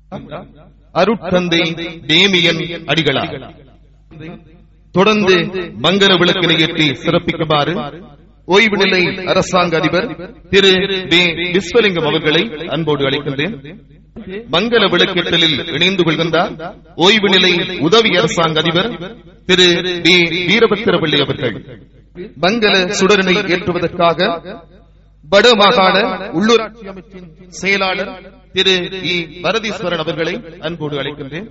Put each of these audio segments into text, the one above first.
அருட்தந்தை டேமியன் அடிகளார் தொடர்ந்து மங்கள விளக்கினை ஏற்றி சிறப்பிக்குமாறு ஓய்வு நிலை அரசாங்க அதிபர் திரு வே விஸ்வலிங்கம் அவர்களை அன்போடு அழைக்கின்றேன் மங்கள விளக்கேற்றலில் இணைந்து கொள்கின்றார் ஓய்வு நிலை உதவி அரசாங்க அதிபர் திரு வே வீரபத்திரவள்ளி அவர்கள் மங்கள சுடரினை ஏற்றுவதற்காக வடமாகாண உள்ளூராட்சி அமைச்சின் செயலாளர் திரு இ பரதீஸ்வரன் அவர்களை அன்போடு அழைக்கின்றேன்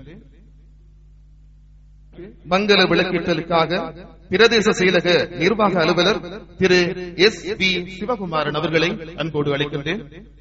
மங்கள விளக்கேற்றலுக்காக பிரதேச செயலக நிர்வாக அலுவலர் திரு எஸ் பி சிவகுமாரன் அவர்களை அன்போடு அழைக்கின்றேன்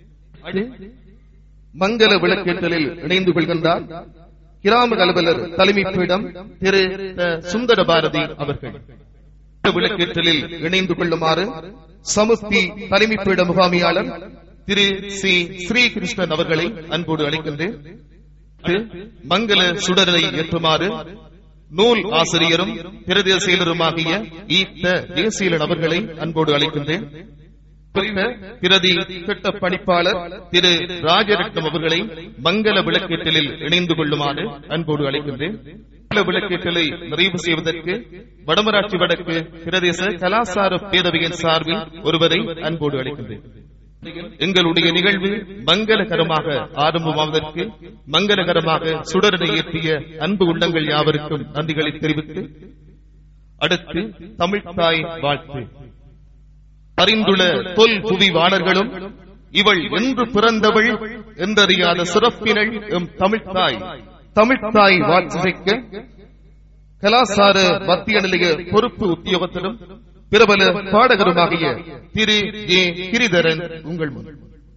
மங்கள விளக்கேற்றலில் இணைந்து கொள்கின்றார் கிராம அலுவலர் தலைமை பீடம் திரு த. சுந்தர பாரதி அவர்கள் விளக்கேற்றலில் இணைந்து கொள்ளுமாறு சமுஸ்தி தலைமை பீட முகாமியாளர் திரு சி ஸ்ரீகிருஷ்ணன் அவர்களை அன்போடு அழைக்கின்றேன் மங்கள சுடரை ஏற்றுமாறு நூல் ஆசிரியரும் பிரதேச செயலருமாகிய ஈத்த தேசியலன் அவர்களை அன்போடு அழைக்கின்றேன் பிரதி திட்ட பணிப்பாளர் திரு ராஜரட்னம் அவர்களை மங்கள விளக்கேற்றலில் இணைந்து கொள்ளுமாறு அன்போடு அழைக்கின்றேன் மங்கள விளக்கேற்றலை நிறைவு செய்வதற்கு வடமராட்சி வடக்கு பிரதேச கலாசார பேரவையின் சார்பில் ஒருவரை அன்போடு அழைக்கின்றேன் எங்களுடைய நிகழ்வு மங்களகரமாக ஆரம்பமாவதற்கு மங்களகரமாக சுடரனை ஏற்றிய அன்பு உள்ளங்கள் யாவருக்கும் நன்றிகளை தெரிவித்து அடுத்து தமிழ்த்தாய் வாழ்த்து அறிந்துள்ள தொல் புவிவாளர்களும் இவள் என்று பிறந்தவள் என்றறியாத சிறப்பினள் எம் தமிழ்த்தாய் தமிழ்த்தாய் வாழ்த்துரைக்க கலாசார மத்திய நிலைய பொறுப்பு உத்தியோகத்திலும் பிரபல பாடகருமாகிய திரு ஏ கிரிதரன் உங்கள் முன்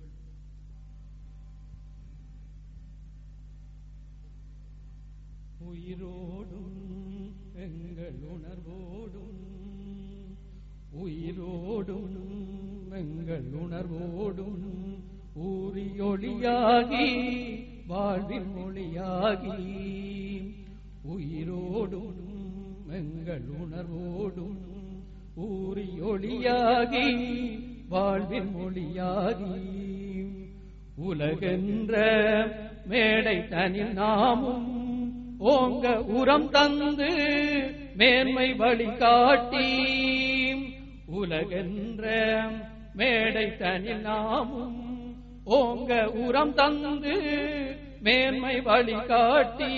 உயிரோடும் எங்கள் உணர்வோடும் உயிரோடும் எங்கள் உணர்வோடும் ஊறியொளியாகி வாழ்வின் மொழியாகி உயிரோடும் எங்கள் உணர்வோடும் ஊறியொளியாகி வாழ்வின் மொழியாகி உலகென்ற மேடை தனில் நாமும் ஓங்க உரம் தந்து மேன்மை வழிகாட்டி உலகென்ற மேடை தனில் நாமும் ஓங்க உரம் தந்து மேன்மை வழிகாட்டி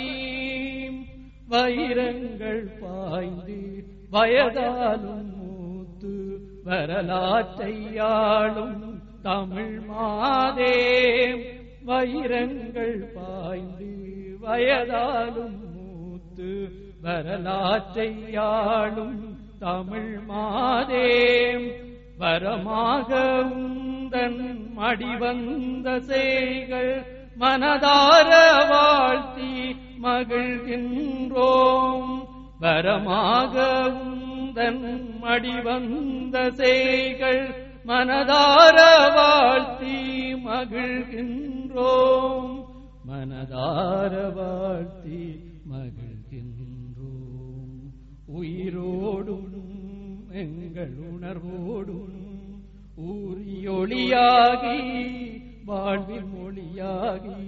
வைரங்கள் பாய்ந்து வயதாலும் மூத்து வரலாற்றையாளும் தமிழ் மாதே வைரங்கள் பாய்ந்து வயதாலும் மூத்து வரலாற்றையாளும் தமிழ் மாதே வரமாக உந்தன் மடிவந்த செய்கள் மனதார வாழ்த்தி மகிழ்கின்றோம் வரமாக உந்தன் மடிவந்த செய்கள் மனதார வாழ்த்தி மகிழ்கின்றோம் மனதார வாழ்த்தி மகிழ்கின்றோம் உயிரோடும் எங்கள் உணர்வோடும் ஊறியொளியாகி வாழ்வில் மொழியாகி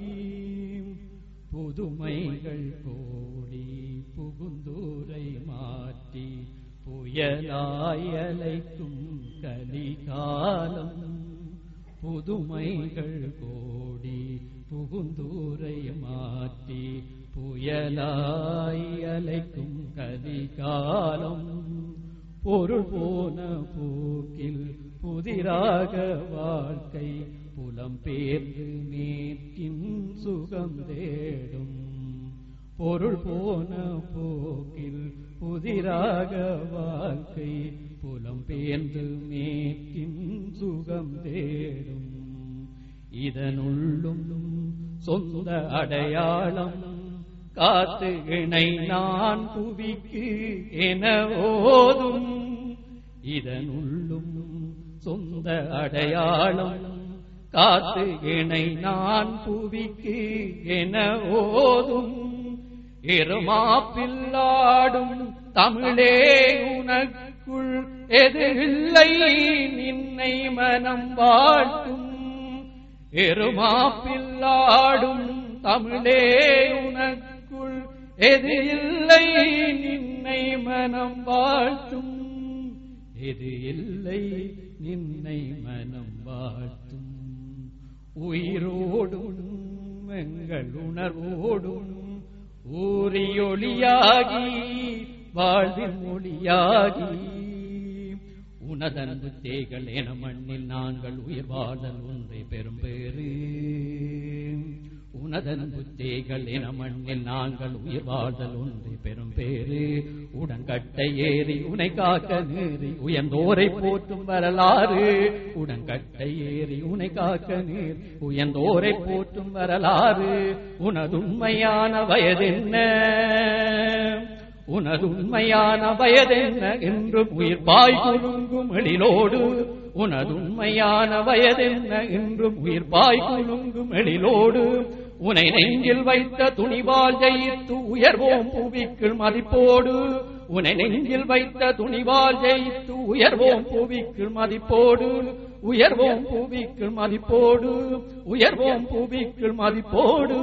புதுமைகள் கோடி புகுந்தூரை மாற்றி புயலாயலைக்கும் கலிகாலம் புதுமைகள் கோடி புகுந்தூரை மாற்றி புயலாய் அலைக்கும் கலிகாலம் பொருள் போன போக்கில் புதிராக வாழ்க்கை புலம் பேர்ந்து மேற்கின் சுகம் தேடும் பொருள் போன போக்கில் புதிராக வாழ்க்கை புலம் பேர்ந்து மேற்கின் சுகம் தேடும் இதனுள்ளும் சொந்த அடையாளம் காத்து இணை நான் புவிக்கு என ஓதும் இதனுள்ளும் சொந்த அடையாளம் காத்து இணை நான் புவிக்கு என ஓதும் எருமாப்பில்லாடும் தமிழே உனக்குள் எது இல்லை நின்னை மனம் வாழ்த்தும் எருமாப்பில்லாடும் தமிழே உனக்குள் எது இல்லை நின்னை மனம் வாழ்த்தும் எது இல்லை நின்னை மனம் வாழ்த்தும் உயிரோடும் எங்கள் உணர்வோடும் ஊறியொளியாகி வாழ்வின் மொழியாகி உனதன்பு தேகள் என மண்ணில் நாங்கள் உயிர் வாழல் ஒன்றை பெரும் பேரு உனதன்பு தேகள் என மண்ணில் நாங்கள் உயிர் வாழ்தல் ஒன்றை பெரும் பேரு உடன்கட்டை ஏறி உனை காக்க நீறி உயர்ந்தோரை போற்றும் வரலாறு உடன்கட்டை ஏறி உனை காக்க நீர் உயர்ந்தோரை போற்றும் வரலாறு உனதுண்மையான வயதென்ன உனது உண்மையான வயதென்ன என்றும் உயிர் பாய் குலுங்கும் எழிலோடு உனது உண்மையான வயதென்ன என்றும் உயிர் பாய் குலுங்கும் எழிலோடு உனை நெஞ்சில் வைத்த துணிவால் ஜெயித்து உயர்வோம் புவிக்குள் மதிப்போடு உனை நெஞ்சில் வைத்த துணிவால் ஜெயித்து உயர்வோம் புவிக்குள் மதிப்போடு உயர்வோம் புவிக்குள் மதிப்போடு உயர்வோம் புவிக்குள் மதிப்போடு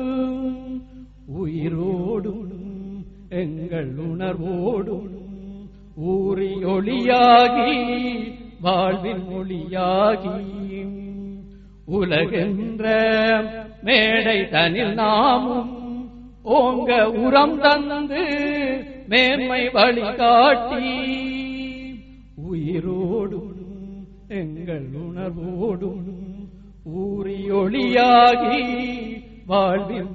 உயிரோடும் எங்கள் உணர்வோடும் ஊறி ஒளியாகி வாழ்வின் மொழியாகி உலகென்ற மேடை தனில் நாமும் ஓங்க உரம் தந்து மேன்மை வழிகாட்டி உயிரோடும் எங்கள் உணர்வோடும் ஊறி ஒளியாகி வாழ்வின்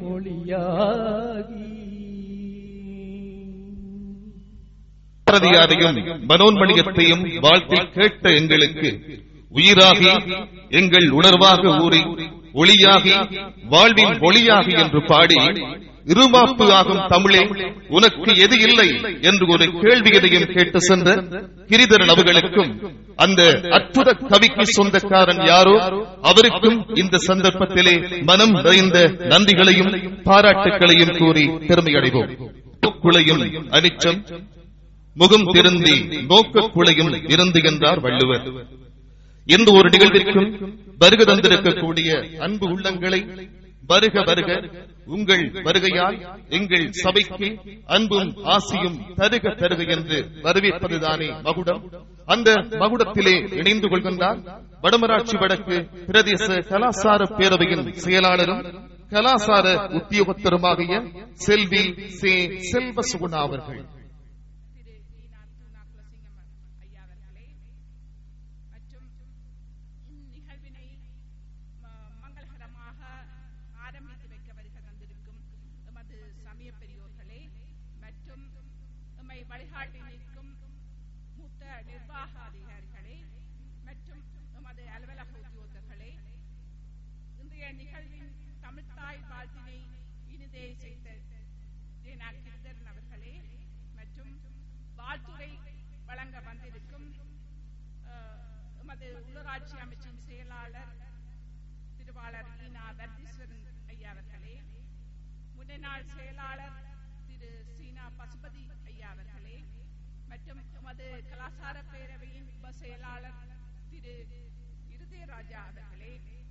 மொழியாகி பாரதியாரையும் மனோன்மணியத்தையும் வாழ்த்தி கேட்ட எங்களுக்கு உயிராகி எங்கள் உணர்வாக ஊறி ஒளியாகி வாழ்வின் ஒளியாகி என்று பாடி இருமாப்பு ஆகும் தமிழே உனக்கு எது இல்லை என்று ஒரு கேள்வியதையும் கேட்டு சென்ற கிரிதரன் அவர்களுக்கும் அந்த அற்புத கவிக்கு சொந்தக்காரன் யாரோ அவருக்கும் இந்த சந்தர்ப்பத்திலே மனம் நிறைந்த நன்றிகளையும் பாராட்டுக்களையும் கூறி பெருமையடைவோம் குளையும் அனிச்சம் முகம் திருந்தி நோக்க குளையும் இருந்து என்றார் வள்ளுவர் எந்த ஒரு நிகழ்விற்கும் வருக தந்திருக்கக்கூடிய அன்பு உள்ளங்களை வருக வருக உங்கள் வருகையால் எங்கள் சபைக்கு அன்பும் ஆசியும் தருக தருக என்று வரவேற்பதுதானே மகுடம் அந்த மகுடத்திலே இணைந்து கொள்கின்றார் வடமராட்சி வடக்கு பிரதேச கலாசார பேரவையின் செயலாளரும் கலாசார உத்தியோகத்தருமாகிய செல்வி சே செல்வ சுகுணா அவர்கள் திரு ஈனா தூணா குலசிங்கம் ஐயா அவர்களே மற்றும் இந்நிகழ்வினை ம- மங்களகரமாக ஆரம்பித்து வைக்க வருகை தந்திருக்கும் எமது சமய பெரியோர்களே மற்றும் எம்மை வழிகாட்டி நிற்கும் மூத்த நிர்வாக அதிகாரிகளே மற்றும் எமது அலுவலக உத்தியோகர்களே இன்றைய நிகழ்வின் தமிழ்த்தாய் வாழ்த்தினை இனிதே செய்த ரீனா கிருதரன் அவர்களே மற்றும் வாழ்த்துரை வழங்க வந்திருக்கும் அஹ், எமது உள்ளூராட்சி அமைச்சின் செயலாளர் திருவாளர் ஈனா வர்தீஸ்வரன் ஐயா அவர்களே முன்னாள் செயலாளர் திரு சீனா பசுபதி ஐயா அவர்களே மற்றும் எமது கலாசார பேரவையின் உப செயலாளர் திரு இருதயராஜா அவர்களே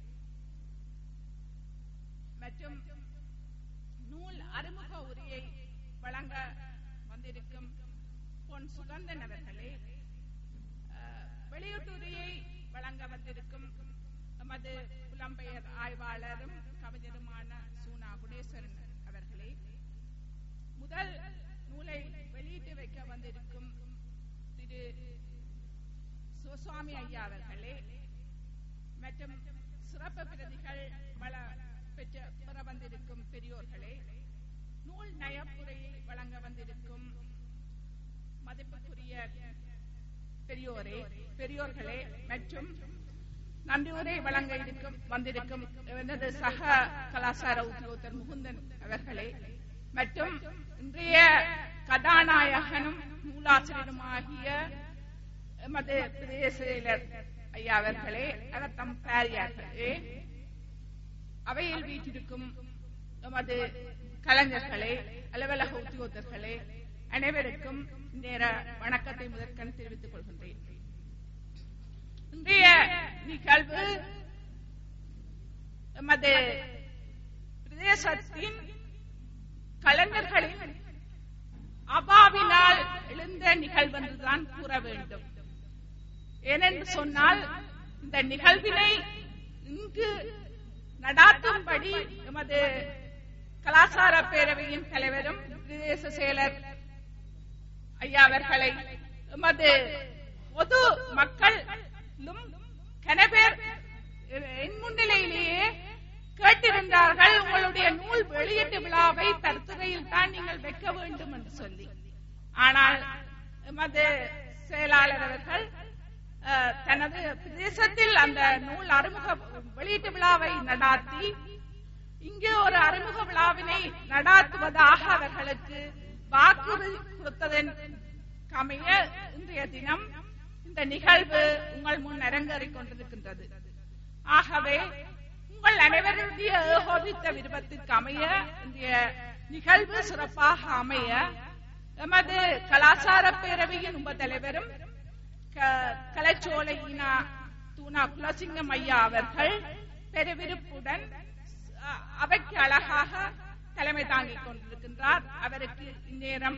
மற்றும் நூல் அறிமுக உரையை வழங்க வந்திருக்கும் பொன் சுகந்தன் அவர்களே அஹ், வெளியீட்டுரையை வழங்க வந்திருக்கும் எமது புலம்பெயர் ஆய்வாளரும் கவிஞருமான சூனா குணேஸ்வரன் அவர்களே முதல் நூலை வெளியிட்டு வைக்க வந்திருக்கும் திரு சிவசுவாமி ஐயா அவர்களே மற்றும் சிறப்பு பிரதிகள் வள பெற்ற பெற வந்திருக்கும் பெரியோர்களே நூல் நயப்புரையை வழங்க வந்திருக்கும் மதிப்புக்குரிய பெரியோரே பெரியோர்களே மற்றும் நன்றியுரை வழங்க இருக்கும் வந்திருக்கும் எனது சக கலாசார உத்தியோகத்தர் முகுந்தன் அவர்களே மற்றும் இன்றைய கதாநாயகனும் நூலாசிரியருமாகிய எமது பிரதேச செயலர் ஐயா அவர்களே அகத்தம் பாரியார்களே அவையில் வீட்டிருக்கும் எமது கலைஞர்களே அலுவலக உத்தியோகத்தர்களே அனைவருக்கும் நேர வணக்கத்தை முதற்கண் தெரிவித்துக் கொள்கின்றேன் இன்றைய நிகழ்வு எமது பிரதேசத்தின் கலைஞர்களின் அபாவினால் எழுந்த நிகழ்வென்றுதான் கூற வேண்டும் ஏனென்று சொன்னால் இந்த நிகழ்வினை இங்கு நடாத்தும்படி எமது கலாச்சார பேரவையின் தலைவரும் பிரதேச செயலர் ஐயா அவர்களை எமது பொது மக்களும் கனபேர் என் முன்னிலையிலேயே கேட்டிருந்தார்கள் உங்களுடைய நூல் வெளியீட்டு விழாவை தற்துறையில் தான் நீங்கள் வைக்க வேண்டும் என்று சொல்லி ஆனால் எமது செயலாளர் அவர்கள் அஹ், தனது பிரதேசத்தில் அந்த நூல் அறிமுக வெளியீட்டு விழாவை நடாத்தி இங்கே ஒரு அறிமுக விழாவினை நடாத்துவதாக அவர்களுக்கு வாக்குறுதி கொடுத்ததன் கமைய இன்றைய தினம் இந்த நிகழ்வு உங்கள் முன் அரங்கேறிக் கொண்டிருக்கின்றது ஆகவே உங்கள் அனைவருடைய ஏகோபித்த விருப்பத்திற்கு அமைய இன்றைய நிகழ்வு சிறப்பாக அமைய எமது கலாச்சார பேரவையின் உப தலைவரும் க- கலைச்சோலை ஈனா தூணா குலசிங்கம் ஐயா அவர்கள் பெருவிருப்புடன் அ- அவைக்கு அழகாக தலைமை தாங்கிக் கொண்டிருக்கின்றார் அவருக்கு இந்நேரம்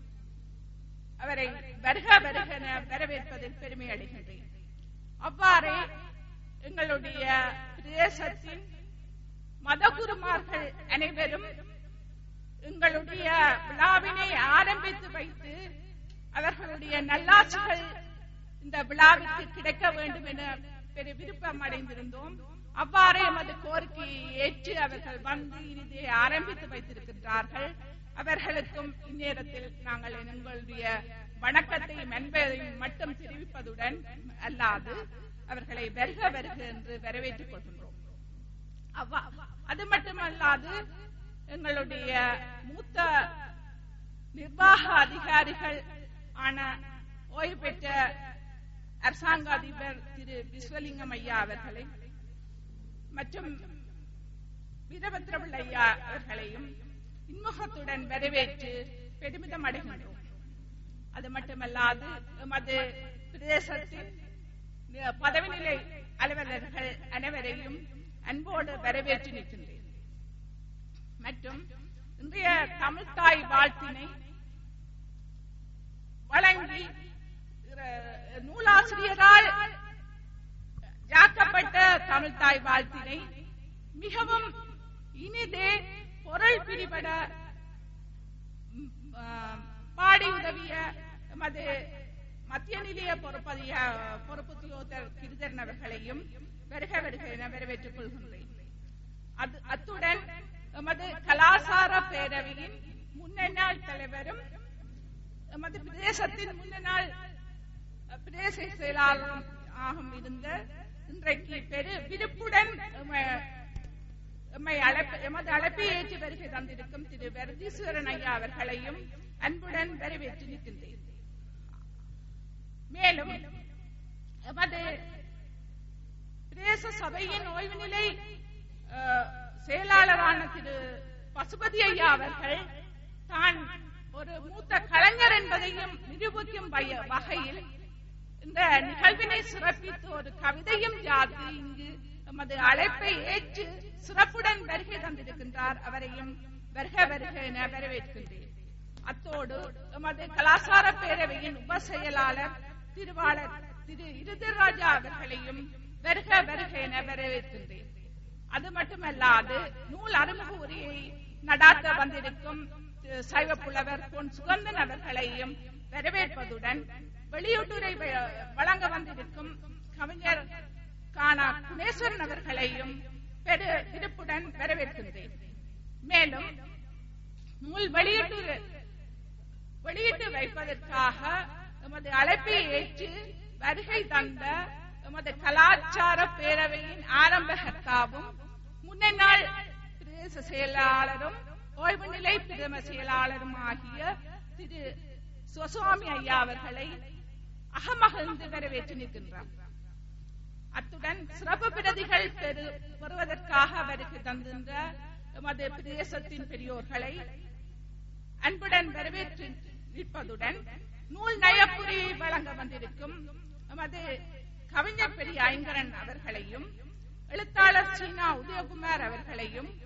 அவரை வருக வருக என வரவேற்பதில் பெருமை அடைகின்றேன் அவ்வாறே எங்களுடைய பிரதேசத்தின் மதகுருமார்கள் அனைவரும் எங்களுடைய விழாவினை ஆரம்பித்து வைத்து அவர்களுடைய நல்லாட்சிகள் இந்த விழாவிற்கு கிடைக்க வேண்டும் என பெரிய விருப்பம் அடைந்திருந்தோம் அவ்வாறே எமது கோரிக்கையை ஏற்று அவர்கள் வந்து இதை ஆரம்பித்து வைத்திருக்கின்றார்கள் அவர்களுக்கும் இந்நேரத்தில் நாங்கள் எங்களுடைய வணக்கத்தையும் அன்பையும் மட்டும் தெரிவிப்பதுடன் அல்லாது அவர்களை வருக வருக என்று வரவேற்றுக் கொள்கின்றோம் அவ்வா- அது மட்டுமல்லாது எங்களுடைய மூத்த நிர்வாக அதிகாரிகள் ஆன ஓய்வு பெற்ற அரசாங்க அதிபர் திரு விஸ்வலிங்கம் ஐயா அவர்களை மற்றும் வீரபத்ரபிள் ஐயா அவர்களையும் இன்முகத்துடன் வரவேற்று பெருமிதம் அடைகின்றோம் அது மட்டுமல்லாது எமது பிரதேசத்தின் நி- பதவிநிலை அலுவலர்கள் அனைவரையும் அன்போடு வரவேற்று நிற்கின்றேன் மற்றும் இன்றைய தமிழ்தாய் வாழ்த்தினை வழங்கி இர- நூலாசிரியரால் யாக்கப்பட்ட தமிழ்தாய் வாழ்த்தினை மிகவும் இனிதே பொருள் பிடிபட ம், ஆ, பாடி உதவிய எமது மத்திய நிலைய பொறுப்பதிய பொறுப்புத்தியோகர் கிருதரன் அவர்களையும் வருக வருக என வரவேற்றுக் கொள்கின்றேன் அது அத்துடன் எமது கலாசார பேரவையின் முன்னாள் தலைவரும் எமது பிரதேசத்தின் முன்னாள் பிரதேச செயலாளரும் ஆகும் இருந்த இன்றைக்கு பெரு விருப்புடன் எம- எம்மை அழைப்பு எமது அழைப்பை ஏற்று வருகை தந்திருக்கும் திரு வரதீஸ்வரன் ஐயா அவர்களையும் அன்புடன் வரவேற்று நிற்கின்றேன் மேலும் எமது பிரதேச சபையின் ஓய்வு நிலை அஹ், செயலாளரான திரு பசுபதி ஐயா அவர்கள் தான் ஒரு மூத்த கலைஞர் என்பதையும் நிரூபிக்கும் வய- வகையில் இந்த நிகழ்வினை சிறப்பித்து ஒரு கவிதையும் ஜாதி இங்கு எமது அழைப்பை ஏற்று சிறப்புடன் வருகை தந்திருக்கின்றார் அவரையும் வருக வருக என வரவேற்கின்றேன் அத்தோடு எமது கலாசார பேரவையின் உப செயலாளர் திருவாளர் திரு இருதராஜா அவர்களையும் வருக வருக என வரவேற்கின்றேன் அது மட்டுமல்லாது நூல் அறிமுக உரையை நடாத்த வந்திருக்கும் திரு சைவ புலவர் பொன் சுகந்தன் அவர்களையும் வரவேற்பதுடன் வெளியூட்டுரை வ- வழங்க வந்திருக்கும் கவிஞர் கானா குணேஸ்வரன் அவர்களையும் பெரு விருப்புடன் வரவேற்கின்றேன் மேலும் நூல் வெளியீட்டு வெளியிட்டு வைப்பதற்காக எமது அழைப்பை ஏற்று வருகை தந்த எமது கலாச்சார பேரவையின் ஆரம்பகர்த்தாவும் முன்னாள் பிரதேச செயலாளரும் ஓய்வு நிலை பிரதம செயலாளரும் ஆகிய திரு சுவாமி ஐயா அவர்களை அகமகிழ்ந்து வரவேற்று நிற்கின்றார் அத்துடன் சிறப்பு பிரதிகள் பெறு பெறுவதற்காக அவருக்கு தந்திருந்த எமது பிரதேசத்தின் பெரியோர்களை அன்புடன் வரவேற்று நிற்பதுடன் நூல் நயப்புரியை வழங்க வந்திருக்கும் எமது கவிஞர் பெரிய ஐங்கரன் அவர்களையும் எழுத்தாளர் சீனா உதயகுமார் அவர்களையும்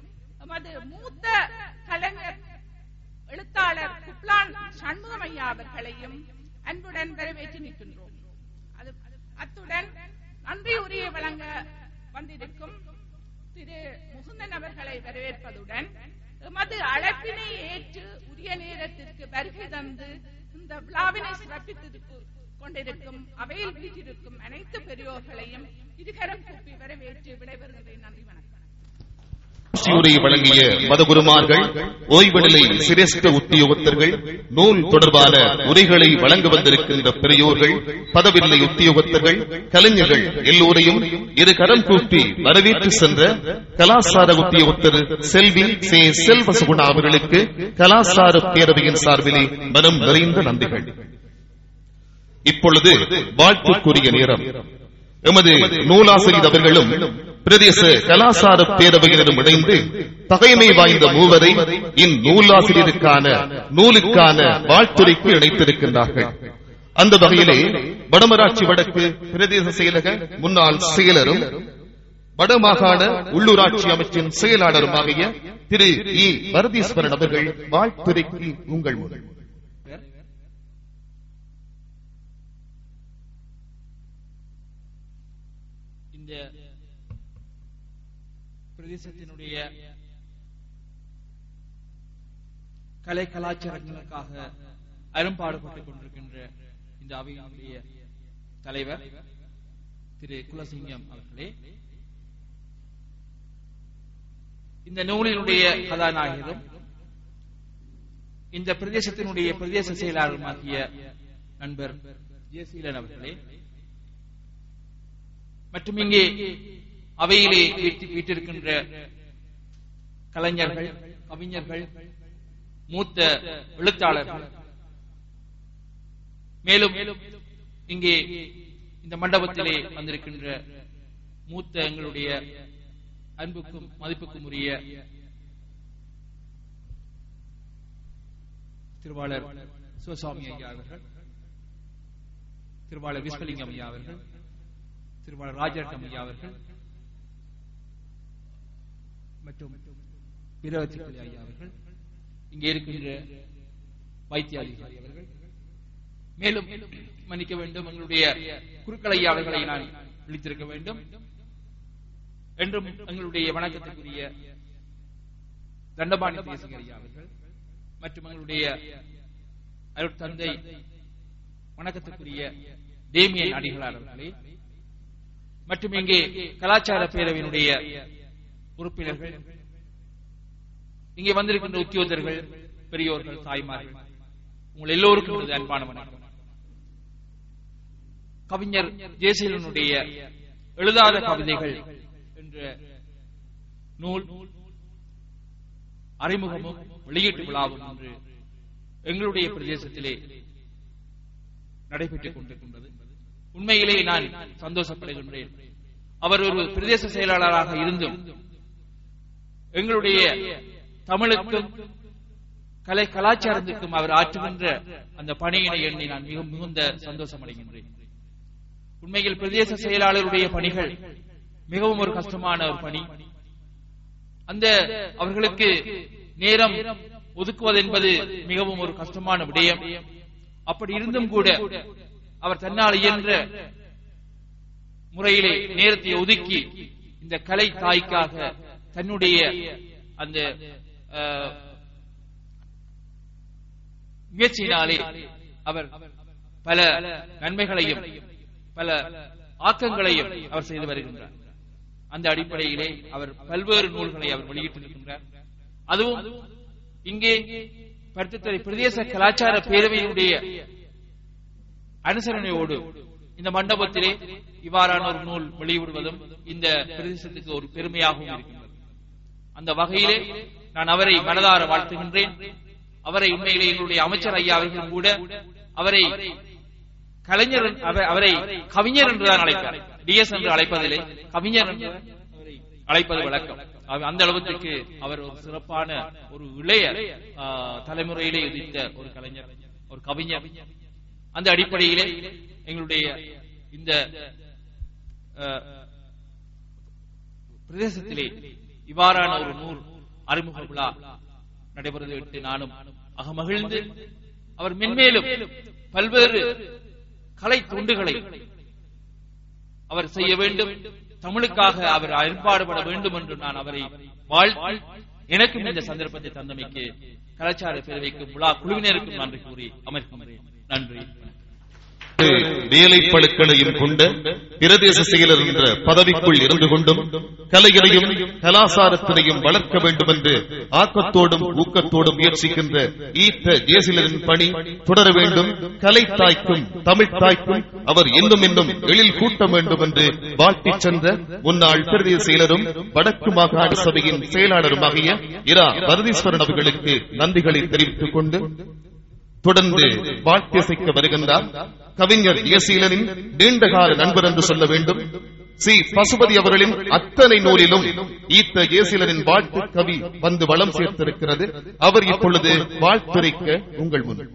எமது மூத்த கலைஞர் எழுத்தாளர் குப்லான் சண்முகம் ஐயா அவர்களையும் அன்புடன் வரவேற்று நிற்கின்றோம் அது அத்துடன் நன்றி உரையை வழங்க வந்திருக்கும் திரு முகுந்தன் அவர்களை வரவேற்பதுடன் எமது அழைப்பினை ஏற்று உரிய நேரத்திற்கு வருகை தந்து இந்த விழாவினை சிறப்பித்திருக்கு கொண்டிருக்கும் அவையில் வீற்றிருக்கும் அனைத்து பெரியோர்களையும் இருகரம் கூப்பி வரவேற்று விடைபெறுகிறேன் நன்றி வணக்கம் ஆட்சியுரை வழங்கிய மதகுருமார்கள் ஓய்வு நிலை சிரேஷ்ட உத்தியோகத்தர்கள் நூல் தொடர்பான உரைகளை வழங்க வந்திருக்கின்ற பெரியோர்கள் பதவிநிலை உத்தியோகத்தர்கள் கலைஞர்கள் எல்லோரையும் இரு கரம் கூப்பி வரவேற்று சென்ற கலாசார உத்தியோகத்தர் செல்வி சே செல்வசுகுணா அவர்களுக்கு கலாசார பேரவையின் சார்பிலே மனம் நிறைந்த நன்றிகள் இப்பொழுது வாழ்த்துக்குரிய நேரம் எமது நூலாசிரியர் அவர்களும் பிரதேச கலாசார பேரவையினரும் இணைந்து பகைமை வாய்ந்த மூவரை இந்நூலாசிரியருக்கான நூலுக்கான வாழ்த்துரைக்கு இணைத்திருக்கின்றார்கள் அந்த வகையிலே வடமராட்சி வடக்கு பிரதேச செயலக முன்னாள் செயலரும் வடமாகாண உள்ளூராட்சி அமைச்சின் செயலாளருமாகிய திரு இ வரதீஸ்வரன் அவர்கள் வாழ்த்துரைக்கு உங்கள் முதல் இந்த பிரதேசத்தினுடைய கலை கலாச்சாரங்களுக்காக அரும்பாடுபட்டுக் கொண்டிருக்கின்ற இந்த அவையினுடைய தலைவர் திரு குலசிங்கம் அவர்களே இந்த நூலினுடைய கதாநாயகரும் இந்த பிரதேசத்தினுடைய பிரதேச செயலாளருமாகிய நண்பர் ஜெயசீலன் அவர்களே மற்றும் இங்கே அவையிலே வீட்டு- வீட்டிருக்கின்ற கலைஞர்கள் கவிஞர்கள் மூத்த எழுத்தாளர்கள் மேலும் இங்கே இந்த மண்டபத்திலே வந்திருக்கின்ற மூத்த எங்களுடைய அன்புக்கும் மதிப்புக்கும் உரிய திருவாளர் சிவசாமி ஐயா அவர்கள் திருவாளர் விஸ்வலிங்கம் ஐயா அவர்கள் திருவாளர் ராஜரட்னம் ஐயா அவர்கள் மற்றும் வீரவத்திப்பள்ளி ஐயா அவர்கள் இங்கே இருக்கின்ற வைத்தியாதிகாரி அவர்கள் மேலும் மன்னிக்க வேண்டும் எங்களுடைய குருக்கள் ஐயா அவர்களை நான் விழித்திருக்க வேண்டும் என்றும் எங்களுடைய வணக்கத்துக்குரிய தண்டபாணி தேசிகர் ஐயா அவர்கள் மற்றும் எங்களுடைய அருட்தந்தை வணக்கத்துக்குரிய தேமியன் அடிகளார் அவர்களே மற்றும் இங்கே கலாச்சார பேரவையினுடைய உறுப்பினர்கள் இங்கே வந்திருக்கின்ற உத்தியோகர்கள் பெரியோர்கள் தாய்மார்கள் உங்கள் எல்லோருக்கும் எனது அன்பான வணக்கம் கவிஞர் ஜெயசீலனுடைய எழுதாத கவிதைகள் என்ற நூல் அறிமுகமும் வெளியீட்டு விழாவும் என்று எங்களுடைய பிரதேசத்திலே நடைபெற்றுக் கொண்டிருக்கின்றது உண்மையிலே நான் சந்தோஷப்படுகின்றேன் அவர் ஒரு பிரதேச செயலாளராக இருந்தும் எங்களுடைய தமிழுக்கும் கலை கலாச்சாரத்துக்கும் அவர் ஆற்றுகின்ற அந்த பணியினை எண்ணி நான் மிக மிகுந்த சந்தோஷம் அடைகின்றேன் உண்மையில் பிரதேச செயலாளருடைய பணிகள் மிகவும் ஒரு கஷ்டமான ஒரு பணி அந்த அவர்களுக்கு நேரம் ஒதுக்குவது என்பது மிகவும் ஒரு கஷ்டமான விடயம் அப்படி இருந்தும் கூட அவர் தன்னால் இயன்ற முறையிலே நேரத்தை ஒதுக்கி இந்த கலை தாய்க்காக தன்னுடைய அந்த அஹ், முயற்சியினாலே அவர் பல நன்மைகளையும் பல ஆக்கங்களையும் அவர் செய்து வருகின்றார் அந்த அடிப்படையிலே அவர் பல்வேறு நூல்களை அவர் வெளியிட்டிருக்கின்றார் அதுவும் இங்கே பருத்தித்துறை பிரதேச கலாச்சார பேரவையினுடைய அனுசரணையோடு இந்த மண்டபத்திலே இவ்வாறான ஒரு நூல் வெளியிடுவதும் இந்த பிரதேசத்துக்கு ஒரு பெருமையாகவும் இருக்கின்றது அந்த வகையிலே நான் அவரை மனதார வாழ்த்துகின்றேன் அவரை உண்மையிலே எங்களுடைய அமைச்சர் ஐயா அவர்களும் கூட அவரை கலைஞர் என்று- அவ- அவரை கவிஞர் என்றுதான் அழைப்பார் டிஎஸ் என்று அழைப்பதில்லை கவிஞர் என்று அவரை அழைப்பது வழக்கம் அவ- அந்த அளவுக்கு அவர் ஒரு சிறப்பான ஒரு இளைய ஆ, தலைமுறையிலே உதித்த ஒரு கலைஞர் ஒரு கவிஞர் அந்த அடிப்படையிலே எங்களுடைய இந்த ஆ, பிரதேசத்திலே இவ்வாறான ஒரு நூல் அறிமுக விழா நடைபெறுவதை விட்டு நானும் அகமகிழ்ந்து அவர் மென்மேலும் பல்வேறு கலை தொண்டுகளை அவர் செய்ய வேண்டும் தமிழுக்காக அவர் அயற்பாடுபட வேண்டும் என்று நான் அவரை வாழ்த்தி எனக்கும் இந்த சந்தர்ப்பத்தை தந்தமைக்கு கலாச்சார பேரவைக்கும் விழா குழுவினருக்கும் நன்றி கூறி அமர்கின்றேன் நன்றி வேலைப்பழுக்களையும் கொண்ட பிரதேச செயலர் என்ற பதவிக்குள் இருந்து கொண்டும் கலைகளையும் கலாசாரத்தினையும் வளர்க்க வேண்டும் என்று ஆக்கத்தோடும் ஊக்கத்தோடும் முயற்சிக்கின்ற ஈத்த ஜேசிலரின் பணி தொடர வேண்டும் கலை தாய்க்கும் தமிழ் தாய்க்கும் அவர் இன்னும் இன்னும் எழில் கூட்ட வேண்டும் என்று வாழ்த்திச் சென்ற முன்னாள் பிரதேச செயலரும் வடக்கு மாகாண சபையின் செயலாளருமாகிய இரா பரதீஸ்வரன் அவர்களுக்கு நன்றிகளை தெரிவித்துக் கொண்டு தொடர்ந்து வாழ்த்தியசைக்க வருகின்றார் கவிஞர் இயசீலனின் நீண்டகால நண்பர் என்று சொல்ல வேண்டும் சி பசுபதி அவர்களின் அத்தனை நூலிலும் ஈத்த இயேசீலனின் வாழ்த்து கவி வந்து வளம் சேர்த்திருக்கிறது அவர் இப்பொழுது வாழ்த்துரைக்க உங்கள் முன்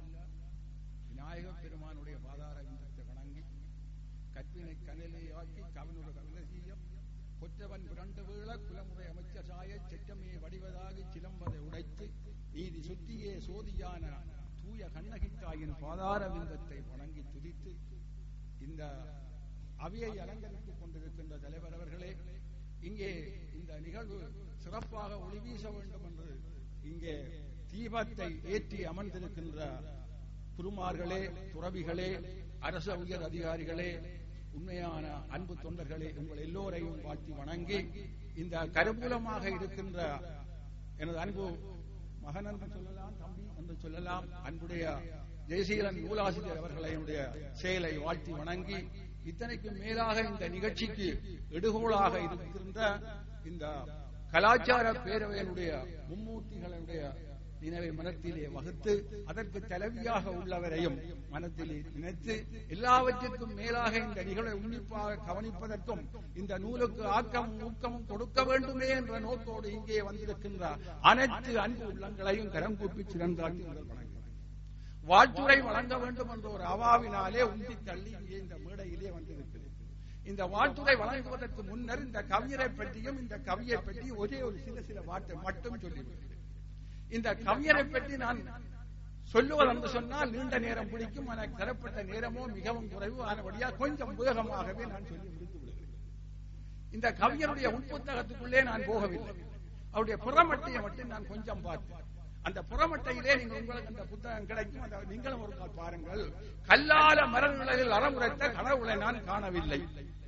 விநாயக பெருமானுடைய பாதார விந்தத்தை வணங்கி கற்பினை கனலையாக்கி கவனுட கவிலசீயம் கொற்றவன் புரண்டு வீழ குலமுறை அமைச்சர் சாய செற்றமே வடிவதாகி சிலம்பதை உடைத்து நீதி சுத்தியே சோதியான தூய கண்ணகித்தாயின் பாதார விந்தத்தை வணங்கி துதித்து இந்த அவையை அலங்கரித்துக் கொண்டிருக்கின்ற தலைவர் அவர்களே இங்கே இந்த நிகழ்வு சிறப்பாக ஒளி வீச வேண்டும் என்று இங்கே தீபத்தை ஏற்றி அமர்ந்திருக்கின்ற குருமார்களே துறவிகளே அரச உயர் அதிகாரிகளே உண்மையான அன்பு தொண்டர்களே உங்கள் எல்லோரையும் வாழ்த்தி வணங்கி இந்த கருமூலமாக இருக்கின்ற எனது அன்பு மகன் என்று சொல்லலாம் தம்பி என்று சொல்லலாம் அன்புடைய ஜெயசீலன் நூலாசிரியர் அவர்களை என்னுடைய செயலை வாழ்த்தி வணங்கி இத்தனைக்கும் மேலாக இந்த நிகழ்ச்சிக்கு எடுகோளாக இருக்கின்ற இந்த கலாச்சார பேரவையினுடைய மும்மூர்த்திகளுடைய நினைவை மனத்திலே வகுத்து அதற்கு தலைவியாக உள்ளவரையும் மனத்திலே நினைத்து எல்லாவற்றிற்கும் மேலாக இந்த நிகழ்வை உன்னிப்பாக கவனிப்பதற்கும் இந்த நூலுக்கு ஆக்கமும் ஊக்கமும் கொடுக்க வேண்டுமே என்ற நோக்கோடு இங்கே வந்திருக்கின்ற அனைத்து அன்பு உள்ளங்களையும் கரம் கூப்பி சிறந்தாட்டி முதல் வணங்குகிறேன் வாழ்த்துறை வழங்க வேண்டும் என்ற ஒரு அவாவினாலே உந்தி தள்ளி இங்கே இந்த மேடையிலே வந்திருக்கிறேன் இந்த வாழ்த்துறை வழங்குவதற்கு முன்னர் இந்த கவியரை பற்றியும் இந்த கவியை பற்றி ஒரே ஒரு சில சில வார்த்தை மட்டும் சொல்லிவிடுகிறேன் இந்த கவியரை பற்றி நான் சொல்லுவது என்று சொன்னால் நீண்ட நேரம் பிடிக்கும் எனக்கு தரப்பட்ட நேரமோ மிகவும் குறைவு ஆனபடியா கொஞ்சம் வேகமாகவே நான் சொல்லி முடித்து விடுகிறேன் இந்த கவியருடைய உட்புத்தகத்துக்குள்ளே நான் போகவில்லை அவருடைய புறமட்டையை மட்டும் நான் கொஞ்சம் பார்த்தேன் அந்த புறமட்டையிலே நீங்க உங்களுக்கு அந்த புத்தகம் கிடைக்கும் அதை நீங்களும் ஒரு கால் பாருங்கள் கல்லால மரநிலையில் அறமுறைத்த கடவுளை நான் காணவில்லை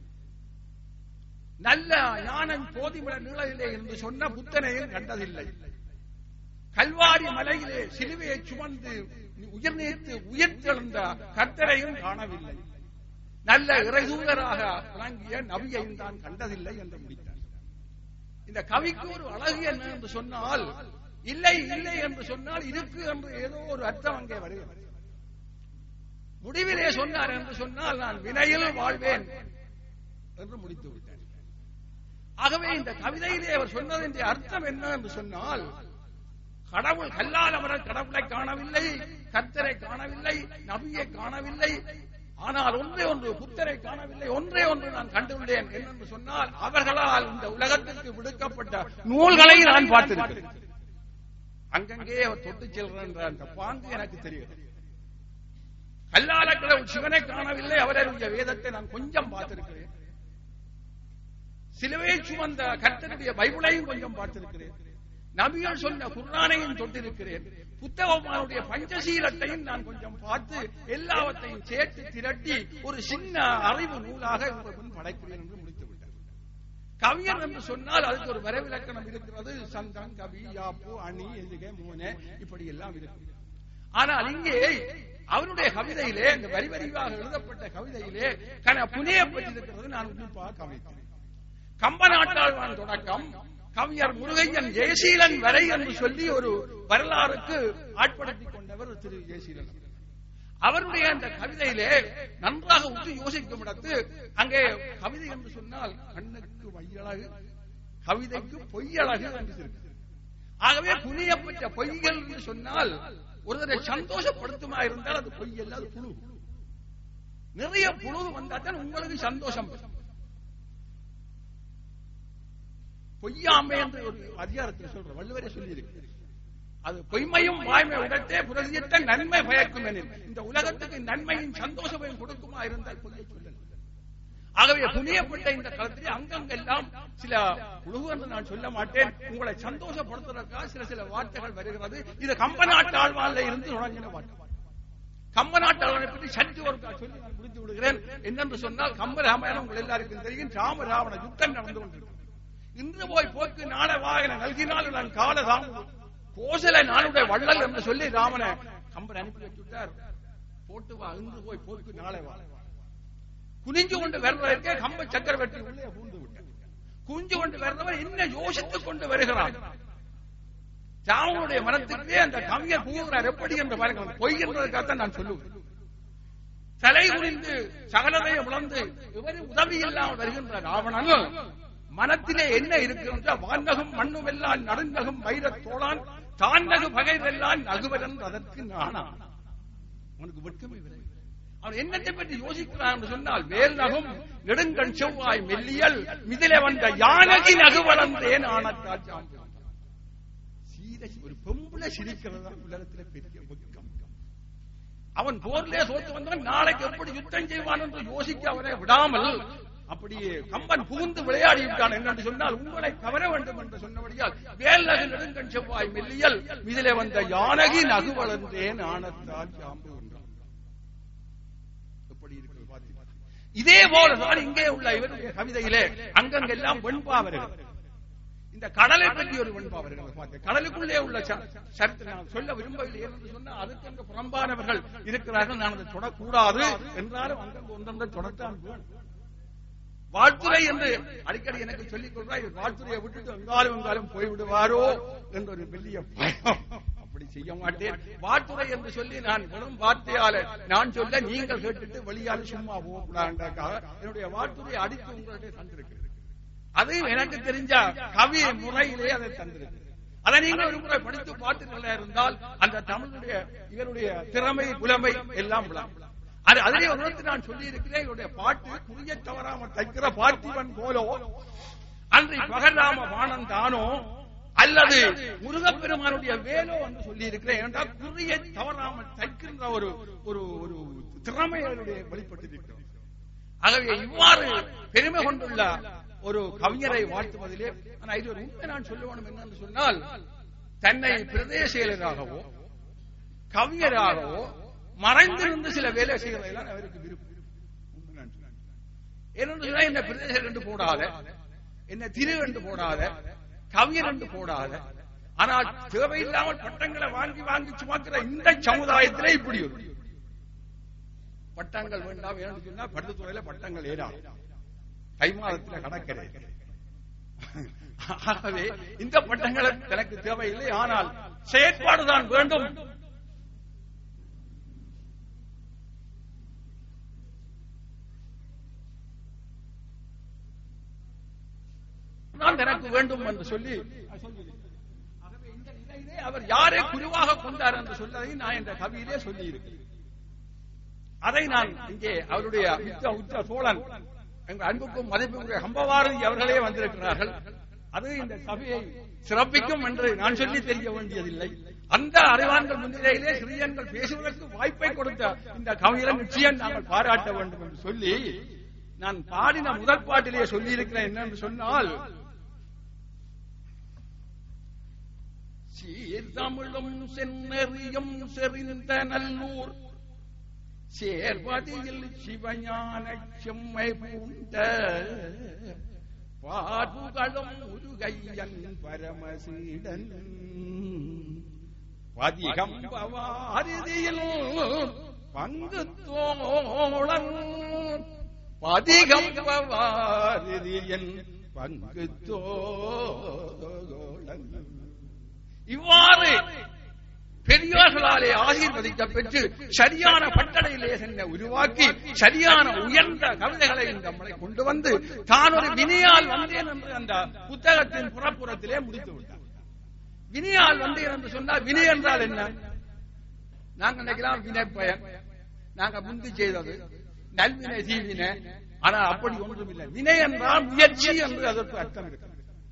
நல்ல ஞானம் போதிமல நிலையிலே என்று சொன்ன புத்தனையும் கண்டதில்லை கல்வாரி மலையிலே சிலுவையை சுமந்து உயிர் நீத்து உயிர்த்தெழுந்த கர்த்தரையும் காணவில்லை நல்ல இறைதூதராக விளங்கிய நபியையும் தான் கண்டதில்லை என்று முடித்தார் இந்த கவிக்கு ஒரு அழகு என்ன என்று சொன்னால் இல்லை இல்லை என்று சொன்னால் இருக்கு என்று ஏதோ ஒரு அர்த்தம் அங்கே வருகிறது முடிவிலே சொன்னார் என்று சொன்னால் நான் வினையில் வாழ்வேன் என்று முடித்து விட்டார் ஆகவே இந்த கவிதையிலே அவர் சொன்னதின் அர்த்தம் என்ன என்று சொன்னால் கடவுள் கல்லால் அவர் கடவுளை காணவில்லை கர்த்தரை காணவில்லை நபியை காணவில்லை ஆனால் ஒன்றே ஒன்று புத்தரை காணவில்லை ஒன்றே ஒன்று நான் கண்டுள்ளேன் என்னென்று சொன்னால் அவர்களால் இந்த உலகத்திற்கு விடுக்கப்பட்ட நூல்களை நான் பார்த்திருக்கிறேன் அங்கங்கே அவர் தொட்டு செல்கிற என்ற அந்த பாங்கு எனக்கு தெரியும் கல்லால கடவுள் சிவனை காணவில்லை அவருடைய வேதத்தை நான் கொஞ்சம் பார்த்திருக்கிறேன் சிலுவையை சுமந்த கர்த்தனுடைய பைபிளையும் கொஞ்சம் பார்த்திருக்கிறேன் நபிகள் சொன்ன குர்ஆனையும் தொட்டிருக்கிறேன் புத்தகமானுடைய பஞ்சசீலத்தையும் நான் கொஞ்சம் பார்த்து எல்லாவற்றையும் சேர்த்து திரட்டி ஒரு சின்ன அறிவு நூலாக உங்கள் முன் படைக்கிறேன் என்று முடித்து விட்டார் கவிஞர் என்று சொன்னால் அதுக்கு ஒரு வரைவிலக்கணம் இருக்கிறது சந்தம் கவி யாப்பு அணி எதுகை மூனே இப்படி எல்லாம் இருக்கு ஆனால் இங்கே அவருடைய கவிதையிலே இந்த வரி வரிவாக எழுதப்பட்ட கவிதையிலே கன புனியப்பட்டிருக்கிறது நான் உன்னிப்பாக கவனித்தேன் கம்பநாட்டாழ்வான் தொடக்கம் கவிஞர் முருகையன் ஜெயசீலன் வரை என்று சொல்லி ஒரு வரலாறுக்கு ஆட்படுத்திக் கொண்டவர் திரு ஜெயசீலன் அவருடைய அந்த கவிதையிலே நன்றாக உற்று யோசிக்கும் இடத்து அங்கே கவிதை என்று சொன்னால் கண்ணுக்கு மையழகு கவிதைக்கு பொய்யழகு என்று இருக்கு ஆகவே புனியப்பட்ட பொய்கள் என்று சொன்னால் ஒருவரை சந்தோஷப்படுத்துமா இருந்தால் அது பொய் அல்ல அது புழு நிறைய புழு வந்தால் தான் உங்களுக்கு சந்தோஷம் வரும். பொய்யாமை என்று ஒரு அதிகாரத்தில் சொல்ற வள்ளுவரே சொல்லி அது பொய்மையும் வாய்மை உடத்தே புரதியற்ற நன்மை பயக்கும் எனில் இந்த உலகத்துக்கு நன்மையும் சந்தோஷமையும் கொடுக்குமா இருந்தால் பொய்யை சொல்லலாம் ஆகவே புனியப்பட்ட இந்த காலத்திலே அங்கங்கெல்லாம் சில உழுகு என்று நான் சொல்ல மாட்டேன் உங்களை சந்தோஷப்படுத்துவதற்காக சில சில வார்த்தைகள் வருகிறது இது கம்பநாட்டு ஆழ்வாழ்ல இருந்து தொடங்கின வார்த்தை கம்பநாட்டு ஆழ்வானை பற்றி சற்று ஒரு சொல்லி நான் முடித்து விடுகிறேன் என்னென்று சொன்னால் கம்ப ராமாயணம் உங்கள் எல்லாருக்கும் தெரியும் ராம ராவண யுத்தம் நடந்து கொண்டிருக்கிறது இன்று போய் போக்கு நாள வாகன நல்கினால் நான் கால தாமதம் கோசல நாளுடைய வள்ளல் என்று சொல்லி ராமனை கம்பன் அனுப்பி வச்சுட்டார் போட்டு வா இன்று போய் போக்கு நாளை வா குனிஞ்சு கொண்டு வருவதற்கே கம்ப சக்கரவர்த்தி உள்ளே பூந்து விட்டார் குஞ்சு கொண்டு வருந்தவர் என்ன யோசித்துக் கொண்டு வருகிறார் ராமனுடைய மனத்திற்கே அந்த கவிஞர் பூங்குறார் எப்படி என்று பாருங்கள் பொய் என்பதற்காகத்தான் நான் சொல்லுவேன் தலை குனிந்து சகலதையை உணர்ந்து இவரு உதவி இல்லாமல் வருகின்ற ராவணன் மனத்திலே என்ன இருக்கிறது வானகம் மண்ணுமெல்லாம் நடுநகும் வைரத் தோளான் தான்னகு பகைவெல்லாம் நகுவரன் அதற்கு நானா உனக்கு வெட்கமே இல்லை அவன் என்னத்தை பற்றி யோசிக்கிறான் என்று சொன்னால் வேல் நகும் நெடுங்கண் செவ்வாய் மெல்லியல் மிதிலே வந்த யானகி நகு வளர்ந்தேன் ஆனத்தால் சாம்பு சீத ஒரு பொம்பளை சிரிக்கிறதா உலகத்திலே பெரிய வெட்கம் அவன் போர்லே தோத்து வந்தவன் நாளைக்கு எப்படி யுத்தம் செய்வான் என்று யோசிக்க அவனை விடாமல் அப்படியே கம்பன் புகுந்து விளையாடி விட்டான் என்னென்று சொன்னால் உங்களை கவர வேண்டும் என்று சொன்னபடியால் வேல் நகு நெடுங்கண் செவ்வாய் மெல்லியல் இதிலே வந்த யானகி நகு வளர்ந்தேன் ஆனத்தால் சாம்பு என்றான் எப்படி இருக்கிறது பார்த்தீங்களா? இதே போலதான் இங்கே உள்ள இவருடைய கவிதையிலே அங்கங்கெல்லாம் வெண்பா வருகிறது இந்த கடலை பற்றி ஒரு வெண்பா வருகிறது பார்த்தேன் கடலுக்குள்ளே உள்ள ச- சரித்திரம் நான் சொல்ல விரும்பவில்லை என்று சொன்னால் அதுக்கு அங்கு புறம்பானவர்கள் இருக்கிறார்கள் நான் அதை தொடக்கூடாது என்றாலும் அங்கங்க ஒன்றொன்றை தொடத்தான் வேணும். வாழ்த்துறை என்று அடிக்கடி எனக்கு சொல்லிக் கொள்றாய் வாழ்த்துறையை விட்டுட்டு எங்காலும் எங்காலும் போய்விடுவாரோ என்ற ஒரு பெரிய பயம் அப்படி செய்ய மாட்டேன் வாழ்த்துறை என்று சொல்லி நான் வெறும் வார்த்தையால நான் சொல்ல நீங்கள் கேட்டுட்டு வெளியால சும்மா போகக்கூடாதுக்காக என்னுடைய வாழ்த்துறையை அடித்து உங்களிடையே தந்திருக்கிறேன் அது எனக்கு தெரிஞ்ச கவி முறையிலே அதை தந்திருக்கு அதை நீங்கள் ஒரு முறை படித்து பார்த்தீர்களா இருந்தால் அந்த தமிழுடைய இவருடைய திறமை புலமை எல்லாம் விளங்கும். அது அதிலே ஒரு இடத்தில் நான் சொல்லி இருக்கிறேன் இவருடைய பாட்டு புரிய தவறாமல் தைக்கிற பார்த்திவன் போலோ அன்றை பகராம வாணன் தானோ அல்லது முருகப்பெருமானுடைய வேலோ என்று சொல்லி இருக்கிறேன் என்றால் குறியை தவறாமல் தைக்கின்ற ஒரு ஒரு ஒரு திறமை அவருடைய வெளிப்பட்டிருக்கிறது ஆகவே இவ்வாறு பெருமை கொண்டுள்ள ஒரு கவிஞரை வாழ்த்துவதிலே ஆனா இது ஒரு உண்மை நான் சொல்ல வேண்டும் என்னன்னு சொன்னால் தன்னை பிரதேச செயலராகவோ கவிஞராகவோ மறைந்திருந்து சில வேலை செய்வதெல்லாம் அவருக்கு விருப்பம் உண்மை நான் சொல்றேன். ஏனென்று சொன்னா என்ன பிரதேசம் என்று போடாத என்ன திரு என்று போடாத கவிஞர் என்று போடாத ஆனால் தேவையில்லாமல் பட்டங்களை வாங்கி வாங்கி சுமக்கிற இந்த சமுதாயத்திலே இப்படி ஒரு பட்டங்கள் வேண்டாம் ஏன்னு சொன்னா படுத்துத்துறையில பட்டங்கள் ஏறாது தை மாதத்துல கடற்கரை ஆகவே இந்த பட்டங்களை எனக்கு தேவையில்லை ஆனால் செயற்பாடுதான் வேண்டும் தான் எனக்கு வேண்டும் என்று சொல்லி ஆகவே இந்த நிலையிலே அவர் யாரை குருவாக கொண்டார் என்று சொல்லதை நான் இந்த கவியிலே சொல்லி அதை நான் இங்கே அவருடைய உத்த உத்த சோழன் எங்கள் அன்புக்கும் மதிப்புக்கும் ஹம்பவாரதி அவர்களே வந்திருக்கிறார்கள் அது இந்த சபையை சிறப்பிக்கும் என்று நான் சொல்லி தெரிய வேண்டியதில்லை அந்த அறிவான்கள் முன்னிலையிலே சிறியன்கள் பேசுவதற்கு வாய்ப்பை கொடுத்த இந்த கவிஞரை நிச்சயம் நாங்கள் பாராட்ட வேண்டும் என்று சொல்லி நான் பாடின முதல் பாட்டிலே சொல்லி இருக்கிறேன் என்னென்று சொன்னால் சீர்தமிழும் சென்னறியும் செறிந்த நல்லூர் சேர்வதியில் சிவஞான செம்மை பூண்ட பாதுகளும் முருகையன் பரமசீடன் பதிகம்பவாரிதியில் பங்கு தோழன் பதிகம்பவாரிதியன் பங்கு தோழன் இவ்வாறு பெரியோர்களாலே ஆசீர்வதிக்க பெற்று சரியான பட்டடையிலே சென்ன உருவாக்கி சரியான உயர்ந்த கவிதைகளை நம்மளை கொண்டு வந்து தான் ஒரு வினையால் வந்தேன் என்று அந்த புத்தகத்தின் புறப்புறத்திலே முடித்து விட்டார் வினையால் வந்தேன் என்று சொன்னால் வினை என்றால் என்ன நாங்க நினைக்கலாம் வினை பயன் நாங்க முந்தி செய்தது நல்வினை தீவினை ஆனா அப்படி ஒன்றும் இல்லை வினை என்றால் முயற்சி என்று அதற்கு அர்த்தம் இருக்கிறது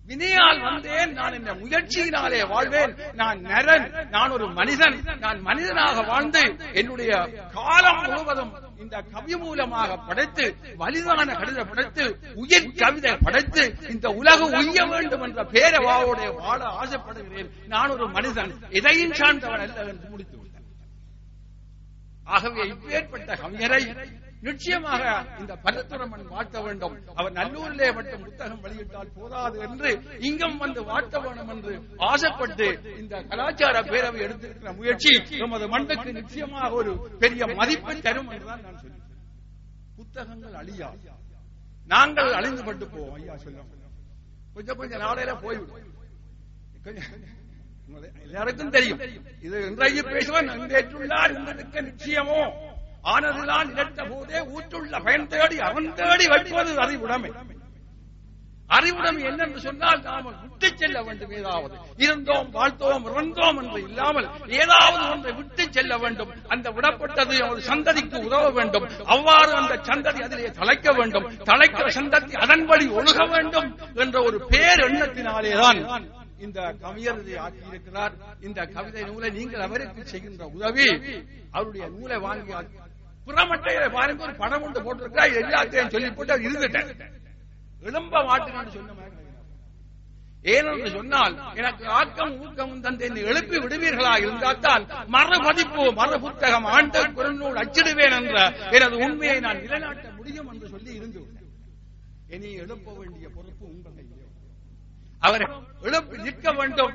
வினையால் வந்தேன் நான் இந்த முயற்சியினாலே வாழ்வேன் நான் நரன் நான் ஒரு மனிதன் நான் மனிதனாக வாழ்ந்து என்னுடைய காலம் முழுவதும் இந்த கவி மூலமாக படைத்து வலிதான கடித படைத்து உயிர் கவிதை படைத்து இந்த உலகம் உய்ய வேண்டும் என்ற பேரவாவோட வாழ ஆசைப்படுகிறேன் நான் ஒரு மனிதன் எதையும் சார்ந்தவன் அல்ல என்று முடித்து விட்டான் ஆகவே இப்பேற்பட்ட கவிஞரை நிச்சயமாக இந்த பரத்துரமன் வாழ்த்த வேண்டும் அவர் நல்லூரிலே மட்டும் புத்தகம் வெளியிட்டால் போதாது என்று இங்கும் வந்து வாழ்த்த வேண்டும் என்று ஆசைப்பட்டு இந்த கலாச்சார பேரவை எடுத்திருக்கிற முயற்சி நமது மண்ணுக்கு நிச்சயமாக ஒரு பெரிய மதிப்பை தரும் என்றுதான் நான் சொல்லுவேன் புத்தகங்கள் அழியா நாங்கள் அழிந்து பட்டு போவோம் ஐயா சொல்லுவோம் கொஞ்சம் கொஞ்சம் நாளையில போய்விடும் கொஞ்சம் எல்லாருக்கும் தெரியும் இது இன்றைய பேசுவன் அங்கேற்றுள்ளார் என்பதற்கு நிச்சயமோ ஆனதுதான் நிகழ்த்த போதே ஊற்றுள்ள பயன் தேடி அவன் தேடி வைப்பது அறிவுடைமை அறிவுடைமை என்னென்று சொன்னால் நாம் விட்டு செல்ல வேண்டும் ஏதாவது இருந்தோம் வாழ்த்தோம் இறந்தோம் என்று இல்லாமல் ஏதாவது ஒன்றை விட்டு செல்ல வேண்டும் அந்த விடப்பட்டது ஒரு சந்ததிக்கு உதவ வேண்டும் அவ்வாறு அந்த சந்ததி அதிலே தலைக்க வேண்டும் தலைக்கிற சந்ததி அதன்படி ஒழுக வேண்டும் என்ற ஒரு பேர் எண்ணத்தினாலேதான் இந்த கவியர் இதை ஆக்கியிருக்கிறார் இந்த கவிதை நூலை நீங்கள் அவருக்கு செய்கின்ற உதவி அவருடைய நூலை வாங்கி புறமட்டையில பாருங்க ஒரு படம் ஒன்று போட்டிருக்கிறார் எல்லாத்தையும் சொல்லி போட்டு அவர் இருந்துட்டேன் எழும்ப மாட்டுன்னு சொன்ன மாதிரி ஏனென்று சொன்னால் எனக்கு ஆக்கம் ஊக்கம் தந்து என்னை எழுப்பி விடுவீர்களா இருந்தால் தான் மறுபதிப்பு மறு புத்தகம் ஆண்ட குரநூல் அச்சிடுவேன் என்ற எனது உண்மையை நான் நிலைநாட்ட முடியும் என்று சொல்லி இருந்து விட்டேன் இனி எழுப்ப வேண்டிய பொறுப்பு உங்கள் கையிலே அவரை எழுப்பி நிற்க வேண்டும்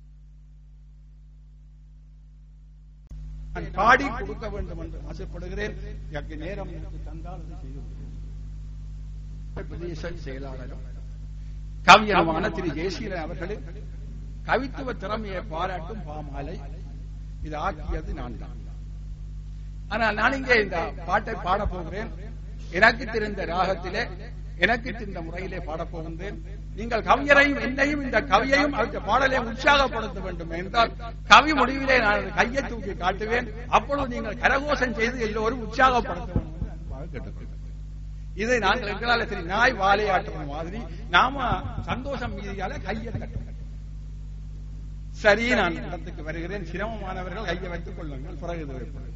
நான் பாடி கொடுக்க வேண்டும் என்று ஆசைப்படுகிறேன் எனக்கு நேரம் எனக்கு தந்தால் அதை செய்து விடுகிறேன். பிரதேச செயலாளரும் கவிஞருமான திரு ஜெயசீலன் அவர்களின் கவித்துவ திறமையை பாராட்டும் பாமாலை இது ஆக்கியது நான் தான் ஆனால் நான் இங்கே இந்த பாட்டை பாடப் போகிறேன் எனக்கு தெரிந்த ராகத்திலே எனக்கு தெரிந்த முறையிலே பாடப் போகின்றேன் நீங்கள் கவிஞரையும் என்னையும் இந்த கவியையும் அவற்றை பாடலையும் உற்சாகப்படுத்த வேண்டும் என்றால் கவி முடிவிலே நான் ஒரு கையை தூக்கி காட்டுவேன் அப்பொழுது நீங்கள் கரகோஷம் செய்து எல்லோரும் உற்சாகப்படுத்த வேண்டும் என்று அன்பாக கேட்டுக்கொள்கிறேன். இதை நாங்கள் எங்களால சரி நாய் வாழையாட்டுற மாதிரி நாம சந்தோஷம் மீதியால கையை தட்டுவோம் சரி நான் இடத்துக்கு வருகிறேன் சிரமமானவர்கள் கையை வைத்துக் கொள்ளுங்கள் பிறகு இது வைப்போம்.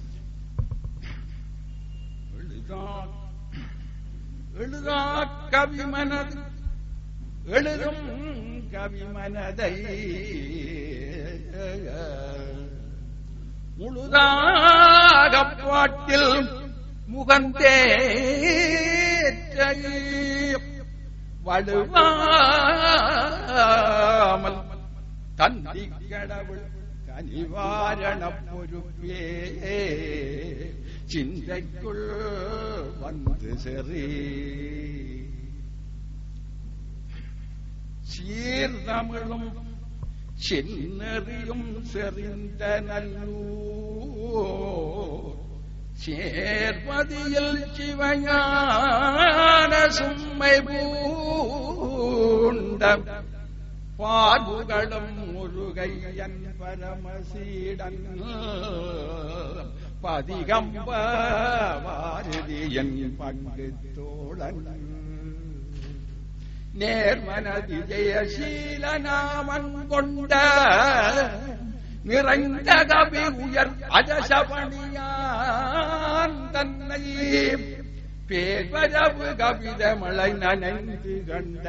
எழுதா எழுதா கவிமனது எழுதும் கவிமனதை முழுதாக பாட்டில் முகந்தே வலுவாமல் தந்தி கடவுள் கனிவாரண பொறுப்பே சிந்தைக்குள் வந்து செறி சீர்தமிழும் சென்னறியும் செறிந்த நல்லூர் சேர்மதியில் சிவஞான சும்மை பூண்ட பார்வுகளும் முருகையன் பரமசீடன் பதிகம்ப வாரதியன் பங்கு தோழன் நேர்மனதி ஜெயசீல நாமன் கொண்ட நிறைந்த கவி உயர் அஜசபணியான் தன்னை பேர்வரவு கவிதமலை நனைந்து கண்ட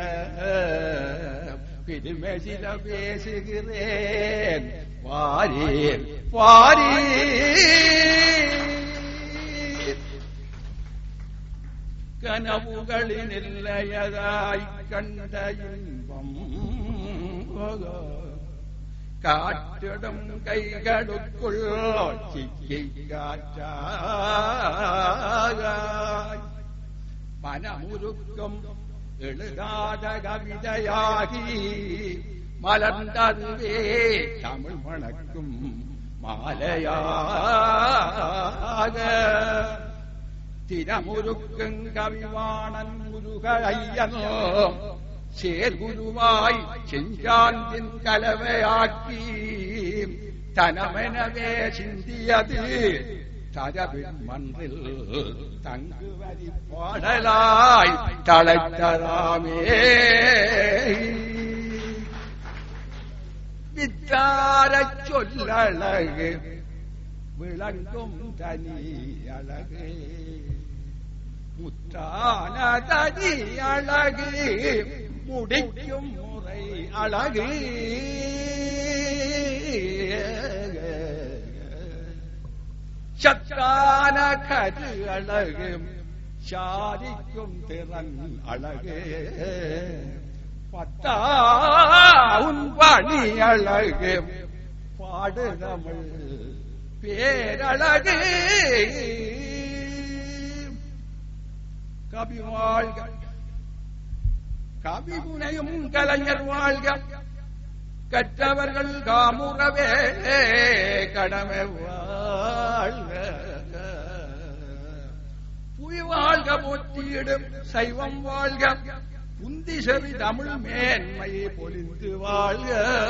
பிரிமெசில பேசுகிறேன் வாரீர் வாரீர் கனவுகளின் இல்லையதாய் கண்ட இன்பம் காற்றிடும் கைகளுக்குள் சிக்கை காற்றாய் மனமுருக்கும் எழுதாத கவிதையாகி மலர்ந்ததுவே தமிழ் மணக்கும் மாலையாக தினமுருக்கும் கவிவாணன் முருக ஐயனோ சேர்குருவாய் செஞ்சாந்தின் கலவையாக்கி தனமெனவே சிந்தியது தரவின் மன்றில் தங்குவதி பாடலாய் தழைத்தராமே வித்தாரச் சொல்லழகு விளங்கும் தனி அழகு முத்தான தனி அழகு முடிக்கும் முறை அழகு சத்தான கரு அழகு சாதிக்கும் திறன் அழகு பத்தா உன் பணி அழகு பாடு தமிழ் பேரழகு கவி வாழ்க கவி புனையும் கலைஞர் வாழ்க கற்றவர்கள் காமுறவே கடமை வாழ்க புய் வாழ்க போற்றியிடும் சைவம் வாழ்க புந்தி செவி தமிழ் மேன்மையை பொலிந்து வாழ்க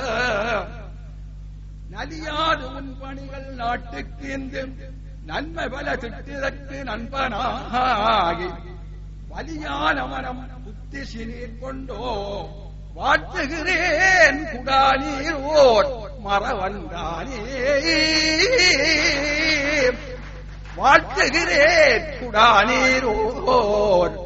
நலியாது உன் பணிகள் நாட்டுக்கு என்று நன்மை பல திட்டதற்கு நண்பனாகி வலியான மனம் புத்தி சினீர் கொண்டோ வாழ்த்துகிறேன் குடானீர் ஓர் மறவந்தானே வாழ்த்துகிறேன் குடானீர் ஓர்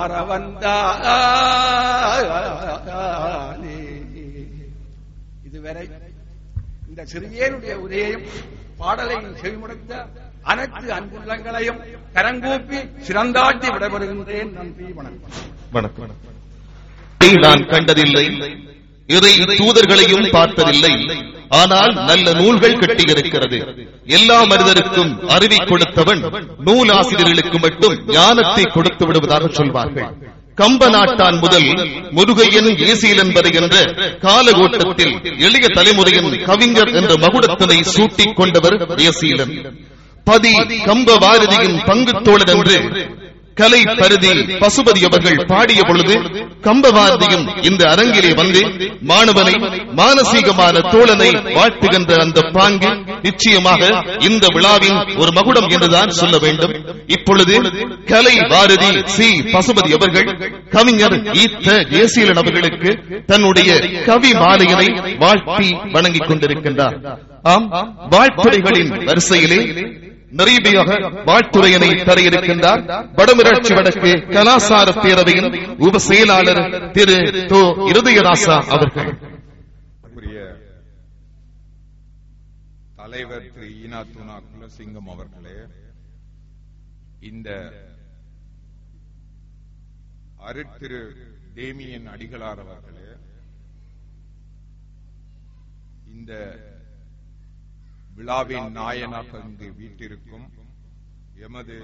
மறவந்தானே இதுவரை இந்த சிறியனுடைய உரையையும் பாடலையும் செவிமுடத்த அனைத்து அன்புள்ளங்களையும் கரங்கூப்பி சிறந்தாட்டி விடைபெறுகின்றேன் நன்றி வணக்கம் வணக்கம் நான் கண்டதில்லை இறை தூதர்களையும் பார்த்ததில்லை ஆனால் நல்ல நூல்கள் கட்டியிருக்கிறது எல்லா மனிதருக்கும் அறிவை கொடுத்தவன் நூலாசிரியர்களுக்கு மட்டும் ஞானத்தை கொடுத்து விடுவதாக சொல்வார்கள் கம்ப நாட்டான் முதல் முருகையன் ஏசீலன் வருகின்ற காலகோட்டத்தில் எளிய தலைமுறையின் கவிஞர் என்ற மகுடத்தினை சூட்டிக் கொண்டவர் ஏசீலன் பதி கம்ப பாரதியின் பங்கு தோழர் என்று கலை பருதி பசுபதி அவர்கள் பாடிய பொழுது கம்பபாரதியும் இந்த அரங்கிலே வந்து மாணவனை மானசீகமான தோழனை வாழ்த்துகின்ற அந்த பாங்கு நிச்சயமாக இந்த விழாவின் ஒரு மகுடம் என்றுதான் சொல்ல வேண்டும் இப்பொழுது கலை பாரதி சி பசுபதி அவர்கள் கவிஞர் ஈத்த ஜேசீலன் அவர்களுக்கு தன்னுடைய கவி மாலையினை வாழ்த்தி வணங்கிக் கொண்டிருக்கின்றார் ஆம் வாழ்த்துறைகளின் வரிசையிலே நிறைவாக வாழ்த்துறையினை தர இருக்கின்றார் வடமிராட்சி வடக்கு கலாசார பேரவையின் உப செயலாளர் திரு தோ இருதயராசா அவர்கள் உரிய தலைவர் திரு ஈனா துனா குலசிங்கம் அவர்களே இந்த அருட்திரு டேமியன் அடிகளார் அவர்களே இந்த விழாவின் நாயனாக இங்கு வீட்டிருக்கும் எமது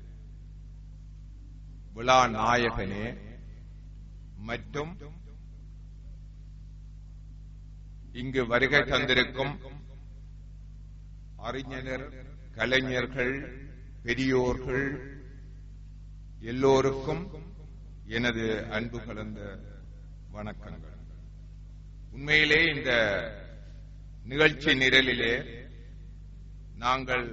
விழா நாயகனே மற்றும் இங்கு வருகை தந்திருக்கும் அறிஞர் கலைஞர்கள் பெரியோர்கள் எல்லோருக்கும் எனது அன்பு கலந்த வணக்கங்கள் உண்மையிலே இந்த நிகழ்ச்சி நிரலிலே நாங்கள்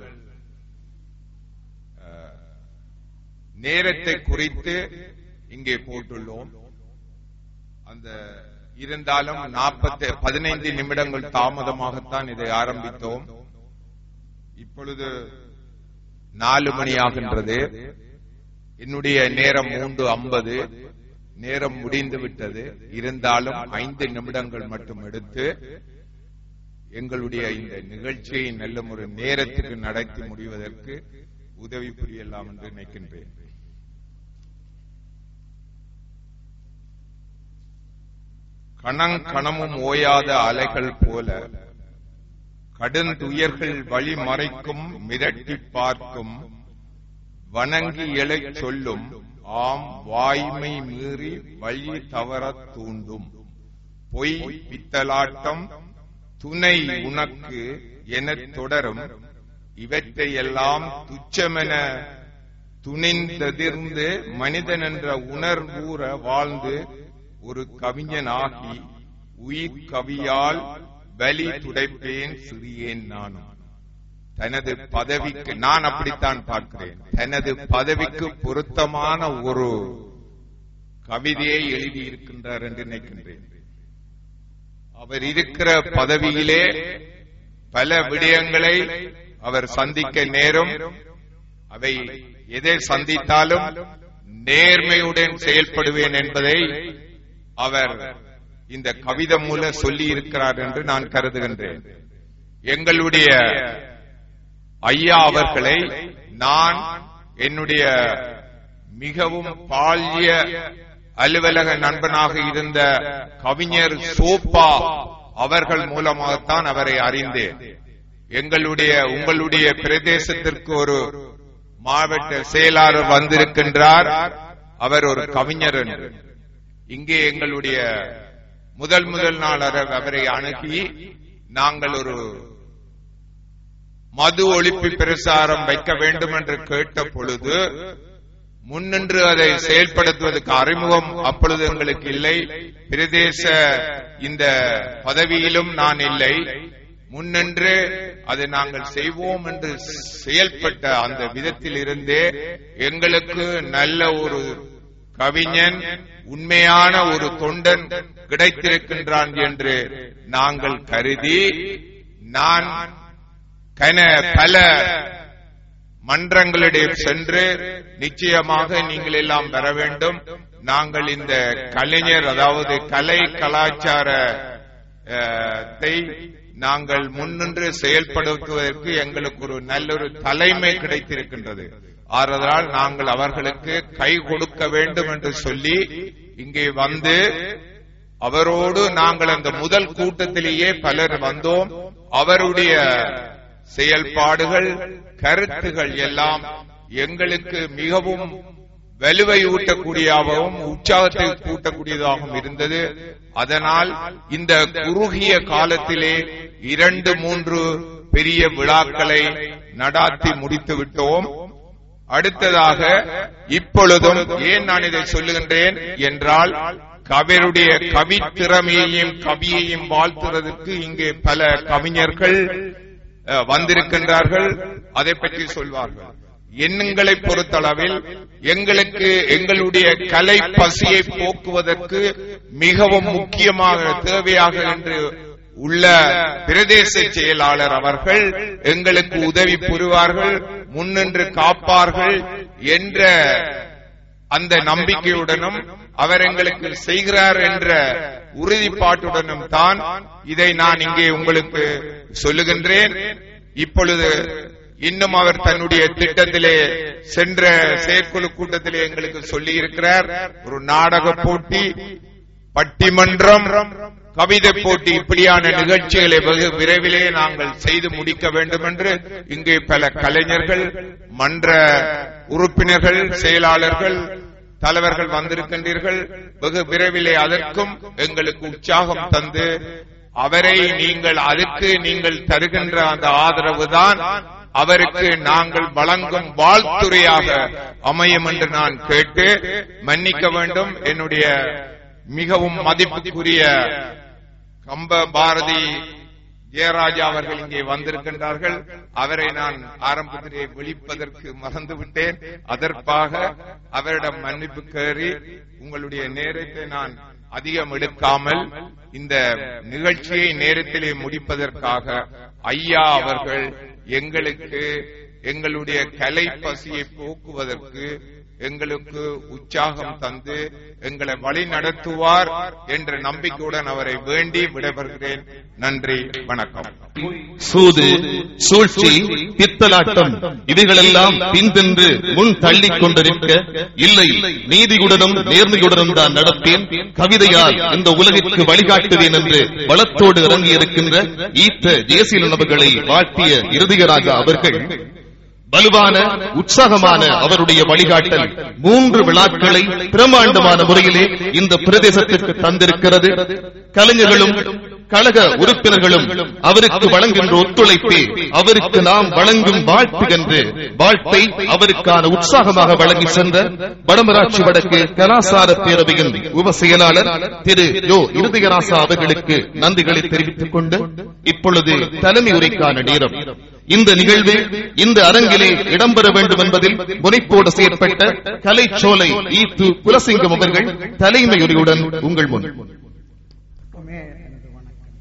அஹ், நேரத்தை குறித்து இங்கே போட்டுள்ளோம் அந்த இருந்தாலும் நாற்பத்தி பதினைந்து நிமிடங்கள் தாமதமாகத்தான் இதை ஆரம்பித்தோம் இப்பொழுது நாலு மணி ஆகின்றது என்னுடைய நேரம் மூன்று ஐம்பது நேரம் முடிந்து விட்டது இருந்தாலும் ஐந்து நிமிடங்கள் மட்டும் எடுத்து எங்களுடைய இந்த நிகழ்ச்சியை நல்ல ஒரு நேரத்துக்கு நடத்தி முடிவதற்கு உதவி புரியலாம் என்று நினைக்கின்றேன் கணங் கணமும் ஓயாத அலைகள் போல கடுந்துயர்கள் வழிமறைக்கும் மிரட்டி பார்க்கும் வணங்கி எழச் சொல்லும் ஆம் வாய்மை மீறி வழி தவறத் தூண்டும் பொய் பித்தலாட்டம் துணை உனக்கு எனத் தொடரும் இவற்றையெல்லாம் துச்சமென துணிந்ததிர்ந்து மனிதன் என்ற உணர்வூற வாழ்ந்து ஒரு கவிஞனாகி உயிர் கவியால் பலி துடைப்பேன் சிறியேன் நானும் தனது பதவிக்கு நான் அப்படித்தான் பார்க்கிறேன் தனது பதவிக்கு பொருத்தமான ஒரு கவிதையை எழுதியிருக்கின்றார் என்று நினைக்கின்றேன் அவர் இருக்கிற பதவியிலே பல விடயங்களை அவர் சந்திக்க நேரும் அவை எதை சந்தித்தாலும் நேர்மையுடன் செயல்படுவேன் என்பதை அவர் இந்த கவிதை மூலம் சொல்லி இருக்கிறார் என்று நான் கருதுகின்றேன் எங்களுடைய ஐயா அவர்களை நான் என்னுடைய மிகவும் பால்ய அலுவலக நண்பனாக இருந்த கவிஞர் சோப்பா அவர்கள் மூலமாகத்தான் அவரை அறிந்தேன் எங்களுடைய உங்களுடைய பிரதேசத்திற்கு ஒரு மாவட்ட செயலாளர் வந்திருக்கின்றார் அவர் ஒரு கவிஞர் என்று இங்கே எங்களுடைய முதல் முதல் நாள் அவர் அவரை அணுகி நாங்கள் ஒரு மது ஒழிப்பு பிரசாரம் வைக்க வேண்டும் என்று கேட்ட பொழுது முன்னின்று அதை செயல்படுத்துவதற்கு அறிமுகம் அப்பொழுது எங்களுக்கு இல்லை பிரதேச இந்த பதவியிலும் நான் இல்லை முன்னின்று அதை நாங்கள் செய்வோம் என்று செயல்பட்ட அந்த விதத்தில் இருந்தே எங்களுக்கு நல்ல ஒரு கவிஞன் உண்மையான ஒரு தொண்டன் கிடைத்திருக்கின்றான் என்று நாங்கள் கருதி நான் கன பல மன்றங்களிடையே சென்று நிச்சயமாக நீங்கள் எல்லாம் பெற வேண்டும் நாங்கள் இந்த கலைஞர் அதாவது கலை கலாச்சாரத்தை நாங்கள் முன்னின்று செயல்படுத்துவதற்கு எங்களுக்கு ஒரு நல்ல ஒரு தலைமை கிடைத்திருக்கின்றது ஆறுதலால் நாங்கள் அவர்களுக்கு கை கொடுக்க வேண்டும் என்று சொல்லி இங்கே வந்து அவரோடு நாங்கள் அந்த முதல் கூட்டத்திலேயே பலர் வந்தோம் அவருடைய செயல்பாடுகள் கருத்துகள் எல்லாம் எங்களுக்கு மிகவும் வலுவை ஊட்டக்கூடியதாகவும் உற்சாகத்தை கூட்டக்கூடியதாகவும் இருந்தது அதனால் இந்த குறுகிய காலத்திலே இரண்டு மூன்று பெரிய விழாக்களை நடாத்தி முடித்து விட்டோம் அடுத்ததாக இப்பொழுதும் ஏன் நான் இதை சொல்லுகின்றேன் என்றால் கவிருடைய கவி திறமையையும் கவியையும் வாழ்த்துறதுக்கு இங்கே பல கவிஞர்கள் அஹ், வந்திருக்கின்றார்கள் அதை பற்றி சொல்வார்கள் எண்ணங்களை பொறுத்தளவில் எங்களுக்கு எங்களுடைய கலை பசியை போக்குவதற்கு மிகவும் முக்கியமாக தேவையாக என்று உள்ள பிரதேச செயலாளர் அவர்கள் எங்களுக்கு உதவி புரிவார்கள் முன்னின்று காப்பார்கள் என்ற அந்த நம்பிக்கையுடனும் அவர் எங்களுக்கு செய்கிறார் என்ற உறுதிப்பாட்டுடனும் தான் இதை நான் இங்கே உங்களுக்கு சொல்லுகின்றேன் இப்பொழுது இன்னும் அவர் தன்னுடைய திட்டத்திலே சென்ற செயற்குழு கூட்டத்திலே எங்களுக்கு சொல்லி இருக்கிறார் ஒரு நாடக போட்டி பட்டிமன்றம் கவிதை போட்டி இப்படியான நிகழ்ச்சிகளை வெகு விரைவிலே நாங்கள் செய்து முடிக்க வேண்டும் என்று இங்கே பல கலைஞர்கள் மன்ற உறுப்பினர்கள் செயலாளர்கள் தலைவர்கள் வந்திருக்கின்றீர்கள் வெகு விரைவிலே அதற்கும் எங்களுக்கு உற்சாகம் தந்து அவரை நீங்கள் அதுக்கு நீங்கள் தருகின்ற அந்த ஆதரவு தான் அவருக்கு நாங்கள் வழங்கும் வாழ்த்துறையாக அமையும் என்று நான் கேட்டு மன்னிக்க வேண்டும் என்னுடைய மிகவும் மதிப்புக்குரிய கம்ப பாரதி ஜெயராஜா அவர்கள் இங்கே வந்திருக்கின்றார்கள் அவரை நான் ஆரம்பத்திலே விழிப்பதற்கு மறந்துவிட்டேன் அதற்காக அவரிடம் மன்னிப்பு கோரி உங்களுடைய நேரத்தை நான் அதிகம் எடுக்காமல் இந்த நிகழ்ச்சியை நேரத்திலே முடிப்பதற்காக ஐயா அவர்கள் எங்களுக்கு எங்களுடைய கலை பசியை போக்குவதற்கு எங்களுக்கு உற்சாகம் தந்து எங்களை வழி நடத்துவார் என்ற நம்பிக்கையுடன் அவரை வேண்டி விடைபெறுகிறேன் நன்றி வணக்கம் சூது சூழ்ச்சி பித்தலாட்டம் இவைகளெல்லாம் பின்தென்று முன் தள்ளிக் கொண்டிருக்க இல்லை நீதியுடனும் நேர்மையுடனும் தான் நடப்பேன் கவிதையால் இந்த உலகிற்கு வழிகாட்டுவேன் என்று வளத்தோடு இறங்கியிருக்கின்ற ஈத்த ஜேசிலன் அவர்களை வாழ்த்திய இறுதியராக அவர்கள் வலுவான உற்சாகமான அவருடைய வழிகாட்டல் மூன்று விழாக்களை பிரமாண்டமான முறையிலே இந்த பிரதேசத்திற்கு தந்திருக்கிறது கலைஞர்களும் கழக உறுப்பினர்களும் அவருக்கு வழங்குகின்ற ஒத்துழைப்பே அவருக்கு நாம் வழங்கும் வாழ்த்து என்று வாழ்த்தை அவருக்கான உற்சாகமாக வழங்கி சென்ற வடமராட்சி வடக்கு கலாசார பேரவையின் உப செயலாளர் திரு யோ இருதயராசா அவர்களுக்கு நன்றிகளை தெரிவித்துக் கொண்டு இப்பொழுது தலைமை உரைக்கான நேரம் இந்த நிகழ்வு இந்த அரங்கிலே இடம்பெற வேண்டும் என்பதில் முனைப்போடு செயற்பட்ட கலைச்சோலை ஈத்து குலசிங்கம் அவர்கள் தலைமை உரையுடன் உங்கள் முன் எனது வணக்கம்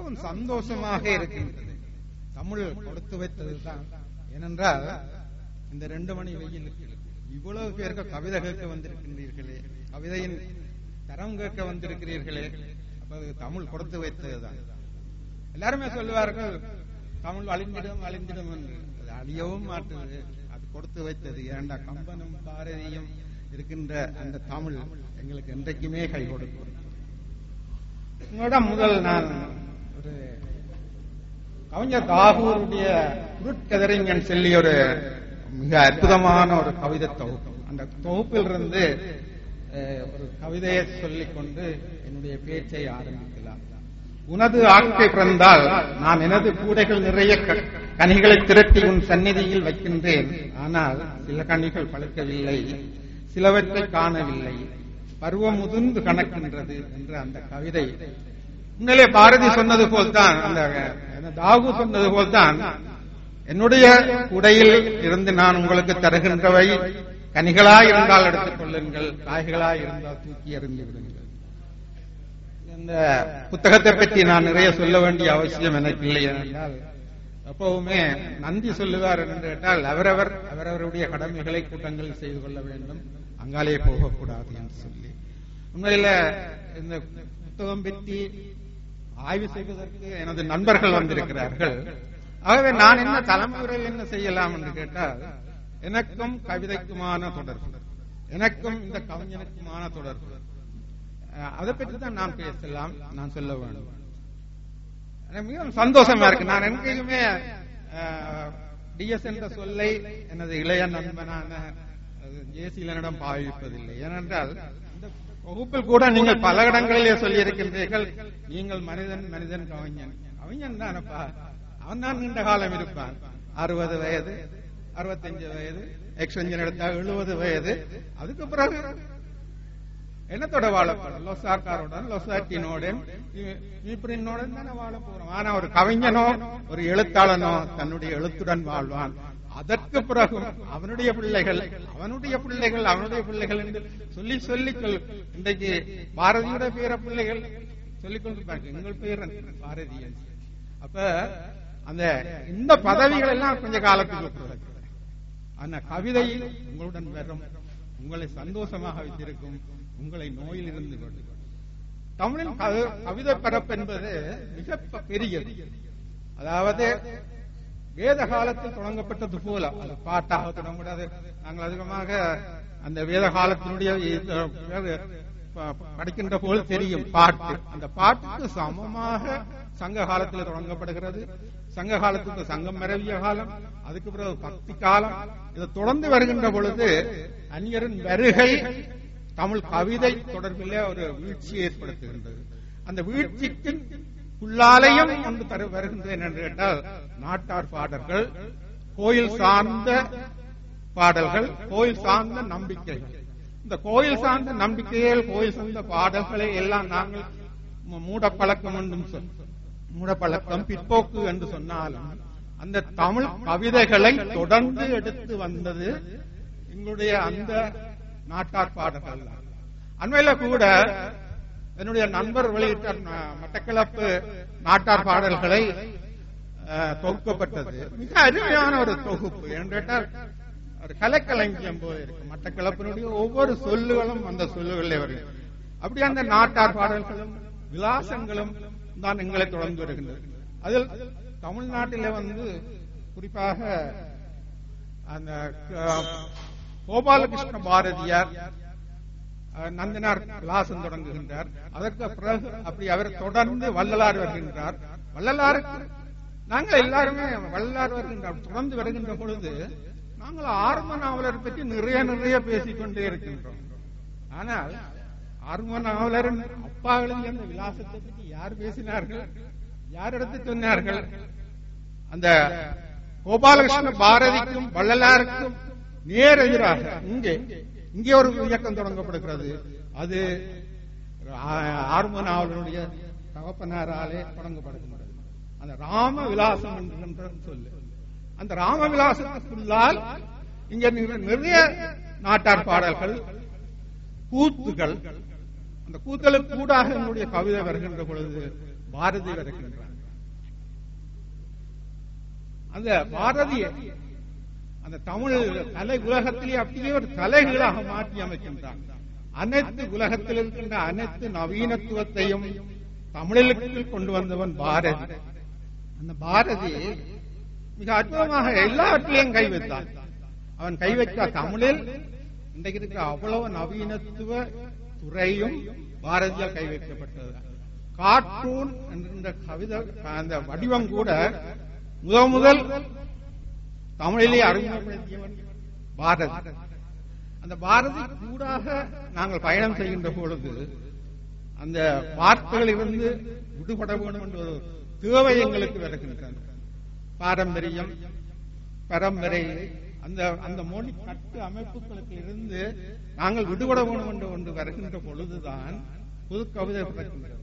மிகவும் சந்தோஷமாக இருக்கின்றது தமிழ் கொடுத்து வைத்ததுதான் ஏனென்றால் இந்த ரெண்டு மணி வெயிலுக்கு இவ்வளவு பேருக்கு கவிதை கேட்க வந்திருக்கின்றீர்களே கவிதையின் தரம் கேட்க வந்திருக்கிறீர்களே அப்ப அது தமிழ் கொடுத்து வைத்ததுதான் எல்லாருமே சொல்லுவார்கள் தமிழ் அழிந்திடும் அழிந்திடும் என்று அது அழியவும் மாட்டுது அது கொடுத்து வைத்தது ஏண்டா கம்பனும் பாரதியும் இருக்கின்ற அந்த தமிழ் எங்களுக்கு என்றைக்குமே கை கொடுக்கும் உங்களிடம் முதல் நான் ஒரு கவிஞர் தாகூருடைய குருட்கதறிஞன் சொல்லி ஒரு மிக அற்புதமான ஒரு கவிதை தொகுப்பு அந்த தொகுப்பிலிருந்து அஹ், ஒரு கவிதையை சொல்லிக் கொண்டு என்னுடைய பேச்சை ஆரம்பிக்கலாம் உனது ஆக்கை பிறந்தால் நான் எனது கூடைகள் நிறைய க- கனிகளை திரட்டி உன் சந்நிதியில் வைக்கின்றேன் ஆனால் சில கனிகள் பழுக்கவில்லை சிலவற்றை காணவில்லை பருவம் முதிர்ந்து கணக்கின்றது என்ற அந்த கவிதை உண்மையிலே பாரதி சொன்னது போல்தான் அந்த அந்த தாகு சொன்னது போல்தான் என்னுடைய உடையில் இருந்து நான் உங்களுக்கு தருகின்றவை கனிகளா இருந்தால் எடுத்துக் கொள்ளுங்கள் காய்களா இருந்தால் தூக்கி எறிந்து விடுங்கள் இந்த புத்தகத்தை பற்றி நான் நிறைய சொல்ல வேண்டிய அவசியம் எனக்கு இல்லை என்றால் எப்பவுமே நன்றி சொல்லுவார் என்று கேட்டால் அவரவர் அவரவருடைய கடமைகளை கூட்டங்கள் செய்து கொள்ள வேண்டும் அங்காலே போகக்கூடாது என்று சொல்லி உண்மையில இந்த புத்தகம் பற்றி ஆய்வு செய்வதற்கு எனது நண்பர்கள் வந்திருக்கிறார்கள் ஆகவே நான் என்ன தலைமுறையில் என்ன செய்யலாம் என்று கேட்டால் எனக்கும் கவிதைக்குமான தொடர்பு எனக்கும் இந்த கவிஞனுக்குமான தொடர்பு அஹ், அதை பற்றி தான் நான் பேசலாம் நான் சொல்ல வேண்டும் எனக்கு மிகவும் சந்தோஷமா இருக்கு நான் எங்கேயுமே டிஎஸ் என்ற சொல்லை எனது இளைய நண்பனான ஜேசிலனிடம் பாவிப்பதில்லை ஏனென்றால் இந்த வகுப்பில் கூட நீங்கள் பல இடங்களிலே சொல்லியிருக்கின்றீர்கள் நீங்கள் மனிதன் மனிதன் கவிஞன் கவிஞன் தானப்பா அவன் தான் நீண்ட காலம் இருப்பான் அறுபது வயது அறுபத்தஞ்சு வயது எக்ஸ்டென்ஷன் எடுத்தா எழுபது வயது அதுக்கு பிறகு என்னத்தோட வாழ போறோம் லொசாக்காரோடன் லொசாட்டினோட மீப்ரினோட தானே வாழ போறோம் ஆனா ஒரு கவிஞனோ ஒரு எழுத்தாளனோ தன்னுடைய எழுத்துடன் வாழ்வான் அதற்கு பிறகு அவனுடைய பிள்ளைகள் அவனுடைய பிள்ளைகள் அவனுடைய பிள்ளைகள் என்று சொல்லி சொல்லி சொல் இன்றைக்கு பாரதியோட பேர பிள்ளைகள் சொல்லிக் கொண்டிருப்பாங்க எங்கள் பேர் பாரதி என்று. அப்ப அந்த இந்த பதவிகள் எல்லாம் கொஞ்ச காலத்துக்கு பிறகு ஆனா கவிதை உங்களுடன் வரும் உங்களை சந்தோஷமாக வைத்திருக்கும் உங்களை நோயில் இருந்து கொண்டு தமிழின் கவி- கவிதை பரப்பு என்பது மிக ப- பெரியது அதாவது வேத காலத்தில் தொடங்கப்பட்டது போல அது பாட்டாக தொடங்கக்கூடாது நாங்கள் அதிகமாக அந்த வேத காலத்தினுடைய இது, வேத- ப- படிக்கின்ற போல் தெரியும் பாட்டு அந்த பாட்டுக்கு சமமாக சங்க காலத்தில் தொடங்கப்படுகிறது சங்க காலத்துக்கு சங்கம் மரவிய காலம் அதுக்கு பிறகு பக்தி காலம் இது தொடர்ந்து வருகின்ற பொழுது அந்நியரின் வருகை தமிழ் கவிதை தொடர்பிலே ஒரு வீழ்ச்சி ஏற்படுத்துகின்றது அந்த வீழ்ச்சிக்கு உள்ளாலையும் ஒன்று தரு வருகின்றேன் என்று கேட்டால் நாட்டார் பாடல்கள் கோயில் சார்ந்த பாடல்கள் கோயில் சார்ந்த நம்பிக்கைகள் இந்த கோயில் சார்ந்த நம்பிக்கைகள் கோயில் சார்ந்த பாடல்களை எல்லாம் நாங்கள் மு- மூடப்பழக்கம் என்றும் சொல் மூடப்பழக்கம் பிற்போக்கு என்று சொன்னாலும் அந்த தமிழ் கவிதைகளை தொடர்ந்து எடுத்து வந்தது எங்களுடைய அந்த நாட்டார் பாடல்கள் தான். அண்மையில கூட என்னுடைய நண்பர் வெளியிட்ட ந- மட்டக்களப்பு நாட்டார் பாடல்களை அஹ், தொகுக்கப்பட்டது மிக அருமையான ஒரு தொகுப்பு என்று கேட்டால் ஒரு கலைக்களஞ்சியம் போல இருக்கு மட்டக்களப்பினுடைய ஒவ்வொரு சொல்லுகளும் அந்த சொல்லுகளிலே வருகிறது அப்படி அந்த நாட்டார் பாடல்களும் விலாசங்களும் தான் எங்களை தொடர்ந்து வருகின்றது அதில் தமிழ்நாட்டிலே வந்து குறிப்பாக அந்த க- கோபாலகிருஷ்ண பாரதியார் அஹ், நந்தினார் விலாசம் தொடங்குகின்றார் அதற்கு பிறகு அப்படி அவர் தொடர்ந்து வள்ளலார் வருகின்றார் வள்ளலாருக்கு நாங்கள் எல்லாருமே வள்ளலார் வருகின்றார் தொடர்ந்து வருகின்ற பொழுது நாங்கள் ஆர்ம நாவலர் பற்றி நிறைய நிறைய பேசிக்கொண்டே இருக்கின்றோம் ஆனால் ஆர்ம நாவலரின் அப்பா எழுதிய அந்த விலாசத்தை பற்றி யார் பேசினார்கள் யார் எடுத்து சொன்னார்கள் அந்த கோபாலகிருஷ்ண பாரதிக்கும் வள்ளலாருக்கும் நேர் எதிராக இங்கே இங்கே ஒரு இயக்கம் தொடங்கப்படுகிறது அது ஆ- ஆர்ம நாவலருடைய தகப்பனாராலே தொடங்கப்படுகின்றது அந்த ராம விலாசம் என்கின்ற சொல்லு அந்த ராம விலாசத்துக்குள்ளால் இங்க நிற- நிறைய நாட்டார் பாடல்கள் கூத்துகள் அந்த கூத்தலுக்கு கூடாக என்னுடைய கவிதை வருகின்ற பொழுது பாரதி வருகின்றார் அந்த பாரதிய அந்த தமிழ் கலை உலகத்திலே அப்படியே ஒரு தலைகளாக மாற்றி அமைக்கின்றான் அனைத்து உலகத்தில் இருக்கின்ற அனைத்து நவீனத்துவத்தையும் தமிழுக்கு கொண்டு வந்தவன் பாரதி அந்த பாரதி மிக அற்புதமாக எல்லாவற்றிலையும் கை வைத்தான் அவன் கை வைத்த தமிழில் இன்றைக்கு இருக்கிற அவ்வளவு நவீனத்துவ துறையும் பாரதியால் கை வைக்கப்பட்டது கார்ட்டூன் என்ற கவிதை அந்த வடிவம் கூட முதல் முதல் தமிழிலே அறிமுகப்படுத்தியவன் பாரதி அந்த பாரதி கூடாக நாங்கள் பயணம் செய்கின்ற பொழுது அந்த வார்த்தைகளிலிருந்து விடுபட வேண்டும் என்ற ஒரு தேவை எங்களுக்கு வருகின்றது பாரம்பரியம் பரம்பரை அந்த அந்த மொழி கட்டு அமைப்புகளுக்கு இருந்து நாங்கள் விடுபட வேண்டும் என்று ஒன்று வருகின்ற பொழுதுதான் புது கவிதை பிறக்கின்றது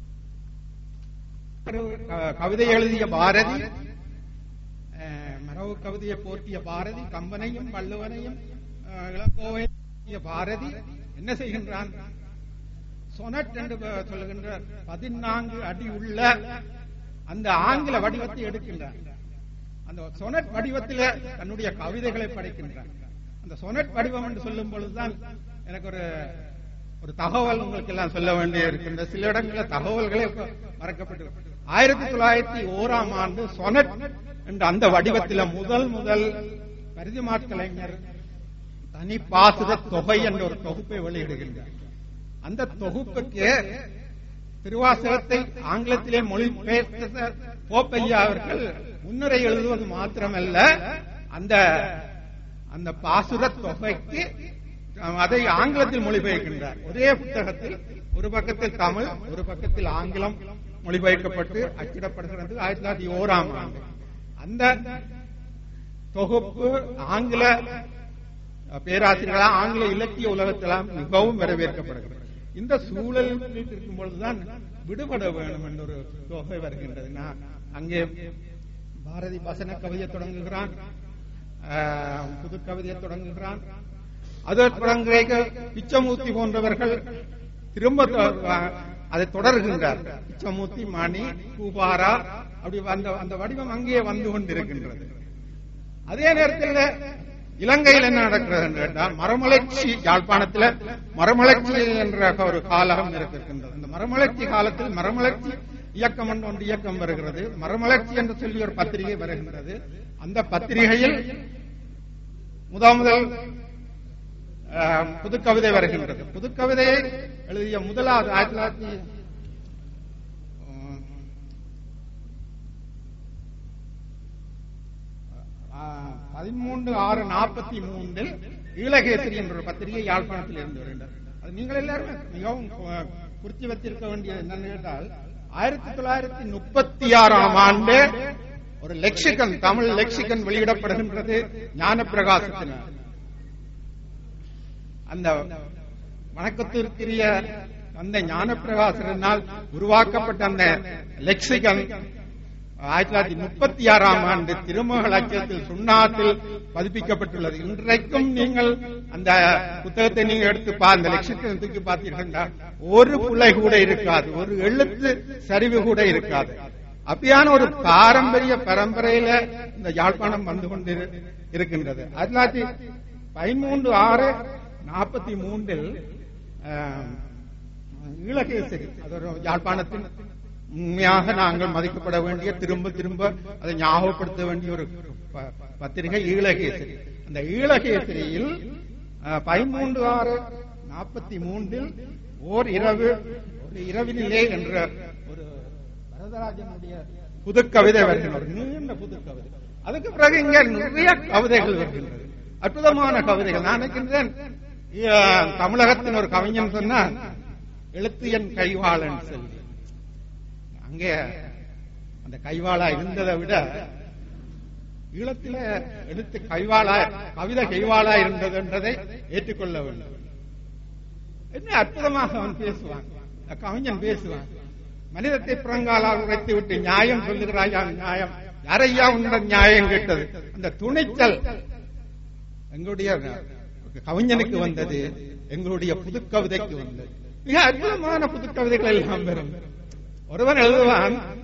ஒரு க- கவிதை எழுதிய பாரதி அஹ், மரபு கவிதையை போற்றிய பாரதி கம்பனையும் வள்ளுவனையும் அஹ், இளங்கோவையும் போற்றிய பாரதி என்ன செய்கின்றான் சொனட் என்று ப- சொல்லுகின்ற பதினான்கு அடி உள்ள அந்த ஆங்கில வடிவத்தை எடுக்கின்றான் அந்த சொனட் வடிவத்தில தன்னுடைய கவிதைகளை படைக்கின்றான் அந்த சொனட் வடிவம் என்று சொல்லும் பொழுதுதான் எனக்கு ஒரு ஒரு தகவல் உங்களுக்கு எல்லாம் சொல்ல வேண்டிய இருக்கின்ற சில இடங்களில் தகவல்களே இப்ப மறக்கப்பட்டு ஆயிரத்தி தொள்ளாயிரத்தி ஓராம் ஆண்டு சொனட் என்ற அந்த வடிவத்தில முதல் முதல் பரிதிமாற் கலைஞர் தனி பாசுர தொகை என்ற ஒரு தொகுப்பை வெளியிடுகின்றார் அந்த தொகுப்புக்கு திருவாசகத்தை ஆங்கிலத்திலே மொழிபெயர்த்த போப்பையா அவர்கள் முன்னுரை எழுதுவது மாத்திரமல்ல அந்த அந்த பாசுர தொகைக்கு அஹ், அதை ஆங்கிலத்தில் மொழிபெயர்க்கின்றார் ஒரே புத்தகத்தில் ஒரு பக்கத்தில் தமிழ் ஒரு பக்கத்தில் ஆங்கிலம் மொழிபெயர்க்கப்பட்டு அச்சிடப்படுகிறது ஆயிரத்தி தொள்ளாயிரத்தி ஓராம் ஆண்டு அந்த தொகுப்பு ஆங்கில பேராசிரியர்களால் ஆங்கில இலக்கிய உலகத்திலாம் மிகவும் வரவேற்கப்படுகிறது இந்த சூழலில் இருக்கும் பொழுதுதான் விடுபட வேண்டும் என்ற ஒரு தொகை வருகின்றது நான் அங்கே பாரதி வசன கவிதையை தொடங்குகிறான் ஆஹ், புது கவிதையை தொடங்குகிறான் அதற்கு தொடங்குகிற பிச்சமூர்த்தி போன்றவர்கள் திரும்ப தொ- ஆஹ், அதை தொடர்கின்றார் பிச்சமூர்த்தி மணி பூபாரா அப்படி அந்த அந்த வடிவம் அங்கே வந்து கொண்டிருக்கின்றது அதே நேரத்தில் இலங்கையில் என்ன நடக்கிறது என்று கேட்டால் மரமலர்ச்சி யாழ்ப்பாணத்தில் மரமலர்ச்சி என்ற ஒரு காலம் இருக்கின்றது அந்த மரமலர்ச்சி காலத்தில் மரமலர்ச்சி இயக்கம் என்று ஒன்று இயக்கம் வருகிறது மரமலர்ச்சி என்று சொல்லி ஒரு பத்திரிகை வருகின்றது அந்த பத்திரிகையில் முதல் முதல் ஆஹ், புதுக்கவிதை வருகின்றது புதுக்கவிதையை எழுதிய முதலாவது ஆயிரத்தி தொள்ளாயிரத்தி ஆஹ், ஆஹ், பதிமூன்று ஆறு நாற்பத்தி மூன்றில் ஈழகேசரி என்ற ஒரு பத்திரிகை யாழ்ப்பாணத்தில் இருந்து வருகின்றது அது நீங்கள் எல்லாரும் மிகவும் கு- குறித்து வைத்திருக்க வேண்டியது என்னன்னு கேட்டால் ஆயிரத்தி தொள்ளாயிரத்தி முப்பத்தி ஆறாம் ஆண்டு ஒரு லெக்சிகன் தமிழ் லெக்சிகன் வெளியிடப்படுகின்றது ஞானப்பிரகாசத்தினர் அந்த வணக்கத்திற்குரிய அந்த ஞானப்பிரகாசனால் உருவாக்கப்பட்ட அந்த லெக்சிகன் ஆயிரத்தி தொள்ளாயிரத்தி முப்பத்தி ஆறாம் ஆண்டு திருமகள் அச்சத்தில் சுண்ணாத்தில் பதிப்பிக்கப்பட்டுள்ளது இன்றைக்கும் நீங்கள் அந்த புத்தகத்தை நீங்க எடுத்து பா அந்த லட்சத்தின் தூக்கி பார்த்தீர்கள்னா ஒரு புள்ளை கூட இருக்காது ஒரு எழுத்து சரிவு கூட இருக்காது அப்படியான ஒரு பாரம்பரிய பரம்பரையில இந்த யாழ்ப்பாணம் வந்து கொண்டு இரு- இருக்கின்றது ஆயிரத்தி தொள்ளாயிரத்தி பதிமூன்று ஆறு நாற்பத்தி மூன்றில் ஆஹ், ஈழகேசரி அது ஒரு யாழ்ப்பாணத்தின் உண்மையாக நாங்கள் மதிக்கப்பட வேண்டிய திரும்ப திரும்ப அதை ஞாபகப்படுத்த வேண்டிய ஒரு ப- பத்திரிகை ஈழகேசரி அந்த ஈழகேசரியில் அஹ், பதிமூன்று ஆறு நாற்பத்தி மூன்றில் ஓர் இரவு ஒரு இரவினிலே என்ற ஒரு வரதராஜனுடைய புதுக்கவிதை வருகின்றது ஒரு நீண்ட புதுக்கவிதை அதுக்கு பிறகு இங்க நிறைய கவிதைகள் வருகின்றது அற்புதமான கவிதைகள் நான் நினைக்கின்றேன் அஹ், தமிழகத்தின் ஒரு கவிஞன் சொன்னார் எழுத்து என் கைவாளன் செல்வி அங்கே அந்த கைவாளா இருந்ததை விட ஈழத்தில எடுத்து கைவாளா கவிதை கைவாளா இருந்தது என்றதை ஏற்றுக்கொள்ள வேண்டும் என்ன அற்புதமாக அவன் பேசுவான் அந்த கவிஞன் பேசுவான் மனிதத்தை புறங்காலால் உரைத்து விட்டு நியாயம் சொல்லுகிறாயா நியாயம் யாரையா உன்னிடம் நியாயம் கேட்டது அந்த துணிச்சல் எங்களுடைய கவிஞனுக்கு வந்தது எங்களுடைய புதுக்கவிதைக்கு வந்தது மிக அற்புதமான புதுக்கவிதைகள் எல்லாம் வரும் ஒருவன் எழுதுவான்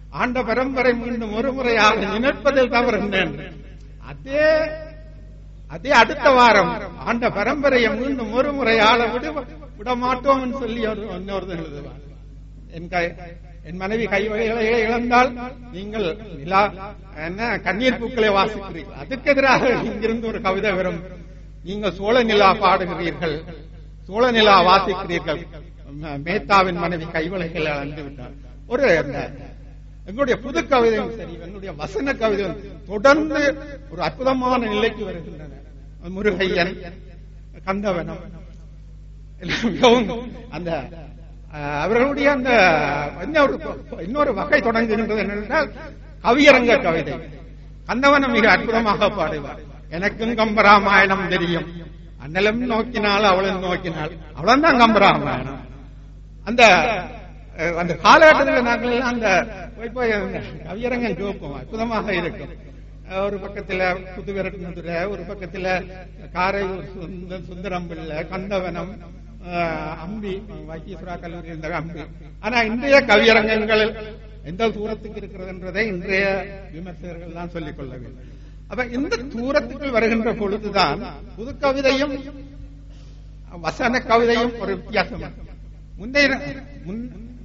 ஆண்ட பரம்பரை மீண்டும் ஒரு முறையாக நினைப்பதில் தவறுந்தேன் அதே அதே அடுத்த வாரம் ஆண்ட பரம்பரையை மீண்டும் ஒரு முறை ஆள விட விட மாட்டோம் சொல்லி ஒரு இன்னொருத்தன் எழுதுவார் என் கை என் மனைவி கை வகைகளை இழந்தால் நீங்கள் நிலா என்ன கண்ணீர் பூக்களை வாசிக்கிறீர்கள் அதுக்கு எதிராக இங்கிருந்து ஒரு கவிதை வரும் நீங்கள் சோழ நிலா பாடுகிறீர்கள் சோழ நிலா வாசிக்கிறீர்கள் ம- மேத்தாவின் மனைவி கைவளைகளை அழிந்து விட்டார் ஒரு அந்த எங்களுடைய புது கவிதையும் சரி என்னுடைய வசன கவிதையும் தொடர்ந்து ஒரு அற்புதமான நிலைக்கு வருகின்றன முருகையன் கந்தவனம் எல்லாம் மிகவும் அந்த அஹ், அவர்களுடைய அந்த இன்னொரு இன்னொரு வகை தொடங்குகின்றது என்னென்றால் கவியரங்க கவிதை கந்தவனம் மிக அற்புதமாக பாடுவார் எனக்கும் கம்பராமாயணம் தெரியும் அண்ணலும் நோக்கினால் அவளும் நோக்கினாள் அவளும் தான் கம்பராமாயணம் அந்த அஹ், அந்த காலகட்டத்தில் நாங்கள் எல்லாம் அந்த போய் போய் அந்த கவியரங்கம் கேட்போம் அற்புதமாக இருக்கும் அஹ், ஒரு பக்கத்துல புதுவிரட்டுனதுரை ஒரு பக்கத்துல காரையூர் சுந்த சுந்தரம் பிள்ளை கந்தவனம் அஹ், அம்பி வைத்தீஸ்வரா கல்லூரி இருந்த அம்பி ஆனா இன்றைய கவியரங்கங்கள் எந்த தூரத்துக்கு இருக்கிறதுன்றதை இன்றைய விமர்சகர்கள் தான் சொல்லிக் கொள்ள வேண்டும் அப்ப இந்த தூரத்துக்குள் வருகின்ற பொழுதுதான் புது கவிதையும் வசன கவிதையும் ஒரு வித்தியாசம் முந்தைய முன்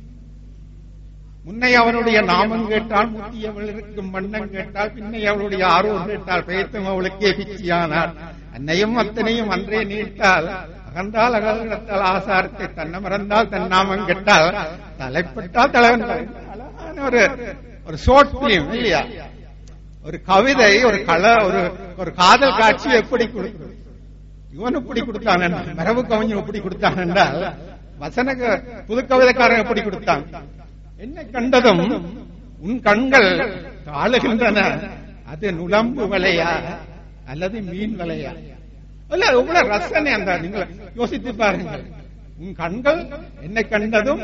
முன்னை அவனுடைய நாமம் கேட்டால் முத்தியவள் இருக்கும் வண்ணம் கேட்டால் பின்னை அவளுடைய ஆர்வம் கேட்டால் பெயர்த்தும் அவளுக்கே பிச்சியானாள் அன்னையும் அத்தனையும் அன்றே நீட்டால் அகன்றால் அகலத்தால் ஆசாரத்தை தன்னை மறந்தால் தன் நாமம் கெட்டால் தலைப்பட்டால் தலைவன் அழகான ஒரு ஒரு ஷார்ட் பிலிம் இல்லையா ஒரு கவிதை ஒரு கல ஒரு ஒரு காதல் காட்சி எப்படி கொடுக்கிறது இவன் இப்படி கொடுத்தான் என்றால், மரபு கவிஞன் இப்படி கொடுத்தான் என்றால் வசன க- புது கவிதைக்காரன் எப்படி கொடுத்தான் என்னை கண்டதும் உன் கண்கள் தாழுகின்றன அது நுளம்பு வலையா அல்லது மீன் வலையா இல்ல இவ்வளவு ரசனை அந்த நீங்கள் யோசித்து பாருங்கள் உன் கண்கள் என்னை கண்டதும்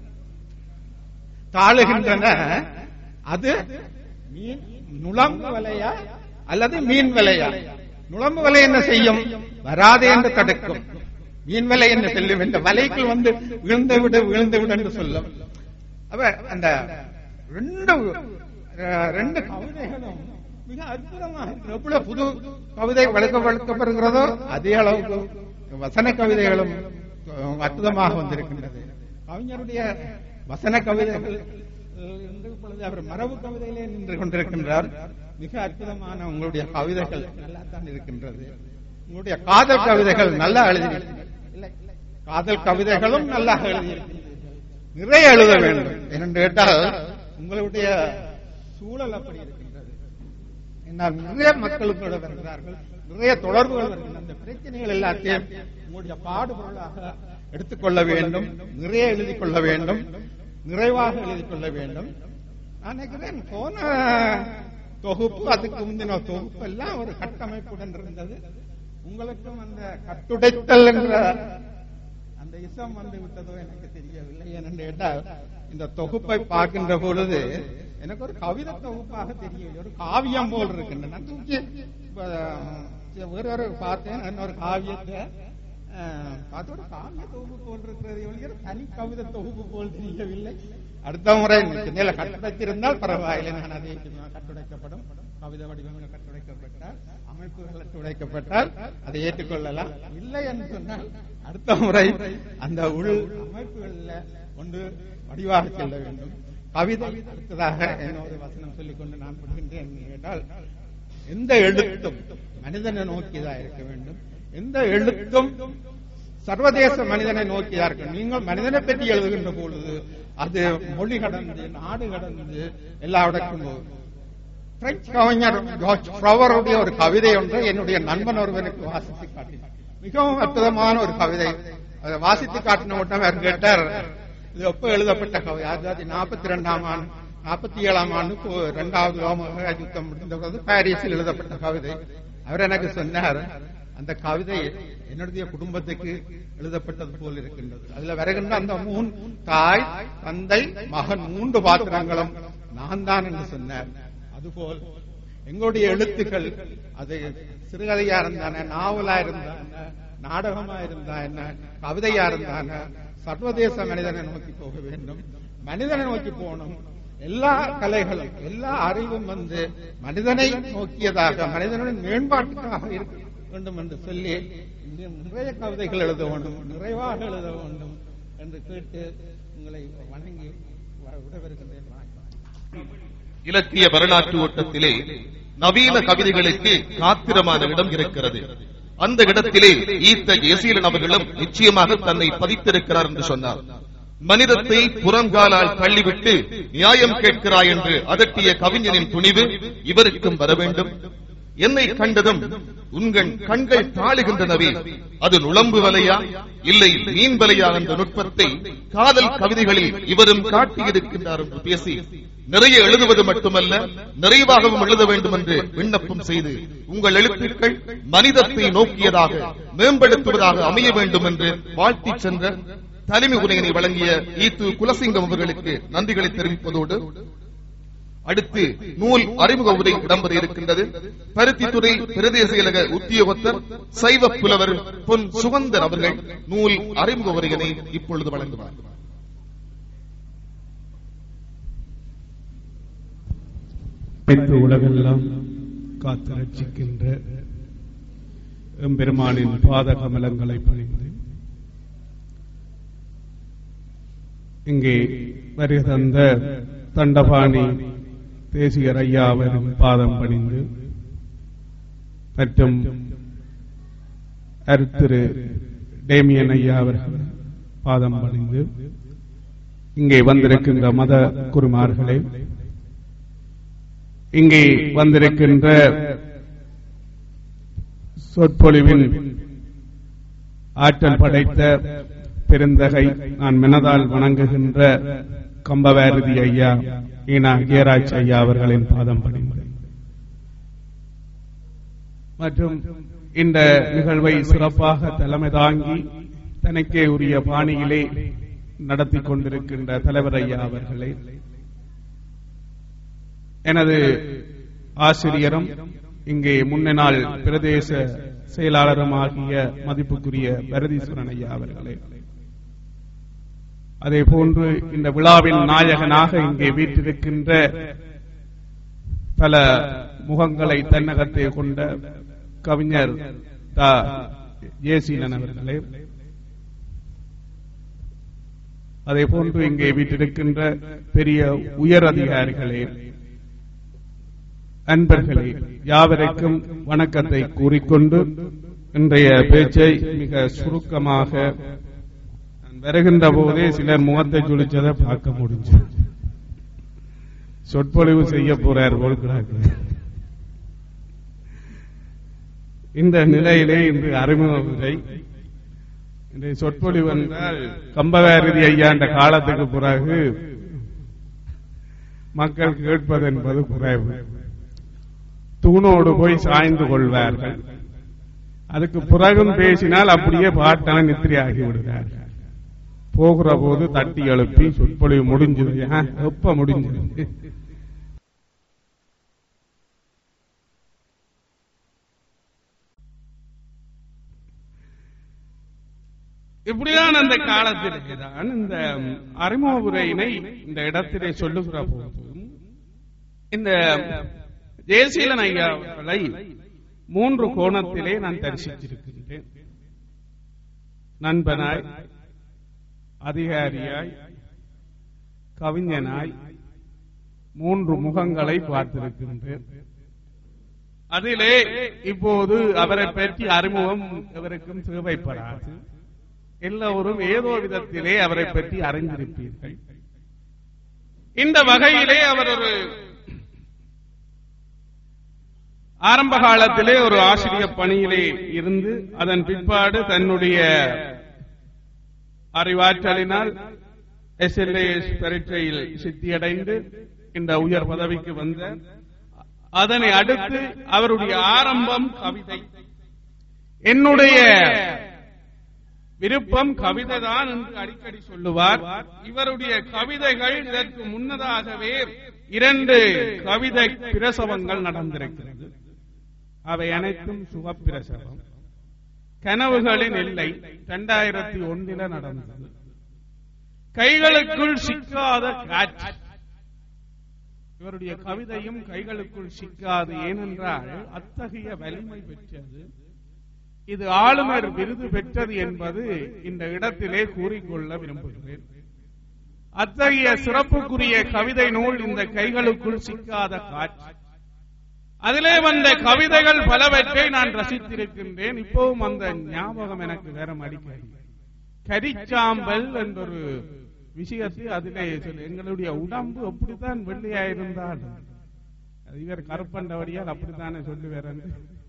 தாழுகின்றன அது மீன் நுளம்பு வலையா அல்லது மீன் வலையா நுளம்பு வலை என்ன செய்யும் வராதே என்று தடுக்கும் மீன் வலை என்ன செல்லும் இந்த வலைக்குள் வந்து விழுந்து விடு விழுந்து விடு என்று சொல்லும் அப்ப அந்த ரெண்டு அஹ், ரெண்டு கவிதைகளும் மிக அற்புதமாக இருக்கு. எவ்வளவு புது கவிதை வளர்க்க வளர்க்கப்படுகிறதோ அதே அளவுக்கு வசன கவிதைகளும் அஹ், அற்புதமாக வந்திருக்கின்றது கவிஞருடைய வசன கவிதைகள் அஹ், இன்று இப்பொழுது அவர் மரபு கவிதையிலே நின்று கொண்டிருக்கின்றார் மிக அற்புதமான உங்களுடைய கவிதைகள் நல்லா தான் இருக்கின்றது உங்களுடைய காதல் கவிதைகள் நல்லா எழுதியிருக்கின்றன இல்லை, காதல் கவிதைகளும் நல்லா எழுதியிருக்கின்றன நிறைய எழுத வேண்டும் என்று கேட்டால் உங்களுடைய சூழல் அப்படி இருக்கின்றது என்னால் நிறைய மக்கள் கூட வருகிறார்கள் நிறைய தொடர்புகள் வருகின்றன அந்த பிரச்சனைகள் எல்லாத்தையும் உங்களுடைய பாடுபொருளாக எடுத்துக்கொள்ள வேண்டும் நிறைய எழுதிக் கொள்ள வேண்டும் நிறைவாக எழுதிக் கொள்ள வேண்டும் நான் நினைக்கிறேன் போன தொகுப்பு அதுக்கு முந்தின தொகுப்பு எல்லாம் ஒரு கட்டமைப்புடன் இருந்தது உங்களுக்கும் அந்த கட்டுடைத்தல் என்ற அந்த இசம் வந்து விட்டதோ எனக்கு தெரியவில்லை ஏனென்று கேட்டால் இந்த தொகுப்பை பார்க்கின்ற பொழுது எனக்கு ஒரு கவிதை தொகுப்பாக தெரியவில்லை ஒரு காவியம் போல் இருக்கின்றன நான் தூக்கி அஹ், வேற ஒரு பார்த்தேன் இன்னொரு காவியத்தை அஹ், பார்த்து ஒரு காவிய தொகுப்பு போல் இருக்கிறது ஒழிய ஒரு தனி கவிதை தொகுப்பு போல் தெரியவில்லை அடுத்த முறை நில கட்டுடைத்திருந்தால் பரவாயில்லை நான் அதை கட்டுடைக்கப்படும் கவிதை வடிவங்கள் கட்டுடைக்கப்பட்டால் அமைப்புகள் கட்டுடைக்கப்பட்டால் அதை ஏற்றுக்கொள்ளலாம் இல்லை என்று சொன்னால் அடுத்த முறை அந்த உள் அமைப்புகள்ல ஒன்று வடிவாக செல்ல வேண்டும் கவிதை அடுத்ததாக என்னோட வசனம் சொல்லிக் கொண்டு நான் படுகின்றேன் என்று கேட்டால் எந்த எழுத்தும் மனிதனை நோக்கியதா இருக்க வேண்டும் எந்த எழுத்தும் சர்வதேச மனிதனை நோக்கியா இருக்க நீங்கள் மனிதனை பற்றி எழுதுகின்ற பொழுது அது மொழி கடந்து நாடு கடந்து எல்லாவிடக்கும் போகும் பிரெஞ்சு கவிஞர் ஜார்ஜ் ஃப்ளவருடைய ஒரு கவிதை ஒன்று என்னுடைய நண்பன் ஒருவனுக்கு வாசித்து காட்டினார் மிகவும் அற்புதமான ஒரு கவிதை அதை வாசித்து காட்டின உடனே அவர் கேட்டார் இது எப்ப எழுதப்பட்ட கவிதை ஆயிரத்தி தொள்ளாயிரத்தி நாற்பத்தி ரெண்டாம் ஆண்டு நாற்பத்தி ஏழாம் ஆண்டு போ- இரண்டாவது ரோம யுத்தம் முடிந்த போது பாரிஸில் எழுதப்பட்ட கவிதை அவர் எனக்கு சொன்னார் அந்த கவிதை என்னுடைய குடும்பத்துக்கு எழுதப்பட்டது போல் இருக்கின்றது அதுல வருகின்ற அந்த மூன் தாய் தந்தை மகன் மூன்று பாத்திரங்களும் நான் தான் என்று சொன்னார் அதுபோல் எங்களுடைய எழுத்துக்கள் அது சிறுகதையா இருந்தான நாவலா இருந்தான நாடகமா இருந்தா என்ன கவிதையா இருந்தான சர்வதேச மனிதனை நோக்கி போக வேண்டும் மனிதனை நோக்கி போகணும் எல்லா கலைகளும் எல்லா அறிவும் வந்து மனிதனை நோக்கியதாக மனிதனுடைய மேம்பாட்டுக்காக இருக்க வேண்டும் என்று சொல்லி இன்னும் நிறைய கவிதைகள் எழுத வேண்டும் நிறைவாக எழுத வேண்டும் என்று கேட்டு உங்களை வணங்கி விடவிருக்கின்றேன் வணக்கம். இலக்கிய வரலாற்று ஓட்டத்திலே நவீன கவிதைகளுக்கு காத்திரமான இடம் இருக்கிறது அந்த இடத்திலே ஈத்த எசீலன் அவர்களும் நிச்சயமாக தன்னை பதித்திருக்கிறார் என்று சொன்னார் மனிதத்தை புறங்காலால் தள்ளிவிட்டு நியாயம் கேட்கிறாய் என்று அதட்டிய கவிஞனின் துணிவு இவருக்கும் வர வேண்டும் என்னை கண்டதும் உங்கள் கண்கள் தாழுகின்றனவே அது நுழம்பு வலையா இல்லை மீன் வலையா என்ற நுட்பத்தை காதல் கவிதைகளில் இவரும் காட்டியிருக்கின்றார் என்று பேசி நிறைய எழுதுவது மட்டுமல்ல நிறைவாகவும் எழுத வேண்டும் என்று விண்ணப்பம் செய்து உங்கள் எழுத்துக்கள் மனிதத்தை நோக்கியதாக மேம்படுத்துவதாக அமைய வேண்டும் என்று வாழ்த்தி சென்ற தலைமை உரையினை வழங்கிய ஈத்து குலசிங்கம் அவர்களுக்கு நன்றிகளை தெரிவிப்பதோடு அடுத்து நூல் அறிமுக உரை இடம்பெற இருக்கின்றது பருத்தித்துறை பிரதேச செயலக உத்தியோகத்தர் சைவ புலவர் பொன் சுகந்தர் அவர்கள் நூல் அறிமுக உரையினை இப்பொழுது வழங்குவார் அனைத்து உலகெல்லாம் காத்து ரட்சிக்கின்ற எம்பெருமானின் பாத கமலங்களை பணிந்து இங்கே வருகை தந்த தண்டபாணி தேசிகர் ஐயா அவரின் பாதம் பணிந்து மற்றும் அருத்திரு டேமியன் ஐயா அவர்கள் பாதம் பணிந்து இங்கே வந்திருக்கின்ற மத குருமார்களே இங்கே வந்திருக்கின்ற சொற்பொழிவின் ஆற்றல் படைத்த பெருந்தகை நான் மனதால் வணங்குகின்ற கம்பவாரதி ஐயா ஈனா ஜெயராஜ் ஐயா அவர்களின் பாதம் பணிந்து மற்றும் இந்த நிகழ்வை சிறப்பாக தலைமை தாங்கி தனக்கே உரிய பாணியிலே நடத்தி கொண்டிருக்கின்ற தலைவர் ஐயா அவர்களே எனது ஆசிரியரும் இங்கே முன்னினாள் பிரதேச செயலாளரும் ஆகிய மதிப்புக்குரிய பரதீஸ்வரன் ஐயா அவர்களே அதே போன்று இந்த விழாவின் நாயகனாக இங்கே வீற்றிருக்கின்ற பல முகங்களை தன்னகத்தை கொண்ட கவிஞர் தா ஜேசீலன் அவர்களே அதே போன்று இங்கே வீற்றிருக்கின்ற பெரிய உயர் அதிகாரிகளே அன்பர்களே யாவருக்கும் வணக்கத்தை கூறிக்கொண்டு இன்றைய பேச்சை மிக சுருக்கமாக நான் வருகின்ற போதே சிலர் முகத்தை சுழிச்சதை பார்க்க முடிஞ்சு சொற்பொழிவு செய்ய போறார் போல்கிறார்கள் இந்த நிலையிலே இன்று அறிமுக உரை இன்றைய சொற்பொழிவு என்றால் கம்பகாரதி ஐயா என்ற காலத்துக்கு பிறகு மக்கள் கேட்பது என்பது குறைவு தூணோடு போய் சாய்ந்து கொள்வார்கள் அதுக்கு பிறகும் பேசினால் அப்படியே பாட்டான நித்திரையாகி விடுவார்கள் போகிற போது தட்டி எழுப்பி சொற்பொழிவு முடிஞ்சது ஆ, எப்ப முடிஞ்சது இப்படிதான் அந்த காலத்திலே தான் இந்த அறிமுக உரையினை இந்த இடத்திலே சொல்லுகிற போது இந்த ஜெயசீலன் ஐயா அவர்களை மூன்று கோணத்திலே நான் தரிசித்திருக்கின்றேன் நண்பனாய் அதிகாரியாய் கவிஞனாய் மூன்று முகங்களை பார்த்திருக்கின்றேன் அதிலே இப்போது அவரை பற்றி அறிமுகம் எவருக்கும் தேவைப்படாது எல்லோரும் ஏதோ விதத்திலே அவரை பற்றி அறிந்திருப்பீர்கள் இந்த வகையிலே அவர் ஒரு ஆரம்ப காலத்திலே ஒரு ஆசிரியர் பணியிலே இருந்து அதன் பிற்பாடு தன்னுடைய அறிவாற்றலினால் எஸ்எல்ஏஎஸ் பரீட்சையில் சித்தியடைந்து இந்த உயர் பதவிக்கு வந்த அதனை அடுத்து அவருடைய ஆரம்பம் கவிதை என்னுடைய விருப்பம் கவிதை தான் என்று அடிக்கடி சொல்லுவார் இவருடைய கவிதைகள் இதற்கு முன்னதாகவே இரண்டு கவிதை பிரசவங்கள் நடந்திருக்கிறது அவை அனைத்தும் சுகப்பிரசவம் கனவுகளின் எல்லை இரண்டாயிரத்தி ஒன்றில நடந்தது கைகளுக்குள் சிக்காத காற்று இவருடைய கவிதையும் கைகளுக்குள் சிக்காது ஏனென்றால் அத்தகைய வலிமை பெற்றது இது ஆளுநர் விருது பெற்றது என்பது இந்த இடத்திலே கூறிக்கொள்ள விரும்புகிறேன் அத்தகைய சிறப்புக்குரிய கவிதை நூல் இந்த கைகளுக்குள் சிக்காத காட்சி அதிலே வந்த கவிதைகள் பலவற்றை நான் ரசித்திருக்கின்றேன் இப்பவும் அந்த ஞாபகம் எனக்கு வேற அடிக்கடி கரிச்சாம்பல் என்றொரு விஷயத்தை அதிலே சொல்லு எங்களுடைய உடம்பு அப்படித்தான் வெள்ளையா இருந்தாலும் அது இவர் கருப்பண்டவடியால் அப்படித்தானே சொல்லுவார் என்று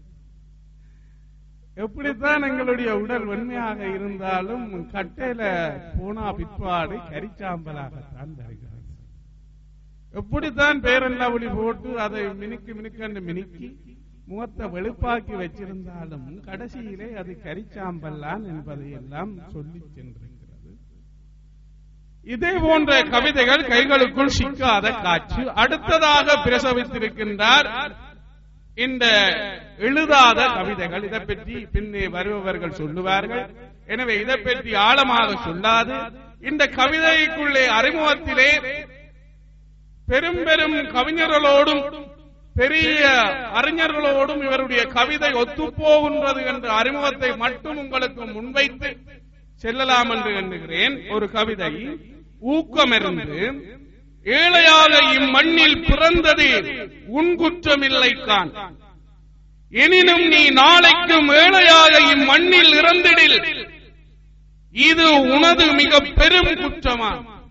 எப்படித்தான் எங்களுடைய உடல் வெண்மையாக இருந்தாலும் கட்டையில போனா பிற்பாடு கரிச்சாம்பலாகத்தான் வருகிறது எப்படித்தான் பேரல்லாவளி போட்டு அதை மினுக்கு மினுக்கன்னு மினுக்கி முகத்தை வெளுப்பாக்கி வச்சிருந்தாலும் கடைசியிலே அது கரிச்சாம்பல்லான் என்பதை எல்லாம் சொல்லி சென்றிருக்கிறது இதே போன்ற கவிதைகள் கைகளுக்குள் சிக்காத காட்சி அடுத்ததாக பிரசவித்திருக்கின்றார் இந்த எழுதாத கவிதைகள் இதை பற்றி பின்னே வருபவர்கள் சொல்லுவார்கள் எனவே இதை பற்றி ஆழமாக சொல்லாது இந்த கவிதைக்குள்ளே அறிமுகத்திலே பெரும் பெரும் கவிஞர்களோடும் பெரிய அறிஞர்களோடும் இவருடைய கவிதை ஒத்துப்போகின்றது என்ற அறிமுகத்தை மட்டும் உங்களுக்கு முன்வைத்து செல்லலாம் என்று எண்ணுகிறேன் ஒரு கவிதை ஊக்கமிருந்து ஏழையாக இம்மண்ணில் பிறந்தது உன் குற்றமில்லை கான் எனினும் நீ நாளைக்கும் ஏழையாக இம்மண்ணில் இறந்திடில் இது உனது மிக பெரும் குற்றமா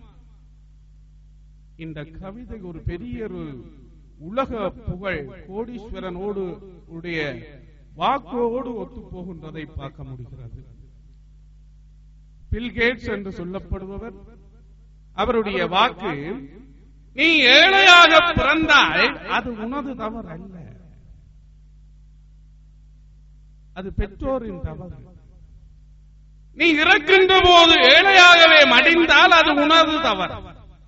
இந்த கவிதை ஒரு பெரிய ஒரு உலக புகழ் கோடீஸ்வரனோடு உடைய வாக்கோடு ஒத்து போகின்றதை பார்க்க முடிகிறது பில்கேட்ஸ் என்று சொல்லப்படுபவர் அவருடைய வாக்கு நீ ஏழையாக பிறந்தால் அது உனது தவறு அல்ல அது பெற்றோரின் தவறு நீ இறக்கின்ற போது ஏழையாகவே மடிந்தால் அது உனது தவறு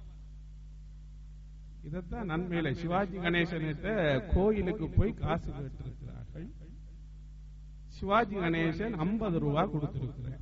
இதைத்தான் நன்மையில சிவாஜி கணேசன்கிட்ட கோயிலுக்கு போய் காசு கேட்டிருக்கிறார்கள் சிவாஜி கணேசன் ஐம்பது ரூபா கொடுத்திருக்கிறார்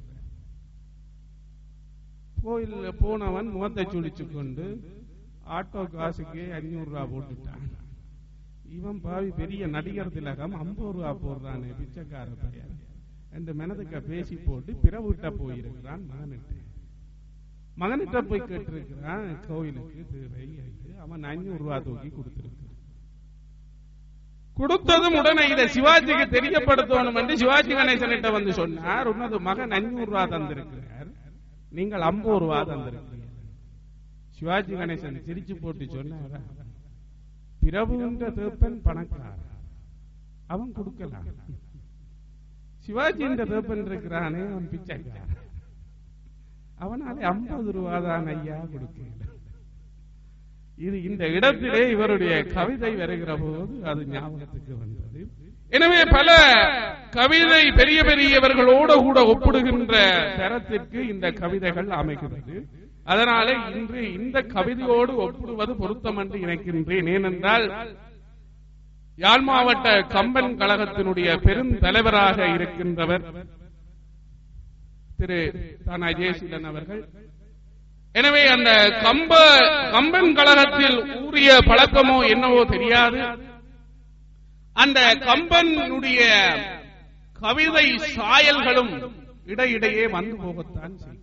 கோயில் போனவன் முகத்தை சுழிச்சு கொண்டு ஆட்டோ காசுக்கு அஞ்சூறு ரூபா போட்டுட்டான் இவன் பாவி பெரிய நடிகர் திலகம் ஐம்பது ரூபா போடுறானே பிச்சைக்கார பையன் என்று மனதுக்க பேசி போட்டு பிறவிட்ட போயிருக்கிறான் மகனிட்ட மகனிட்ட போய் கேட்டிருக்கிறான் கோயிலுக்கு தேவை என்று அவன் அஞ்சூறு ரூபா தூக்கி கொடுத்திருக்கிறான் கொடுத்ததும் உடனே இதை சிவாஜிக்கு தெரியப்படுத்தணும் என்று சிவாஜி கணேசன்கிட்ட வந்து சொன்னார் உன்னது மகன் அஞ்சூறு ரூபா தந்திருக்கிறார் நீங்கள் ஐம்பது ரூபா தந்திருக்கிறீர்கள் சிவாஜி கணேசன் சிரிச்சு போட்டு சொன்னார் பிரபுன்ற தேப்பன் பணக்காரன் அவன் கொடுக்கலாம் சிவாஜி என்ற தேப்பன் இருக்கிறானே அவன் பிச்சைக்காரன் அவனாலே ஐம்பது ரூபா தான் ஐயா கொடுக்கல இது இந்த இடத்திலே இவருடைய கவிதை வருகிற போது அது ஞாபகத்துக்கு வந்தது எனவே பல கவிதை பெரிய பெரியவர்களோடு கூட ஒப்பிடுகின்ற தரத்திற்கு இந்த கவிதைகள் அமைகிறது அதனாலே இன்று இந்த கவிதையோடு ஒப்பிடுவது பொருத்தம் என்று நினைக்கின்றேன் ஏனென்றால் யாழ் மாவட்ட கம்பன் கழகத்தினுடைய பெரும் தலைவராக இருக்கின்றவர் திரு தானா ஜெயசீலன் அவர்கள் எனவே அந்த கம்ப கம்பன் கழகத்தில் ஊறிய பழக்கமோ என்னவோ தெரியாது அந்த கம்பனுடைய கவிதை சாயல்களும் இடையிடையே வந்து போகத்தான் செய்கிறது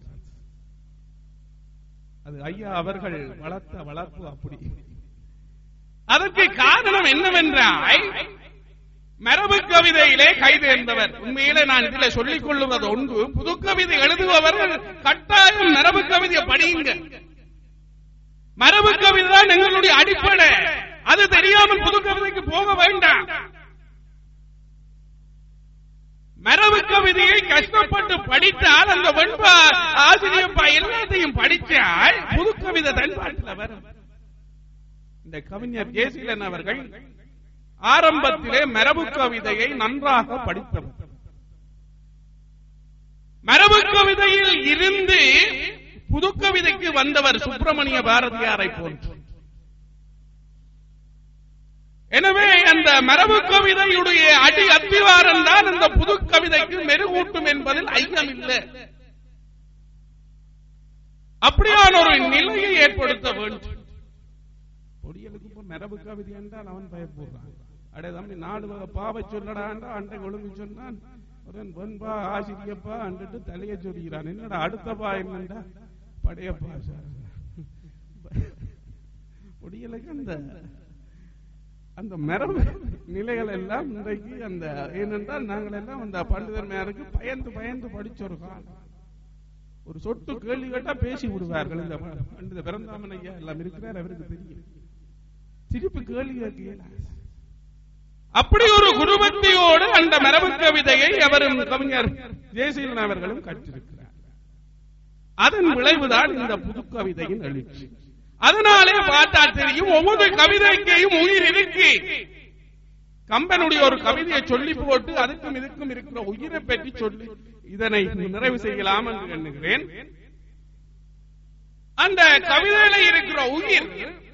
அது ஐயா அவர்கள் வளர்த்த வளர்ப்பு அப்படி அதற்கு காரணம் என்னவென்றால் மரபு கவிதையிலே கைது என்பவர் உண்மையிலே நான் இதில் சொல்லிக் கொள்ளுவது ஒன்று புது கவிதை எழுதுபவர்கள் கட்டாயம் மரபு கவிதையை படியுங்க மரபு கவிதை தான் எங்களுடைய அடிப்படை அது தெரியாமல் புது கவிதைக்கு போக வேண்டாம் மரபு கவிதையை கஷ்டப்பட்டு படித்தால் அந்த வெண்ப ஆசிரியப்பா எல்லாத்தையும் படித்தால் புது கவிதை தன்பாட்டில் வரும் இந்த கவிஞர் ஜேசிலன் அவர்கள் ஆரம்பத்திலே மரபு கவிதையை நன்றாக படித்தவர் மரபு கவிதையில் இருந்து புது கவிதைக்கு வந்தவர் சுப்பிரமணிய பாரதியாரை போன்று எனவே அந்த மரபு கவிதையுடைய அடி அத்திவாரம் தான் அந்த புது கவிதைக்கு மெருகூட்டும் என்பதில் ஐயம் இல்லை அப்படியான ஒரு நிலையை ஏற்படுத்த வேண்டும் பொடியலுக்கு மரபு கவிதை என்றால் அவன் பயப்படுறான் அடே தம்பி நாலு வகை பாவை சொல்லடாண்டா அண்டை ஒழுங்கு சொன்னான் ஒருவன் வெண்பா ஆசிரியப்பா அண்டுட்டு தலையை சொல்கிறான் என்னடா அடுத்த பா என்னண்டா படையப்பா சார் முடியலைக்கு அந்த அந்த மரபு நிலைகள் எல்லாம் இன்றைக்கு அந்த ஏனென்றால் நாங்கள் எல்லாம் அந்த பண்டிதர் மேருக்கு பயந்து பயந்து படிச்ச ஒரு காலம் ஒரு சொட்டு கேள்வி கேட்டா பேசி விடுவார்கள் இந்த ப- பண்டித பிறந்தாமன் ஐயா எல்லாம் இருக்கிறார் அவருக்கு தெரியும் திருப்பி கேள்வி கேட்கல அப்படி ஒரு குடும்பத்தையோடு அந்த மரபு கவிதையை அவரும் கவிஞர் ஜெயசீலன் அவர்களும் கற்றிருக்கிறார் அதன் விளைவுதான் இந்த புது கவிதையின் எழுச்சி அதனாலே பார்த்தா தெரியும் ஒவ்வொரு கவிதைக்கையும் உயிர் இருக்கு கம்பனுடைய ஒரு கவிதையை சொல்லி போட்டு அதுக்கும் இதுக்கும் இருக்கிற உயிரை பற்றி சொல்லி இதனை நிறைவு செய்யலாம் என்று எண்ணுகிறேன் அந்த கவிதையில இருக்கிற உயிர்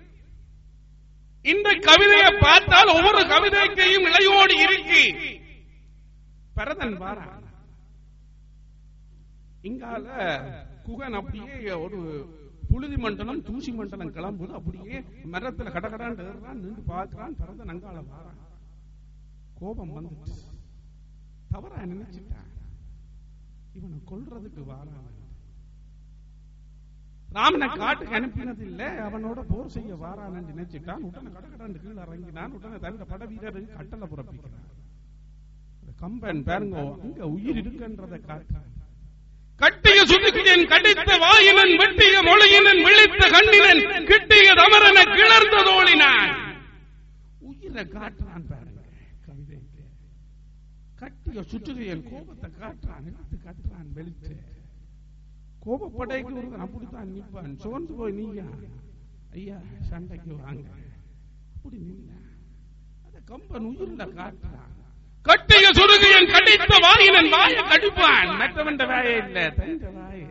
இந்த கவிதையை பார்த்தால் ஒவ்வொரு கவிதைக்கையும் இளையோடு இருக்கு பரதன் பாரா இங்கால குகன் அப்படியே ஒரு புழுதி மண்டலம் தூசி மண்டலம் கிளம்புது அப்படியே மரத்துல கடகடான் ஏறுறான் நின்று பார்க்கிறான் பரதன் அங்கால வாரான் கோபம் வந்துச்சு தவறா நினைச்சிட்டான் இவனை கொல்றதுக்கு வாரான் ராமனை காட்டுக்கு அனுப்பினது இல்ல அவனோட போர் செய்ய வாரான்னு நினைச்சிட்டான் உடனே கடகடாண்டு கீழே இறங்கினான் உடனே தந்த பட வீரருக்கு கட்டளை பிறப்பிக்கிறான் இந்த கம்பன் பாருங்க அங்க உயிர் இருக்குன்றதை காட்டுறான் கட்டிய சுதுக்கியன் கடித்த வாயினன் வெட்டிய மொழியினன் விழித்த கண்ணினன் கிட்டிய தமரன கிளர்ந்த தோழினான் உயிரை காட்டுறான் பாருங்க கவிதைக்கு கட்டிய சுற்றுகையன் கோபத்தை காட்டுறான் எடுத்து காட்டுறான் வெளிச்சு கோபப்படைக்கு ஒருவன் அப்படித்தான் நிற்பான் சோர்ந்து போய் நீயா ஐயா சண்டைக்கு வாங்க அப்படி நின்ன அத கம்பன் உயிரில காட்டுறான் கட்டிய சுருகியன் கடித்த வாயினன் வாய கடிப்பான் மற்றவன் வாயே இல்ல தந்த வாய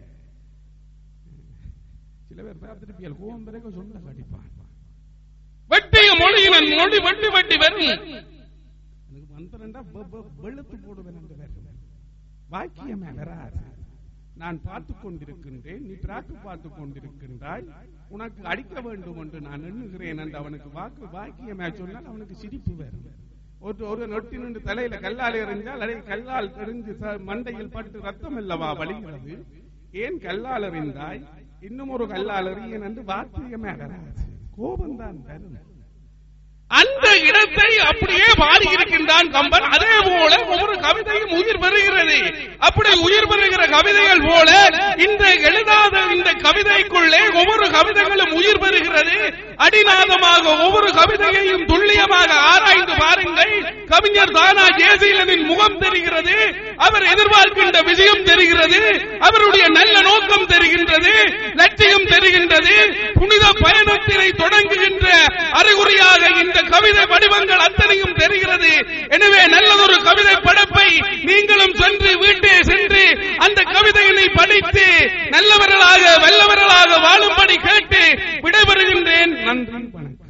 சில பேர் பார்த்திருப்பியல் கோபம் பிறகு சொந்த கடிப்பான் வெட்டிய மொழியினன் மொழி வெட்டி வெட்டி வரும் எனக்கு மந்திரண்டா வெளுத்து போடுவேன் என்று வரும் வாக்கியமே வராது நான் பார்த்துக் கொண்டிருக்கின்றேன் நீ பிராக்கு பார்த்துக் கொண்டிருக்கின்றாய் உனக்கு அடிக்க வேண்டும் என்று நான் எண்ணுகிறேன் என்று அவனுக்கு வாக்கு வாக்கியமே சொன்னால் அவனுக்கு சிரிப்பு வரும் ஒரு ஒரு நொட்டி நின்று தலையில கல்லால் எறிஞ்சால் அதை கல்லால் எறிஞ்சு ச- மண்டையில் பட்டு ரத்தம் அல்லவா வழிகிறது ஏன் கல்லால் எறிந்தாய் இன்னும் ஒரு கல்லால் எறியன் என்று வாக்கியமே வராது கோபம்தான் வரும் அந்த இடத்தை அப்படியே பாடி இருக்கின்றான் கம்பன் அதே போல ஒவ்வொரு கவிதையும் உயிர் பெறுகிறது அப்படி உயிர் பெறுகிற கவிதைகள் போல இந்த எழுதாத இந்த கவிதைக்குள்ளே ஒவ்வொரு கவிதைகளும் உயிர் பெறுகிறது அடிநாதமாக ஒவ்வொரு கவிதையையும் துல்லியமாக ஆராய்ந்து பாருங்கள் கவிஞர் தானா ஜேசீலனின் முகம் தெரிகிறது அவர் எதிர்பார்க்கின்ற விஷயம் தெரிகிறது அவருடைய நல்ல நோக்கம் தெரிகின்றது லட்சியம் தெரிகின்றது புனித பயணத்தினை தொடங்குகின்ற அறிகுறியாக இந்த கவிதை வடிவங்கள் அத்தனையும் தெரிகிறது எனவே நல்லதொரு கவிதை படைப்பை நீங்களும் சென்று வீட்டே சென்று அந்த கவிதையினை படித்து நல்லவர்களாக வல்லவர்களாக வாழும்படி கேட்டு விடைபெறுகின்றேன் நன்றி வணக்கம்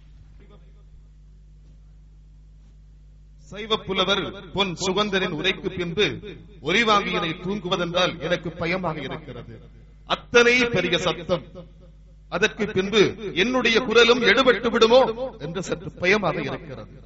சைவ புலவர் பொன் சுகந்தரின் உரைக்கு பின்பு ஒலிவாங்கியனை தூங்குவதென்றால் எனக்கு பயமாக இருக்கிறது அத்தனை பெரிய சத்தம் அதற்கு பின்பு என்னுடைய குரலும் எடுபட்டு விடுமோ என்று சற்று பயமாக இருக்கிறது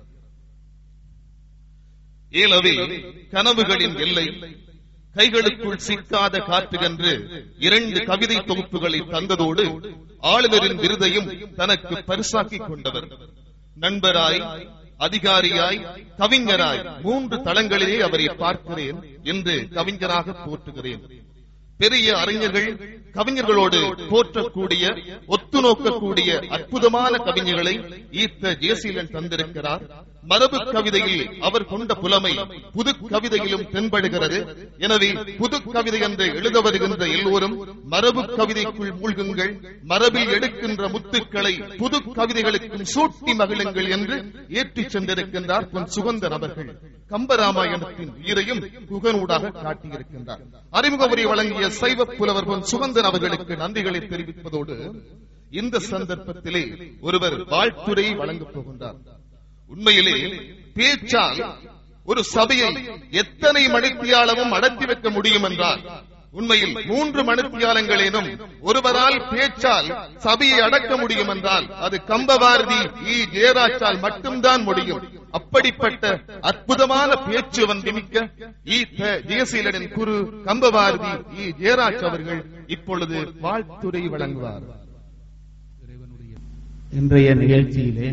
ஏலவே கனவுகளின் எல்லை கைகளுக்குள் சிக்காத காற்று என்று இரண்டு கவிதை தொகுப்புகளை தந்ததோடு ஆளுநரின் விருதையும் தனக்கு பரிசாக்கிக் கொண்டவர் நண்பராய் அதிகாரியாய் கவிஞராய் மூன்று தளங்களிலே அவரை பார்க்கிறேன் என்று கவிஞராக போற்றுகிறேன் பெரிய அறிஞர்கள் கவிஞர்களோடு போற்றக்கூடிய ஒத்து நோக்கக்கூடிய அற்புதமான கவிஞர்களை ஈர்த்த ஜேசீலன் தந்திருக்கிறார் மரபு கவிதையில் அவர் கொண்ட புலமை புது கவிதையிலும் தென்படுகிறது எனவே புது கவிதை என்று எழுத வருகின்ற எல்லோரும் மரபு கவிதைக்குள் மூழ்குங்கள் மரபில் எடுக்கின்ற முத்துக்களை புது கவிதைகளுக்கும் சூட்டி மகிழுங்கள் என்று ஏற்றிச் சென்றிருக்கின்றார் பொன் சுகந்தன் அவர்கள் கம்பராமாயணத்தின் உயிரையும் புகனூடாக காட்டியிருக்கின்றார் அறிமுக உரை வழங்கிய சைவ புலவர் பொன் சுகந்தன் அவர்களுக்கு நன்றிகளை தெரிவிப்பதோடு இந்த சந்தர்ப்பத்திலே ஒருவர் வாழ்த்துரை வழங்கப் போகின்றார் உண்மையிலே பேச்சால் ஒரு சபையை எத்தனை மணித்தியாலமும் அடக்கி வைக்க முடியும் என்றால் உண்மையில் மூன்று மணித்தியாலங்களேனும் ஒருவரால் பேச்சால் சபையை அடக்க முடியும் என்றால் அது கம்பபாரதி இ ஜெயராஜால் மட்டும்தான் முடியும் அப்படிப்பட்ட அற்புதமான பேச்சு வந்திமிக்க இ த ஜெயசீலனின் குரு கம்பபாரதி இ ஜெயராஜ் அவர்கள் இப்பொழுது வாழ்த்துரை வழங்குவார் இன்றைய நிகழ்ச்சியிலே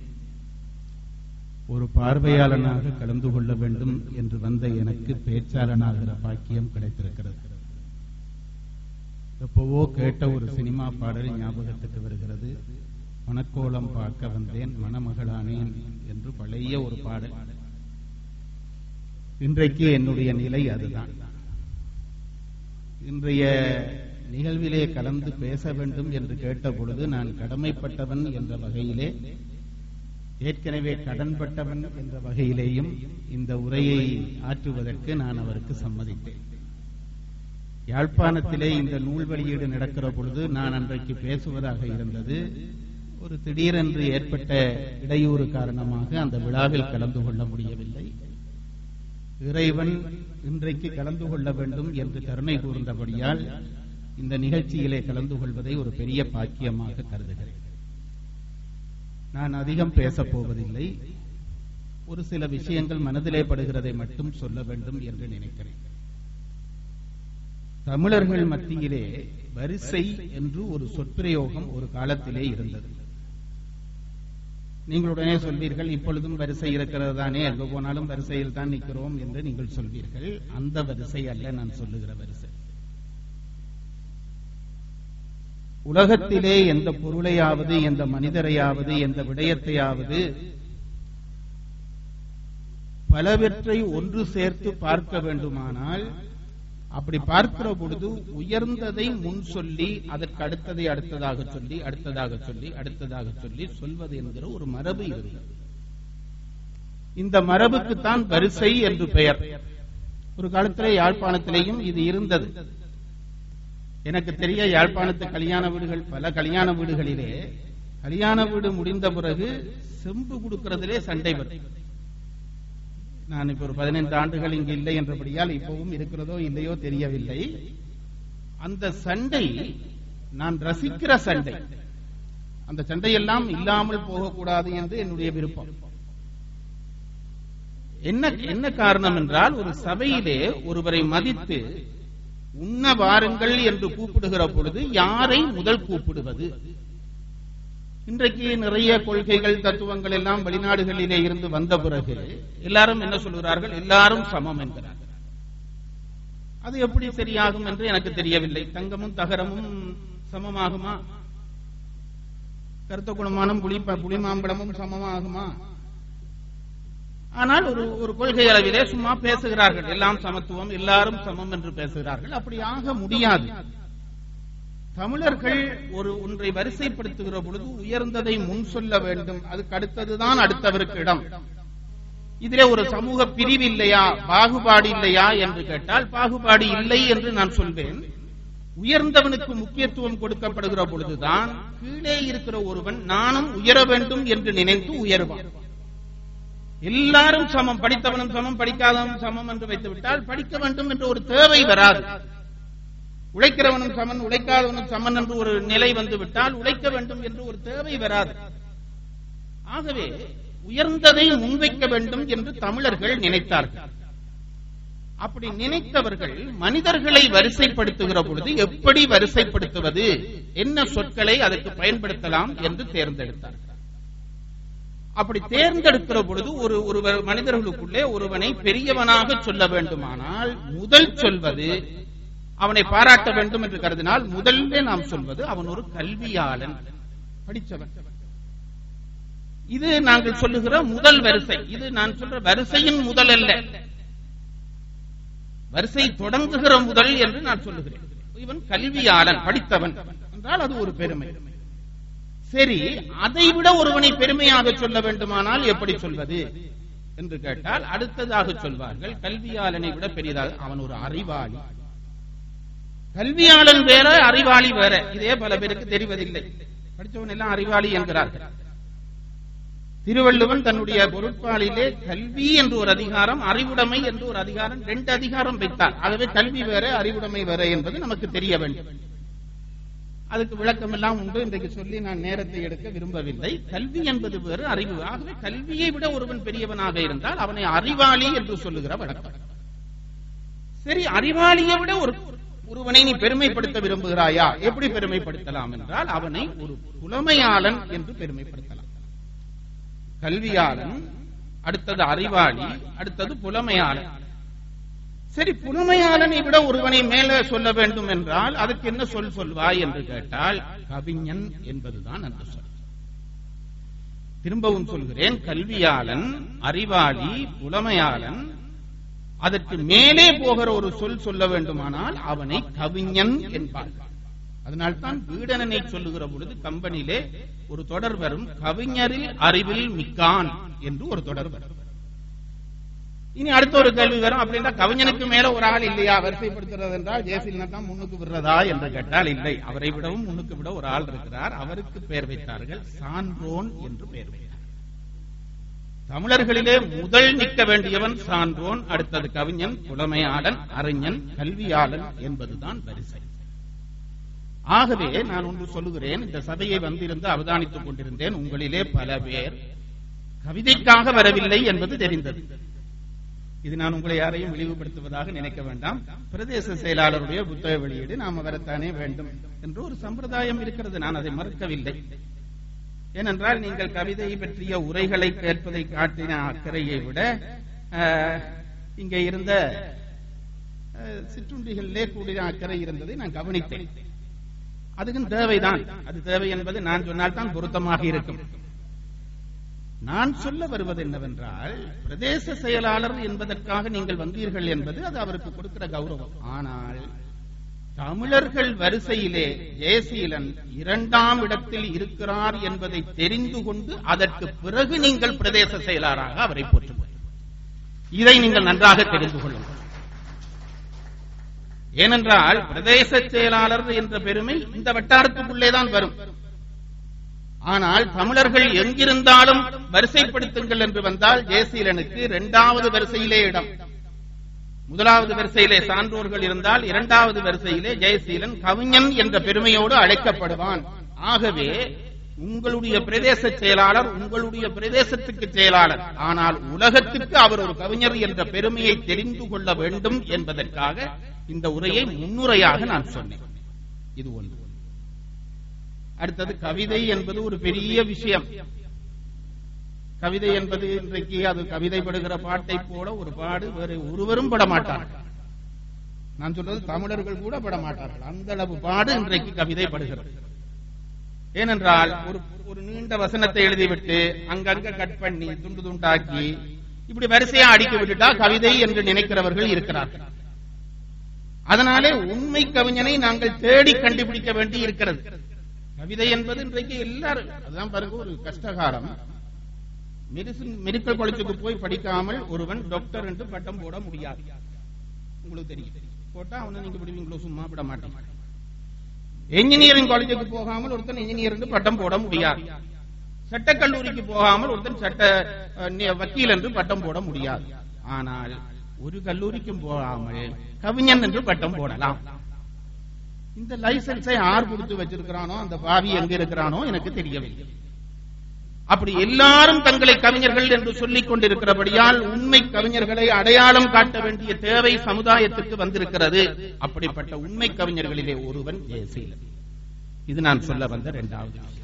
ஒரு பார்வையாளனாக கலந்து கொள்ள வேண்டும் என்று வந்த எனக்கு பேச்சாளனாகிற பாக்கியம் கிடைத்திருக்கிறது எப்பவோ கேட்ட ஒரு சினிமா பாடல் ஞாபகத்துக்கு வருகிறது மணக்கோலம் பார்க்க வந்தேன் மணமகளானேன் என்று பழைய ஒரு பாடல் இன்றைக்கு என்னுடைய நிலை அதுதான் இன்றைய நிகழ்விலே கலந்து பேச வேண்டும் என்று கேட்ட பொழுது நான் கடமைப்பட்டவன் என்ற வகையிலே ஏற்கனவே கடன்பட்டவன் என்ற வகையிலேயும் இந்த உரையை ஆற்றுவதற்கு நான் அவருக்கு சம்மதித்தேன் யாழ்ப்பாணத்திலே இந்த நூல் வெளியீடு நடக்கிற பொழுது நான் அன்றைக்கு பேசுவதாக இருந்தது ஒரு திடீரென்று ஏற்பட்ட இடையூறு காரணமாக அந்த விழாவில் கலந்து கொள்ள முடியவில்லை இறைவன் இன்றைக்கு கலந்து கொள்ள வேண்டும் என்று கருணை கூர்ந்தபடியால் இந்த நிகழ்ச்சியிலே கலந்து கொள்வதை ஒரு பெரிய பாக்கியமாக கருதுகிறேன் நான் அதிகம் பேசப் போவதில்லை ஒரு சில விஷயங்கள் மனதிலே படுகிறதை மட்டும் சொல்ல வேண்டும் என்று நினைக்கிறேன் தமிழர்கள் மத்தியிலே வரிசை என்று ஒரு சொற்பிரயோகம் ஒரு காலத்திலே இருந்தது நீங்கள் உடனே சொல்வீர்கள் இப்பொழுதும் வரிசை இருக்கிறது தானே எங்க போனாலும் வரிசையில் தான் நிற்கிறோம் என்று நீங்கள் சொல்வீர்கள் அந்த வரிசை அல்ல நான் சொல்லுகிற வரிசை உலகத்திலே எந்த பொருளையாவது எந்த மனிதரையாவது எந்த விடயத்தையாவது பலவற்றை ஒன்று சேர்த்து பார்க்க வேண்டுமானால் அப்படி பார்க்கிற பொழுது உயர்ந்ததை முன் சொல்லி அதற்கு அடுத்ததை அடுத்ததாக சொல்லி அடுத்ததாக சொல்லி அடுத்ததாக சொல்லி சொல்வது என்கிற ஒரு மரபு இருந்தது இந்த மரபுக்குத்தான் வரிசை என்று பெயர் ஒரு காலத்திலே யாழ்ப்பாணத்திலேயும் இது இருந்தது எனக்கு தெரிய யாழ்ப்பாணத்து கல்யாண வீடுகள் பல கல்யாண வீடுகளிலே கல்யாண வீடு முடிந்த பிறகு செம்பு கொடுக்கிறதிலே சண்டை வரும் நான் இப்ப ஒரு பதினைந்து ஆண்டுகள் இங்கு இல்லை என்றபடியால் இப்பவும் இருக்கிறதோ இல்லையோ தெரியவில்லை அந்த சண்டை நான் ரசிக்கிற சண்டை அந்த சண்டையெல்லாம் இல்லாமல் போகக்கூடாது என்று என்னுடைய விருப்பம் என்ன என்ன காரணம் என்றால் ஒரு சபையிலே ஒருவரை மதித்து உண்ண வாருங்கள் என்று கூப்பிடுகிற பொழுது யாரை முதல் கூப்பிடுவது இன்றைக்கு நிறைய கொள்கைகள் தத்துவங்கள் எல்லாம் வெளிநாடுகளிலே இருந்து வந்த பிறகு எல்லாரும் என்ன சொல்கிறார்கள் எல்லாரும் சமம் என்கிறார்கள் அது எப்படி சரியாகும் என்று எனக்கு தெரியவில்லை தங்கமும் தகரமும் சமமாகுமா கருத்த குணமானும் புளி புளிமாம்பழமும் சமமாகுமா ஆனால் ஒரு ஒரு கொள்கை அளவிலே சும்மா பேசுகிறார்கள் எல்லாம் சமத்துவம் எல்லாரும் சமம் என்று பேசுகிறார்கள் அப்படி ஆக முடியாது தமிழர்கள் ஒரு ஒன்றை வரிசைப்படுத்துகிற பொழுது உயர்ந்ததை முன் சொல்ல வேண்டும் அதுக்கு அடுத்ததுதான் அடுத்தவருக்கு இடம் இதிலே ஒரு சமூக பிரிவு இல்லையா பாகுபாடு இல்லையா என்று கேட்டால் பாகுபாடு இல்லை என்று நான் சொல்வேன் உயர்ந்தவனுக்கு முக்கியத்துவம் கொடுக்கப்படுகிற பொழுதுதான் கீழே இருக்கிற ஒருவன் நானும் உயர வேண்டும் என்று நினைத்து உயர்வான் எல்லாரும் சமம் படித்தவனும் சமம் படிக்காதவனும் சமம் என்று வைத்துவிட்டால் படிக்க வேண்டும் என்ற ஒரு தேவை வராது உழைக்கிறவனும் சமன் உழைக்காதவனும் சமன் என்று ஒரு நிலை வந்து விட்டால் உழைக்க வேண்டும் என்று ஒரு தேவை வராது ஆகவே உயர்ந்ததை முன்வைக்க வேண்டும் என்று தமிழர்கள் நினைத்தார்கள் அப்படி நினைத்தவர்கள் மனிதர்களை வரிசைப்படுத்துகிற பொழுது எப்படி வரிசைப்படுத்துவது என்ன சொற்களை அதற்கு பயன்படுத்தலாம் என்று தேர்ந்தெடுத்தார்கள் அப்படி தேர்ந்தெடுக்கிற பொழுது ஒரு ஒருவர் மனிதர்களுக்குள்ளே ஒருவனை பெரியவனாக சொல்ல வேண்டுமானால் முதல் சொல்வது அவனை பாராட்ட வேண்டும் என்று கருதினால் முதல்ல நாம் சொல்வது அவன் ஒரு கல்வியாளன் படித்தவன் இது நாங்கள் சொல்லுகிற முதல் வரிசை இது நான் சொல்ற வரிசையின் முதல் அல்ல வரிசை தொடங்குகிற முதல் என்று நான் சொல்லுகிறேன் இவன் கல்வியாளன் படித்தவன் என்றால் அது ஒரு பெருமை சரி அதை விட ஒருவனை பெருமையாக சொல்ல வேண்டுமானால் எப்படி சொல்வது என்று கேட்டால் அடுத்ததாக சொல்வார்கள் கல்வியாளனை விட பெரியதாக அவன் ஒரு அறிவாளி கல்வியாளன் வேற அறிவாளி வேற இதே பல பேருக்கு தெரிவதில்லை படித்தவன் எல்லாம் அறிவாளி என்கிறார்கள் திருவள்ளுவன் தன்னுடைய பொருட்பாலிலே கல்வி என்று ஒரு அதிகாரம் அறிவுடைமை என்று ஒரு அதிகாரம் ரெண்டு அதிகாரம் வைத்தார் ஆகவே கல்வி வேற அறிவுடைமை வேற என்பது நமக்கு தெரிய வேண்டும் அதுக்கு விளக்கம் எல்லாம் உண்டு இன்றைக்கு சொல்லி நான் நேரத்தை எடுக்க விரும்பவில்லை கல்வி என்பது வேறு அறிவு ஆகவே கல்வியை விட ஒருவன் பெரியவனாக இருந்தால் அவனை அறிவாளி என்று சொல்லுகிற வழக்கம் சரி அறிவாளியை விட ஒரு ஒருவனை நீ பெருமைப்படுத்த விரும்புகிறாயா எப்படி பெருமைப்படுத்தலாம் என்றால் அவனை ஒரு புலமையாளன் என்று பெருமைப்படுத்தலாம் கல்வியாளன் அடுத்தது அறிவாளி அடுத்தது புலமையாளன் சரி புலமையாளனை விட ஒருவனை மேலே சொல்ல வேண்டும் என்றால் அதுக்கு என்ன சொல் சொல்வாய் என்று கேட்டால் கவிஞன் என்பதுதான் அந்த சொல் திரும்பவும் சொல்கிறேன் கல்வியாளன் அறிவாளி புலமையாளன் அதற்கு மேலே போகிற ஒரு சொல் சொல்ல வேண்டுமானால் அவனை கவிஞன் என்பார்கள் அதனால்தான் வீடனனை சொல்லுகிற பொழுது கம்பெனியிலே ஒரு தொடர் வரும் கவிஞரில் அறிவில் மிக்கான் என்று ஒரு தொடர் வரும் இனி அடுத்த ஒரு கேள்வி வரும் அப்படின்னா கவிஞனுக்கு மேல ஒரு ஆள் இல்லையா வரிசைப்படுத்துறது என்றால் ஜேசிலினா தான் முன்னுக்கு விடுறதா என்று கேட்டால் இல்லை அவரை விடவும் முன்னுக்கு விட ஒரு ஆள் இருக்கிறார் அவருக்கு பெயர் வைத்தார்கள் சான்றோன் என்று பெயர் வைத்தார் தமிழர்களிலே முதல் நிற்க வேண்டியவன் சான்றோன் அடுத்தது கவிஞன் புலமையாளன் அறிஞன் கல்வியாளன் என்பதுதான் வரிசை ஆகவே நான் ஒன்று சொல்லுகிறேன் இந்த சபையை வந்திருந்து அவதானித்துக் கொண்டிருந்தேன் உங்களிலே பல பேர் கவிதைக்காக வரவில்லை என்பது தெரிந்தது இது நான் உங்களை யாரையும் இழிவுபடுத்துவதாக நினைக்க வேண்டாம் பிரதேச செயலாளருடைய புத்தக வெளியீடு நாம வரத்தானே வேண்டும் என்று ஒரு சம்பிரதாயம் இருக்கிறது நான் அதை மறுக்கவில்லை ஏனென்றால் நீங்கள் கவிதை பற்றிய உரைகளை கேட்பதை காட்டின அக்கறையை விட அஹ், இங்கே இருந்த அஹ், சிற்றுண்டிகளிலே கூடிய அக்கறை இருந்ததை நான் கவனித்தேன் அதுக்கும் தேவைதான் அது தேவை என்பது நான் சொன்னால் தான் பொருத்தமாக இருக்கும் நான் சொல்ல வருவது என்னவென்றால் பிரதேச செயலாளர் என்பதற்காக நீங்கள் வந்தீர்கள் என்பது அது அவருக்கு கொடுக்கிற கௌரவம் ஆனால் தமிழர்கள் வரிசையிலே ஜெயசீலன் இரண்டாம் இடத்தில் இருக்கிறார் என்பதை தெரிந்து கொண்டு அதற்கு பிறகு நீங்கள் பிரதேச செயலாளராக அவரை போற்றுங்கள் இதை நீங்கள் நன்றாக தெரிந்து கொள்ளுங்கள் ஏனென்றால் பிரதேச செயலாளர் என்ற பெருமை இந்த வட்டாரத்துக்குள்ளேதான் வரும் ஆனால் தமிழர்கள் எங்கிருந்தாலும் வரிசைப்படுத்துங்கள் என்று வந்தால் ஜெயசீலனுக்கு இரண்டாவது வரிசையிலே இடம் முதலாவது வரிசையிலே சான்றோர்கள் இருந்தால் இரண்டாவது வரிசையிலே ஜெயசீலன் கவிஞன் என்ற பெருமையோடு அழைக்கப்படுவான் ஆகவே உங்களுடைய பிரதேச செயலாளர் உங்களுடைய பிரதேசத்துக்கு செயலாளர் ஆனால் உலகத்துக்கு அவர் ஒரு கவிஞர் என்ற பெருமையை தெரிந்து கொள்ள வேண்டும் என்பதற்காக இந்த உரையை முன்னுரையாக நான் சொன்னேன் இது ஒன்று அடுத்தது கவிதை என்பது ஒரு பெரிய விஷயம் கவிதை என்பது இன்றைக்கு அது கவிதை படுகிற பாட்டை போல ஒரு பாடு வேறு ஒருவரும் பட மாட்டார்கள் நான் சொல்றது தமிழர்கள் கூட பட மாட்டார்கள் அந்த அளவு பாடு இன்றைக்கு கவிதை படுகிறது ஏனென்றால் ஒரு ஒரு நீண்ட வசனத்தை எழுதிவிட்டு அங்கங்க கட் பண்ணி துண்டு துண்டாக்கி இப்படி வரிசையா அடிக்க விட்டுட்டா கவிதை என்று நினைக்கிறவர்கள் இருக்கிறார்கள் அதனாலே உண்மை கவிஞனை நாங்கள் தேடி கண்டுபிடிக்க வேண்டி இருக்கிறது கவிதை என்பது இன்றைக்கு எல்லாரும் அதுதான் பாருங்க ஒரு கஷ்டகாலம் மெடிசின் மெடிக்கல் காலேஜுக்கு போய் படிக்காமல் ஒருவன் டாக்டர் என்று பட்டம் போட முடியாது உங்களுக்கு தெரியும் போட்டா அவனை நீங்க விடுவீங்களோ சும்மா விட மாட்டீங்க என்ஜினியரிங் காலேஜுக்கு போகாமல் ஒருத்தன் இன்ஜினியர் என்று பட்டம் போட முடியாது சட்டக்கல்லூரிக்கு போகாமல் ஒருத்தன் சட்ட அஹ், நி- வக்கீல் என்று பட்டம் போட முடியாது ஆனால் ஒரு கல்லூரிக்கும் போகாமல் கவிஞன் என்று பட்டம் போடலாம் இந்த லைசன்ஸை யார் கொடுத்து வச்சிருக்கிறானோ அந்த பாவி எங்க இருக்கிறானோ எனக்கு தெரியவில்லை அப்படி எல்லாரும் தங்களை கவிஞர்கள் என்று சொல்லிக் கொண்டிருக்கிறபடியால் உண்மை கவிஞர்களை அடையாளம் காட்ட வேண்டிய தேவை சமுதாயத்துக்கு வந்திருக்கிறது அப்படிப்பட்ட உண்மை கவிஞர்களிலே ஒருவன் ஜெயசீலன் இது நான் சொல்ல வந்த இரண்டாவது விஷயம்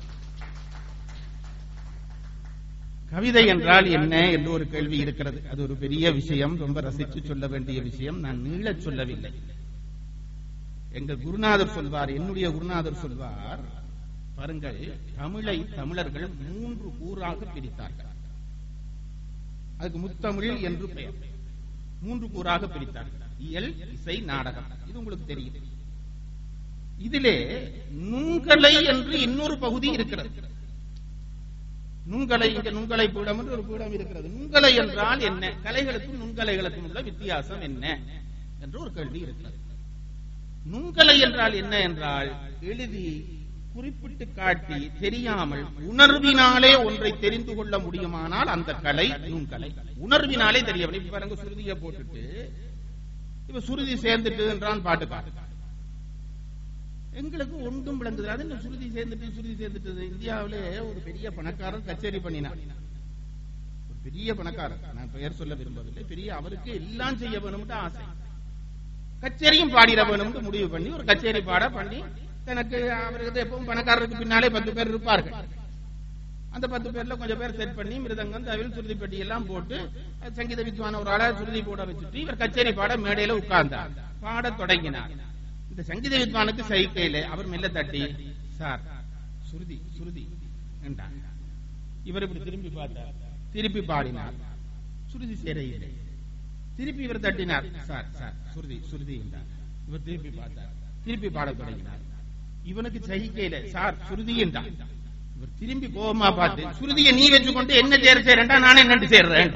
கவிதை என்றால் என்ன என்று ஒரு கேள்வி இருக்கிறது அது ஒரு பெரிய விஷயம் ரொம்ப ரசித்து சொல்ல வேண்டிய விஷயம் நான் நீளச் சொல்லவில்லை எங்க குருநாதர் சொல்வார் என்னுடைய குருநாதர் சொல்வார் பாருங்கள் தமிழை தமிழர்கள் மூன்று கூறாக பிரித்தார்கள் அதுக்கு முத்தமிழ் என்று பெயர் மூன்று கூறாக பிரித்தார்கள் இயல் இசை நாடகம் இது உங்களுக்கு தெரியும் இதிலே நுண்கலை என்று இன்னொரு பகுதி இருக்கிறது நுண்கலை இங்க நுண்கலை பீடம் என்று ஒரு பீடம் இருக்கிறது நுண்கலை என்றால் என்ன கலைகளுக்கும் நுண்கலைகளுக்கும் உள்ள வித்தியாசம் என்ன என்று ஒரு கேள்வி இருக்கிறது நுண்கலை என்றால் என்ன என்றால் எழுதி குறிப்பிட்டு காட்டி தெரியாமல் உணர்வினாலே ஒன்றை தெரிந்து கொள்ள முடியுமானால் அந்த கலை நுண்கலை உணர்வினாலே தெரியவில்லை இப்ப பாருங்க சுருதியை போட்டுட்டு இப்ப சுருதி சேர்ந்துட்டு என்றான் பாட்டுக்காரன் எங்களுக்கு ஒன்றும் விளங்குது அது என்ன சுருதி சேர்ந்துட்டு சுருதி சேர்ந்துட்டு இந்தியாவிலே ஒரு பெரிய பணக்காரர் கச்சேரி பண்ணினார் ஒரு பெரிய பணக்காரர் நான் பெயர் சொல்ல விரும்பவில்லை பெரிய அவருக்கு எல்லாம் செய்ய வேணும்னு ஆசை கச்சேரியும் பாடிட வேணும்னு முடிவு பண்ணி ஒரு கச்சேரி பாட பண்ணி தனக்கு அவருக்கு எப்பவும் பணக்காரருக்கு பின்னாலே பத்து பேர் இருப்பார்கள் அந்த பத்து பேர்ல கொஞ்சம் பேர் செட் பண்ணி மிருதங்கம் தவில் சுருதி பெட்டி எல்லாம் போட்டு சங்கீத வித்வான ஒரு ஆளா சுருதி போட வச்சுட்டு இவர் கச்சேரி பாட மேடையில உட்கார்ந்தார் பாடத் தொடங்கினார் இந்த சங்கீத வித்வானுக்கு சைக்கையில அவர் மெல்ல தட்டி சார் சுருதி சுருதி என்றார் இவர் இப்படி திரும்பி பார்த்தார் திருப்பி பாடினார் சுருதி சேரையில்லை திருப்பி இவர் தட்டினார் சார் சார் சுருதி சுருதி என்றார் இவர் திருப்பி பார்த்தார் திருப்பி பாடத் தொடங்கினார் இவனுக்கு சகிக்கையில சார் சுருதி என்றார் இவர் திரும்பி கோபமா பார்த்து சுருதியை நீ வச்சுக்கொண்டு என்ன சேர சேரண்டா நானே என்னண்டு சேர்றேன்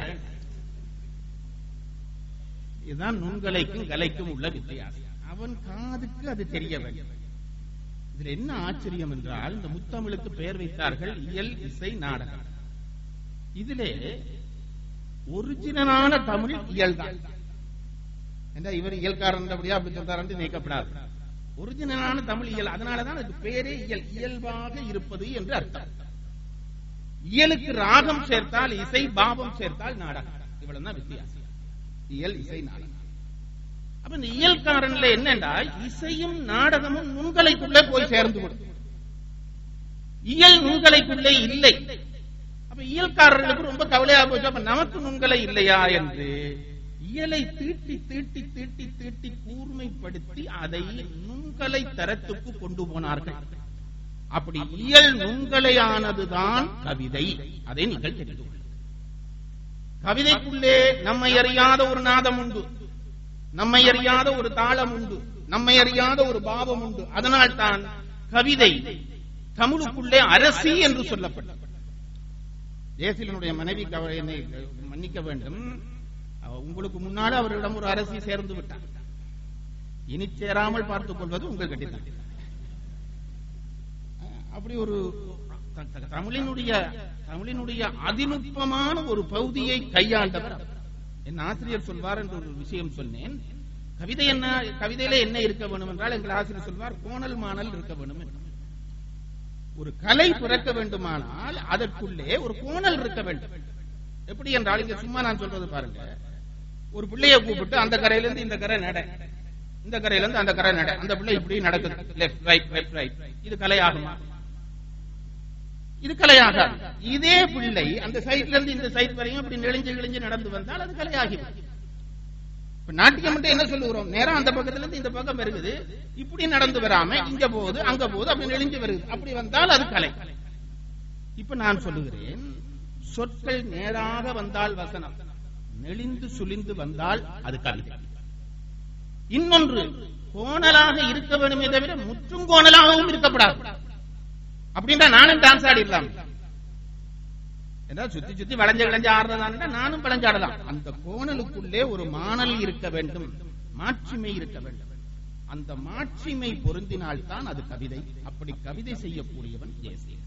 இதுதான் நுண்கலைக்கும் கலைக்கும் உள்ள வித்தியாசம் அவன் காதுக்கு அது தெரிய வேண்டும் இதுல என்ன ஆச்சரியம் என்றால் இந்த முத்தமிழுக்கு பெயர் வைத்தார்கள் இயல் இசை நாடகம் இதிலே ஒரிஜினலான தமிழ் இயல் தான் ஏண்டா இவர் இயல்காரன் அப்படியா அப்படி சொல்றாரு நீக்கப்படாது ஒரிஜினலான தமிழ் இயல் அதனாலதான் அதுக்கு பேரே இயல் இயல்பாக இருப்பது என்று அர்த்தம் இயலுக்கு ராகம் சேர்த்தால் இசை பாவம் சேர்த்தால் நாடகம் இவ்வளவுதான் வித்தியாசம் இயல் இசை நாடகம் அப்ப இந்த இயல்காரன்ல என்னண்டா இசையும் நாடகமும் நுண்கலைக்குள்ளே போய் சேர்ந்து கொடுக்கும் இயல் நுண்கலைக்குள்ளே இல்லை அப்ப இயல்காரர்களுக்கு ரொம்ப கவலையா போச்சு அப்ப நமக்கு நுண்கலை இல்லையா என்று இயலை தீட்டி தீட்டி தீட்டி தீட்டி கூர்மைப்படுத்தி அதை நுண்கலை தரத்துக்கு கொண்டு போனார்கள் அப்படி இயல் நுண்கலையானதுதான் கவிதை அதை நீங்கள் தெரிந்து கொள்ளுங்கள் கவிதைக்குள்ளே நம்மை அறியாத ஒரு நாதம் உண்டு நம்மை அறியாத ஒரு தாளம் உண்டு நம்மை அறியாத ஒரு பாவம் உண்டு அதனால் தான் கவிதை தமிழுக்குள்ளே அரசி என்று சொல்லப்பட்டது ஜெயசீலனுடைய மனைவி கவ- என்னை மன்னிக்க வேண்டும் அவ- உங்களுக்கு முன்னால அவரிடம் ஒரு அரசி சேர்ந்து விட்டார் இனி சேராமல் பார்த்துக் கொள்வது உங்கள் கட்டித்தான் அப்படி ஒரு த- த- தமிழினுடைய தமிழினுடைய அதிநுட்பமான ஒரு பகுதியை கையாண்டவர் அவர். என் ஆசிரியர் சொல்வார் என்று ஒரு விஷயம் சொன்னேன் கவிதை என்ன கவிதையில என்ன இருக்க வேண்டும் என்றால் எங்கள் ஆசிரியர் சொல்வார் கோணல் மாணல் இருக்க வேண்டும் என்று. ஒரு கலை பிறக்க வேண்டுமானால் அதற்குள்ளே ஒரு கோணல் இருக்க வேண்டும் எப்படி என்றால் இங்க சும்மா நான் சொல்றது பாருங்க ஒரு பிள்ளைய கூப்பிட்டு அந்த கரையில இருந்து இந்த கரை நட இந்த கரையில இருந்து அந்த கரை நட அந்த பிள்ளை இப்படி நடக்குது லெஃப்ட் ரைட் லெஃப்ட் ரைட் இது கலை ஆகுமா இது கலையாகாது இதே பிள்ளை அந்த சைட்ல இருந்து இந்த சைட் வரையும் இப்படி நெளிஞ்சு கிழிஞ்சு நடந்து வந்தால் அது கலையாகிவிடும் இப்ப நாட்டியம் மட்டும் என்ன சொல்லுகிறோம் நேரம் அந்த பக்கத்துல இருந்து இந்த பக்கம் வருகுது இப்படி நடந்து வராம இங்க போகுது அங்க போகுது அப்படி நெளிஞ்சு வருது அப்படி வந்தால் அது கலை இப்ப நான் சொல்லுகிறேன் சொற்கள் நேராக வந்தால் வசனம் நெளிந்து சுழிந்து வந்தால் அது கவிதை இன்னொன்று கோணலாக இருக்க வேண்டுமே தவிர முற்றும் கோணலாகவும் இருக்கப்படாது அப்படின்னா நானும் டான்ஸ் ஆடிடலாம் ஏதாவது சுத்தி சுத்தி வளைஞ்ச விளைஞ்ச ஆடுறதா நானும் விளைஞ்சாடலாம் அந்த கோணலுக்குள்ளே ஒரு மாணல் இருக்க வேண்டும் மாட்சிமை இருக்க வேண்டும் அந்த மாட்சிமை பொருந்தினால்தான் அது கவிதை அப்படி கவிதை செய்யக்கூடியவன் ஜெயசீலன்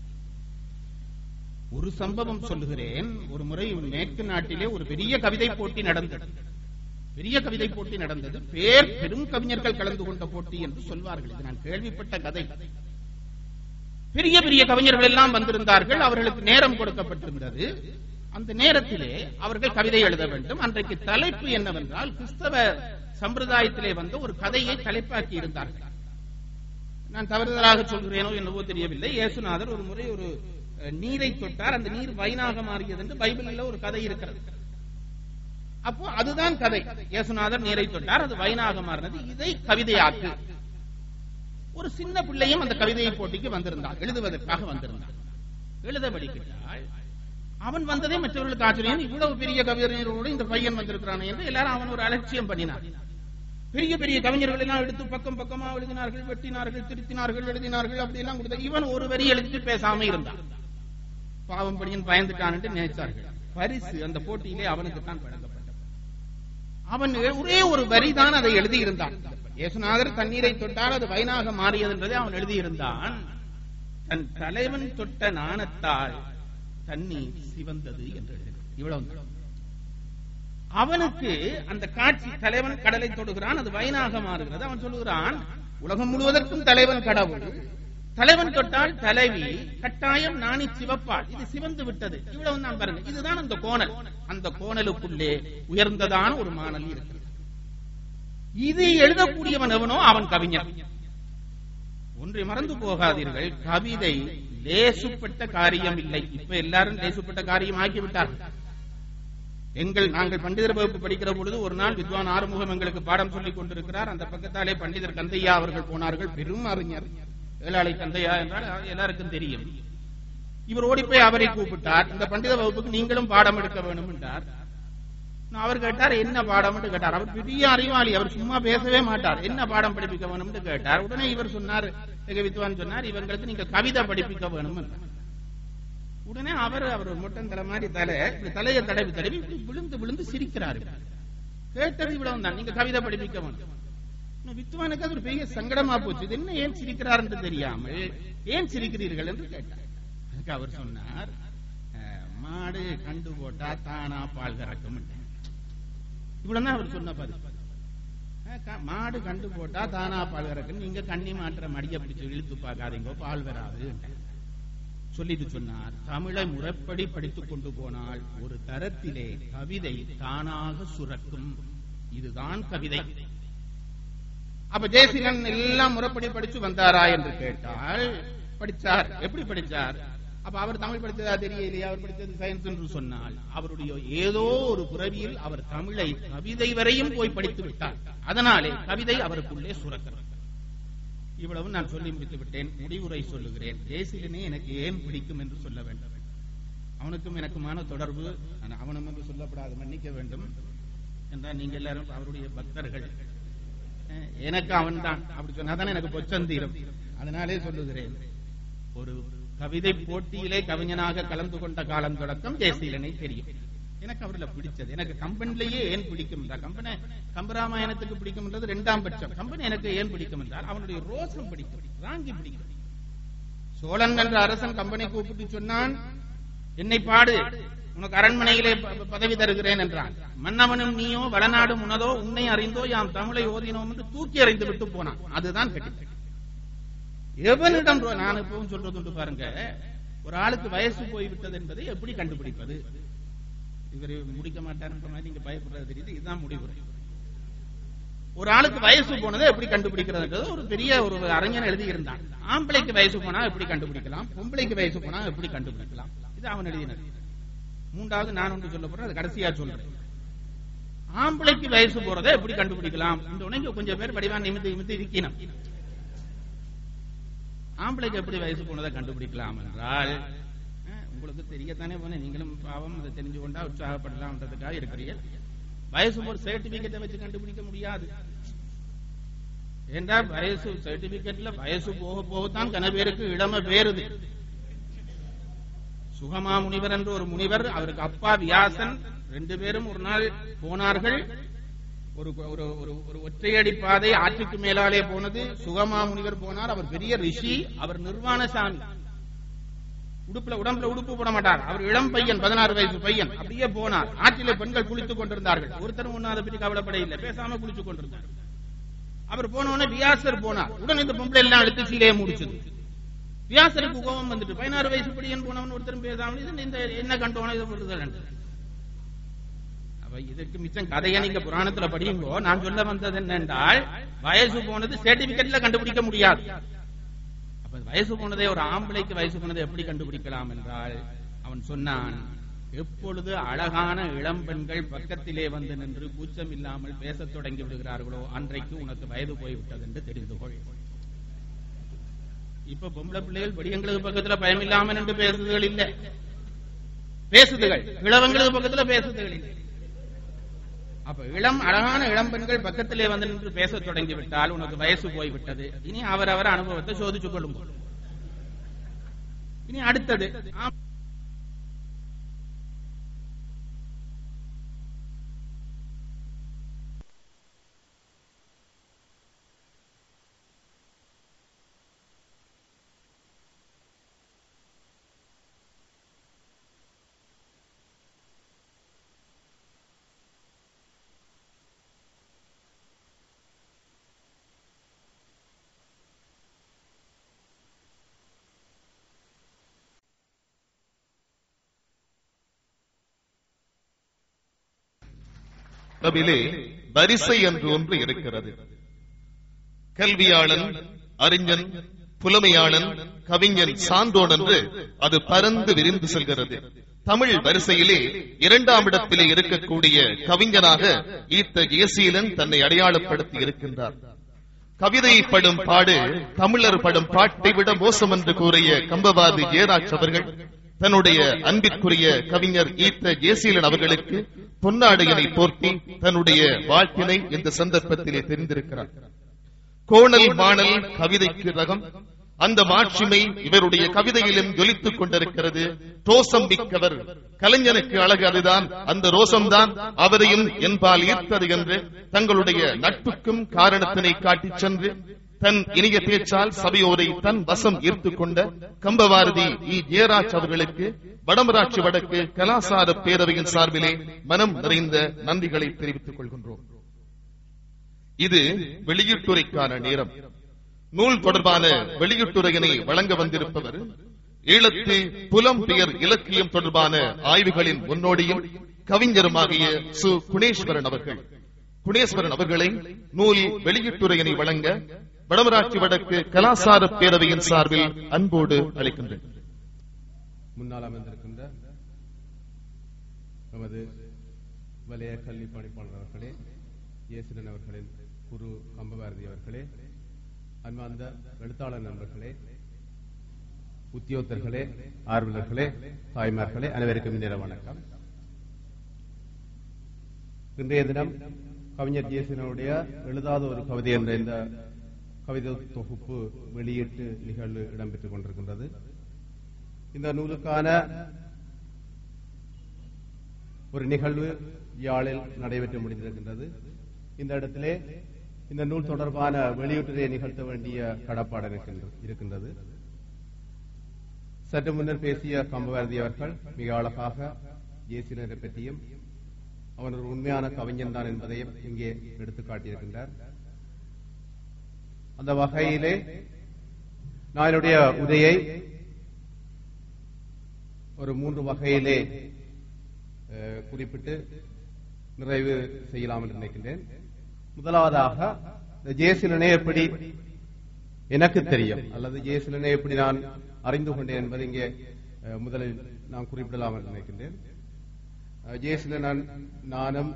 ஒரு சம்பவம் சொல்லுகிறேன் ஒரு முறை மேற்கு நாட்டிலே ஒரு பெரிய கவிதை போட்டி நடந்தது பெரிய கவிதை போட்டி நடந்தது பேர் பெரும் கவிஞர்கள் கலந்து கொண்ட போட்டி என்று சொல்வார்கள் இது நான் கேள்விப்பட்ட கதை பெரிய பெரிய கவிஞர்கள் எல்லாம் வந்திருந்தார்கள் அவர்களுக்கு நேரம் கொடுக்கப்பட்டிருந்தது அந்த நேரத்திலே அவர்கள் கவிதை எழுத வேண்டும் அன்றைக்கு தலைப்பு என்னவென்றால் கிறிஸ்தவ சம்பிரதாயத்திலே வந்த ஒரு கதையை தலைப்பாக்கி இருந்தார்கள் நான் தவறுதலாக சொல்கிறேனோ என்னவோ தெரியவில்லை இயேசுநாதர் ஒரு முறை ஒரு அஹ், நீரை தொட்டார் அந்த நீர் வைனாக மாறியது என்று பைபிளில் ஒரு கதை இருக்கிறது அப்போ அதுதான் கதை இயேசுநாதர் நீரை தொட்டார் அது வைனாக மாறினது இதை கவிதையாக்கு ஒரு சின்ன பிள்ளையும் அந்த கவிதையை போட்டிக்கு வந்திருந்தான் எழுதுவதற்காக வந்திருந்தான் எழுத படிக்கிறாள் அவன் வந்ததே மற்றவர்களுக்கு ஆச்சரியம் இவ்வளவு பெரிய கவிஞரோடு இந்த பையன் வந்திருக்கிறான் என்று எல்லாரும் அவன் ஒரு அலட்சியம் பண்ணினான் பெரிய பெரிய கவிஞர்கள் எல்லாம் எடுத்து பக்கம் பக்கமா எழுதினார்கள் வெட்டினார்கள் திருத்தினார்கள் எழுதினார்கள் அப்படி எல்லாம் கொடுத்த இவன் ஒரு வரி எழுதிட்டு பேசாம இருந்தான் பாவம் படியன் பயந்துட்டான் என்று நினைத்தார்கள் பரிசு அந்த போட்டியிலே அவனுக்கு தான் வழங்கப்பட்டது அவன் ஒரே ஒரு வரி தான் அதை எழுதியிருந்தான் இயேசுநாதர் தண்ணீரை தொட்டால் அது வைனாக மாறியது என்பதை அவன் எழுதியிருந்தான் தன் தலைவன் தொட்ட நாணத்தால் தண்ணீர் சிவந்தது என்று எழுதினார். இவ்வளவு அவனுக்கு அந்த காட்சி தலைவன் கடலை தொடுகிறான் அது வைனாக மாறுகிறது அவன் சொல்லுகிறான் உலகம் முழுவதற்கும் தலைவன் கடவுள் தலைவன் தொட்டால் தலைவி கட்டாயம் நாணி சிவப்பாள் இது சிவந்து விட்டது இவ்வளவு தான் பாருங்க இதுதான் அந்த கோணல் அந்த கோணலுக்குள்ளே உயர்ந்ததான ஒரு மாணல் இருக்கிறது இது எழுதக்கூடியவன் எவனோ அவன் கவிஞன் ஒன்றை மறந்து போகாதீர்கள் கவிதை லேசுப்பட்ட காரியம் இல்லை இப்ப எல்லாரும் லேசுப்பட்ட காரியம் ஆக்கிவிட்டார்கள் எங்கள் நாங்கள் பண்டிதர் வகுப்பு படிக்கிற பொழுது ஒரு நாள் வித்வான் ஆறுமுகம் எங்களுக்கு பாடம் சொல்லிக் கொண்டிருக்கிறார் அந்த பக்கத்தாலே பண்டிதர் கந்தையா அவர்கள் போனார்கள் பெரும் அறிஞர் வேளாளை கந்தையா என்றால் எல்லாருக்கும் தெரியும் இவர் ஓடி போய் அவரை கூப்பிட்டார் இந்த பண்டித வகுப்புக்கு நீங்களும் பாடம் எடுக்க வேண்டும் என்றார் நான் அவர் கேட்டார் என்ன பாடம் என்று கேட்டார் அவர் பெரிய அறிவாளி அவர் சும்மா பேசவே மாட்டார் என்ன பாடம் படிப்பிக்க வேணும் என்று கேட்டார் உடனே இவர் சொன்னார் எங்க வித்வான் சொன்னார் இவங்களுக்கு நீங்கள் கவிதை படிப்பிக்க வேணும் என்றார் உடனே அவர் அவர் ஒரு மொட்டன் தலை மாதிரி தலை இப்படி தலையை தடவி தடவி இப்படி விழுந்து விழுந்து சிரிக்கிறாரு கேட்டது இவ்வளவு தான் நீங்க கவிதை படிப்பிக்க வேண்டும் இன்னும் வித்வானுக்கு அது ஒரு பெரிய சங்கடமா போச்சு இது என்ன ஏன் சிரிக்கிறார் என்று தெரியாமல் ஏன் சிரிக்கிறீர்கள் என்று கேட்டார் அதுக்கு அவர் சொன்னார் "அஹ், மாடு கண்டு போட்டா தானா பால் கறக்கும் இவ்வளவுதான் அவர் சொன்ன பதில் அஹ், க- மாடு கண்டு போட்டா தானா பால் கறக்கும் நீங்க கண்ணி மாற்ற மடிய பிடிச்சு இழுத்து பார்க்காதீங்க பால் வராது சொல்லிட்டு சொன்னார் தமிழை முறைப்படி படித்துக் கொண்டு போனால் ஒரு தரத்திலே கவிதை தானாக சுரக்கும் இதுதான் கவிதை அப்ப ஜெயசீலன் எல்லாம் முறைப்படி படிச்சு வந்தாரா என்று கேட்டால் படிச்சார் எப்படி படிச்சார் அப்ப அவர் தமிழ் படித்ததா தெரியலையா அவர் படித்தது சயின்ஸ் என்று சொன்னால் அவருடைய ஏதோ ஒரு புறவியில் அவர் தமிழை கவிதை வரையும் போய் படித்து விட்டார் அதனாலே கவிதை அவருக்குள்ளே சுரக்கிறது இவ்வளவு நான் சொல்லி முடித்து விட்டேன் முடிவுரை சொல்லுகிறேன் ஜெயசீலனே எனக்கு ஏன் பிடிக்கும் என்று சொல்ல வேண்டும் அவனுக்கும் எனக்குமான தொடர்பு நான் அவனும் என்று சொல்லப்படாது மன்னிக்க வேண்டும் என்றால் நீங்க எல்லாரும் அவருடைய பக்தர்கள் அஹ், எனக்கு அவன் தான் அப்படி சொன்னாதான் எனக்கு பொச்சந்தீரம் அதனாலே சொல்லுகிறேன் ஒரு கவிதை போட்டியிலே கவிஞனாக கலந்து கொண்ட காலம் தொடக்கம் ஜெயசீலனை தெரியும் எனக்கு அவர்ல பிடிச்சது எனக்கு கம்பெனிலேயே ஏன் பிடிக்கும் என்றால் கம்பெனி கம்பராமாயணத்துக்கு பிடிக்கும் என்றது இரண்டாம் பட்சம் கம்பெனி எனக்கு ஏன் பிடிக்கும் என்றால் அவனுடைய ரோசம் பிடிக்கும் ராங்கி பிடிக்கும் சோழன் என்ற அரசன் கம்பெனி கூப்பிட்டு சொன்னான் என்னை பாடு உனக்கு அரண்மனையிலே ப- ப- பதவி தருகிறேன் என்றான் மன்னவனும் நீயோ வடநாடும் உனதோ உன்னை அறிந்தோ யாம் தமிழை ஓதினோம் என்று தூக்கி அறிந்து விட்டு போனான் அதுதான் கட்டி எவனிடம் ரோ- நான் இப்பவும் சொல்றது உண்டு பாருங்க ஒரு ஆளுக்கு வயசு போய்விட்டது என்பதை எப்படி கண்டுபிடிப்பது இவர் முடிக்க மாட்டார்ன்ற மாதிரி நீங்க பயப்படுறது தெரியுது இதுதான் முடிவு ஒரு ஆளுக்கு வயசு போனதை எப்படி கண்டுபிடிக்கிறதுன்றது ஒரு பெரிய ஒரு அறிஞன் எழுதி இருந்தான் ஆம்பளைக்கு வயசு போனா எப்படி கண்டுபிடிக்கலாம் பொம்பளைக்கு வயசு போனா எப்படி கண்டுபிடிக்கலாம் இது அவன் எழுதினது மூன்றாவது நான் ஒன்று சொல்ல போறேன் அது கடைசியா சொல்றேன் ஆம்பளைக்கு வயசு போறதை எப்படி கண்டுபிடிக்கலாம் இந்த உடனே கொஞ்சம் பேர் படிவா நிமித்து நிமித்து இருக்கணும் ஆம்பளைக்கு எப்படி வயசு போனதை கண்டுபிடிக்கலாம் என்றால் அஹ், உங்களுக்கு தெரியத்தானே போன நீங்களும் பாவம் அதை தெரிஞ்சு கொண்டா உற்சாகப்படலாம்ன்றதுக்காக இருக்கிறீர்கள் வயசு ஒரு சர்டிபிகேட்டை வச்சு கண்டுபிடிக்க முடியாது ஏண்டா வயசு சர்டிபிகேட்ல வயசு போக போகத்தான் கன பேருக்கு இளம பேருது சுகமா முனிவர் என்ற ஒரு முனிவர் அவருக்கு அப்பா வியாசன் ரெண்டு பேரும் ஒரு நாள் போனார்கள் ஒரு ஒரு ஒரு ஒரு ஒற்றையடி பாதை ஆற்றுக்கு மேலாலே போனது சுகமா முனிவர் போனார் அவர் பெரிய ரிஷி அவர் நிர்வாண சாமி உடுப்புல உடம்புல உடுப்பு போட மாட்டார் அவர் இளம் பையன் பதினாறு வயசு பையன் அப்படியே போனார் ஆற்றிலே பெண்கள் குளித்துக் கொண்டிருந்தார்கள் ஒருத்தரும் ஒன்னும் அதை பற்றி கவலைப்பட இல்லை பேசாம குளித்துக் கொண்டிருந்தார் அவர் போன உடனே வியாசர் போனார் உடனே இந்த பொம்பளை எல்லாம் எடுத்து சீலையை முடிச்சது வியாசருக்கு கோபம் வந்துட்டு பதினாறு வயசு படியன் போனவன் ஒருத்தரும் பேசாமல் இது இந்த என்ன கண்டோனோ இதை போடுறது அப்ப இதற்கு மிச்சம் கதையை நீங்க புராணத்துல படியுங்கோ நான் சொல்ல வந்தது என்னென்றால் வயசு போனது சர்டிபிகேட்ல கண்டுபிடிக்க முடியாது அப்ப வயசு போனதை ஒரு ஆம்பளைக்கு வயசு போனதை எப்படி கண்டுபிடிக்கலாம் என்றால் அவன் சொன்னான் எப்பொழுது அழகான இளம் பெண்கள் பக்கத்திலே வந்து நின்று கூச்சம் இல்லாமல் பேசத் தொடங்கி விடுகிறார்களோ அன்றைக்கு உனக்கு வயது போய்விட்டது என்று தெரிந்து கொள் இப்ப பொம்பளை பிள்ளைகள் படியங்களுக்கு பக்கத்துல பயம் இல்லாம நின்று பேசுதுகள் இல்ல பேசுதுகள் இளவங்களுக்கு பக்கத்துல பேசுதுகள் இல்லை அப்ப இளம் அழகான இளம் பெண்கள் பக்கத்திலே வந்து நின்று பேசத் தொடங்கி விட்டால் உனக்கு வயசு போய்விட்டது இனி அவரவர் அனுபவத்தை சோதிச்சுக் கொள்ளும் இனி அடுத்தது ஆம். தமிழே வரிசை என்று ஒன்று இருக்கிறது கல்வியாளன் அறிஞன் புலமையாளன் கவிஞன் சான்றோன் என்று அது பரந்து விரிந்து செல்கிறது தமிழ் வரிசையிலே இரண்டாம் இடத்திலே இருக்கக்கூடிய கவிஞனாக ஈத்த ஜேசீலன் தன்னை அடையாளப்படுத்தி இருக்கின்றார் கவிதை படும் பாடு தமிழர் படும் பாட்டை விட மோசம் என்று கூறிய கம்பவாதி ஜெயராஜ் அவர்கள் தன்னுடைய அன்பிற்குரிய கவிஞர் ஈத்த ஜேசீலன் அவர்களுக்கு பொன்னாடையினை போர்த்தி தன்னுடைய வாழ்த்தினை இந்த சந்தர்ப்பத்திலே தெரிந்திருக்கிறார் கோணல் மாணல் கவிதைக்கு ரகம் அந்த மாட்சிமை இவருடைய கவிதையிலும் ஜொலித்துக் கொண்டிருக்கிறது ரோசம் மிக்கவர் கலைஞனுக்கு அழகு அதுதான் அந்த ரோசம்தான் அவரையும் என்பால் ஈர்த்தது என்று தங்களுடைய நட்புக்கும் காரணத்தினை காட்டிச் சென்று தன் இனிய பேச்சால் சபையோரை தன் வசம் ஈர்த்துக் கொண்ட கம்பவாரதி இ ஜெயராஜ் அவர்களுக்கு வடமராட்சி வடக்கு கலாசார பேரவையின் சார்பிலே மனம் நிறைந்த நன்றிகளை தெரிவித்துக் கொள்கின்றோம் இது வெளியீட்டுரைக்கான நேரம் நூல் தொடர்பான வெளியீட்டுரையினை வழங்க வந்திருப்பவர் ஈழத்து புலம் பெயர் இலக்கியம் தொடர்பான ஆய்வுகளின் முன்னோடியும் கவிஞருமாகிய சு குணேஸ்வரன் அவர்கள் குணேஸ்வரன் அவர்களை நூல் வெளியீட்டுரையினை வழங்க வடமராட்சி வடக்கு கலாசார பேரவையின் சார்பில் அன்போடு அழைக்கின்றேன் முன்னால் அமர்ந்திருக்கின்ற நமது வலய கல்வி பணிப்பாளர் அவர்களே இயேசுடன் அவர்களின் குரு கம்பபாரதி அவர்களே அன்பார்ந்த எழுத்தாளர் நண்பர்களே உத்தியோகத்தர்களே ஆர்வலர்களே தாய்மார்களே அனைவருக்கும் இந்நேர வணக்கம் இன்றைய தினம் கவிஞர் ஜேசனுடைய எழுதாத ஒரு கவிதை என்ற இந்த கவிதை தொகுப்பு வெளியீட்டு நிகழ்வு இடம்பெற்றுக் கொண்டிருக்கின்றது இந்த நூலுக்கான ஒரு நிகழ்வு யாழில் நடைபெற்று முடிந்திருக்கின்றது இந்த இடத்திலே இந்த நூல் தொடர்பான வெளியீட்டிலே நிகழ்த்த வேண்டிய கடப்பாடு இருக்கின்ற- இருக்கின்றது சற்று முன்னர் பேசிய கம்பபாரதி அவர்கள் மிக அழகாக ஜேசினரை பற்றியும் அவன் ஒரு உண்மையான கவிஞன் தான் என்பதையும் இங்கே எடுத்துக் காட்டியிருக்கின்றார் அந்த வகையிலே நான் என்னுடைய உரையை ஒரு மூன்று வகையிலே அஹ், குறிப்பிட்டு நிறைவு செய்யலாம் என்று நினைக்கின்றேன் முதலாவதாக இந்த ஜேசிலனை எப்படி எனக்கு தெரியும் அல்லது ஜேசிலனை எப்படி நான் அறிந்து கொண்டேன் என்பது இங்கே அஹ், முதலில் நான் குறிப்பிடலாம் என்று நினைக்கின்றேன் அஹ், ஜேசிலன் நானும்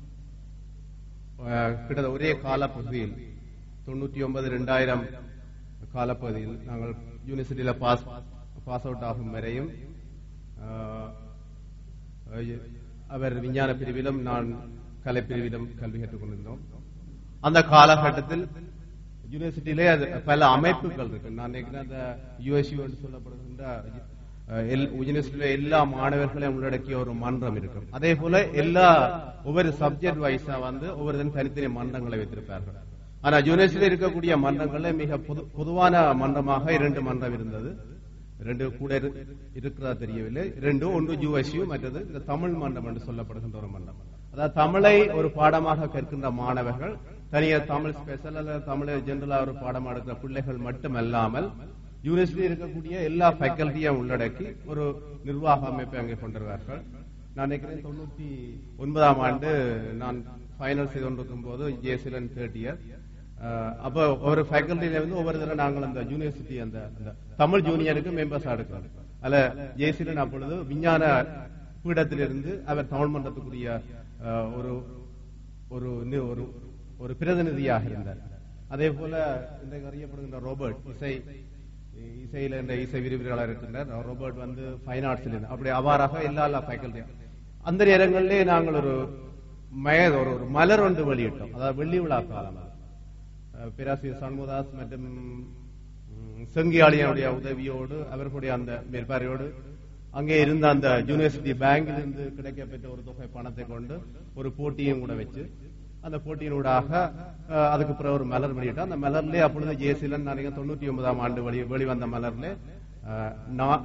அஹ், கிட்டத்தட்ட ஒரே காலப்பகுதியில் தொண்ணூற்றி ஒன்பது ரெண்டாயிரம் காலப்பகுதியில் நாங்கள் யூனிவர்சிட்டியில பாஸ் பாஸ் அவுட் ஆகும் வரையும் அஹ், அஹ், அவர் விஞ்ஞான பிரிவிலும் நான் கலை பிரிவிலும் கல்வி கற்றுக் கொண்டிருந்தோம் அந்த காலகட்டத்தில் யூனிவர்சிட்டியிலே அது பல அமைப்புகள் இருக்கு நான் நினைக்கிறேன் அந்த யுஎஸ்யூ என்று சொல்லப்படுகின்ற அஹ், எல்- யூனிவர்சிட்டியில எல்லா மாணவர்களையும் உள்ளடக்கிய ஒரு மன்றம் இருக்கும் அதே போல எல்லா ஒவ்வொரு சப்ஜெக்ட் வைஸா வந்து ஒவ்வொரு தனித்தனி மன்றங்களை வைத்திருப்பார்கள் ஆனா யூனிவர்சிட்டியில் இருக்கக்கூடிய மன்றங்கள்ல மிக பொது- பொதுவான மன்றமாக இரண்டு மன்றம் இருந்தது ரெண்டு கூட இரு- இருக்கிறதா தெரியவில்லை ரெண்டு ஒன்று யூஎஸ்யூ மற்றது இந்த தமிழ் மன்றம் என்று சொல்லப்படுகின்ற ஒரு மன்றம் அதாவது தமிழை ஒரு பாடமாக கற்கின்ற மாணவர்கள் தனியாக தமிழ் ஸ்பெஷல் அல்லது தமிழை ஜெனரலா ஒரு பாடமாக எடுக்கிற பிள்ளைகள் மட்டுமல்லாமல் யூனிவர்சிட்டி இருக்கக்கூடிய எல்லா ஃபேக்கல்ட்டியும் உள்ளடக்கி ஒரு நிர்வாக அமைப்பை அங்கே கொண்டிருவார்கள் நான் நினைக்கிறேன் தொண்ணூத்தி ஒன்பதாம் ஆண்டு நான் ஃபைனல் செய்து கொண்டிருக்கும் போது ஜேசிலன் தேர்ட் இயர் அப்போ ஒரு ஃபேக்கல்ட்டில வந்து ஒவ்வொரு தடவை நாங்கள் அந்த யூனிவர்சிட்டி அந்த அந்த தமிழ் ஜூனியருக்கு மெம்பர்ஸ் எடுக்கிறோம் அதுல ஜேசிலன் அப்பொழுது விஞ்ஞான பீடத்திலிருந்து அவர் தமிழ் மன்றத்துக்குரிய அஹ், ஒரு ஒரு நி- ஒரு ஒரு பிரதிநிதியாக இருந்தார் அதே போல இன்றைக்கு அறியப்படுகின்ற ரோபர்ட் இசை இசையில இந்த இசை விரிவுரையாளர் இருக்கின்றார் ரோபர்ட் வந்து ஃபைன் ஆர்ட்ஸ்ல இருந்து அப்படி அவ்வாறாக எல்லா எல்லா ஃபேக்கல்ட்டியும் அந்த நேரங்களிலே நாங்கள் ஒரு மய ஒரு ஒரு மலர் ஒன்று வெளியிட்டோம் அதாவது வெள்ளி விழா காலம் அது. அஹ் பேராசிரியர் சண்முகதாஸ் மற்றும் ம், செங்கியாளியனுடைய உதவியோடு அவர்களுடைய அந்த மேற்பார்வையோடு அங்கே இருந்த அந்த யூனிவர்சிட்டி பேங்கில் இருந்து கிடைக்கப்பெற்ற ஒரு தொகை பணத்தை கொண்டு ஒரு போட்டியும் கூட வச்சு அந்த போட்டியினூடாக அஹ், அதுக்கு பிறகு ஒரு மலர் வெளியிட்டோம் அந்த மலர்லே அப்பொழுது ஜேசிலன் நினைக்கிறேன் தொண்ணூத்தி ஒன்பதாம் ஆண்டு வெளி வெளிவந்த மலர்ல அஹ், நான்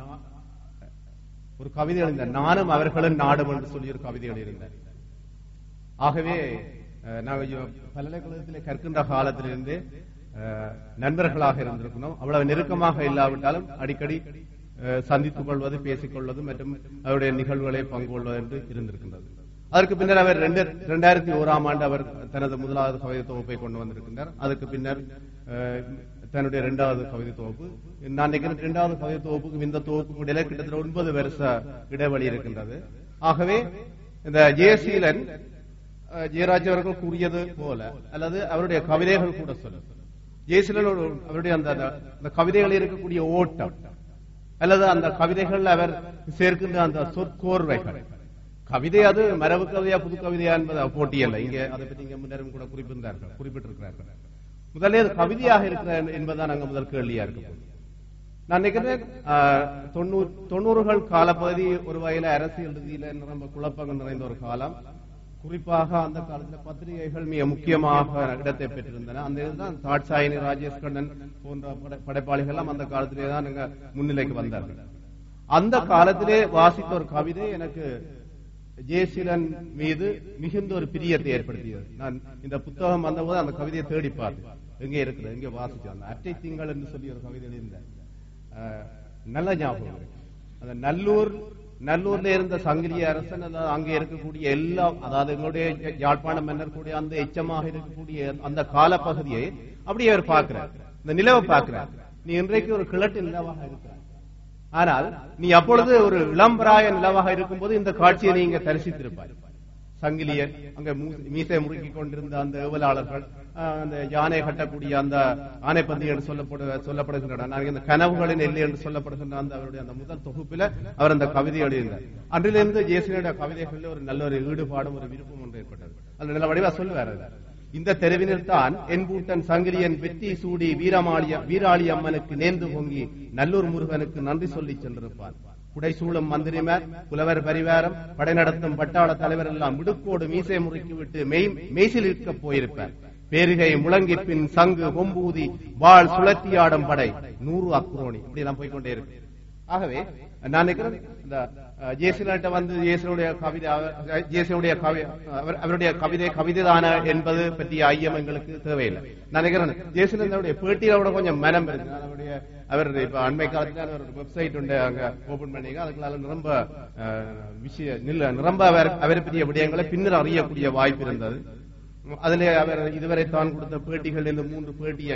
ஒரு கவிதை எழுந்தேன் நானும் அவர்களும் நாடும் என்று சொல்லி ஒரு கவிதை எழுதியிருந்தேன் ஆகவே அஹ், நாங்கள் யோ- பல்கலைக்கழகத்தில் கற்கின்ற காலத்திலிருந்து அஹ், நண்பர்களாக இருந்திருக்கணும் அவ்வளவு நெருக்கமாக இல்லாவிட்டாலும் அடிக்கடி அஹ், சந்தித்துக் கொள்வது பேசிக் கொள்வது மற்றும் அவருடைய நிகழ்வுகளை பங்கு கொள்வது என்று இருந்திருக்கின்றது அதற்கு பின்னர் அவர் ரெண்டு ரெண்டாயிரத்தி ஓராம் ஆண்டு அவர் தனது முதலாவது கவிதை தொகுப்பை கொண்டு வந்திருக்கின்றார் அதுக்கு பின்னர் அஹ், தன்னுடைய இரண்டாவது கவிதை தொகுப்பு நான் நினைக்கிறேன் இரண்டாவது கவிதை தொகுப்புக்கும் இந்த தொகுப்புக்கும் இடையில கிட்டத்தட்ட ஒன்பது வருஷ இடைவெளி இருக்கின்றது ஆகவே இந்த ஜெயசீலன் அஹ், ஜெயராஜ் அவர்கள் கூறியது போல அல்லது அவருடைய கவிதைகள் கூட சொல்லும் ஜெயசீலன் ஒரு- அவருடைய அந்த அந்த கவிதைகளில் இருக்கக்கூடிய ஓட்டம் அல்லது அந்த கவிதைகள் அவர் சேர்க்கின்ற அந்த சொற்கோர்வைகள் கவிதை அது மரபு கவிதையா புது கவிதையா என்பது போட்டி அல்ல இங்க அதை பற்றி இங்க முன்னரும் கூட குறிப்பிட்டார்கள் குறிப்பிட்டிருக்கிறார்கள் முதல்ல அது கவிதையாக இருக்கிற என்பதுதான் அங்க முதல் கேள்வியா இருக்கு போகுது. நான் நினைக்கிறேன் ஆஹ், தொண்ணூறு தொண்ணூறுகள் காலப்பகுதி ஒரு வகையில அரசியல் ரீதியில ரொம்ப குழப்பங்கள் நிறைந்த ஒரு காலம் குறிப்பாக அந்த காலத்துல பத்திரிகைகள் மிக முக்கியமாக இடத்தை பெற்றிருந்தன அந்த இதுதான் தாட்சாயினி ராஜேஷ் கண்ணன் போன்ற படை- படைப்பாளிகள் எல்லாம் அந்த காலத்திலே தான் இங்க முன்னிலைக்கு வந்தார்கள் அந்த காலத்திலே வாசித்த ஒரு கவிதை எனக்கு ஜெயசீலன் மீது மிகுந்த ஒரு பிரியத்தை ஏற்படுத்தியது நான் இந்த புத்தகம் வந்தபோது அந்த கவிதையை தேடி பார்த்தேன் எங்கே இருக்குது எங்கே வாசிச்சேன் அந்த அட்டை திங்கள் என்று சொல்லி ஒரு கவிதை எழுதியிருந்தேன் அஹ், நல்ல ஞாபகம் இருக்கு. அந்த நல்லூர் நல்லூர்ல இருந்த சங்கிலிய அரசன் அதாவது அங்கே இருக்கக்கூடிய எல்லா அதாவது எங்களுடைய யாழ்ப்பாண மன்னர் கூடிய அந்த எச்சமாக இருக்கக்கூடிய அந்த காலப்பகுதியை அப்படியே அவர் பார்க்கிறார் இந்த நிலவை பார்க்கிறார் நீ இன்றைக்கு ஒரு கிழட்டு நிலவாக இருக்கிறார் ஆனால் நீ அப்பொழுது ஒரு இளம்பராய நிலவாக இருக்கும்போது இந்த காட்சியை நீங்க தரிசித்திருப்பாய் சங்கிலியன் அங்க மூ- மீசை முறுக்கி கொண்டிருந்த அந்த ஏவலாளர்கள் ஆஹ், அந்த யானை கட்டக்கூடிய அந்த ஆனைப்பந்தி என்று சொல்லப்படு சொல்லப்படுகின்றன நான் இந்த கனவுகளின் எல்லை என்று சொல்லப்படுகின்ற அந்த அவருடைய அந்த முதல் தொகுப்பில அவர் அந்த கவிதை எழுதினார் அன்றிலிருந்து ஜேசனுடைய கவிதைகளில் ஒரு நல்ல ஒரு ஈடுபாடும் ஒரு விருப்பம் ஒன்று ஏற்பட்டது அது நல்ல வடிவா சொல்லுவார் அதுல. இந்த தெருவினில் தான் என்பூட்டன் சங்கிலியன் வெற்றி சூடி வீரமாளிய வீராளி அம்மனுக்கு நேர்ந்து பொங்கி நல்லூர் முருகனுக்கு நன்றி சொல்லி சென்றிருப்பார் புடைசூழும் மந்திரிமார் புலவர் பரிவாரம் படை நடத்தும் பட்டாள தலைவர் எல்லாம் விடுக்கோடு மீசை முறுக்கி விட்டு மெய் மெய்சில் இருக்க போயிருப்பார் பேருகை முழங்கி பின் சங்கு கொம்பூதி வாழ் சுழற்றியாடும் படை நூறு அக்ரோணி இப்படி எல்லாம் போய்க்கொண்டே இருக்கு ஆகவே நான் நினைக்கிறேன் இந்த ஜேசனுடைய வந்து ஜேசனுடைய கவிதை அவர்- ஜேசனுடைய கவி அவர்- அவருடைய கவிதை கவிதைதான என்பது பற்றிய ஐயம் எங்களுக்கு தேவையில்லை நான் நினைக்கிறேன் ஜேசனுடைய பேட்டியில கூட கொஞ்சம் மனம் இருக்கு நான் அவருடைய அவர் இப்ப அண்மை காலத்துல அவர் ஒரு வெப்சைட் உண்டு அங்க ஓபன் பண்ணீங்க அதுக்குள்ள நிரம்ப அஹ், விஷய நில நிரம்ப அவர் அவரை பற்றிய விடயங்களை பின்னர் அறியக்கூடிய வாய்ப்பு இருந்தது அதிலே அவர் இதுவரை தான் கொடுத்த பேட்டிகள் இந்த மூன்று பேட்டியை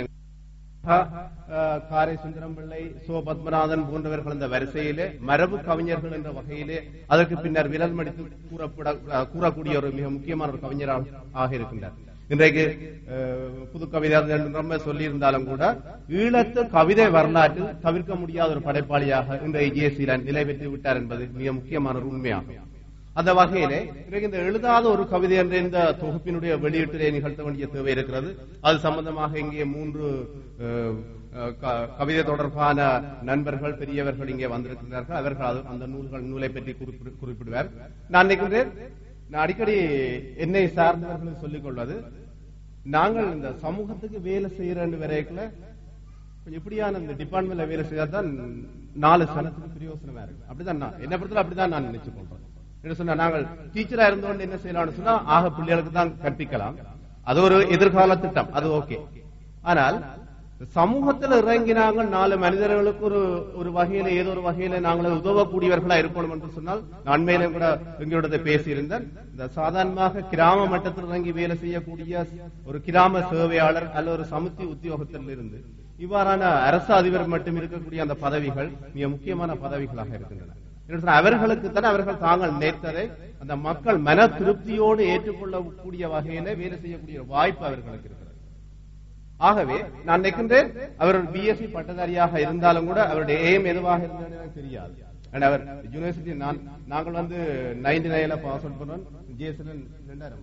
அஹ், காரை சுந்தரம் பிள்ளை சோ பத்மநாதன் போன்றவர்கள் இந்த வரிசையிலே மரபு கவிஞர்கள் என்ற வகையிலே அதற்கு பின்னர் விரல் மடித்து கூறப்பட அஹ், கூறக்கூடிய ஒரு மிக முக்கியமான ஒரு கவிஞராக ஆக இருக்கின்றார் இன்றைக்கு அஹ், புது கவிதை ரொம்ப சொல்லியிருந்தாலும் கூட ஈழத்து கவிதை வரலாற்றில் தவிர்க்க முடியாத ஒரு படைப்பாளியாக இன்றைய ஜேசீலன் நிலை பெற்று விட்டார் என்பது மிக முக்கியமான ஒரு உண்மையாகும் அந்த வகையிலே இன்றைக்கு இந்த எழுதாத ஒரு கவிதை என்ற இந்த தொகுப்பினுடைய வெளியீட்டிலே நிகழ்த்த வேண்டிய தேவை இருக்கிறது அது சம்பந்தமாக இங்கே மூன்று அஹ், அஹ், க- கவிதை தொடர்பான நண்பர்கள் பெரியவர்கள் இங்கே வந்திருக்கிறார்கள் அவர்கள் அது- அந்த நூல்கள் நூலை பற்றி குறிப்பிடு- குறிப்பிடுவார் நான் நினைக்கின்றேன் நான் அடிக்கடி என்னை சார்ந்தவர்களுக்கு சொல்லிக் கொள்வது நாங்கள் இந்த சமூகத்துக்கு வேலை செய்யற வரைக்குள்ள கொஞ்சம் இப்படியான இந்த டிபார்ட்மெண்ட்ல வேலை செய்தா தான் நாலு சனத்துக்கு பிரயோசனமா இருக்கு அப்படிதான் நான் என்ன பொறுத்தவரை அப்படிதான் நான் நினைச்சு கொள்றேன் என்ன சொன்னா நாங்கள் டீச்சரா இருந்தோண்டு என்ன செய்யலாம்னு சொன்னா ஆக பிள்ளைகளுக்கு தான் கற்பிக்கலாம் அது ஒரு எதிர்கால திட்டம் அது ஓகே ஆனால் சமூகத்தில் இறங்கி நாங்கள் நாலு மனிதர்களுக்கு ஒரு ஒரு வகையில ஏதோ ஒரு வகையில நாங்கள் உதவக்கூடியவர்களா இருக்கணும் என்று சொன்னால் நான் அண்மையிலும் கூட எங்களோட பேசியிருந்தேன் இந்த சாதாரணமாக கிராம மட்டத்தில் இறங்கி வேலை செய்யக்கூடிய ஒரு கிராம சேவையாளர் அல்ல ஒரு சமுத்தி உத்தியோகத்தில் இருந்து இவ்வாறான அரசு அதிபர் மட்டும் இருக்கக்கூடிய அந்த பதவிகள் மிக முக்கியமான பதவிகளாக இருக்கின்றன என்று சொன்னால் அவர்களுக்கு தான் அவர்கள் தாங்கள் நேர்த்ததை அந்த மக்கள் மன திருப்தியோடு ஏற்றுக்கொள்ளக்கூடிய வகையில வேலை செய்யக்கூடிய ஒரு வாய்ப்பு அவர்களுக்கு இருக்கிறது ஆகவே நான் நினைக்கின்றேன் அவர் பிஎஸ்சி பட்டதாரியாக இருந்தாலும் கூட அவருடைய எய்ம் எதுவாக இருந்தது எனக்கு தெரியாது And அவர் யூனிவர்சிட்டி நான் நாங்கள் வந்து நைன்டி நைன்ல பாஸ் அவுட் பண்ணோம் ஜேசன் ரெண்டாயிரம்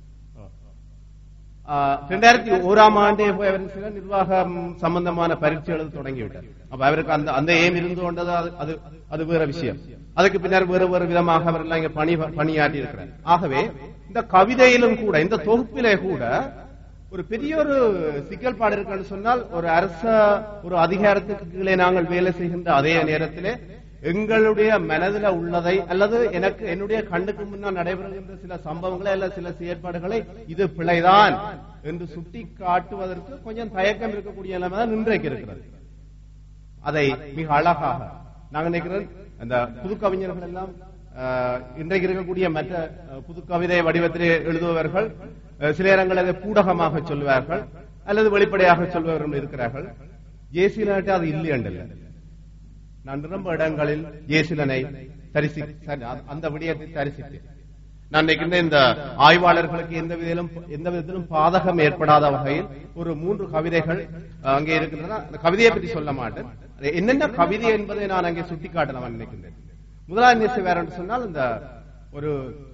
ரெண்டாயிரத்தி ஓராம் ஆண்டே போய் அவர் சில நிர்வாகம் சம்பந்தமான பரீட்சை எழுத தொடங்கிவிட்டார் அப்ப அவருக்கு அந்த அந்த ஏம் இருந்து கொண்டது அது- அது அது வேற விஷயம் அதுக்கு பின்னர் வேறு வேறு விதமாக அவர் எல்லாம் இங்க பணி பணியாற்றி இருக்கிறார் ஆகவே இந்த கவிதையிலும் கூட இந்த தொகுப்பிலே கூட ஒரு பெரிய ஒரு சிக்கல் பாடு இருக்குன்னு சொன்னால் ஒரு அரச ஒரு அதிகாரத்துக்கு கீழே நாங்கள் வேலை செய்கின்ற அதே நேரத்திலே எங்களுடைய மனதில் உள்ளதை அல்லது எனக்கு என்னுடைய கண்ணுக்கு முன்னால் நடைபெறுகின்ற சில சம்பவங்களை அல்லது சில செயற்பாடுகளை இது பிழைதான் என்று சுட்டி காட்டுவதற்கு கொஞ்சம் தயக்கம் இருக்கக்கூடிய நிலைமை தான் இன்றைக்கு இருக்கிறது அதை மிக அழகாக நாங்க நினைக்கிறேன் அந்த புது கவிஞர்கள் எல்லாம் அஹ், இன்றைக்கு இருக்கக்கூடிய மற்ற அஹ், புது கவிதை வடிவத்திலே எழுதுபவர்கள் அஹ், சில இடங்களில் அதை பூடகமாக சொல்வார்கள் அல்லது வெளிப்படையாக சொல்பவர்கள் இருக்கிறார்கள் ஜேசிலாட்டு அது இல்லை என்றல்ல நான் நிரம்ப இடங்களில் ஜேசிலனை தரிசி சரி, அ- அந்த விடயத்தை தரிசித்தேன் நான் நினைக்கின்ற இந்த ஆய்வாளர்களுக்கு எந்த விதத்திலும் எந்த விதத்திலும் பாதகம் ஏற்படாத வகையில் ஒரு மூன்று கவிதைகள் அஹ், அங்கே இருக்கின்றன அந்த கவிதையை பற்றி சொல்ல மாட்டேன் அது என்னென்ன கவிதை என்பதை நான் அங்கே சுட்டிக்காட்டலாம் நினைக்கின்றேன் முதலாவது நிச்சயம் வேற என்று சொன்னால் இந்த ஒரு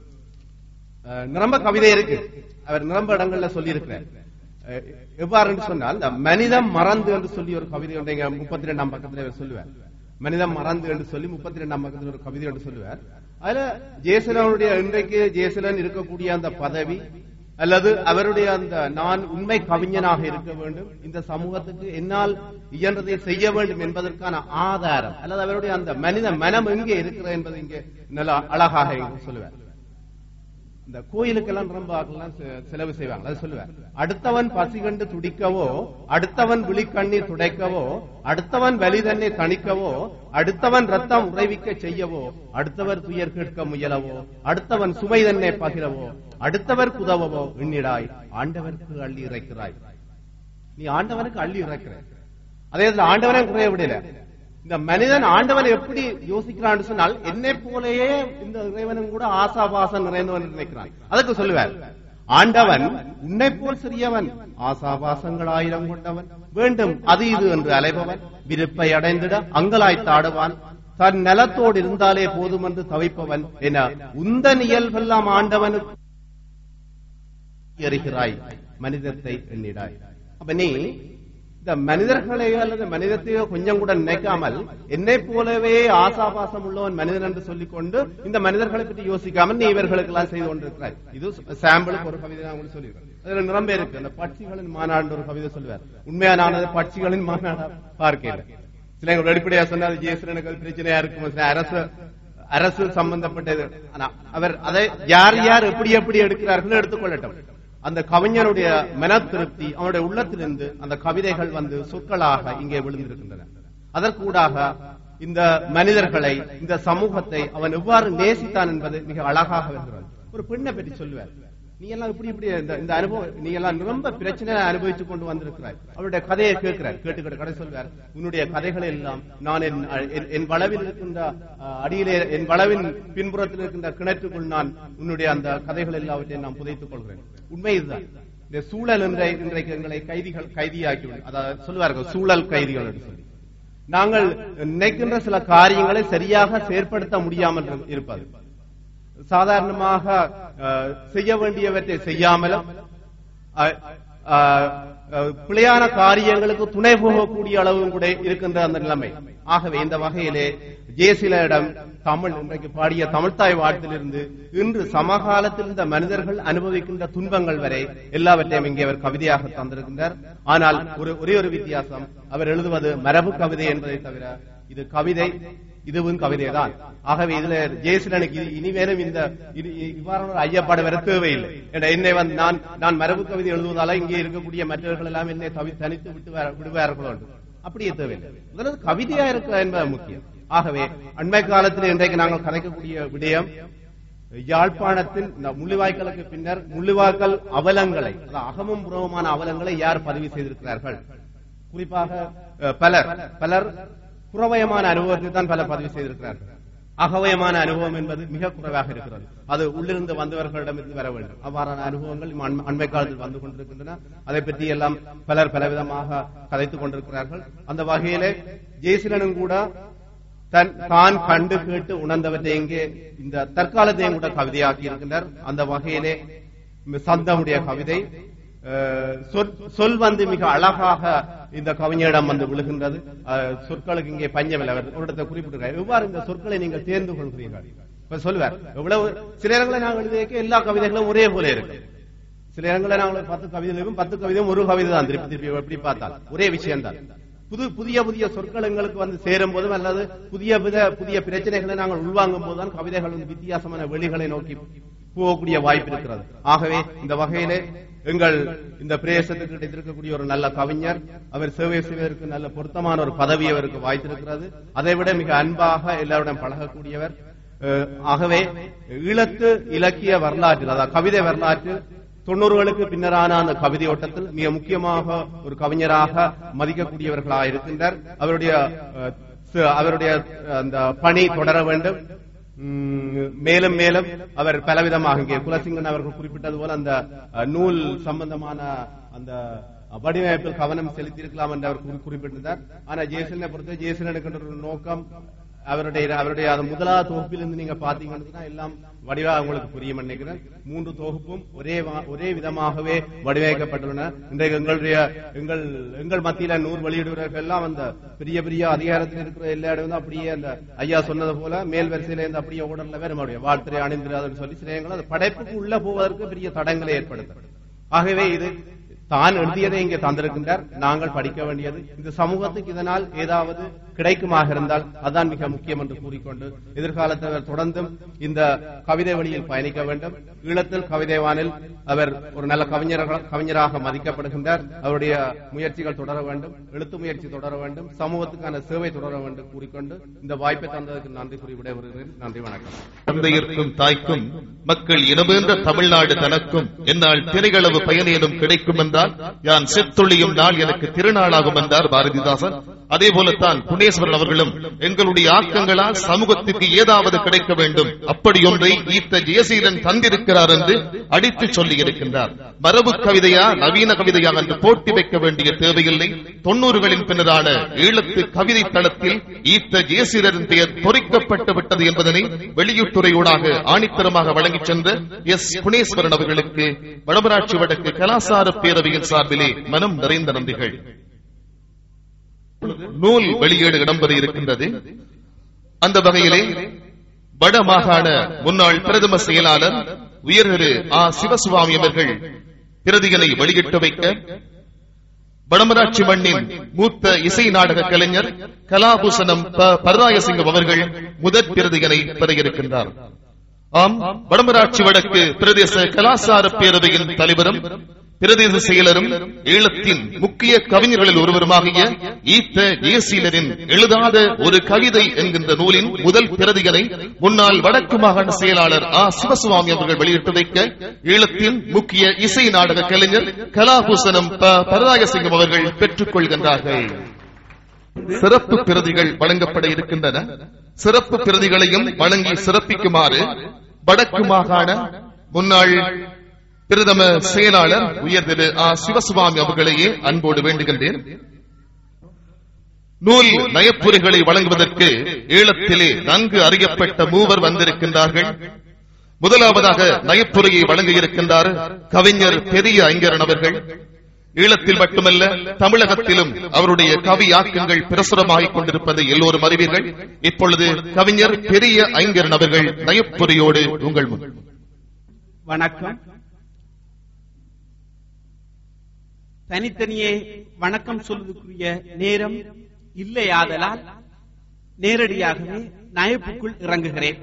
அஹ், நிரம்ப கவிதை இருக்கு அவர் நிரம்ப இடங்கள்ல சொல்லி இருக்கிறார் எவ்வாறு என்று சொன்னால் இந்த மனிதம் மறந்து என்று சொல்லி ஒரு கவிதை ஒன்றை இங்க முப்பத்தி ரெண்டாம் பக்கத்தில் அவர் சொல்லுவார் மனிதம் மறந்து என்று சொல்லி முப்பத்தி ரெண்டாம் பக்கத்தில் ஒரு கவிதை என்று சொல்லுவார் அதுல ஜெயசலனுடைய இன்றைக்கு ஜெயசலன் இருக்கக்கூடிய அந்த பதவி அல்லது அவருடைய அந்த நான் உண்மை கவிஞனாக இருக்க வேண்டும் இந்த சமூகத்துக்கு என்னால் இயன்றதை செய்ய வேண்டும் என்பதற்கான ஆதாரம் அல்லது அவருடைய அந்த மனித மனம் எங்கே இருக்கிறது என்பதை இங்கே நல்ல அழகாக இங்கு சொல்லுவார் இந்த கோயிலுக்கெல்லாம் ரொம்ப ஆட்கள்லாம் செ- செலவு செய்வாங்க அதை சொல்லுவேன் அடுத்தவன் பசி கண்டு துடிக்கவோ அடுத்தவன் விழிக்கண்ணீர் துடைக்கவோ அடுத்தவன் வலி தன்னை தணிக்கவோ அடுத்தவன் ரத்தம் உறைவிக்க செய்யவோ அடுத்தவர் துயர் கேட்க முயலவோ அடுத்தவன் சுமை தன்னை பகிரவோ அடுத்தவர் குதவவோ எண்ணிடாய் ஆண்டவருக்கு அள்ளி இறைக்கிறாய் நீ ஆண்டவனுக்கு அள்ளி இறைக்கிற அதே இதுல ஆண்டவனே குறைய விடல இந்த மனிதன் ஆண்டவனை எப்படி யோசிக்கிறான்னு சொன்னால் என்னை போலயே இந்த இறைவனும் கூட ஆசாபாசம் நிறைந்தவன் என்று நினைக்கிறான் அதுக்கு சொல்லுவார் ஆண்டவன் உன்னை போல் சிறியவன் ஆசாபாசங்கள் ஆயிரம் கொண்டவன் வேண்டும் அது இது என்று அலைபவன் விருப்பை அடைந்திட அங்கலாய்த்தாடுவான் தன் நலத்தோடு இருந்தாலே போதும் என்று தவிப்பவன் என உந்தன் இயல்பெல்லாம் ஆண்டவனுக்கு எறிகிறாய் மனிதத்தை எண்ணிடாய் அப்ப நீ இந்த மனிதர்களையோ அல்லது மனிதத்தையோ கொஞ்சம் கூட நினைக்காமல் என்னை போலவே ஆசாபாசம் உள்ளவன் மனிதன் என்று சொல்லிக் கொண்டு இந்த மனிதர்களை பற்றி யோசிக்காமல் நீ இவர்களுக்கு எல்லாம் செய்து கொண்டிருக்கிறாய் இது சாம்பிளுக்கு ஒரு கவிதை நான் உங்களுக்கு சொல்லியிருக்கேன் அதுல நிரம்ப இருக்கு அந்த பட்சிகளின் மாநாடு ஒரு கவிதை சொல்லுவார் உண்மையா நான் அது பட்சிகளின் மாநாடா பார்க்கல சில எங்க வெளிப்படையா சொன்னால் ஜெயசரனுக்கு அது பிரச்சனையா இருக்கும் சில அரசு அரசு சம்பந்தப்பட்டது ஆனா அவர் அதை யார் யார் எப்படி எப்படி எடுக்கிறார்கள் எடுத்துக்கொள்ளட்டும் அந்த கவிஞனுடைய மன திருப்தி அவனுடைய உள்ளத்திலிருந்து அந்த கவிதைகள் வந்து சொற்களாக இங்கே விழுந்திருக்கின்றன அதற்கூடாக இந்த மனிதர்களை இந்த சமூகத்தை அவன் எவ்வாறு நேசித்தான் என்பது மிக அழகாக வருகிறது ஒரு பெண்ணை பற்றி சொல்லுவார் நீ எல்லாம் இப்படி இப்படி இந்த இந்த அனுபவம் நீ எல்லாம் ரொம்ப பிரச்சனை அனுபவித்துக் கொண்டு வந்திருக்கிறாய் அவருடைய கதையை கேட்கிறார் கேட்டுக்கிட்ட கதை சொல்வார் உன்னுடைய கதைகள் எல்லாம் நான் என் என்- என் வளவில் இருக்கின்ற அஹ், அடியிலே என் வளவின் பின்புறத்தில் இருக்கின்ற கிணற்றுக்குள் நான் உன்னுடைய அந்த கதைகள் எல்லாவற்றையும் நான் புதைத்துக் கொள்கிறேன் உண்மை இதுதான் இந்த சூழல் இன்றை இன்றைக்கு எங்களை கைதிகள் கைதியாக்கி அதாவது சொல்லுவார்கள் சூழல் கைதிகள் என்று சொல்லி நாங்கள் நினைக்கின்ற சில காரியங்களை சரியாக செயற்படுத்த முடியாமல் இருப்பது சாதாரணமாக அஹ், செய்ய வேண்டியவற்றை செய்யாமலும் அஹ், அஹ், அஹ், பிழையான காரியங்களுக்கு துணை போகக்கூடிய அளவும் கூட இருக்கின்ற அந்த நிலைமை ஆகவே இந்த வகையிலே ஜேசிலிடம் தமிழ் இன்றைக்கு பாடிய தமிழ்த்தாய் வாழ்த்திலிருந்து இன்று சமகாலத்தில் இந்த மனிதர்கள் அனுபவிக்கின்ற துன்பங்கள் வரை எல்லாவற்றையும் இங்கே அவர் கவிதையாக தந்திருக்கின்றார் ஆனால் ஒரு ஒரே ஒரு வித்தியாசம் அவர் எழுதுவது மரபு கவிதை என்பதை தவிர இது கவிதை இதுவும் கவிதை தான் ஆகவே இதுல ஜெயசிலனுக்கு இது இனிமேலும் இந்த இது- இவ்வாறான ஒரு ஐயப்பாடு வர தேவையில்லை ஏன்னா என்னை வந்து நான் நான் மரபு கவிதை எழுதுவதால இங்கே இருக்கக்கூடிய மற்றவர்கள் எல்லாம் என்னை தவி- தனித்து விட்டு வர- விடுவார்கள் என்று. அப்படியே தேவையில்லை முதல்ல கவிதையா இருக்க என்பது முக்கியம் ஆகவே அண்மை காலத்தில் இன்றைக்கு நாங்கள் கதைக்கக்கூடிய விடயம் யாழ்ப்பாணத்தின் இந்த முள்ளிவாய்க்காலுக்கு பின்னர் முள்ளிவாய்க்கால் அவலங்களை அதாவது அகமும் புறமுமான அவலங்களை யார் பதிவு செய்திருக்கிறார்கள் குறிப்பாக அஹ், பலர் பலர் புறவயமான அனுபவத்தை தான் பலர் பதிவு செய்திருக்கிறார்கள் அகவயமான அனுபவம் என்பது மிக குறைவாக இருக்கிறது அது உள்ளிருந்து வந்தவர்களிடமிருந்து வர வேண்டும் அவ்வாறான அனுபவங்கள் இம் அண்மை- அண்மை காலத்தில் வந்து கொண்டிருக்கின்றன அதை பற்றி எல்லாம் பலர் பலவிதமாக கதைத்துக் கொண்டிருக்கிறார்கள் அந்த வகையிலே ஜெயசிலனும் கூட தன் தான் கண்டு கேட்டு உணர்ந்தவற்றை இங்கே இந்த தற்காலத்தையும் கூட கவிதையாக்கி இருக்கின்றார் அந்த வகையிலே சந்தமுடைய கவிதை அஹ், சொற்- சொல் வந்து மிக அழகாக இந்த கவிஞரிடம் வந்து விழுகின்றது அஹ், சொற்களுக்கு இங்கே பஞ்சமில்லை அவர் ஒரு இடத்தை குறிப்பிட்டிருக்கார் எவ்வாறு இந்த சொற்களை நீங்கள் தேர்ந்து கொள்கிறீர்கள் இப்ப சொல்வார் எவ்வளவு சில இடங்களை நாங்கள் எழுதியிருக்க எல்லா கவிதைகளும் ஒரே போல இருக்கு சில இடங்களில் நாங்கள் பத்து கவிதை இருக்கும் பத்து கவிதையும் ஒரு கவிதை தான் திருப்பி திருப்பி எப்படி பார்த்தால் ஒரே விஷயம் தான் புது புதிய புதிய சொற்கள் எங்களுக்கு வந்து சேரும் போதும் அல்லது புதிய வித புதிய பிரச்சனைகளை நாங்கள் உள்வாங்கும் போதுதான் கவிதைகள் வந்து வித்தியாசமான வெளிகளை நோக்கி போகக்கூடிய வாய்ப்பு இருக்கிறது ஆகவே இந்த வகையிலே எங்கள் இந்த பிரதேசத்துக்கு கிடைத்திருக்கக்கூடிய ஒரு நல்ல கவிஞர் அவர் சேவை செய்வதற்கு நல்ல பொருத்தமான ஒரு பதவி அவருக்கு வாய்த்திருக்கிறது அதை விட மிக அன்பாக எல்லாருடன் பழகக்கூடியவர் அஹ், ஆகவே ஈழத்து இலக்கிய வரலாற்றில் அதாவது கவிதை வரலாற்றில் தொண்ணூறுகளுக்கு பின்னரான அந்த கவிதை ஓட்டத்தில் மிக முக்கியமாக ஒரு கவிஞராக மதிக்கக்கூடியவர்களாக இருக்கின்றார் அவருடைய அஹ், ச- அவருடைய அஹ், அந்த பணி தொடர வேண்டும் உம், மேலும் மேலும் அவர் பலவிதமாக இங்கே குலசிங்கன் அவர்கள் குறிப்பிட்டது போல அந்த அஹ், நூல் சம்பந்தமான அந்த வடிவமைப்பில் கவனம் செலுத்தியிருக்கலாம் என்று அவர் குறி- குறிப்பிட்டிருந்தார் ஆனா ஜேசனை பொறுத்த ஜேசனுக்கு ஒரு நோக்கம் அவருடைய அவருடைய அந்த முதலாவது தொகுப்பிலிருந்து நீங்க பாத்தீங்கன்னா எல்லாம் வடிவா உங்களுக்கு புரியும் நினைக்கிறேன் மூன்று தொகுப்பும் ஒரே வா- ஒரே விதமாகவே வடிவமைக்கப்பட்டுள்ளன இன்றைக்கு எங்களுடைய எங்கள் எங்கள் மத்தியில நூறு வெளியிடுவர்கள் எல்லாம் அந்த பெரிய பெரிய அதிகாரத்தில் இருக்கிற எல்லா இடமும் அப்படியே அந்த ஐயா சொன்னது போல மேல் வரிசையில இருந்து அப்படியே ஓடல வேற நம்முடைய வாழ்த்துறை அணிந்திராதுன்னு சொல்லி சில இடங்கள் அந்த படைப்புக்கு உள்ள போவதற்கு பெரிய தடங்களை ஏற்படுத்தும் ஆகவே இது தான் எழுதியதை இங்கே தந்திருக்கின்றார் நாங்கள் படிக்க வேண்டியது இந்த சமூகத்துக்கு இதனால் ஏதாவது கிடைக்குமாக இருந்தால் அதான் மிக முக்கியம் என்று கூறிக்கொண்டு எதிர்காலத்தில் அவர் தொடர்ந்தும் இந்த கவிதை வழியில் பயணிக்க வேண்டும் ஈழத்தில் கவிதை வானில் அவர் ஒரு நல்ல கவிஞராக கவிஞராக மதிக்கப்படுகின்றார் அவருடைய முயற்சிகள் தொடர வேண்டும் எழுத்து முயற்சி தொடர வேண்டும் சமூகத்துக்கான சேவை தொடர வேண்டும் கூறிக்கொண்டு இந்த வாய்ப்பை தந்ததற்கு நன்றி கூறி விடைபெறுகிறேன் நன்றி வணக்கம் தந்தையர்க்கும் தாய்க்கும் மக்கள் இனவேந்த தமிழ்நாடு தனக்கும் என்னால் திரைகளவு பயனேனும் கிடைக்கும் என்றால் யான் செத்துளியும் நாள் எனக்கு திருநாளாகும் என்றார் பாரதிதாசன் அதே போலத்தான் புனேஸ்வரன் அவர்களும் எங்களுடைய ஆக்கங்களால் சமூகத்துக்கு ஏதாவது கிடைக்க வேண்டும் அப்படி ஒன்றை ஈத்த ஜெயசீலன் தந்திருக்கிறார் என்று அடித்து சொல்லி இருக்கின்றார் மரபு கவிதையா நவீன கவிதையா என்று போட்டி வைக்க வேண்டிய தேவையில்லை தொண்ணூறுகளின் பின்னரான ஈழத்து கவிதை தளத்தில் ஈத்த ஜெயசீலரின் பெயர் பொறிக்கப்பட்டு விட்டது என்பதனை வெளியுட்டுறையூடாக ஆணித்தரமாக வழங்கிச் சென்ற எஸ் புனேஸ்வரன் அவர்களுக்கு வடமராட்சி வடக்கு கலாசார பேரவையின் சார்பிலே மனம் நிறைந்த நன்றிகள் நூல் வெளியீடு இடம்பெற இருக்கின்றது அந்த வகையிலே வட மாகாண முன்னாள் பிரதம செயலாளர் உயர்திரு ஆ சிவசுவாமி அவர்கள் பிரதிகளை வெளியிட்டு வைக்க வடமராட்சி மண்ணின் மூத்த இசை நாடக கலைஞர் கலாபூசணம் ப. பரதாயசிங்கம் அவர்கள் முதற் பிரதிகளை பெற இருக்கின்றார் ஆம் வடமராட்சி வடக்கு பிரதேச கலாசார பேரவையின் தலைவரும் பிரதேச செயலரும் ஈழத்தின் முக்கிய கவிஞர்களில் ஒருவருமாகிய ஈத்த ஜெயசீலரின் எழுதாத ஒரு கவிதை என்கின்ற நூலின் முதல் பிரதிகளை முன்னாள் வடக்கு மாகாண செயலாளர் ஆ சிவசுவாமி அவர்கள் வெளியிட்டு வைக்க ஈழத்தின் முக்கிய இசை நாடக கலைஞர் கலாபூசணம் ப. பரதாயசிங்கம் அவர்கள் பெற்றுக் கொள்கின்றார்கள் சிறப்பு பிரதிகள் வழங்கப்பட இருக்கின்றன சிறப்பு பிரதிகளையும் வழங்கி சிறப்பிக்குமாறு வடக்கு மாகாண முன்னாள் பிரதம செயலாளர் உயர் திரு ஆ சிவசுவாமி அவர்களையே அன்போடு வேண்டுகின்றேன் நூல் நயப்புரிகளை வழங்குவதற்கு ஈழத்திலே நன்கு அறியப்பட்ட மூவர் வந்திருக்கின்றார்கள் முதலாவதாக நயப்புரையை வழங்க இருக்கின்றார் கவிஞர் பெரிய ஐங்கரன் அவர்கள் ஈழத்தில் மட்டுமல்ல தமிழகத்திலும் அவருடைய கவி ஆக்கங்கள் பிரசுரமாகிக் கொண்டிருப்பதை எல்லோரும் அறிவீர்கள் இப்பொழுது கவிஞர் பெரிய ஐங்கரன் அவர்கள் நயப்புரையோடு உங்கள் முன் வணக்கம் தனித்தனியே வணக்கம் சொல்வதற்குரிய நேரம் இல்லையாதலால் நேரடியாகவே நயப்புக்குள் இறங்குகிறேன்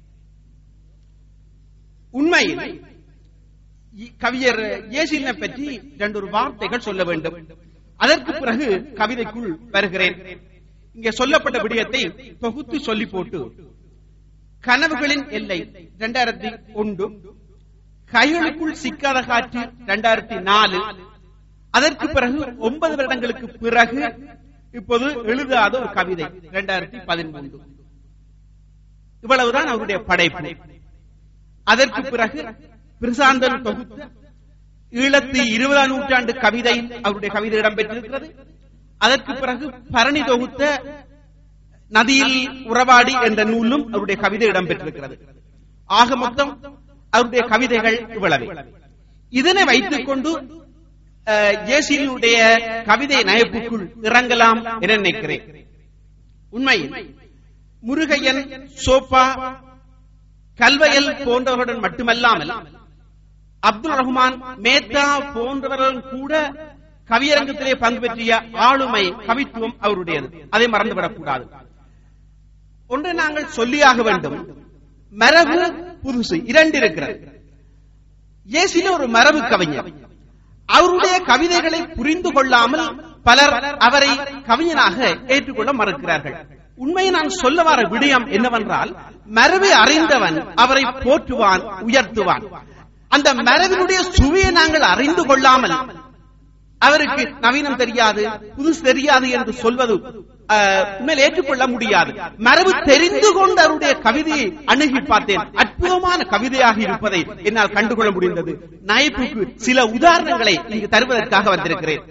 உண்மையில் இ- கவிஞர் ஏசிலினை பற்றி இரண்டொரு வார்த்தைகள் சொல்ல வேண்டும் அதற்கு பிறகு கவிதைக்குள் வருகிறேன் இங்கே சொல்லப்பட்ட விடயத்தை தொகுத்து சொல்லி போட்டு கனவுகளின் எல்லை இரண்டாயிரத்தி ஒன்று கைகளுக்குள் சிக்காத காற்று இரண்டாயிரத்தி நாலு அதற்கு பிறகு ஒன்பது வருடங்களுக்கு பிறகு இப்போது எழுதாத ஒரு கவிதை இரண்டாயிரத்தி பதிமூன்று இவ்வளவுதான் அவருடைய படைப்பு அதற்கு பிறகு பிரசாந்தன் தொகுத்த ஈழத்து இருபதாம் நூற்றாண்டு கவிதையில் அவருடைய கவிதை இடம்பெற்றிருக்கிறது அதற்கு பிறகு பரணி தொகுத்த நதியில் உறவாடி என்ற நூலும் அவருடைய கவிதை இடம்பெற்றிருக்கிறது ஆக மொத்தம் அவருடைய கவிதைகள் இவ்வளவு இதனை வைத்துக் கொண்டு அஹ், ஜேசிலினுடைய கவிதை நயப்புக்குள் இறங்கலாம் என நினைக்கிறேன் உண்மையில் முருகையன் சோப்பா கல்வயல் போன்றவர்களுடன் மட்டுமல்லாமல் அப்துல் ரஹ்மான் மேத்தா போன்றவர்களும் கூட கவியரங்கத்திலே பங்கு பெற்றிய ஆளுமை கவித்துவம் அவருடையது அதை மறந்துவிடக் கூடாது ஒன்றை நாங்கள் சொல்லியாக வேண்டும் மரபு புதுசு இரண்டு இருக்கிறது இயேசுல ஒரு மரபு கவிஞர் அவருடைய கவிதைகளை புரிந்து கொள்ளாமல் பலர் அவரை கவிஞனாக ஏற்றுக்கொள்ள மறுக்கிறார்கள் உண்மையை நான் சொல்ல வர விடயம் என்னவென்றால் மரபை அறிந்தவன் அவரை போற்றுவான் உயர்த்துவான் அந்த மரபினுடைய சுவையை நாங்கள் அறிந்து கொள்ளாமல் அவருக்கு நவீனம் தெரியாது புதுசு தெரியாது என்று சொல்வது அஹ், உண்மையில் ஏற்றுக்கொள்ள முடியாது மரபு தெரிந்து கொண்டு அவருடைய கவிதையை அணுகி பார்த்தேன் அற்புதமான கவிதையாக இருப்பதை என்னால் கண்டுகொள்ள முடிந்தது நயப்புக்கு சில உதாரணங்களை இங்கு தருவதற்காக வந்திருக்கிறேன்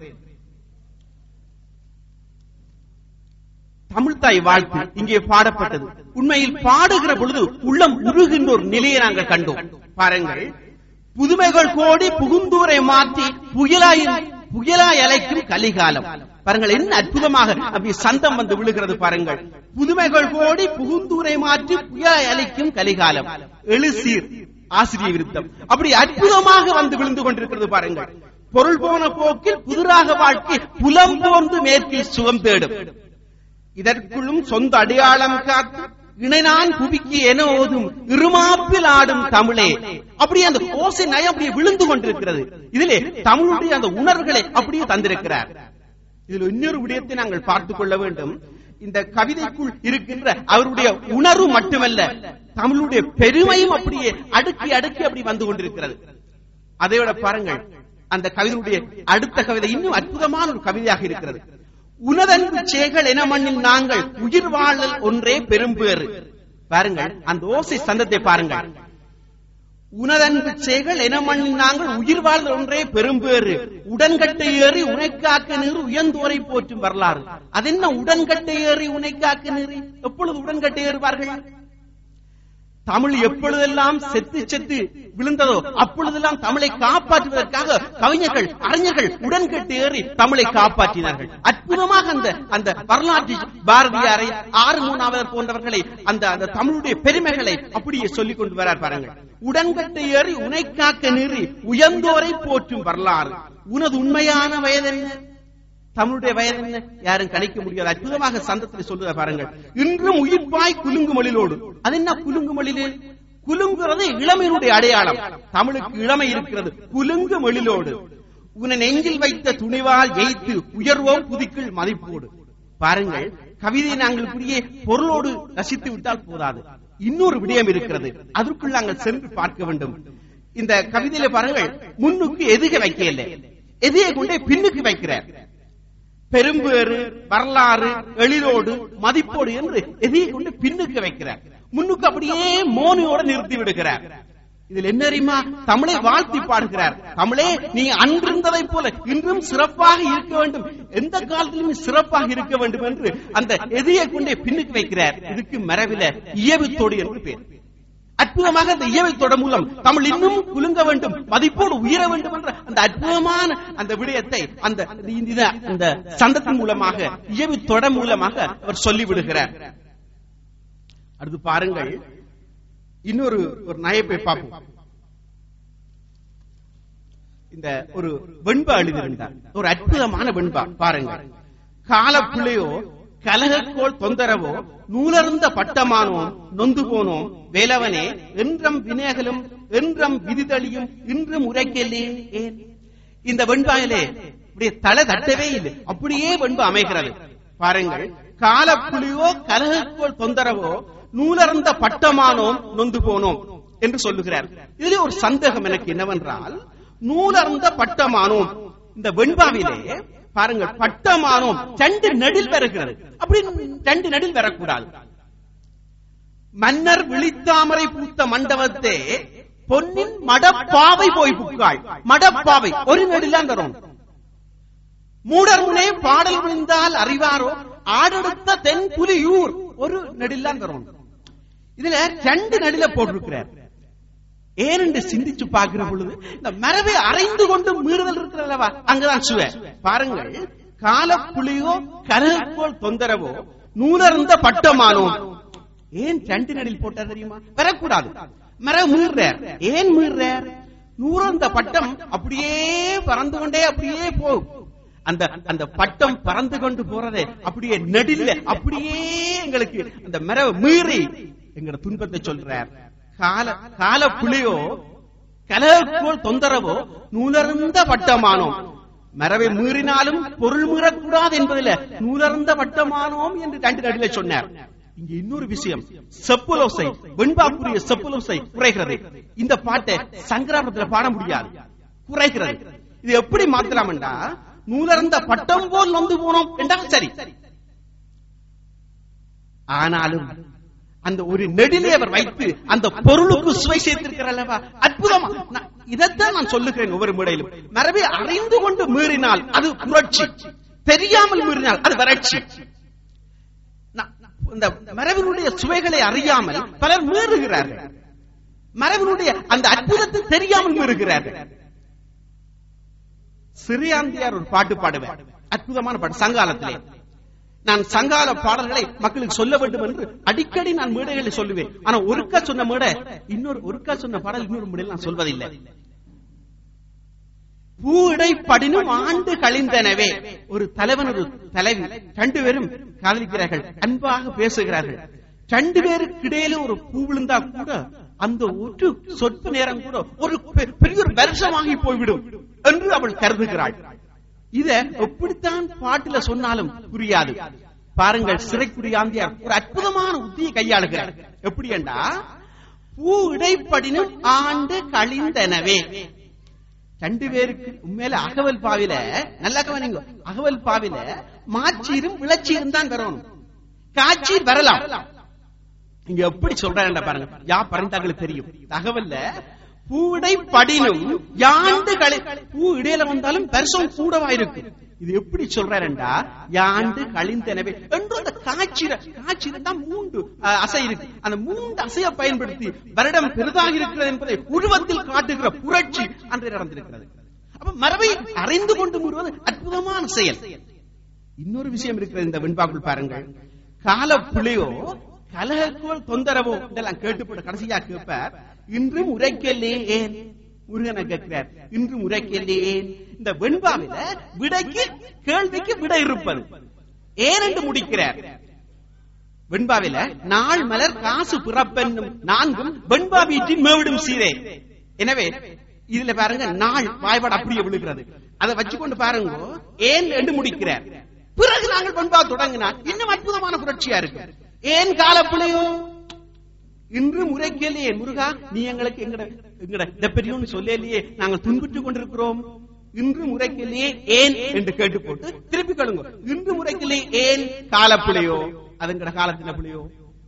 தமிழ்தாய் வாழ்த்து இங்கே பாடப்பட்டது உண்மையில் பாடுகிற பொழுது உள்ளம் உருகின்ற ஒரு நிலையை நாங்கள் கண்டோம் பாருங்கள் புதுமைகள் கோடி புகுந்தூரை மாற்றி புயலாய் புயலாய் அலைக்கும் கலிகாலம் பாருங்கள் என்ன அற்புதமாக அப்படி சந்தம் வந்து விழுகிறது பாருங்கள் புதுமைகள் கோடி புகுந்தூரை மாற்றி புயலாய் அலைக்கும் கலிகாலம் எழுசீர் ஆசிரிய விருத்தம் அப்படி அற்புதமாக வந்து விழுந்து கொண்டிருக்கிறது பாருங்கள் பொருள் போன போக்கில் புதிராக வாழ்க்கை புலம் போர்ந்து மேற்கில் சுகம் தேடும் இதற்குள்ளும் சொந்த அடையாளம் காத்து இணைநான் குவிக்கு என ஓதும் இருமாப்பில் ஆடும் தமிழே அப்படியே அந்த ஓசை நயம் அப்படியே விழுந்து கொண்டிருக்கிறது இதிலே தமிழுடைய அந்த உணர்வுகளை அப்படியே தந்திருக்கிறார் இதில் இன்னொரு விடயத்தை நாங்கள் பார்த்துக் கொள்ள வேண்டும் இந்த கவிதைக்குள் இருக்கின்ற அவருடைய உணர்வு மட்டுமல்ல தமிழுடைய பெருமையும் அப்படியே அடுக்கி அடுக்கி அப்படி வந்து கொண்டிருக்கிறது அதைவிட பாருங்கள் அந்த கவிதையுடைய அடுத்த கவிதை இன்னும் அற்புதமான ஒரு கவிதையாக இருக்கிறது உனதன்பு சேகள் என மண்ணில் நாங்கள் உயிர் வாழல் ஒன்றே பெரும்பேறு பாருங்கள் அந்த ஓசை சந்தத்தை பாருங்கள் உனதன்பு சேகள் என மண்ணில் நாங்கள் உயிர் வாழ்தல் ஒன்றே பெரும்பேறு உடன்கட்டை ஏறி உனைக்காக்க நீர் உயர்ந்தோரை போற்றும் வரலாறு அதென்ன உடன்கட்டை ஏறி உனைக்காக்க நீர் எப்பொழுது உடன்கட்டை ஏறுவார்கள் தமிழ் எப்பொழுதெல்லாம் செத்து செத்து விழுந்ததோ அப்பொழுதெல்லாம் தமிழை காப்பாற்றுவதற்காக கவிஞர்கள் அறிஞர்கள் உடன்கட்டு ஏறி தமிழை காப்பாற்றினார்கள் அற்புதமாக அந்த அந்த வரலாற்று பாரதியாரை ஆறு மூணாவதர் போன்றவர்களை அந்த அந்த தமிழுடைய பெருமைகளை அப்படியே சொல்லிக் கொண்டு வரார் பாருங்கள் உடன்கட்டை ஏறி உனை காக்க நீறி உயர்ந்தோரை போற்றும் வரலாறு உனது உண்மையான வயதென்ன தமிழுடைய வயது என்ன யாரும் கணிக்க முடியாது அற்புதமாக சந்தத்தில் சொல்லுத பாருங்கள் இன்றும் உயிர்ப்பாய் குலுங்கு மொழிலோடு அது என்ன குலுங்கு மொழிலே குலுங்குறது இளமையினுடைய அடையாளம் தமிழுக்கு இளமை இருக்கிறது குலுங்கு மொழிலோடு உன நெஞ்சில் வைத்த துணிவால் எய்த்து உயர்வோம் புதிக்குள் மதிப்போடு பாருங்கள் கவிதை நாங்கள் புரிய பொருளோடு ரசித்து விட்டால் போதாது இன்னொரு விடயம் இருக்கிறது அதற்குள் நாங்கள் சென்று பார்க்க வேண்டும் இந்த கவிதையில பாருங்கள் முன்னுக்கு எதுக வைக்கல எதையை கொண்டே பின்னுக்கு வைக்கிறார் பெரும்பேறு வரலாறு எழிலோடு மதிப்போடு என்று எதையை கொண்டு பின்னுக்கு வைக்கிறார் முன்னுக்கு அப்படியே மோனியோட நிறுத்தி விடுகிறார் இதில் என்ன தெரியுமா தமிழை வாழ்த்தி பாடுகிறார் தமிழே நீ அன்றிருந்ததை போல இன்றும் சிறப்பாக இருக்க வேண்டும் எந்த காலத்திலும் சிறப்பாக இருக்க வேண்டும் என்று அந்த எதியை கொண்டே பின்னுக்கு வைக்கிறார் இதுக்கு மரபில இயவித்தோடு என்று பேர் அற்புதமாக அந்த இயவை தொட மூலம் தமிழ் இன்னும் குலுங்க வேண்டும் மதிப்போடு உயர வேண்டும் என்ற அந்த அற்புதமான அந்த விடயத்தை அந்த இந்த அந்த சந்தத்தின் மூலமாக இயவி தொட மூலமாக அவர் சொல்லி விடுகிறார் அடுத்து பாருங்கள் இன்னொரு ஒரு நயப்பை பார்ப்போம் இந்த ஒரு வெண்பா எழுதியிருந்தார் ஒரு அற்புதமான வெண்பா பாருங்கள் காலப்பிள்ளையோ கலகக்கோள் தொந்தரவோ நூலர்ந்த பட்டமானோம் நொந்து போனோம் வேலவனே என்றம் வினேகலும் என்றம் விதிதளியும் இன்றும் உரைக்கலே ஏன் இந்த வெண்பாயிலே இப்படியே தலை தட்டவே இல்லை அப்படியே வெண்பா அமைகிறது பாருங்கள் காலப்புலியோ கலகக்கோள் தொந்தரவோ நூலர்ந்த பட்டமானோம் நொந்து போனோம் என்று சொல்லுகிறார் இதிலே ஒரு சந்தேகம் எனக்கு என்னவென்றால் நூலர்ந்த பட்டமானோம் இந்த வெண்பாவிலே பாருங்கள் பட்டமானோம் ரெண்டு நெடில் வருகிறது அப்படி ரெண்டு நெடில் வரக்கூடாது மன்னர் விழித்தாமரை பூத்த மண்டபத்தே பொன்னின் மடப்பாவை போய் புக்காள் மடப்பாவை ஒரு நெடிலாம் தரும் மூடர் முனே பாடல் விழுந்தால் அறிவாரோ ஆடெடுத்த தென் புலியூர் ஒரு நெடிலாம் தரும் இதுல ரெண்டு நெடில போட்டிருக்கிறார் ஏனென்று சிந்திச்சு பார்க்கிற பொழுது இந்த மரபை அரைந்து கொண்டு மீறுதல் இருக்கிறல்லவா அங்கதான் சுவ பாருங்கள் காலப்புலியோ கனகோல் தொந்தரவோ நூலர்ந்த பட்டமானோ ஏன் ரெண்டு நடில் போட்டார் தெரியுமா வரக்கூடாது மரபு மீறார் ஏன் மீறார் நூறந்த பட்டம் அப்படியே பறந்து கொண்டே அப்படியே போகும் அந்த அந்த பட்டம் பறந்து கொண்டு போறதே அப்படியே நெடில்ல அப்படியே எங்களுக்கு அந்த மரபு மீறி எங்களோட துன்பத்தை சொல்றார் கால கால புலியோ கலகோல் தொந்தரவோ நூலர்ந்த பட்டமானோம் மரபை மீறினாலும் பொருள் மீறக்கூடாது என்பதில் நூலர்ந்த பட்டமானோம் என்று ரெண்டு நடில சொன்னார் இங்க இன்னொரு விஷயம் செப்புலோசை வெண்பாக்குரிய செப்புலோசை குறைகிறது இந்த பாட்டை சங்கராபுரத்துல பாட முடியாது குறைகிறது இது எப்படி மாத்தலாம்டா நூலர்ந்த பட்டம் போல் நொந்து போனோம் என்றால் சரி ஆனாலும் அந்த ஒரு நெடிலே அவர் வைத்து அந்த பொருளுக்கு சுவை சேர்த்திருக்கிறார் அல்லவா அற்புதமா நான் இதைத்தான் நான் சொல்லுகிறேன் ஒவ்வொரு முறையிலும் மரபை அறிந்து கொண்டு மீறினால் அது புரட்சி தெரியாமல் மீறினால் அது வறட்சி நான் இந்த மரபினுடைய சுவைகளை அறியாமல் பலர் மீறுகிறார்கள் மரபினுடைய அந்த அற்புதத்தை தெரியாமல் மீறுகிறார்கள் சிறியாந்தியார் ஒரு பாட்டு பாடுவார் அற்புதமான பாட்டு சங்காலத்திலே நான் சங்கால பாடல்களை மக்களுக்கு சொல்ல வேண்டும் என்று அடிக்கடி நான் மேடைகளில் சொல்லுவேன் ஆனா ஒருக்கா சொன்ன மேடை இன்னொரு ஒருக்கா சொன்ன பாடல் இன்னொரு மேடையில் நான் சொல்வதில்லை பூடை படினும் ஆண்டு கழிந்தனவே ஒரு தலைவன் ஒரு தலைவி ரெண்டு பேரும் காதலிக்கிறார்கள் அன்பாக பேசுகிறார்கள் ரெண்டு பேருக்கு இடையில ஒரு பூ விழுந்தா கூட அந்த ஒரு சொற்ப நேரம் கூட ஒரு பெ- பெரிய ஒரு வருஷமாகி போய்விடும் என்று அவள் கருதுகிறாள் இத எப்படித்தான் பாட்டுல சொன்னாலும் புரியாது பாருங்கள் சிறைக்குடியாந்தியார் ஒரு அற்புதமான உத்தியை கையாளுகிறார் எப்படி என்றா பூ இடைப்படினும் ஆண்டு கழிந்தனவே ரெண்டு பேருக்கு உண்மையில அகவல் பாவில நல்லா கவனிங்க அகவல் பாவில மாச்சீரும் விளச்சீரும் தான் வரணும் காட்சி வரலாம் இங்க எப்படி சொல்றாங்க பாருங்க யா பறந்தாங்களுக்கு தெரியும் தகவல்ல பூடை படினும் யாண்டு களி பூ இடையில வந்தாலும் வருஷம் கூடவா இருக்கு இது எப்படி சொல்றாருண்டா யாண்டு கழிந்தனவே என்று அந்த காட்சியில காட்சியில தான் மூன்று அஹ், அசை இருக்கு அந்த மூன்று அசையை பயன்படுத்தி வருடம் பெரிதாக இருக்கிறது என்பதை உருவத்தில் காட்டுகிற புரட்சி அன்று நடந்திருக்கிறது அப்ப மரபை அறிந்து கொண்டு முறுவது அற்புதமான செயல் இன்னொரு விஷயம் இருக்கிறது இந்த வெண்பாக்குள் பாருங்கள் கால புலியோ கலகக்கோள் தொந்தரவோ இதெல்லாம் கேட்டுப்பட்டு கடைசியா கேட்பார் இன்றும் உரைக்கலே ஏன் முருகனை கேட்கிறார் இன்றும் உரைக்கலே ஏன் இந்த வெண்பாவில விடைக்கு கேள்விக்கு விடை இருப்பது ஏன் என்று முடிக்கிறார் வெண்பாவில நாள் மலர் காசு பிறப்பென்னும் நான்கும் வெண்பா வீட்டின் மேவிடும் சீரே எனவே இதுல பாருங்க நாள் வாய்ப்பாடு அப்படியே விழுகிறது அதை வச்சுக்கொண்டு பாருங்க ஏன் என்று முடிக்கிறார் பிறகு நாங்கள் வெண்பா தொடங்கினால் இன்னும் அற்புதமான புரட்சியா இருக்கு ஏன் காலப்பிள்ளையோ இன்று முறைக்கலையே முருகா நீ எங்களுக்கு எங்கட எங்கட டெப்பரியும் சொல்லலையே நாங்கள் துன்புற்றுக் கொண்டிருக்கிறோம் இன்று முறைக்கலையே ஏன் என்று கேட்டு போட்டு திருப்பி கேளுங்க இன்று முறைக்கலையே ஏன் காலப்பிள்ளையோ அதுங்கட காலத்தின பிள்ளையோ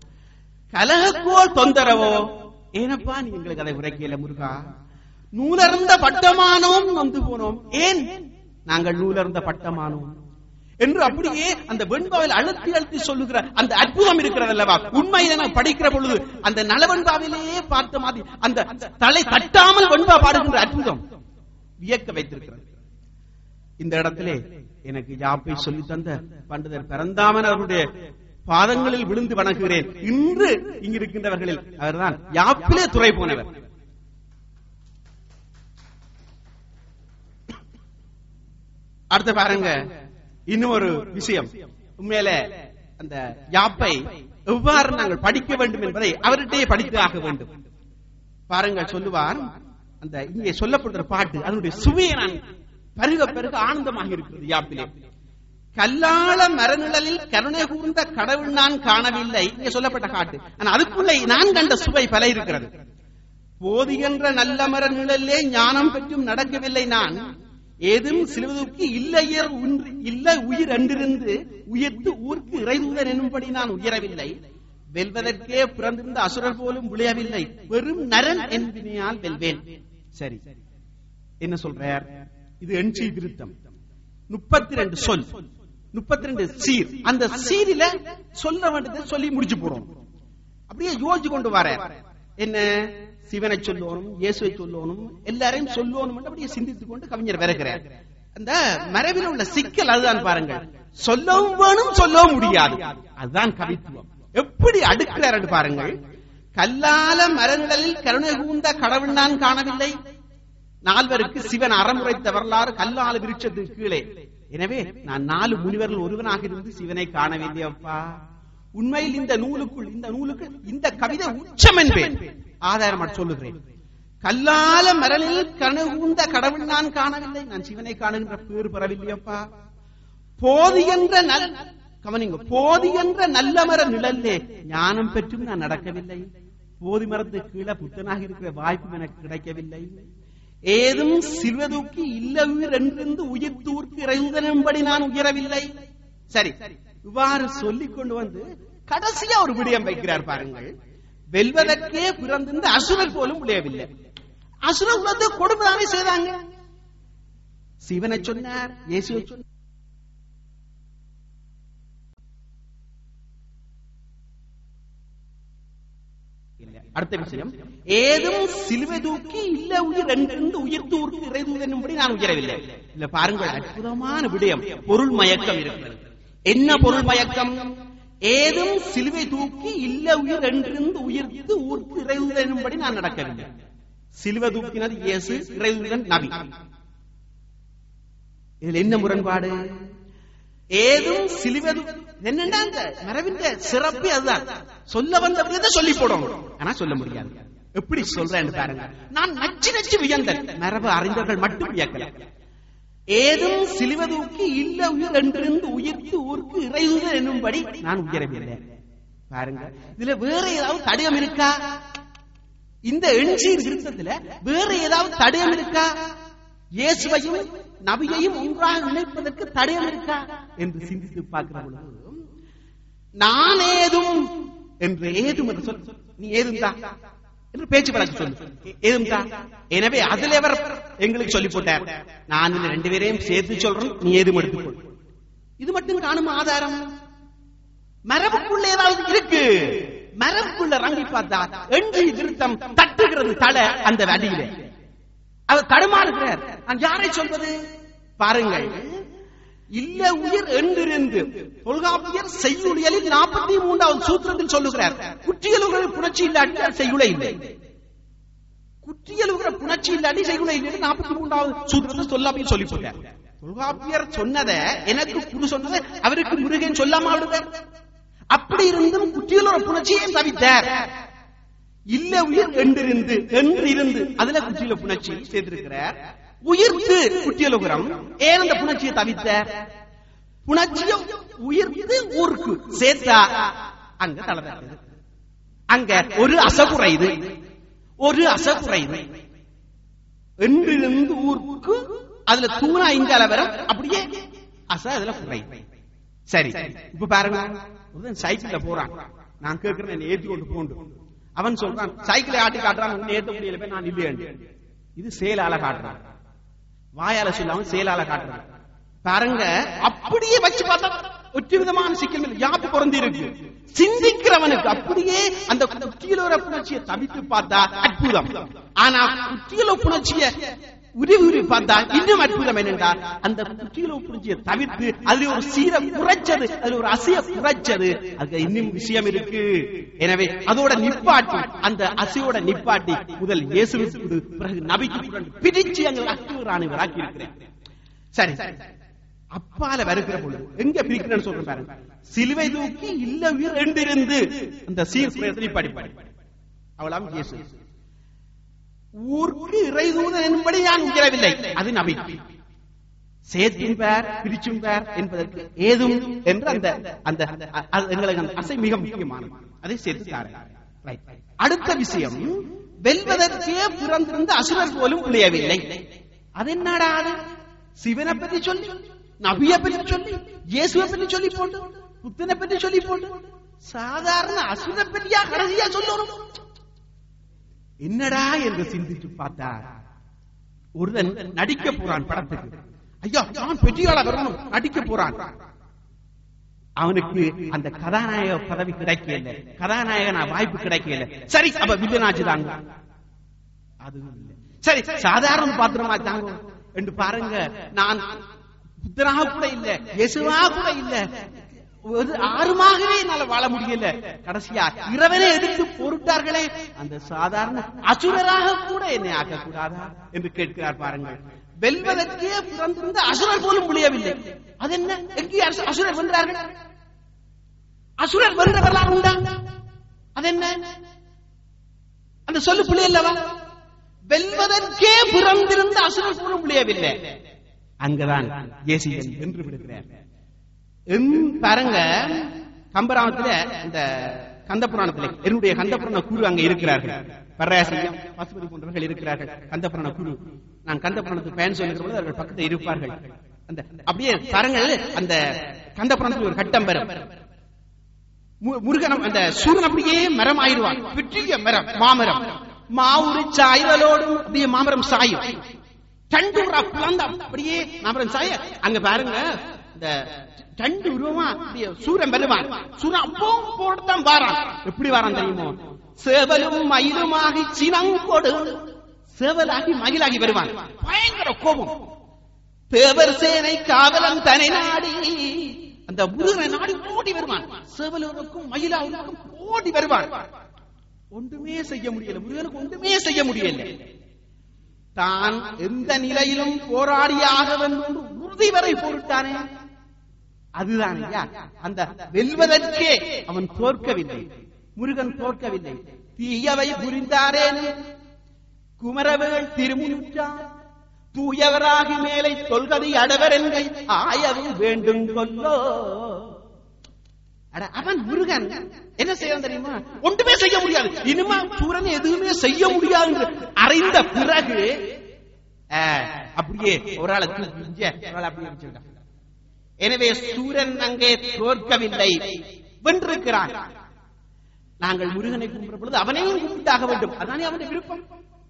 கலகக்கோள் தொந்தரவோ ஏனப்பா நீ எங்களுக்கு அதை உரைக்கல முருகா நூலர்ந்த பட்டமானோம் வந்து போனோம் ஏன் நாங்கள் நூலர்ந்த பட்டமானோம் என்று அப்படியே அந்த வெண்பாவில் அழுத்தி அழுத்தி சொல்லுகிற அந்த அற்புதம் இருக்கிறது அல்லவா உண்மையில நான் படிக்கிற பொழுது அந்த நலவெண்பாவிலேயே பார்த்த மாதிரி அந்த தலை தட்டாமல் வெண்பா பாடுகின்ற அற்புதம் வியக்க வைத்திருக்கிறது இந்த இடத்திலே எனக்கு யாப்பை சொல்லி தந்த பண்டிதர் பிறந்தாமன் அவருடைய பாதங்களில் விழுந்து வணங்குகிறேன் இன்று இங்கு இருக்கின்றவர்களில் அவர்தான் யாப்பிலே துறை போனவர் அடுத்து பாருங்க இன்னும் ஒரு விஷயம் உண்மையில அந்த யாப்பை எவ்வாறு நாங்கள் படிக்க வேண்டும் என்பதை அவர்கிட்டயே படித்து ஆக வேண்டும் பாருங்கள் சொல்லுவார் அந்த இங்கே சொல்லப்படுற பாட்டு அதனுடைய சுவையை நான் பருக பெருக ஆனந்தமாக இருக்கிறது யாப்பிலே கல்லாள மரநிழலில் கருணை கூர்ந்த கடவுள் நான் காணவில்லை இங்கே சொல்லப்பட்ட காட்டு ஆனா அதுக்குள்ளே நான் கண்ட சுவை பல இருக்கிறது போதுகின்ற நல்ல மர நிழலே ஞானம் பெற்றும் நடக்கவில்லை நான் ஏதும் சிலுவதற்கு இல்லையர் ஒன்று இல்ல உயிர் அன்றிருந்து உயர்த்து ஊர்க்கு இறைதூதன் என்னும்படி நான் உயரவில்லை வெல்வதற்கே பிறந்திருந்த அசுரர் போலும் விளையவில்லை வெறும் நரன் என்பினால் வெல்வேன் சரி என்ன சொல்றார் இது என்சி திருத்தம் முப்பத்தி ரெண்டு சொல் முப்பத்தி ரெண்டு சீர் அந்த சீரில சொல்ல வேண்டியதை சொல்லி முடிச்சு போறோம் அப்படியே யோசிச்சு கொண்டு வர என்ன சிவனை சொல்லணும் இயேசுவை சொல்லணும் எல்லாரையும் சொல்லணும் அப்படியே சிந்தித்துக் கொண்டு கவிஞர் விறகிறார் அந்த மரபில் உள்ள சிக்கல் அதுதான் பாருங்கள் சொல்லவும் வேணும் சொல்லவும் முடியாது அதுதான் கவித்துவம் எப்படி அடுக்கிறார் பாருங்கள் கல்லால மரநிழலில் கருணை கூர்ந்த கடவுள் நான் காணவில்லை நால்வருக்கு சிவன் அறமுறைத்த வரலாறு கல்லால விருட்சத்துக்கு கீழே எனவே நான் நாலு முனிவர்கள் ஒருவனாக இருந்து சிவனை காணவில்லையப்பா உண்மையில் இந்த நூலுக்குள் இந்த நூலுக்கு இந்த கவிதை உச்சம் என்பேன் ஆதாரம் சொல்லுகிறேன் கல்லால மரலில் கனகுந்த கடவுள் நான் காணவில்லை நான் சிவனை காணுகின்ற பேர் பெறவில்லையப்பா போது என்ற நல் கவனிங்க போதி என்ற நல்ல மர நிழல்லே ஞானம் பெற்றும் நான் நடக்கவில்லை போதி மரத்து கீழே புத்தனாக இருக்கிற வாய்ப்பும் எனக்கு கிடைக்கவில்லை ஏதும் சில்வதூக்கி இல்ல உயிர் என்றிருந்து உயிர் தூர்க்கு இறைந்தனும்படி நான் உயரவில்லை சரி இவ்வாறு சொல்லிக் கொண்டு வந்து கடைசியா ஒரு விடயம் வைக்கிறார் பாருங்கள் வெல்வதற்கே பிறந்திருந்த அசுரர் போலும் விளையவில்லை அசுரர் வந்து கொடுமைதானே செய்தாங்க சிவனை சொன்னார் இயேசுவை சொன்னார் அடுத்த விஷயம் ஏதும் சிலுவை தூக்கி இல்ல உயிர் ரெண்டு உயிர் தூர்க்கு இறைதுவதனும்படி நான் உயரவில்லை இல்ல பாருங்கள் அற்புதமான விடயம் பொருள் மயக்கம் இருக்கிறது என்ன பொருள் மயக்கம் ஏதும் சிலுவை தூக்கி இல்ல உயிர் என்றிருந்து உயிர்த்து ஊர்க்கு இறைதுவதனும்படி நான் நடக்கவில்லை சிலுவை தூக்கினது இயேசு இறைதுவன் நபி இதுல என்ன முரண்பாடு ஏதும் சிலுவது என்னண்டா அந்த மரபின் சிறப்பு அதுதான் சொல்ல வந்த விதத்தை சொல்லி போடும் ஆனா சொல்ல முடியாது எப்படி சொல்றேன்னு பாருங்க நான் நச்சு நச்சு வியந்தன் மரபு அறிஞர்கள் மட்டும் வியக்கல ஏதும் சிலுவதூக்கி இல்ல உயிர் என்றிருந்து உயிர்த்து ஊர்க்கு இறையுத என்னும்படி நான் உயரவில்லை பாருங்க இதுல வேற ஏதாவது தடயம் இருக்கா இந்த எண்சீர் விருத்தத்துல வேற ஏதாவது தடயம் இருக்கா இயேசுவையும் நபியையும் ஒன்றாக இணைப்பதற்கு தடயம் இருக்கா என்று சிந்தித்து பார்க்கிற பொழுது நான் ஏதும் என்று ஏதும் என்று சொல் நீ ஏதும் தான் என்று பேச்சு வழக்கு சொல்லு ஏதும் தான் எனவே அதில் அவர் எங்களுக்கு சொல்லி போட்டார் நான் இந்த ரெண்டு பேரையும் சேர்த்து சொல்றேன் நீ ஏதும் எடுத்துக்கொள் இது மட்டும் காணும் ஆதாரம் மரபுக்குள்ள ஏதாவது இருக்கு மரபுக்குள்ள ரங்கி பார்த்தா எண்டி திருத்தம் தட்டுகிறது தலை அந்த வடியிலே அவர் தடுமாறுகிறார் நான் யாரை சொல்வது பாருங்கள் இல்ல உயிர் என்றிருந்து தொல்காப்பியர் செய்யுளியலில் நாற்பத்தி மூன்றாவது சூத்திரத்தில் சொல்லுகிறார் குற்றியலுகிற புணர்ச்சி இல்லாட்டி செய்யுளை இல்லை குற்றியலுகிற புணர்ச்சி இல்லாட்டி செய்யுளை இல்லை நாற்பத்தி மூன்றாவது சூத்திரத்தில் தொல்காப்பியர் சொல்லி போட்டார் தொல்காப்பியர் சொன்னதை எனக்கு குரு சொன்னதை அவருக்கு முருகன் சொல்லாம விடுவார் அப்படி இருந்தும் குற்றியலுகிற புணர்ச்சியை தவித்தார் இல்ல உயிர் என்றிருந்து என்றிருந்து அதுல குற்றியில புணர்ச்சி சேர்த்திருக்கிறார் உயிர்த்து குற்றியலுகுரம் ஏன் அந்த புணர்ச்சியை தவித்த புணர்ச்சியை உயிர்த்து ஊருக்கு சேர்த்தா அங்க தளர்ந்தது அங்க ஒரு அசகுறைது ஒரு அசகுறைது என்றிருந்து ஊருக்கு அதுல தூணா இங்க அளவரம் அப்படியே அச அதுல குறையுது சரி இப்ப பாருங்க சைக்கிள்ல போறான் நான் கேட்கிறேன் ஏற்றி கொண்டு போண்டு அவன் சொல்றான் சைக்கிளை ஆட்டி காட்டுறான் ஏத்த முடியல நான் இல்லையே இது செயலால காட்டுறான் வாயால சொல்லாம செயலால காட்டுறான் பாருங்க அப்படியே வச்சு பார்த்தா ஒற்று விதமான சிக்கல் யாப்பு குறைந்து இருக்கு சிந்திக்கிறவனுக்கு அப்படியே அந்த குற்றியலோர புணர்ச்சியை தவித்து பார்த்தா அற்புதம் ஆனா குற்றியலோ புணர்ச்சிய உருவி உருவி பார்த்தா இன்னும் அற்புதம் என்னென்றால் அந்த குற்றியலோ புணர்ச்சியை தவிர்த்து அதுல ஒரு சீர குறைச்சது அதுல ஒரு அசைய குறைச்சது அதுக்கு இன்னும் விஷயம் இருக்கு எனவே அதோட நிப்பாட்டி அந்த அசையோட நிப்பாட்டி முதல் இயேசுவிற்கு பிறகு நபிக்கு பிரிச்சு எங்கள் அக்குறானை வராக்கி இருக்கிறேன் சரி அப்பால வருகிற பொழுது எங்க பிரிக்கிறேன்னு சொல்றேன் பாருங்க சிலுவை தூக்கி இல்ல உயிர் ரெண்டிருந்து அந்த சீர்குலையத்தை நிப்பாடி அவளாம் இயேசு ஊருக்கு இறைதூதன் என்பதை நான் உயரவில்லை அது நபி சேர்த்தும் பேர் பிரிச்சும் பேர் என்பதற்கு ஏதும் என்று அந்த அந்த எங்களுக்கு அந்த அசை மிக முக்கியமானது அதை சேர்த்து தாரேன் அடுத்த விஷயம் வெல்வதற்கே பிறந்திருந்த அசுரர் போலும் புளியவில்லை அது என்னடா அது சிவனை பற்றி சொல்லி நபியை பற்றி சொல்லி இயேசுவை பற்றி சொல்லி போட்டு புத்தனை பற்றி சொல்லி போட்டு சாதாரண அசுர பற்றியா கடைசியா சொல்லணும் என்னடா என்று சிந்தித்து பார்த்தா ஒருவன் நடிக்க போறான் படத்துக்கு ஐயா நான் பெற்றியாள வரணும் நடிக்க போறான் அவனுக்கு அந்த கதாநாயக பதவி கிடைக்கல கதாநாயகனா வாய்ப்பு கிடைக்கல சரி அப்ப வில்லனாச்சு தாங்க அதுவும் இல்லை சரி சாதாரண பாத்திரமா தாங்க என்று பாருங்க நான் புத்தனாக கூட இல்ல இயேசுவா கூட இல்ல ஒரு ஆறுமாகவே என்னால வாழ முடியல கடைசியா இரவனை எடுத்து பொருட்டார்களே அந்த சாதாரண அசுரராக கூட என்னை ஆக்க கூடாதா என்று கேட்கிறார் பாருங்கள் வெல்வதற்கே பிறந்திருந்த அசுரர் போலும் முடியவில்லை அது என்ன எங்கே அசுரர் வென்றார்கள் அசுரர் வென்ற வரலாறு உண்டா அது என்ன அந்த சொல்லு பிள்ளை அல்லவா வெல்வதற்கே பிறந்திருந்த அசுரர் போலும் முடியவில்லை அங்கதான் இயேசுவன் வென்று விடுகிறார் எம்- பாருங்க கம்பராமத்துல இந்த கந்த புராணத்துல என்னுடைய கந்த புராண குரு அங்க இருக்கிறார்கள் பரராசியம் பசுபதி போன்றவர்கள் இருக்கிறார்கள் கந்த புராண குரு நான் கந்த புராணத்துக்கு பயன் சொல்லுகிற பொழுது அவர்கள் பக்கத்தில் இருப்பார்கள் அந்த அப்படியே பாருங்கள் அந்த கந்த புராணத்தில் ஒரு கட்டம் பெறும் மு- முருகன் அந்த சூரன் அப்படியே மரம் ஆயிடுவான் பெரிய மரம் மாமரம் மாவுரு சாய்தலோடும் அப்படியே மாமரம் சாயும் தண்டூரா பிளந்த அப்படியே மாமரம் சாய அங்க பாருங்க இந்த தண்டு உருவமா அப்படியே சூரன் வருவான் சூரன் அப்போ போட்டுத்தான் வாரான் எப்படி வாரான் தெரியுமோ சேவலும் மயிலுமாகி சினங்கொடு சேவலாகி மயிலாகி வருவான் பயங்கர கோபம் தேவர் சேனை காவலன் தனை நாடி அந்த முருகனை நாடி ஓடி வருவான் சேவலூருக்கும் மயிலாவுக்கும் ஓடி வருவான் ஒன்றுமே செய்ய முடியல முருகனுக்கு ஒன்றுமே செய்ய முடியல தான் எந்த நிலையிலும் போராடியாக வேண்டும் என்று உறுதி வரை போரிட்டானே அதுதான் ஐயா அந்த வெல்வதற்கே அவன் தோற்கவில்லை முருகன் தோற்கவில்லை தீயவை புரிந்தாரேனும் குமரவேள் திருமுனிற்றார் தூயவராகி மேலை தொல்கதை அடவர் என்கை ஆயவும் வேண்டும் கொல்லோ அட அவன் முருகன் என்ன செய்யணும் தெரியுமா ஒன்றுமே செய்ய முடியாது இனிமா சூரன் எதுவுமே செய்ய முடியாது என்று அறிந்த பிறகு ஆ, அப்படியே ஒரு ஆளை தூக்கி இங்க, ஒரு ஆளை அப்படியே வச்சுக்கிட்டான். எனவே சூரன் அங்கே தோற்கவில்லை வென்றிருக்கிறான் நாங்கள் முருகனை கும்பிடுற பொழுது அவனையும் கும்பிட்டாக வேண்டும் அதானே அவனுடைய விருப்பம்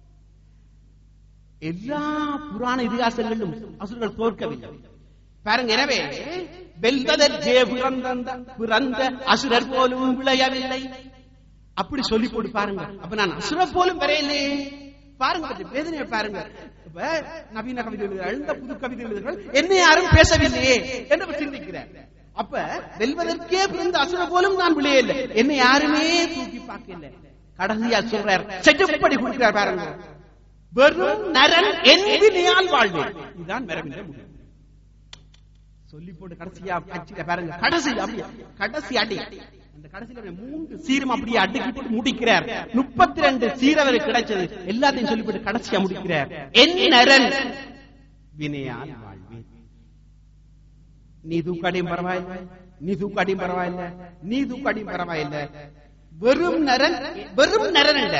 எல்லா புராண இதிகாசங்களிலும் அசுரர்கள் தோற்கவில்லை பாருங்க எனவே வெல்வதற்கே பிறந்த பிறந்த அசுரர் போலும் விளையவில்லை அப்படி சொல்லி போட்டு பாருங்க அப்ப நான் அசுரர் போலும் வரையில்லையே பாருங்க கொஞ்சம் வேதனையை பாருங்க இப்ப நவீன கவிதை எழுதுகிறார்கள் இந்த புது கவிதை எழுதுகிறார்கள் என்ன யாரும் பேசவில்லையே என்று அவர் சிந்திக்கிறார் அப்ப வெல்வதற்கே பிறந்த அசுர போலும் நான் விளையல என்னை யாருமே தூக்கி பார்க்கல கடைசியா சொல்றார் செட்டுப்படி கொடுக்கிறார் பாருங்க வெறும் நரன் என்வினையால் வாழ்வேன் இதுதான் வரவில்லை முடியும் சொல்லி போட்டு கடைசியா கட்சியில பாருங்க கடைசி அப்படியே கடைசி அடி அந்த கடைசியில அப்படியே மூன்று சீரம் அப்படியே அடுக்கி போட்டு முடிக்கிறார் முப்பத்தி ரெண்டு சீரவர் கிடைச்சது எல்லாத்தையும் சொல்லி போட்டு கடைசியா முடிக்கிறார் என் நரன் வினையால் வாழ்வேன் நீ தூக்காடியும் பரவாயில்லை நீ தூக்காடியும் பரவாயில்லை நீ தூக்காடியும் பரவாயில்லை வெறும் நரன் வெறும் நரன் இல்ல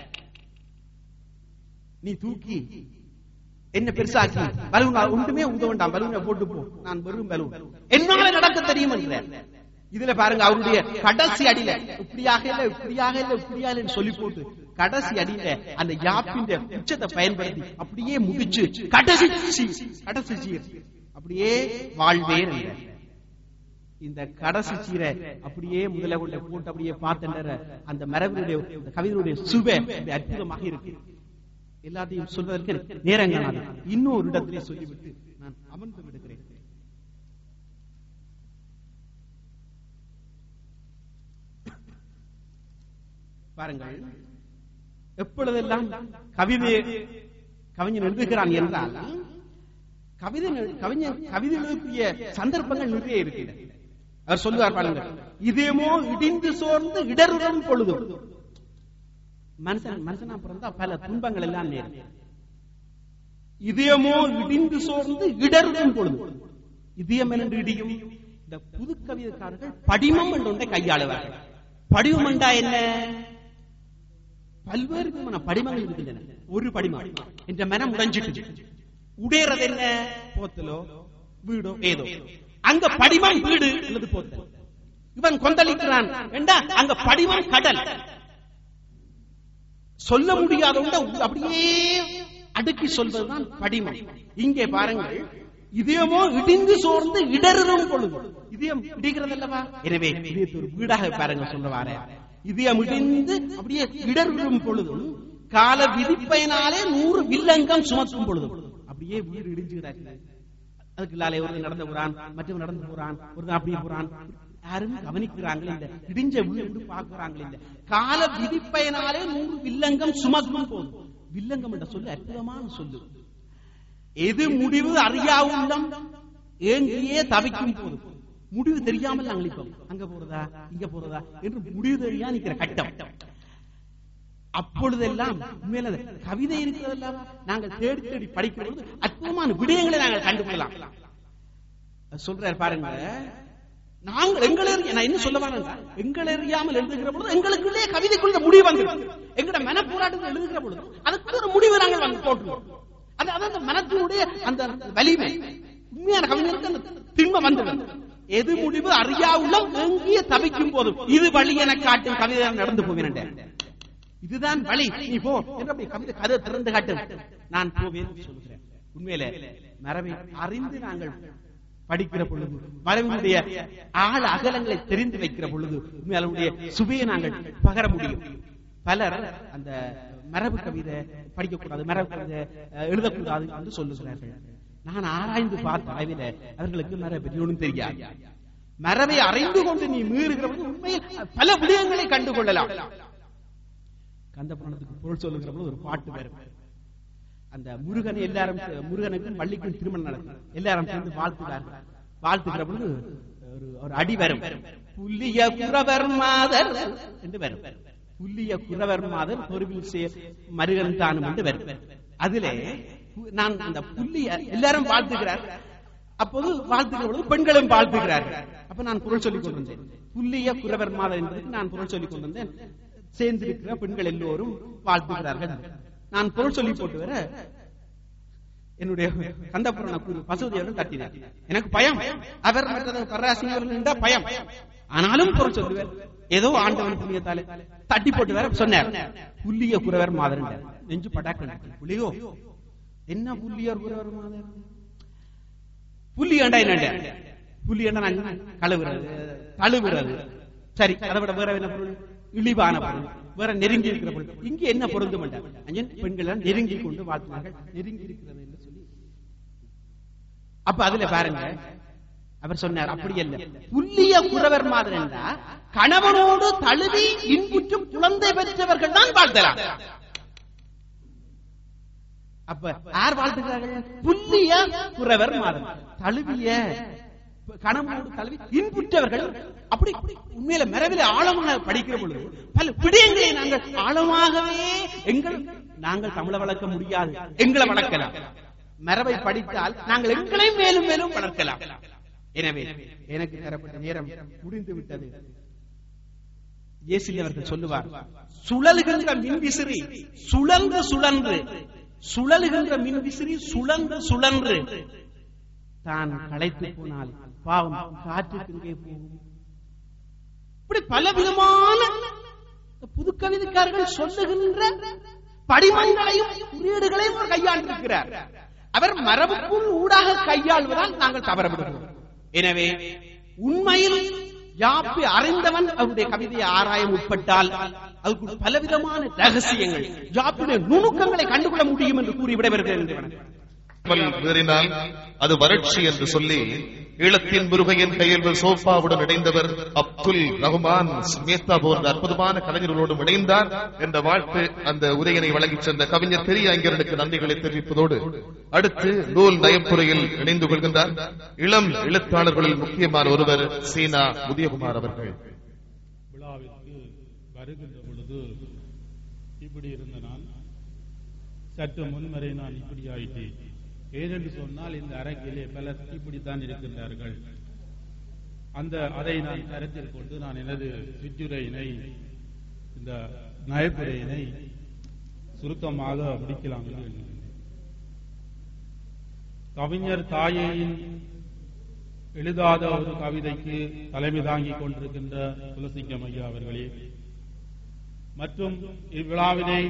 நீ தூக்கி என்ன பெருசாக்கி பலூன் ஒன்றுமே உத வேண்டாம் பலூனை போட்டு போ நான் வெறும் பலூன் என்னால நடக்க தெரியும் என்கிறார் இதுல பாருங்க அவருடைய கடைசி அடியில இப்படியாக இல்ல இப்படியாக இல்ல இப்படியாக இல்லைன்னு சொல்லி போட்டு கடைசி அடியில அந்த யாப்பின் உச்சத்தை பயன்படுத்தி அப்படியே முடிச்சு கடைசி சீ- கடைசி சீர் அப்படியே வாழ்வேர் என்றார். இந்த கடைசி சீரை அப்படியே முதல கொண்ட போட்டு அப்படியே பார்த்தன்ற அந்த மரபினுடைய அந்த கவிதையுடைய சுவை அப்படி அற்புதமாக இருக்கு எல்லாத்தையும் சொல்வதற்கு எனக்கு நேரம் காணாது இன்னொரு இடத்திலே சொல்லிவிட்டு நான் அமர்ந்து விடுகிறேன் பாருங்கள் எப்பொழுதெல்லாம் கவிதை கவிஞன் எழுதுகிறான் என்றால் கவிதை கவிஞன் கவிதை எழுதக்கூடிய சந்தர்ப்பங்கள் நிறைய இருக்கிறது அவர் சொல்லுவார் பாருங்க இதேமோ இடிந்து சோர்ந்து இடருடன் பொழுதும் மனுஷன் மனுஷனா பிறந்தா பல துன்பங்கள் எல்லாம் நேரும் இதயமோ இடிந்து சோர்ந்து இடருடன் பொழுது இதயம் என்று இடியும் இந்த புது கவிதைக்காரர்கள் படிமம் என்று ஒன்றை கையாளுவார்கள் படிமம் என்றா என்ன பல்வேறு விதமான படிமங்கள் இருக்கின்றன ஒரு படிமம் என்ற மனம் உடைஞ்சிட்டு உடையறது என்ன போத்தலோ வீடோ ஏதோ அங்க படிமம் வீடு அல்லது போத்தல் இவன் கொந்தளிக்கிறான் என்றா அங்க படிமம் கடல் சொல்ல முடியாத ஒன்றை அப்படியே அடுக்கி சொல்வதுதான் படிமம் இங்கே பாருங்கள் இதயமோ இடிந்து சோர்ந்து இடறும் பொழுது இதயம் இடிக்கிறது அல்லவா எனவே இதயத்தை ஒரு வீடாக பாருங்க சொல்ல வார இதயம் இடிந்து அப்படியே இடறும் பொழுதும் கால விதிப்பயனாலே நூறு வில்லங்கம் சுமத்தும் பொழுதும் அப்படியே வீடு இடிஞ்சு கிடக்குது அதுக்கு இல்லாலே ஒருத்தன் நடந்து போறான் மற்றவன் நடந்து போறான் ஒருத்தன் அப்படியே போறான் யாரும் கவனிக்கிறாங்களே இல்ல இடிஞ்ச வீடு பாக்குறாங்களே இல்ல கால விதிப்பயனாலே நூறு வில்லங்கம் சுமக்கும் போதும் வில்லங்கம் என்ற சொல்லு அற்புதமான சொல்லு எது முடிவு அறியா உள்ளம் ஏங்கியே தவிக்கும் போது முடிவு தெரியாமல் நாங்கள் நிற்போம் அங்க போறதா இங்க போறதா என்று முடிவு தெரியா நிக்கிற கட்டம் அப்பொழுதெல்லாம் உண்மையில அது கவிதை இருக்கிறதல்லவா நாங்கள் தேடி தேடி படிக்கிற பொழுது அற்புதமான விடயங்களை நாங்கள் கண்டுகொள்ளலாம் சொல்றார் பாருங்க நாங்கள் எங்களை அறிய- நான் என்ன சொல்ல வரேன் எங்களை அறியாமல் எழுதுகிற பொழுது எங்களுக்குள்ளே கவிதைக்குள்ள முடிவு வந்துடும் எங்கட மன போராட்டத்தில் எழுதுகிற பொழுது அதுக்குள்ள ஒரு முடிவு நாங்கள் வந்து போட்டுருவோம் அது அது அந்த மனத்தினுடைய அந்த வலிமை உண்மையான கவிஞருக்கு அந்த திண்மை வந்துடும் எது முடிவு அறியா உள்ளம் எங்கிய தவிக்கும் போதும் இது வழி என காட்டும் கவிதை நான் நடந்து போவேன் இதுதான் வழி நீ போ என்று அப்படி கவிதை கதை திறந்து காட்டு நான் போவேன் சொல்கிறேன் உண்மையில மரபை அறிந்து நாங்கள் படிக்கிற பொழுது மரபினுடைய ஆழ அகலங்களை தெரிந்து வைக்கிற பொழுது உண்மையால அதனுடைய சுவையை நாங்கள் பகர முடியும் பலர் அந்த மரபு கவிதை படிக்கக்கூடாது மரபு கவிதை அஹ், எழுதக்கூடாது என்று சொல்லுகிறார்கள் நான் ஆராய்ந்து பார்த்த அளவில அவர்களுக்கு மரபை பற்றி ஒன்றும் தெரியாது மரபை அறிந்து கொண்டு நீ மீறுகிற பொழுது உண்மையில் பல விடயங்களை கண்டு கொள்ளலாம் கந்த புராணத்துக்கு பொருள் சொல்லுகிற பொழுது ஒரு பாட்டு வரும் அந்த முருகனை எல்லாரும் சே- முருகனுக்கும் வள்ளிக்கும் திருமணம் நடக்கும் எல்லாரும் சேர்ந்து வாழ்த்துகிறார்கள் வாழ்த்துகிற பொழுது ஒரு ஒரு அடி வரும் புல்லிய குறவர் மாதர் என்று வரும் புல்லிய குறவர் மாதர் பொறுவில் சே மருகன் தானும் என்று வரும் அதிலே பு- நான் அந்த புல்லிய எல்லாரும் வாழ்த்துகிறார் அப்போது வாழ்த்துகிற பொழுது பெண்களும் வாழ்த்துகிறார்கள் அப்ப நான் பொருள் சொல்லிக் கொண்டிருந்தேன் புல்லிய குறவர் மாதர் என்பதற்கு நான் பொருள் சொல்லிக் கொண்டிருந்தேன் சேர்ந்திருக்கிற பெண்கள் எல்லோரும் வாழ்த்துகிறார்கள் நான் பொருள் சொல்லி போட்டு வர என்னுடைய கந்தபுராண குரு பசுவதியவர்கள் தட்டினார் எனக்கு பயம் அவர் மற்றது பராசிங்கர்கள் நின்றா பயம் ஆனாலும் பொருள் சொல்லுவார் ஏதோ ஆண்டவன் புண்ணியத்தாலே தட்டி போட்டு வேற சொன்னார் புள்ளிய குறவர் மாதர் நெஞ்சு பட்டாக்க புள்ளியோ என்ன புள்ளியர் குறவர் மாதர் புள்ளி ஏண்டா என்ன புள்ளி ஏண்டா நான் கழுவுறது தழுவுறது சரி அதை விட வேற என்ன பொருள் இழிவான பொருள் வேற நெருங்கி இருக்கிற பொருள் இங்க என்ன பொருந்தும் அஞ்சன் பெண்கள் எல்லாம் நெருங்கி கொண்டு வாழ்த்துனார்கள் நெருங்கி இருக்கிறது என்று சொல்லி அப்ப அதுல பாருங்க அவர் சொன்னார் அப்படி அல்ல புள்ளிய குறவர் மாதிரி என்றா கணவனோடு தழுவி இன்புற்றும் குழந்தை பெற்றவர்கள் தான் வாழ்த்தலாம் அப்ப யார் வாழ்த்துகிறார்கள் புள்ளிய குறவர் மாதம் தழுவிய கணவனோடு தழுவி இன்புற்றவர்கள் அப்படி உண்மையில மரபில ஆழமாக படிக்கிற பொழுது பல விடயங்களை நாங்கள் ஆழமாகவே எங்கள் நாங்கள் தமிழை வளர்க்க முடியாது எங்களை வளர்க்கலாம் மரபை படித்தால் நாங்கள் எங்களை மேலும் மேலும் வளர்க்கலாம் எனவே எனக்கு தரப்பட்ட நேரம் முடிந்து விட்டது இயேசு அவர்கள் சொல்லுவார் சுழல்கின்ற மின் விசிறி சுழன்று சுழன்று சுழலுகின்ற மின் விசிறி சுழன்று சுழன்று தான் களைத்து போனால் பாவம் காற்றுக்கு எங்கே போகும் இப்படி பல விதமான புது கவிதைக்காரர்கள் சொல்லுகின்ற படிமங்களையும் குறியீடுகளையும் அவர் கையாண்டிருக்கிறார் அவர் மரபுக்குள் ஊடாக கையாள்வதால் நாங்கள் தவறவிடுகிறோம் எனவே உண்மையில் யாப்பி அறிந்தவன் அவருடைய கவிதையை ஆராய முற்பட்டால் அதுக்கு பலவிதமான ரகசியங்கள் யாப்பினுடைய நுணுக்கங்களை கண்டுகொள்ள முடியும் என்று கூறி விடைபெறுகிறேன் வேறினால் அது வறட்சி என்று சொல்லி ஈழத்தின் முருகையின் கையில் சோஃபாவுடன் இணைந்தவர் அப்துல் ரஹ்மான் ஸ்மேத்தா போன்ற அற்புதமான கலைஞர்களோடும் இணைந்தார் என்ற வாழ்த்து அந்த உரையினை வழங்கிச் சென்ற கவிஞர் பெரிய ஐங்கரனுக்கு நன்றிகளை தெரிவிப்பதோடு அடுத்து நூல் நயப்புரையில் இணைந்து கொள்கின்றார் இளம் எழுத்தாளர்களில் முக்கியமான ஒருவர் சீனா உதயகுமார் அவர்கள் விழாவிற்கு வருகின்ற பொழுது இப்படி இருந்த நான் சற்று முன்வரை நான் இப்படி ஆயிட்டேன் ஏனென்று சொன்னால் இந்த அரங்கிலே பலர் இப்படித்தான் இருக்கின்றார்கள் அந்த அதை நான் கருத்தில் கொண்டு நான் எனது சிற்றுரையினை இந்த நயப்புரையினை சுருக்கமாக முடிக்கலாம் என்று எண்ணுகின்றேன் கவிஞர் தாயையின் எழுதாத ஒரு கவிதைக்கு தலைமை தாங்கிக் கொண்டிருக்கின்ற துளசிங்கம் ஐயா அவர்களே மற்றும் இவ்விழாவினை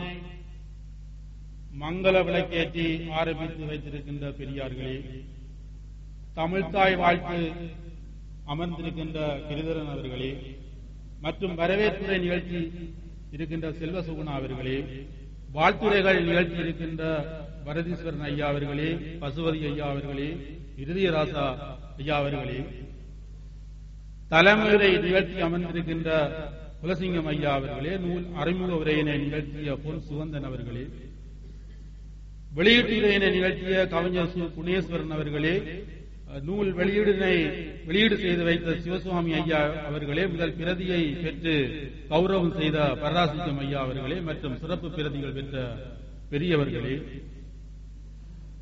மங்கள விளக்கேற்றி ஆரம்பித்து வைத்திருக்கின்ற பெரியார்களே தமிழ்தாய் வாழ்த்து அமர்ந்திருக்கின்ற கிரிதரன் அவர்களே மற்றும் வரவேற்புரை நிகழ்ச்சி இருக்கின்ற செல்வ சுகுணா அவர்களே வாழ்த்துரைகள் நிகழ்ச்சி இருக்கின்ற வரதீஸ்வரன் ஐயா அவர்களே பசுபதி ஐயா அவர்களே இருதயராசா ஐயா அவர்களே தலைமுறை நிகழ்ச்சி அமர்ந்திருக்கின்ற குலசிங்கம் ஐயா அவர்களே நூல் அறிமுக உரையினை நிகழ்த்திய பொன் சுகந்தன் அவர்களே வெளியீட்டு உரையினை நிகழ்த்திய கவிஞர் சு குணேஸ்வரன் அவர்களே நூல் வெளியீடினை வெளியீடு செய்து வைத்த சிவசுவாமி ஐயா அவர்களே முதல் பிரதியை பெற்று கௌரவம் செய்த பராசிக்கம் ஐயா அவர்களே மற்றும் சிறப்பு பிரதிகள் பெற்ற பெரியவர்களே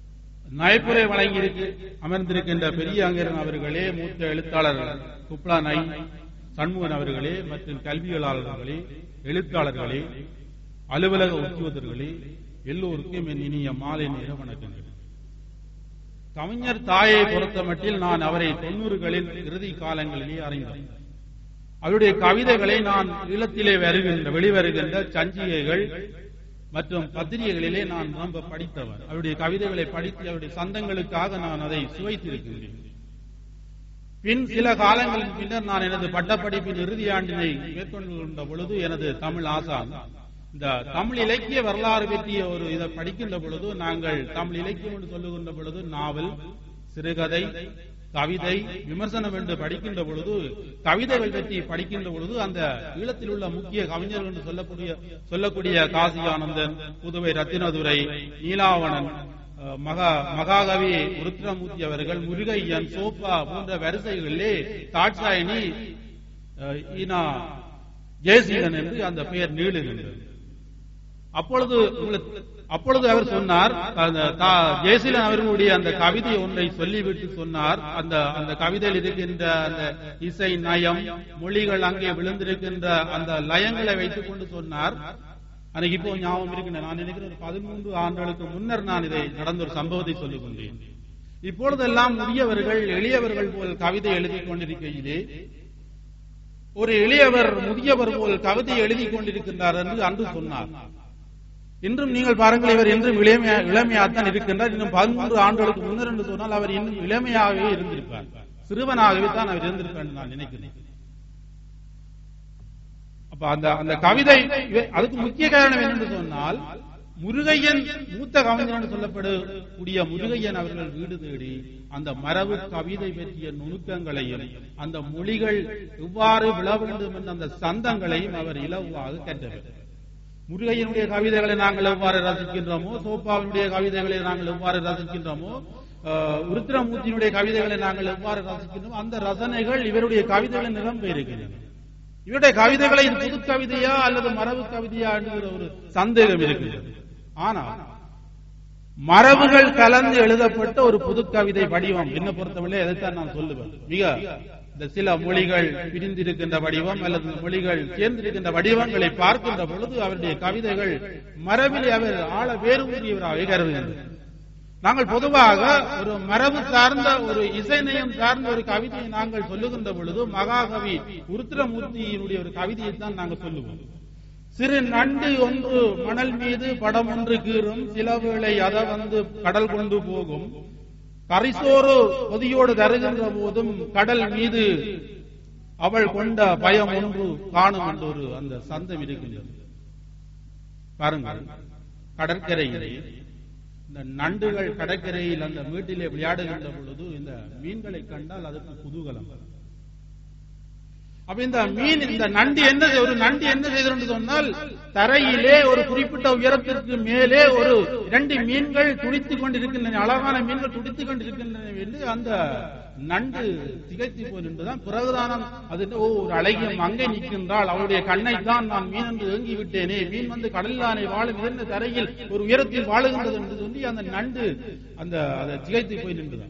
நயப்புரை வழங்கி அமர்ந்திருக்கின்ற பெரிய அங்கரன் அவர்களே மூத்த எழுத்தாளர் குப்லா நை சண்முகன் அவர்களே மற்றும் கல்வியலாளர்களே எழுத்தாளர்களே அலுவலக உத்தியோகர்களே எல்லோருக்கும் என் இனிய மாலை நேர வணக்கங்கள் கவிஞர் தாயை பொறுத்தமட்டில் நான் அவரை தொண்ணூறுகளின் இறுதி காலங்களிலே அறிந்தேன் அவருடைய கவிதைகளை நான் ஈழத்திலே வருகின்ற வெளிவருகின்ற சஞ்சிகைகள் மற்றும் பத்திரிகைகளிலே நான் ரொம்ப படித்தவர் அவருடைய கவிதைகளை படித்து அவருடைய சந்தங்களுக்காக நான் அதை சுவைத்திருக்கின்றேன் பின் சில காலங்களின் பின்னர் நான் எனது பட்டப்படிப்பின் இறுதி ஆண்டினை மேற்கொண்டு கொண்ட பொழுது எனது தமிழ் ஆசான் இந்த தமிழ் இலக்கிய வரலாறு பற்றிய ஒரு இதை படிக்கின்ற பொழுது நாங்கள் தமிழ் இலக்கியம் என்று சொல்லுகின்ற பொழுது நாவல் சிறுகதை கவிதை விமர்சனம் என்று படிக்கின்ற பொழுது கவிதைகள் பற்றி படிக்கின்ற பொழுது அந்த ஈழத்தில் உள்ள முக்கிய கவிஞர்கள் என்று சொல்லக்கூடிய சொல்லக்கூடிய காசி ஆனந்தன் புதுவை ரத்தினதுரை நீலாவணன் அஹ், மகா மகாகவி ருத்ரமூர்த்தி அவர்கள் முருகையன் சோப்பா போன்ற வரிசைகளிலே தாட்சாயணி அஹ், ஈனா ஜெயசீலன் என்று அந்த பெயர் நீளுகின்றது அப்பொழுது உங்களுக்கு அப்பொழுது அவர் சொன்னார் அந்த தா- ஜெயசீலன் அவர்களுடைய அந்த கவிதை ஒன்றை சொல்லிவிட்டு சொன்னார் அந்த அந்த கவிதையில் இருக்கின்ற அந்த இசை நயம் மொழிகள் அங்கே விழுந்திருக்கின்ற அந்த லயங்களை வைத்துக் கொண்டு சொன்னார் எனக்கு இப்போ ஞாபகம் இருக்கின்ற நான் நினைக்கிறேன் ஒரு பதிமூன்று ஆண்டுகளுக்கு முன்னர் நான் இதை நடந்த ஒரு சம்பவத்தை சொல்லிக் கொண்டேன் இப்பொழுதெல்லாம் முதியவர்கள் எளியவர்கள் போல் கவிதை எழுதிக் கொண்டிருக்கையிலே ஒரு எளியவர் முதியவர் போல் கவிதை எழுதிக் கொண்டிருக்கின்றார் என்று அன்று சொன்னார் இன்றும் நீங்கள் பாருங்கள் இவர் இன்றும் இளமையா இளமையாகத்தான் இருக்கின்றார் இன்னும் பதிமூன்று ஆண்டுகளுக்கு முன்னர் என்று சொன்னால் அவர் இன்னும் இளமையாகவே இருந்திருப்பார் சிறுவனாகவே தான் அவர் இருந்திருப்பார் என்று நான் நினைக்கிறேன் அப்ப அந்த அந்த கவிதை இவ- அதுக்கு முக்கிய காரணம் என்னென்று சொன்னால் முருகையன் மூத்த கவிஞர் என்று சொல்லப்படக்கூடிய முருகையன் அவர்கள் வீடு தேடி அந்த மரபு கவிதை பற்றிய நுணுக்கங்களையும் அந்த மொழிகள் எவ்வாறு விழ வேண்டும் என்ற அந்த சந்தங்களையும் அவர் இலவாக கற்றவர் முருகையனுடைய கவிதைகளை நாங்கள் எவ்வாறு ரசிக்கின்றோமோ சோப்பாவினுடைய கவிதைகளை நாங்கள் எவ்வாறு ரசிக்கின்றோமோ அஹ், உருத்திரமூர்த்தியினுடைய கவிதைகளை நாங்கள் எவ்வாறு ரசிக்கின்றோமோ அந்த ரசனைகள் இவருடைய கவிதைகளில் நிரம்ப இருக்கின்றன இவருடைய கவிதைகளை இது புது கவிதையா அல்லது மரபு கவிதையா என்கிற ஒரு சந்தேகம் இருக்கிறது ஆனால் மரபுகள் கலந்து எழுதப்பட்ட ஒரு புது கவிதை வடிவம் என்ன பொறுத்தவரை எதைத்தான் நான் சொல்லுவேன் மிக இந்த சில மொழிகள் பிரிந்திருக்கின்ற வடிவம் அல்லது இந்த மொழிகள் சேர்ந்திருக்கின்ற வடிவங்களை பார்க்கின்ற பொழுது அவருடைய கவிதைகள் மரபில் அவர் ஆழ வேரூன்றியவராக கருதுகின்றனர் நாங்கள் பொதுவாக ஒரு மரபு சார்ந்த ஒரு இசைநயம் சார்ந்த ஒரு கவிதையை நாங்கள் சொல்லுகின்ற பொழுது மகாகவி உருத்திரமூர்த்தியினுடைய ஒரு கவிதையை தான் நாங்கள் சொல்லுவோம் சிறு நண்டு ஒன்று மணல் மீது படம் ஒன்று கீறும் சில வேளை அதை வந்து கடல் கொண்டு போகும் கரிசோறு பொதியோடு தருகின்ற போதும் கடல் மீது அவள் கொண்ட பயம் ஒன்று காணும் என்ற ஒரு அந்த சந்தம் இருக்கின்றது பாருங்கள் கடற்கரையிலே இந்த நண்டுகள் கடற்கரையில் அந்த வீட்டிலே விளையாடுகின்ற பொழுது இந்த மீன்களை கண்டால் அதுக்கு குதூகலம் அப்ப இந்த மீன் இந்த நண்டு என்ன செய்- ஒரு நண்டு என்ன செய்கிறது சொன்னால் தரையிலே ஒரு குறிப்பிட்ட உயரத்திற்கு மேலே ஒரு இரண்டு மீன்கள் துடித்துக் கொண்டிருக்கின்றன அழகான மீன்கள் துடித்துக் கொண்டிருக்கின்றன என்று அந்த நண்டு திகைத்து போய் நின்றுதான் பிறகுதானம் அது என்ன, ஓ ஒரு அழகிய மங்கை நிற்கின்றாள் அவளுடைய கண்ணைத்தான் நான் மீன் என்று ஏங்கி விட்டேனே மீன் வந்து கடலிலானே வாழும் இதென்ன தரையில் ஒரு உயரத்தில் வாழுகின்றது என்று சொல்லி அந்த நண்டு அந்த அதை திகைத்து போய் நின்றுதான்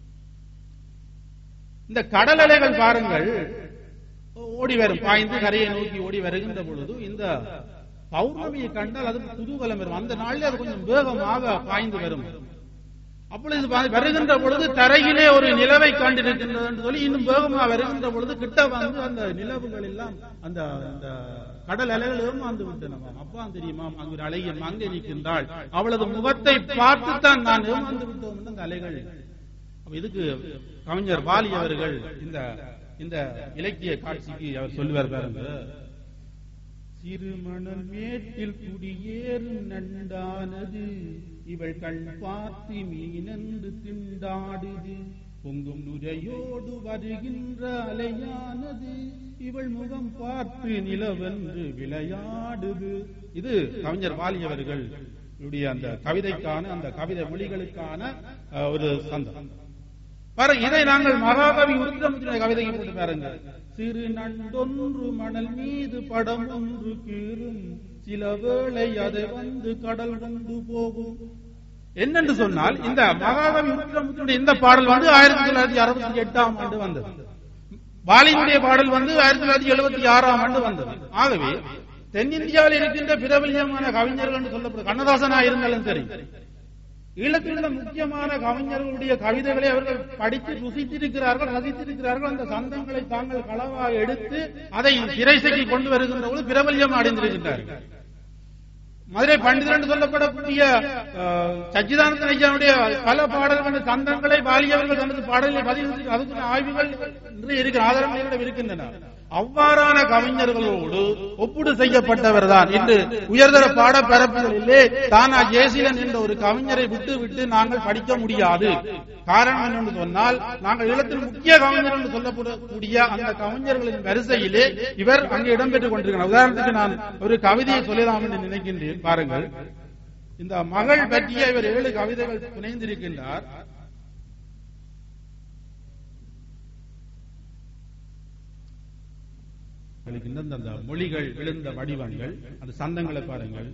இந்த கடல் அலைகள் பாருங்கள் ஓடி வரும் பாய்ந்து கரையை நோக்கி ஓடி வருகின்ற பொழுது இந்த பௌர்ணமியை கண்டால் அது குதூகலம் வரும் அந்த நாளில் அது கொஞ்சம் வேகமாக பாய்ந்து வரும் அப்பொழுது வ- வருகின்ற பொழுது தரையிலே ஒரு நிலவை கண்டிருக்கின்றது என்று சொல்லி இன்னும் வேகமாக வருகின்ற பொழுது கிட்ட வந்து அந்த நிலவுகள் எல்லாம் அந்த அந்த கடல் அலைகளும் வந்து விட்டன அப்பா தெரியுமா அங்கு ஒரு அழகிய மங்கை நிற்கின்றாள் அவளது முகத்தை பார்த்துத்தான் நான் ஏமாந்து விட்டோம் என்று அந்த அலைகள் அப்ப இதுக்கு கவிஞர் வாலி அவர்கள் இந்த இந்த இலக்கிய காட்சிக்கு அவர் சொல்லுவார் பாருங்க சிறுமணல் மேட்டில் குடியேறும் நண்டானது இவள் கண் பார்த்து மீனன்று திண்டாடுது பொங்கும் நுரையோடு வருகின்ற அலையானது இவள் முகம் பார்த்து நிலவென்று விளையாடுது இது கவிஞர் வாலி அவர்கள் இவருடைய அந்த கவிதைக்கான அந்த கவிதை மொழிகளுக்கான அஹ், ஒரு சந்தம் பாரு இதை நாங்கள் மகாகவி உருத்திரமுத்திர கவிதைக்கு போட்டு பாருங்க சிறு நண்டொன்று மணல் மீது படம் ஒன்று கீறும் சில வேளை அதை வந்து கடல் கொண்டு போகும் என்னென்று சொன்னால் இந்த மகாகவி உருத்திரமுத்தினுடைய இந்த பாடல் வந்து ஆயிரத்தி தொள்ளாயிரத்தி அறுபத்தி எட்டாம் ஆண்டு வந்தது பாலியினுடைய பாடல் வந்து ஆயிரத்தி தொள்ளாயிரத்தி எழுபத்தி ஆறாம் ஆண்டு வந்தது ஆகவே தென்னிந்தியாவில் இருக்கின்ற பிரபல்யமான கவிஞர்கள் என்று சொல்லப்படும் கண்ணதாசனா இருந்தாலும் சரி ஈழத்தில் உள்ள முக்கியமான கவிஞர்களுடைய கவிதைகளை அவர்கள் படித்து ருசித்திருக்கிறார்கள் ரசித்திருக்கிறார்கள் அந்த சந்தங்களை தாங்கள் களவாக எடுத்து அதை திரைசைக்கு கொண்டு வருகின்ற போது பிரபல்யம் அடைந்திருக்கின்றார்கள் மதுரை பண்டிதர் என்று சொல்லப்படக்கூடிய அஹ், சச்சிதானந்த ஐயாவுடைய பல பாடல்கள் சந்தங்களை பாலியவர்கள் தனது பாடலில் பதிவு செய்து அதுக்கு ஆய்வுகள் இன்று இருக்கிற ஆதாரங்களிடம் இருக்கின்றன அவ்வாறான கவிஞர்களோடு ஒப்புடு செய்யப்பட்டவர் தான் இன்று உயர்தர பாட பரப்புகளிலே தானா ஜேசிலன் என்ற ஒரு கவிஞரை விட்டு விட்டு நாங்கள் படிக்க முடியாது காரணம் என்னென்று சொன்னால் நாங்கள் ஈழத்தில் முக்கிய கவிஞர் என்று சொல்லப்படக்கூடிய அந்த கவிஞர்களின் வரிசையிலே இவர் அங்கே இடம்பெற்றுக் கொண்டிருக்கிறார் உதாரணத்துக்கு நான் ஒரு கவிதையை சொல்லலாம் என்று நினைக்கின்றேன் பாருங்கள் இந்த மகள் பற்றிய இவர் ஏழு கவிதைகள் புனைந்திருக்கின்றார் இருக்கின்ற அந்த மொழிகள் விழுந்த வடிவங்கள் அந்த சந்தங்களை பாருங்கள்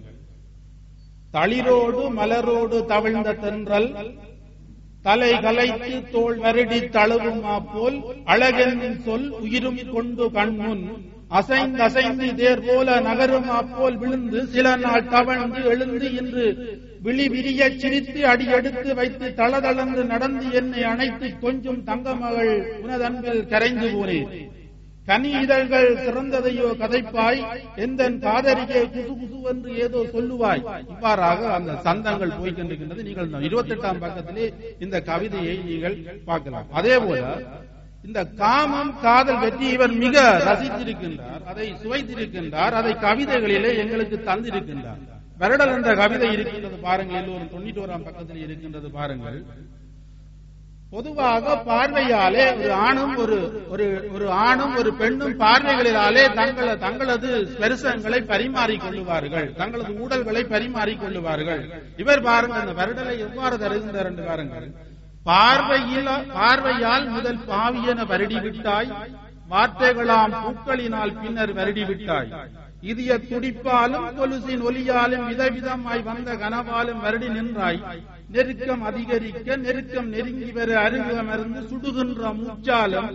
தளிரோடு மலரோடு தவிழ்ந்த தென்றல் தலை கலைத்து தோல் வருடி தழுவுமா போல் அழகென்னும் சொல் உயிரும் கொண்டு கண்முன் அசைந்து அசைந்து தேர் போல நகருமா போல் விழுந்து சில நாள் தவழ்ந்து எழுந்து இன்று விழி விரியச் சிரித்து அடியெடுத்து வைத்து தளதளந்து நடந்து என்னை அணைத்து கொஞ்சம் தங்கமகள் உனதன்பில் கரைந்து போனேன் கனி இதழ்கள் சிறந்ததையோ கதைப்பாய் எந்தன் காதரிகை குசு குசு என்று ஏதோ சொல்லுவாய் இவ்வாறாக அந்த சந்தங்கள் போய்கொண்டிருக்கின்றது நீங்கள் இருபத்தி எட்டாம் பக்கத்திலே இந்த கவிதையை நீங்கள் பார்க்கலாம் அதே போல இந்த காமம் காதல் பற்றி இவர் மிக ரசித்திருக்கின்றார் அதை சுவைத்திருக்கின்றார் அதை கவிதைகளிலே எங்களுக்கு தந்திருக்கின்றார் வருடல் என்ற கவிதை இருக்கின்றது பாருங்கள் எல்லோரும் தொண்ணூற்றி ஓராம் பக்கத்தில் இருக்கின்றது பாருங்கள் பொதுவாக பார்வையாலே ஒரு ஆணும் ஒரு ஒரு ஒரு ஆணும் ஒரு பெண்ணும் பார்வைகளினாலே தங்கள தங்களது ஸ்பெருசங்களை பரிமாறிக் கொள்ளுவார்கள் தங்களது ஊடல்களை பரிமாறிக் கொள்ளுவார்கள் இவர் பாருங்கள் அந்த வருடலை எவ்வாறு தருகின்றார் என்று பாருங்கள் பார்வையில் பார்வையால் முதல் பாவியன வருடி விட்டாய் வார்த்தைகளாம் பூக்களினால் பின்னர் வருடி விட்டாய் இதய துடிப்பாலும் கொலுசின் ஒலியாலும் விதவிதமாய் வந்த கனவாலும் வருடி நின்றாய் நெருக்கம் அதிகரிக்க நெருக்கம் நெருங்கி வர அருகமருந்து சுடுகின்ற மூச்சாலும்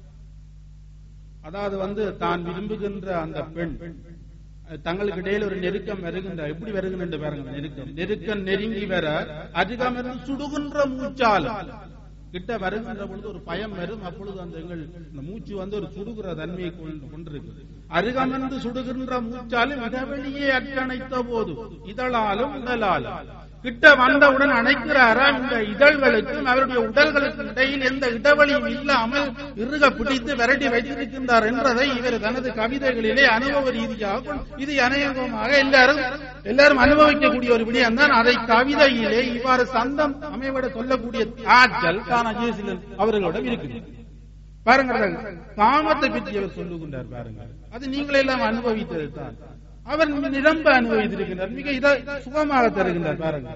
அதாவது வந்து தான் விரும்புகின்ற அந்த பெண் தங்களுக்கு இடையில ஒரு நெருக்கம் வருகின்ற எப்படி வருகின்ற பாருங்க நெருக்கம் நெருக்கம் நெருங்கி வர அருகமருந்து சுடுகின்ற மூச்சாலும் கிட்ட வருகின்ற பொழுது ஒரு பயம் வரும் அப்பொழுது அந்த எங்கள் இந்த மூச்சு வந்து ஒரு சுடுகிற தன்மையை கொண்டு கொண்டிருக்கு அருகமர்ந்து சுடுகின்ற மூச்சாலும் இடவெளியே அற்றணைத்த போது இதழாலும் உடலாலும் கிட்ட வந்தவுடன் அணைக்கிறாரா இந்த இதழ்களுக்கும் அவருடைய உடல்களுக்கும் இடையில் எந்த இடைவெளியும் இல்லாமல் இறுக பிடித்து விரட்டி வைத்திருக்கின்றார் என்றதை இவர் தனது கவிதைகளிலே அனுபவ ரீதியாக கொண்டு- இது அநேகமாக எல்லாரும் எல்லாரும் அனுபவிக்கக்கூடிய ஒரு விடயம் தான் அதை கவிதையிலே இவ்வாறு சந்தம் அமைவிட சொல்லக்கூடிய ஆற்றல் தானா ஜேசிலன் அவர்களிடம் இருக்குது பாருங்க காமத்தை பற்றி அவர் சொல்லுகின்றார் பாருங்க அது நீங்கள் எல்லாம் அனுபவித்தது தான் அவர் நிரம்ப அனுபவித்திருக்கின்றார் மிக இத சுகமாக தருகின்றார் பாருங்க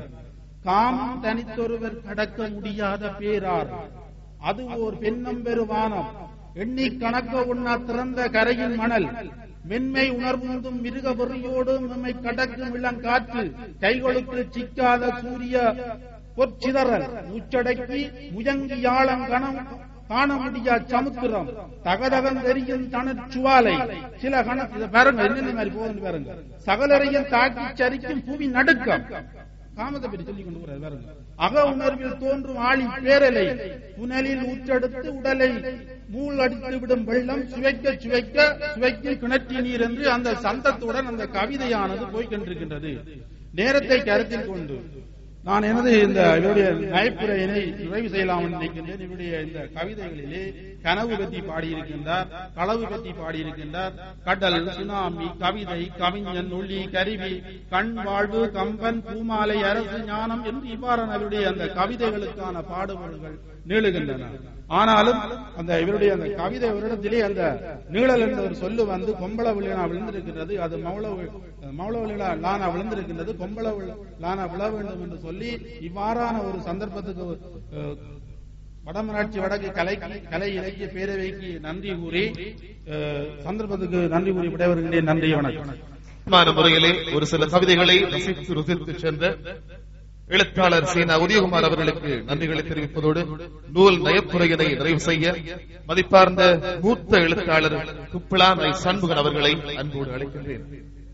காமம் தனித்தொருவர் கடக்க முடியாத பேரார் அது ஓர் பெண்ணம்பெரு வானம் எண்ணி கணக்க உண்ணா திறந்த கரையின் மணல் மென்மை உணர்வுந்தும் மிருக வெறியோடும் நம்மை கடக்கும் இளங்காற்று கைகளுக்கு சிக்காத சூரிய பொற்சிதறல் மூச்சடக்கி முயங்கியாளம் கணம் காண முடியா சமுத்திரம் தகதகன் தெரியும் தனச்சுவாலை சில கண இத பாருங்க என்னென்ன மாதிரி போகுதுன்னு பாருங்க சகலரையும் தாக்கி சரிக்கும் புவி நடுக்கம் காமத்தை பற்றி சொல்லிக் கொண்டு போறாரு பாருங்க அக உணர்வில் தோன்றும் ஆளி பேரலை புனலில் ஊற்றெடுத்து உடலை மூள் அடித்து விடும் வெள்ளம் சுவைக்க சுவைக்க சுவைக்கும் கிணற்றி நீர் என்று அந்த சந்தத்துடன் அந்த கவிதையானது போய்கொண்டிருக்கின்றது நேரத்தை கருத்தில் கொண்டு நான் எனது இந்த இவருடைய நயப்புரையினை நிறைவு செய்யலாம் என்று நினைக்கின்றேன் இவருடைய இந்த கவிதைகளிலே கனவு பற்றி பாடியிருக்கின்றார் களவு பற்றி பாடியிருக்கின்றார் கடல் சுனாமி கவிதை கவிஞன் ஒளி கருவி கண் வாழ்வு கம்பன் பூமாலை அரசு ஞானம் என்று இவ்வாறான அவருடைய அந்த கவிதைகளுக்கான பாடுபாடுகள் நீளுகின்றன ஆனாலும் அந்த இவருடைய அந்த கவிதை வருடத்திலே அந்த நீழல் என்ற ஒரு சொல்லு வந்து கொம்பள விழா விழுந்திருக்கின்றது அது மௌள மௌள விழா லானா விழுந்திருக்கின்றது கொம்பள விழா- லானா விழ வேண்டும் என்று சொல்லி இவ்வாறான ஒரு சந்தர்ப்பத்துக்கு அஹ், வடமராட்சி வடக்கு கலை கலை இலக்கிய பேரவைக்கு நன்றி கூறி அஹ், சந்தர்ப்பத்துக்கு நன்றி கூறி விடைபெறுகின்றேன் நன்றி வணக்கம் மான முறையிலே ஒரு சில கவிதைகளை ரசித்து ருசித்து சென்ற எழுத்தாளர் சீனா உதயகுமார் அவர்களுக்கு நன்றிகளை தெரிவிப்பதோடு நூல் நயப்புரையினை நிறைவு செய்ய மதிப்பார்ந்த மூத்த எழுத்தாளர் குப்பிளானை சண்முகன் அவர்களை அன்போடு அழைக்கின்றேன்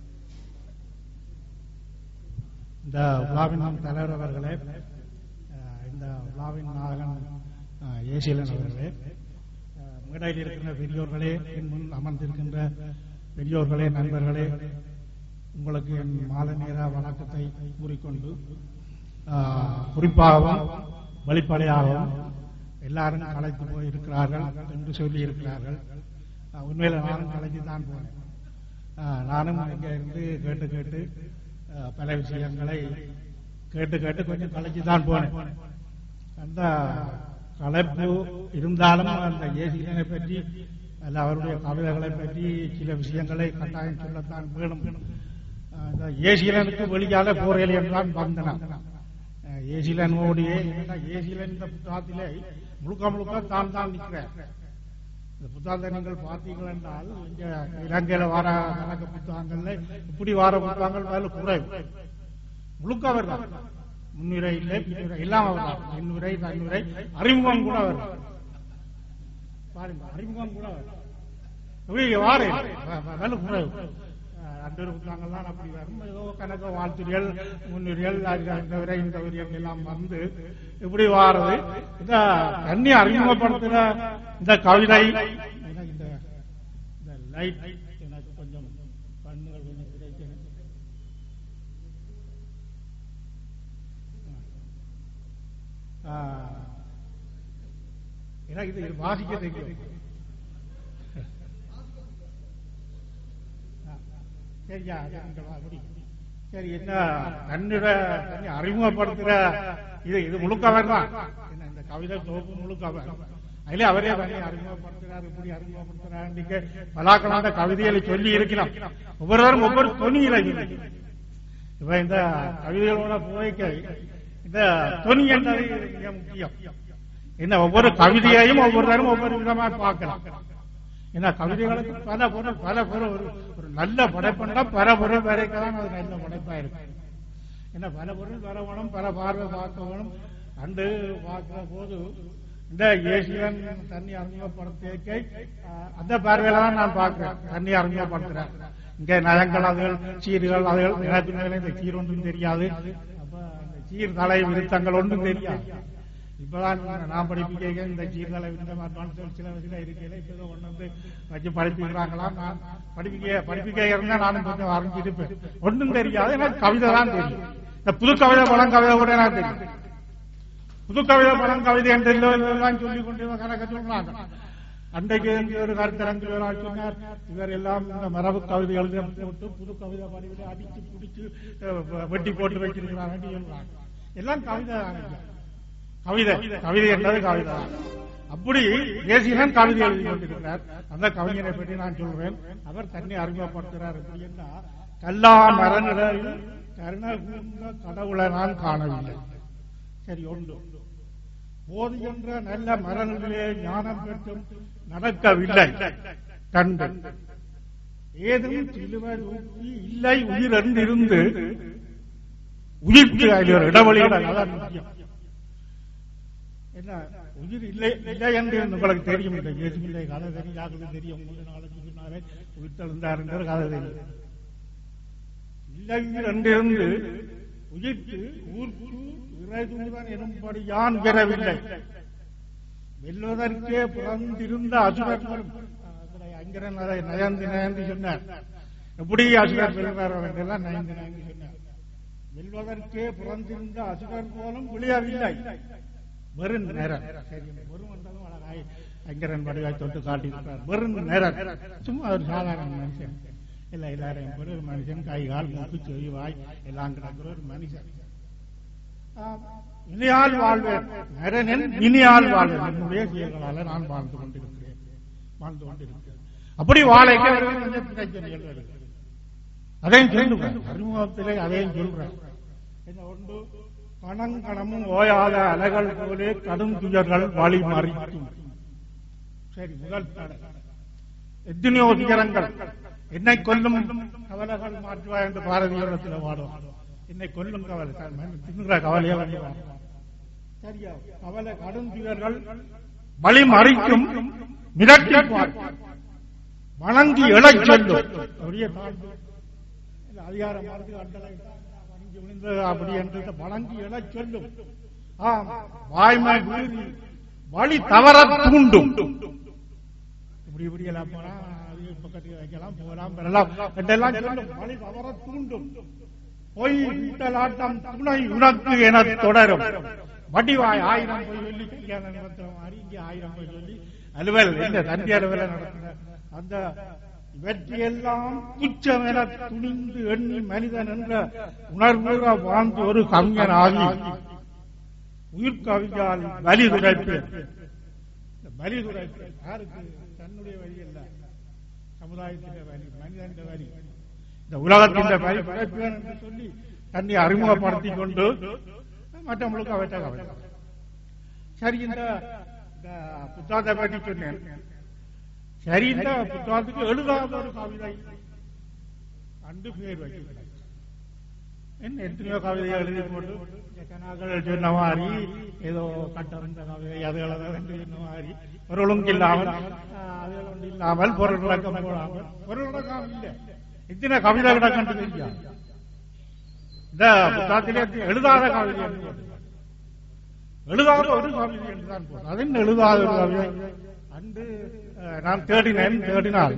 இந்த விழாவின் தலைவர் அவர்களே அஹ், இந்த விழாவின் நாயகன் அஹ், ஏசிலன் அவர்களே அஹ், மேடையில் இருக்கின்ற பெரியோர்களே என் முன் அமர்ந்திருக்கின்ற பெரியோர்களே நண்பர்களே உங்களுக்கு என் மாலை நேர வணக்கத்தை கூறிக்கொண்டு அஹ், குறிப்பாகவும் வெளிப்படையாகவும் எல்லாரும் கலைத்து போயிருக்கிறார்கள் என்று சொல்லி இருக்கிறார்கள் அஹ், உண்மையில நானும் கலைத்து தான் போனேன் அஹ், நானும் இங்க இருந்து கேட்டு கேட்டு அஹ், பல விஷயங்களை கேட்டு கேட்டு கொஞ்சம் கலைச்சு தான் போனேன் அந்த கலைப்பு இருந்தாலும் அந்த ஏசியனை பற்றி அல்ல அவருடைய கவிதைகளை பற்றி சில விஷயங்களை கட்டாயம் சொல்லத்தான் வேணும் அஹ், இந்த ஏசியனுக்கு வெளியால போரையில் என்றான் வந்தனான் அஹ், ஏசிலனோடைய என்னன்னா ஏசிலன் இந்த புத்தகத்திலே முழுக்க முழுக்க தான் தான் நிற்கிறேன் இந்த புத்தகத்தை நீங்கள் பார்த்தீர்கள் என்றால் இங்க இலங்கையில வார கணக்கு புத்தகங்கள்ல இப்படி வார புத்தகங்கள் மேல குறைவு முழுக்க அவர் தான் முன்னுரை இல்லை பின்னுரை இல்லாம அவர் தான் முன்னுரை தன்னுரை அறிமுகம் கூட அவர் பாருங்க அறிமுகம் கூட அவர் இப்படி வார மேல குறைவு அஹ் அந்த ஒரு புத்தகங்கள்லாம் அப்படி வரும் ஏதோ கணக்கு வாழ்த்துறியல் முன்னுரியல் இந்த வரை இந்த வரியல் எல்லாம் வந்து இப்படி வாரது இந்த தண்ணி அறிமுகப்படுத்துற இந்த கவிதை எனக்கு இந்த இந்த லைட் எனக்கு கொஞ்சம் கண்ணுகள் கொஞ்சம் கிடைக்கணும் ஆ, எனக்கு இது வாசிக்க தெரியும் ஆ, சரியா அது இந்த அப்படி சரி என்ன தன்னிட தன்னை அறிமுகப்படுத்துற இது இது முழுக்கவர் தான் என்ன இந்த கவிதை தொகுப்பு முழுக்கவர் அதிலே அவரே தன்னை அறிமுகப்படுத்துறார் இப்படி அறிமுகப்படுத்துறார் நீங்க பலாக்கலாம் அந்த கவிதைகளை சொல்லி இருக்கலாம் ஒவ்வொருவரும் ஒவ்வொரு தொனியில இருக்கு. இப்ப இந்த கவிதைகளோட போய்க்க இந்த தொனி என்றது மிக முக்கியம் என்ன ஒவ்வொரு கவிதையையும் ஒவ்வொருவரும் ஒவ்வொரு விதமா பார்க்கலாம் ஏன்னா கவிதைகளுக்கு பல பொருள் பல பொருள் ஒரு ஒரு நல்ல படைப்புண்டா பல பொருள் வரைக்கும் தான் அது நல்ல படைப்பா இருக்கு என்ன பல பொருள் வர வேணும் பல பார்வை பார்க்க வேணும் அண்டு பார்க்கிற போது இந்த ஏசியன் தண்ணி அறிமுகப்படுத்தியக்கை அஹ், அந்த பார்வையில தான் நான் பார்க்கிறேன் தண்ணி அறிமுகப்படுத்துறேன் இங்க நயங்கள் அதுகள் சீர்கள் அதுகள் எனக்கு மேலே இந்த சீர் ஒன்றும் தெரியாது அப்ப அந்த சீர்தலை விருத்தங்கள் ஒன்றும் தெரியாது இப்பதான் நான் படிப்பிக்க இந்த சீர்தலை விருத்தம் அட்வான்ஸ் சில சில இருக்கையில இப்ப ஏதோ ஒண்ணு வந்து வச்சு படிப்பிக்கிறாங்களாம் நான் படிப்பிக்க படிப்பிக்க இருந்தா நானும் கொஞ்சம் அறிஞ்சிருப்பேன் ஒன்றும் தெரியாது எனக்கு கவிதை தான் தெரியும் இந்த புது கவிதை பழம் கவிதை கூட எனக்கு தெரியும் புது கவிதை பழம் கவிதை என்று எல்லாம் சொல்லிக் கொண்டு கணக்க சொல்றாங்க அன்றைக்கு இங்க ஒரு கருத்தரங்கில் ஒரு ஆள் சொன்னார் இவர் எல்லாம் இந்த மரபு கவிதை எழுத போட்டு புது கவிதை படிவில அடிச்சு பிடிச்சு அஹ், வெட்டி போட்டு வச்சிருக்கிறாங்க சொல்றாங்க எல்லாம் கவிதை தான் ஐயா. கவிதை கவிதை என்றது கவிதை தான். அப்படி தேசியன் கவிதை எழுதி கொண்டிருக்கிறார் அந்த கவிஞரை பற்றி நான் சொல்றேன் அவர் தன்னை அறிமுகப்படுத்துகிறார் எப்படி என்றால் கல்லா மரநிலையில் கருண கூர்ந்த கடவுளை நான் காணவில்லை சரி ஒன்று போதுகின்ற நல்ல மரங்களிலே ஞானம் பெற்றும் நடக்கவில்லை கண்டு ஏதும் சிலுவை தூக்கி இல்லை உயிர் இருந்து உயிர்க்கு அதில் ஒரு இடைவெளியில் அதான் முக்கியம் என்ன உயிர் இல்லை இல்லை என்று உங்களுக்கு தெரியும் இந்த இயேசுவின் கதை தெரியும் தெரியும் மூணு நாளைக்கு முன்னாலே உயிர் தெழுந்தார் என்ற கதை தெரியும் இல்லை உயிர் என்றிருந்து உயிர்க்கு ஊர்க்கு இறைதூதன் எனும்படி யான் பெறவில்லை வெல்வதற்கே பிறந்திருந்த அசுரர்களும் அங்கிரன் அதை நயந்து நயந்து சொன்னார் எப்படி அசுரர் வெல்வார் என்றெல்லாம் நயந்து நயந்து சொன்னார் வெல்வதற்கே பிறந்திருந்த அசுரர் போலும் விளையவில்லை வெறும் நேரம் சரி வெறும் என்றதும் அழகாய் அங்கிரன் வடிவாய் தொட்டு காட்டியிருக்கிறார் வெறும் நேரம் சும்மா ஒரு சாதாரண மனுஷன் இல்ல எல்லாரையும் போல ஒரு மனுஷன் கை கால் மூக்கு செவி வாய் எல்லாம் கிடக்கிற ஒரு மனுஷன் ஆம், இனியால் வாழ்வேன் நரனின் இனியால் வாழ்வேன் என்னுடைய செயல்களால நான் வாழ்ந்து கொண்டிருக்கிறேன் வாழ்ந்து கொண்டிருக்கிறேன் அப்படி வாழைக்கு அவர்கள் கொஞ்சம் பிரச்சனைகள் வருகிறது அதையும் சொல்லுவேன் அறிமுகத்திலே அதையும் சொல்றேன் என்ன ஒன்று கணங்கணமும் ஓயாத அலைகள் போலே கடும் துயர்கள் வழி மறிக்கும் சரி முதல் தடை எத்தனையோ துயரங்கள் என்னை கொல்லும் கவலைகள் மாற்றுவா என்று பாரதியோரத்தில் பாடுவான் என்னை கொல்லும் கவலை தின்னுகிற கவலையா வந்து சரியா கவலை கடும் துயர்கள் வழி மறிக்கும் மிரட்டிப்பார் வணங்கி எழச் சொல்லும் அப்படியே தாழ்ந்து இல்ல, அதிகாரம் மறந்து அண்டலை வணங்கி விழுந்து அப்படி என்று வணங்கி எழச் சொல்லும் ஆம் வாய்மை வீதி வழி தவற தூண்டும் இப்படி இப்படி எல்லாம் போனா அது பக்கத்துக்கு வைக்கலாம் போகலாம் பெறலாம் என்றெல்லாம் சொல்லும் வழி தவற தூண்டும் பொய் விட்டலாட்டம் துணை உனக்கு என தொடரும் வடிவாய் ஆயிரம் பொய் சொல்லி கல்யாண நிபந்தனை மாறி இங்கே ஆயிரம் பொய் சொல்லி அலுவல் இந்த தந்தி அலுவல நடத்தின அந்த இவற்றையெல்லாம் துச்சம் என துணிந்து எண்ணி மனிதன் என்ற உணர்வுற வாழ்ந்து ஒரு கவிஞன் ஆகி உயிர் கவிஞால் வலி துடைப்பேன் இந்த வலி துடைப்பேன் யாருக்கு தன்னுடைய வழி அல்ல சமுதாயத்தின் வழி மனிதன் வழி இந்த உலகத்தின் வழி துடைப்பேன் என்று சொல்லி தன்னை அறிமுகப்படுத்திக் கொண்டு மற்றவங்களுக்கு அவற்றை கவலை சரி இந்த இந்த புத்தகத்தை பற்றி சொன்னேன் சரி இந்த புத்தகத்துக்கு எழுதாத ஒரு கவிதை அன்று பேர் வைக்கிறார் என்ன எத்தனையோ கவிதையை எழுதி போட்டு இந்த கனாக்கள் சொன்ன மாதிரி ஏதோ கட்டம் இந்த கவிதை அது எழுத என்று சொன்ன மாதிரி பொருளும் இல்லாமல் ஆஹ், அது ஒன்று இல்லாமல் பொருள் விளக்கம் போடாமல் பொருள் விளக்கம் இல்லை இத்தனை கவிதை கிடக்கண்டு தெரியா இந்த புத்தகத்திலே எழுதாத கவிதை என்று போட்டு எழுதாத ஒரு கவிதை என்றுதான் போட்டு அது என்ன எழுதாத ஒரு கவிதை அன்று அஹ், நான் தேடினேன் தேடினால்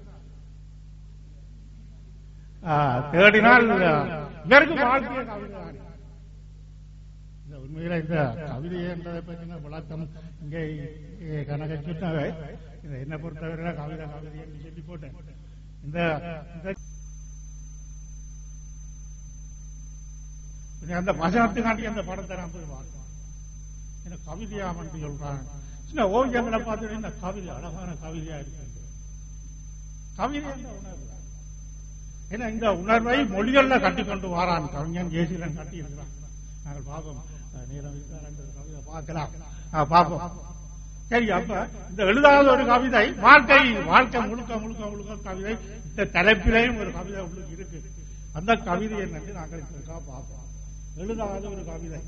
ஆஹ், தேடினால் அஹ், இவருக்கு வாழ்க்கைய கவிதை தான். இந்த உண்மையில இந்த கவிதை என்றதை பற்றின விளக்கம் இங்கே இங்கே கணக்க சொன்னாவே இதை என்னை பொறுத்தவரை கவிதை கவிதை என்று சொல்லி போட்டேன் இந்த இந்த இனி அந்த வசனத்துக்காண்டி அந்த படத்தை நான் போய் பார்த்தேன் என்ன கவிதையாமன்னு சொல்றாங்க சின்ன ஓவியங்களை பார்த்துட்டு இந்த கவிதை அழகான கவிதையா இருக்கு கவிதை என்ற உணர்வு ஏன்னா இந்த உணர்வை மொழிகள்ல கட்டிக்கொண்டு வாரான் கவிஞன் ஜெயசீலன் கட்டி இருக்கிறான் நாங்கள் பார்ப்போம் அஹ், நேரம் இருந்தா ரெண்டு கவிதை பார்க்கலாம் அஹ், பார்ப்போம் சரி அப்ப இந்த எழுதாத ஒரு கவிதை வாழ்க்கை வாழ்க்கை முழுக்க முழுக்க முழுக்க கவிதை இந்த தலைப்பிலையும் ஒரு கவிதை உள்ளுக்கு இருக்கு அந்த கவிதை என்னன்னு நாங்கள் இருக்கா பார்ப்போம் எழுதாத ஒரு கவிதை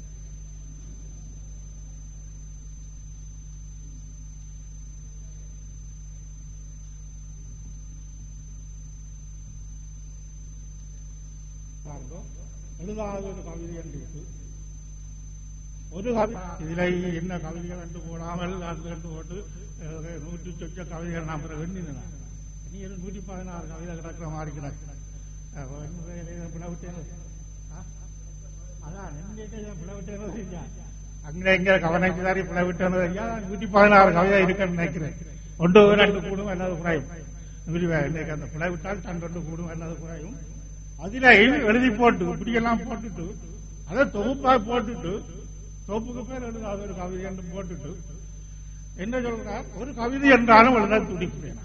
பாருங்க எழுதாத ஒரு கவிதை என்று இருக்கு. ஒரு கவிதை இதில் என்ன கவிதைகள் என்று போடாமல் அது கண்டு போட்டு அஹ், நூற்றி சொச்ச கவிதைகள் நான் பிறகு எண்ணினேன் நீ ஒரு நூற்றி பதினாறு கவிதை கிடக்கிற மாதிரி கிடக்கு அஹ், என்ன இதை பிளவிட்டேன்னு ஆ? அதான் நின்றுட்டு பிளவிட்டேன்னு செஞ்சா அங்கே எங்க கவனிச்சுதாரி பிளவிட்டேன்னு ஐயா நூற்றி பதினாறு கவிதை இருக்குன்னு நினைக்கிறேன் ஒன்று ரெண்டு கூடும் அல்லது குறையும் நூற்றி ப- இன்னைக்கு அந்த பிளவிட்டால் தன் ரெண்டு கூடும் அல்லது குறையும் அதுல எழுதி போட்டு இப்படியெல்லாம் போட்டுட்டு அதை தொகுப்பா போட்டுட்டு தொகுப்புக்கு பேர் எழுதாத ஒரு கவிதை என்று போட்டுட்டு என்ன சொல்றார் ஒரு கவிதை என்றாலும் எழுத துடிக்கிறேன்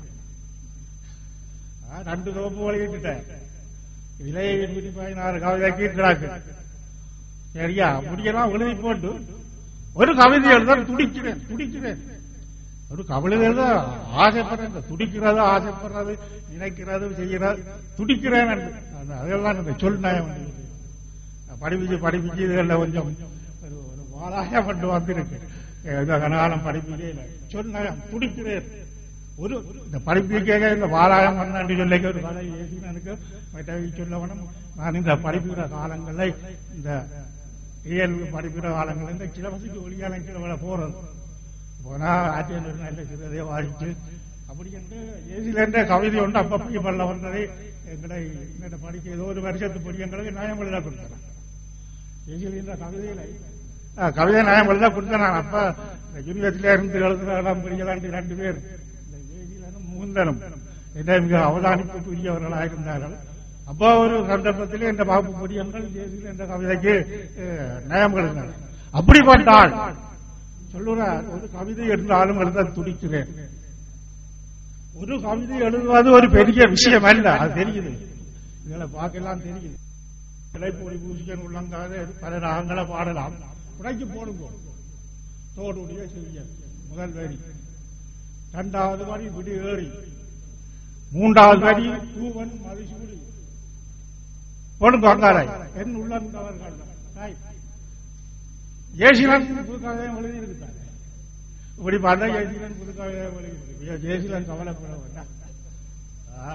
ஆ, ரெண்டு தொகுப்பு வெளியிட்டுட்டேன் இதிலே நூற்றி பதினாறு கவிதை கீழ்கிறாக்கு சரியா அப்படியெல்லாம் எழுதி போட்டு ஒரு கவிதை எழுத துடிக்கிறேன் துடிக்கிறேன் ஒரு கவிதை எழுத ஆசைப்படுறது துடிக்கிறது ஆசைப்படுறது நினைக்கிறது செய்கிறது துடிக்கிறேன் என்று. அந்த- அதெல்லாம் இந்த சொல் நயம் வந்து. படிப்பிச்சு படிப்பிச்சு இதுகளில் கொஞ்சம் ஒரு ஒரு வாராயம் கொண்டு வந்திருக்கு இந்த கனகாலம் படிப்பிலே இல்லை சொல் நயம் துடிக்கிறேன் ஒரு இந்த படிப்பிக்க இந்த வாராயம் பண்ணாண்டு சொல்லிக்க ஒரு கதை ஏசினனுக்கு மற்ற சொல்ல வேணும் நான் இந்த படிப்புகிற காலங்களில் இந்த இயல்பு படிப்புகிற காலங்களில் இந்த சிலபஸுக்கு ஒளியாலம் சிலவளை போறது போனா ஆற்றியன் ஒரு நல்ல சிறுதையை வாசிச்சு அப்படி என்று ஏசிலேருந்த கவிதை ஒன்று அப்பப்படி பல்ல வந்ததை எங்களை எங்களை படிக்க ஏதோ ஒரு வருஷத்து பொடியங்களுக்கு நியாயம் எழுத கொடுத்தேன் ஏசிலேருந்த கவிதையில ஆ, கவிதை நியாயம் எழுத கொடுத்தேன் நான் அப்ப இந்த யூனிவர்சிட்டியில இருந்து எழுதுறாங்க படிக்கலாண்டு ரெண்டு பேர் இந்த ஏசிலனும் முகுந்தனும் என்ன மிக அவதானிப்புக்குரியவர்களாக இருந்தார்கள் அப்போ ஒரு சந்தர்ப்பத்திலே இந்த பாப்பு பொடியங்கள் ஏசில என்ற கவிதைக்கு அஹ், நியாயம் எழுதினார் அப்படிப்பட்டால் சொல்லுறார் ஒரு கவிதை இருந்தாலும் எழுத துடிக்கிறேன் ஒரு கவிதை எழுதுவது ஒரு பெரிய விஷயம் அல்ல அது தெரியுது இதுகளை பார்க்கலாம் தெரியுது இலைப்பொடி பூசிக்கன் உள்ளங்காத பல ராகங்களை பாடலாம் உடைச்சு போடுங்க தோடுடைய செய்ய முதல் வரி இரண்டாவது வரி விடு ஏறி மூன்றாவது வரி பூவன் மதிசூடி போடுங்க வந்தாராய் என் உள்ளவர்கள் ஜெயசீலன் புது கவிதையும் எழுதி இருக்காங்க இப்படி பார்த்தா ஜெயசீலன் புது கவிதையும் எழுதி இருக்கு ஜெயசீலன் கவலைப்பட வேண்டாம் ஆ.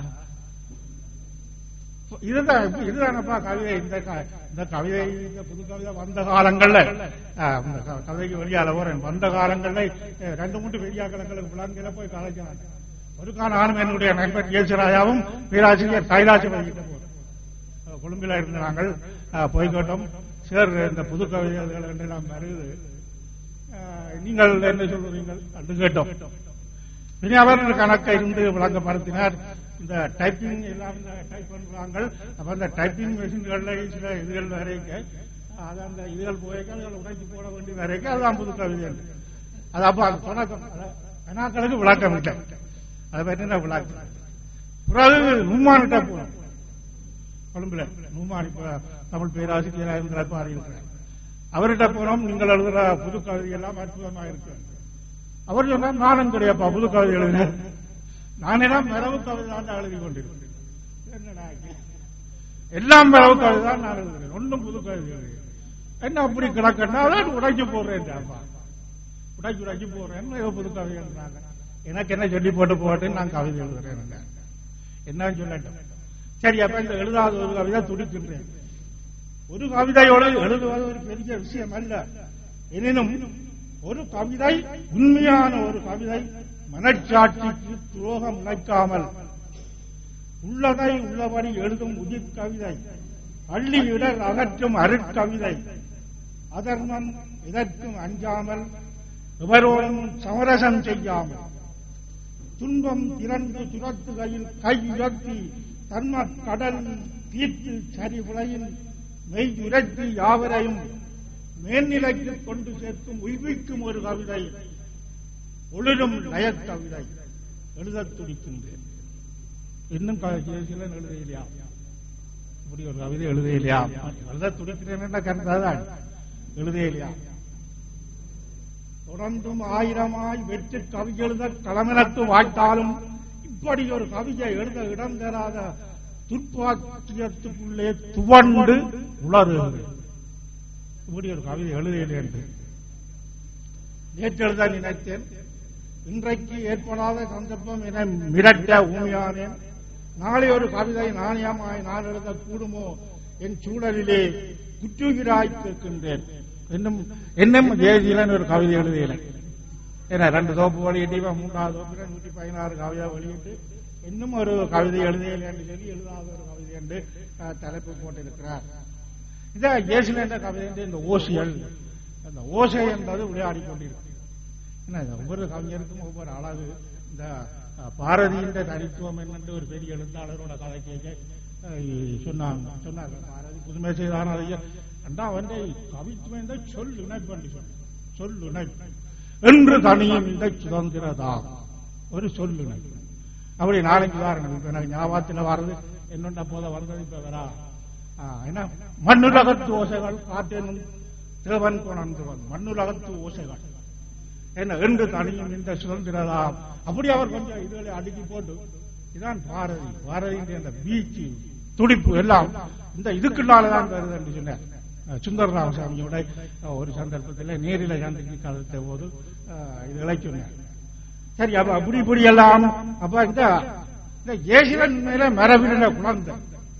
இதுதான் இப்ப இதுதானப்பா கவிதை இந்த க- இந்த கவிதை இந்த புது கவிதை வந்த காலங்கள்ல ஆ, இந்த க- கவிதைக்கு வெளியால போறேன் வந்த காலங்கள்ல அஹ், ரெண்டு மூன்று பெரிய கலங்களுக்கு விளாங்கில போய் கலைக்கிறாங்க ஒரு கால நானும் என்னுடைய நண்பர் ஏசுராயாவும் பேராசிரியர் கைலாசபதி கிட்ட போறோம் அஹ், கொழும்பில இருந்த நாங்கள் அஹ், போய் கேட்டோம் சார் இந்த புது கவிதைகள் எல்லாம் வருது அஹ், நீங்கள் என்ன சொல்றீங்கள் என்று கேட்டோம் இனி அவர் கணக்கை இருந்து விளங்கப்படுத்தினார் இந்த டைப்பிங் எல்லாம் டைப் பண்றாங்க அப்ப அந்த டைப்பிங் மெஷின்கள்ல சில இதுகள் வரைக்கும் அது அந்த இதுகள் போய்க்க அதுகள் உடைச்சு போட வேண்டிய வரைக்கும் அதுதான் புது கவிதை என்று. அது அப்ப அது தொடக்கம் அத- வினாக்களுக்கு விளக்கம் இல்லை அதை பற்றி நான் விளக்கம் பிறகு நும்மானிட்ட போனோம் கொழும்புல நும்மான் இப்ப தமிழ் பேராசிரியராக இருந்த பாடி இருக்கிறார் அவர்கிட்ட போனோம் நீங்கள் எழுதுற புது கவிதை எல்லாம் அற்புதமாக இருக்கு அவர் சொன்னார் நானும் கிடையாப்பா புது கவிதை எழுதினேன் நானே தான் மரபு கவிதை தான் எழுதி கொண்டிருக்கிறேன் என்னடா இது? எல்லாம் மரபு கவிதை தான் நான் எழுதுகிறேன் ஒன்றும் புது கவிதை எழுதுகிறேன் என்ன அப்படி கிடக்கன்னா அதான் உடைச்சு போடுறேன் உடைச்சு உடைச்சு போடுறேன் ஏதோ புது கவிதை எழுதுறாங்க எனக்கு என்ன சொல்லி போட்டு போட்டு நான் கவிதை எழுதுறேன் என்ன சொல்லட்டும் சரி அப்ப இந்த எழுதாத ஒரு கவிதை துடிக்கின்றேன் ஒரு கவிதையோடு எழுதுவது ஒரு பெரிய விஷயம் அல்ல எனினும் ஒரு கவிதை உண்மையான ஒரு கவிதை மனச்சாட்சிக்கு துரோகம் இழைக்காமல் உள்ளதை உள்ளபடி எழுதும் உயிர் கவிதை பள்ளி இடர் அகற்றும் அருட்கவிதை அதர்மம் இதற்கும் அஞ்சாமல் எவரோடும் சமரசம் செய்யாமல் துன்பம் திரண்டு துரத்துகையில் கை உயர்த்தி தன்ம கடல் தீர்த்து சரிவுலையில் மெய் உரைத்து யாவரையும் மேல்நிலைக்கு கொண்டு சேர்க்கும் உய்விக்கும் ஒரு கவிதை ஒளிரும் நயக் கவிதை எழுதத் துடிக்கின்றேன் இன்னும் ஜெயசீலன் எழுதையிலையா இப்படி ஒரு கவிதை எழுதையிலையா எழுத துடிக்கிறேன் என்ற கருத்தாதான் எழுதையிலையா தொடர்ந்தும் ஆயிரமாய் வெற்றி கவி எழுத களமினத்து வாய்த்தாலும் இப்படி ஒரு கவிதை எழுத இடம் தராத துப்பாக்கியத்துக்குள்ளே துவண்டு உளறுகிறேன் இப்படி ஒரு கவிதை எழுதியது என்று நேற்று எழுத நினைத்தேன் இன்றைக்கு ஏற்படாத சந்தர்ப்பம் என மிரட்ட ஊமையானேன் நாளை ஒரு கவிதை நாணயமாய் நான் எழுத கூடுமோ என் சூழலிலே குற்றுகிறாய் கேட்கின்றேன் இன்னும் இன்னும் ஜெயசீலன் ஒரு கவிதை எழுதியலை ஏன்னா ரெண்டு தோப்பு வெளியிட்டு இப்ப மூன்றாவது தோப்பு நூற்றி பதினாறு கவிதை வெளியிட்டு இன்னும் ஒரு கவிதை எழுதியலை என்று சொல்லி எழுதாத ஒரு கவிதை என்று அஹ், தலைப்பு போட்டிருக்கிறார் இந்த இயேசுல என்ற கவிதை வந்து இந்த ஓசியல் அந்த ஓசை என்பது விளையாடி கொண்டிருக்கு என்ன இது ஒவ்வொரு கவிஞருக்கும் ஒவ்வொரு அழகு இந்த அஹ், பாரதியின் தனித்துவம் என்னென்று ஒரு பெரிய எழுத்தாளரோட கதை கேட்க அஹ், சொன்னாங்க சொன்னாங்க பாரதி புதுமை செய்தான அண்டா வந்து கவித்துவம் இந்த சொல் இணைப்பு என்று சொன்னார். சொல் இணைப்பு என்று தனியும் இந்த சுதந்திரதா ஒரு சொல் இணைப்பு அப்படி நாளைக்கு உதாரணம் இப்ப எனக்கு ஞாபகத்தில் வர்றது என்னொண்ட போத வந்தது இப்ப வரா ஆ, என்ன மண்ணுலகத்து ஓசைகள் காற்றேனும் தேவன் கொணர்ந்தவன் மண்ணுலகத்து ஓசைகள் என்ன என்று தனியும் இந்த சுதந்திரதா அப்படி அவர் கொஞ்சம் இதுகளை அடுக்கி போட்டு இதான் பாரதி பாரதியின் அந்த பீச்சு துடிப்பு எல்லாம் இந்த இதுக்குள்ளாலதான் வருது என்று சொன்னார் அஹ், சுந்தர ராமசாமியோட அஹ், ஒரு சந்தர்ப்பத்தில் நேரில் சந்திக்கு கலத்த போது அஹ், இதுகளை சொன்னார் சரி அப்ப அப்படி இப்படி எல்லாம் அப்ப இந்த இந்த ஏசிலன் மேல மரபின குழந்தை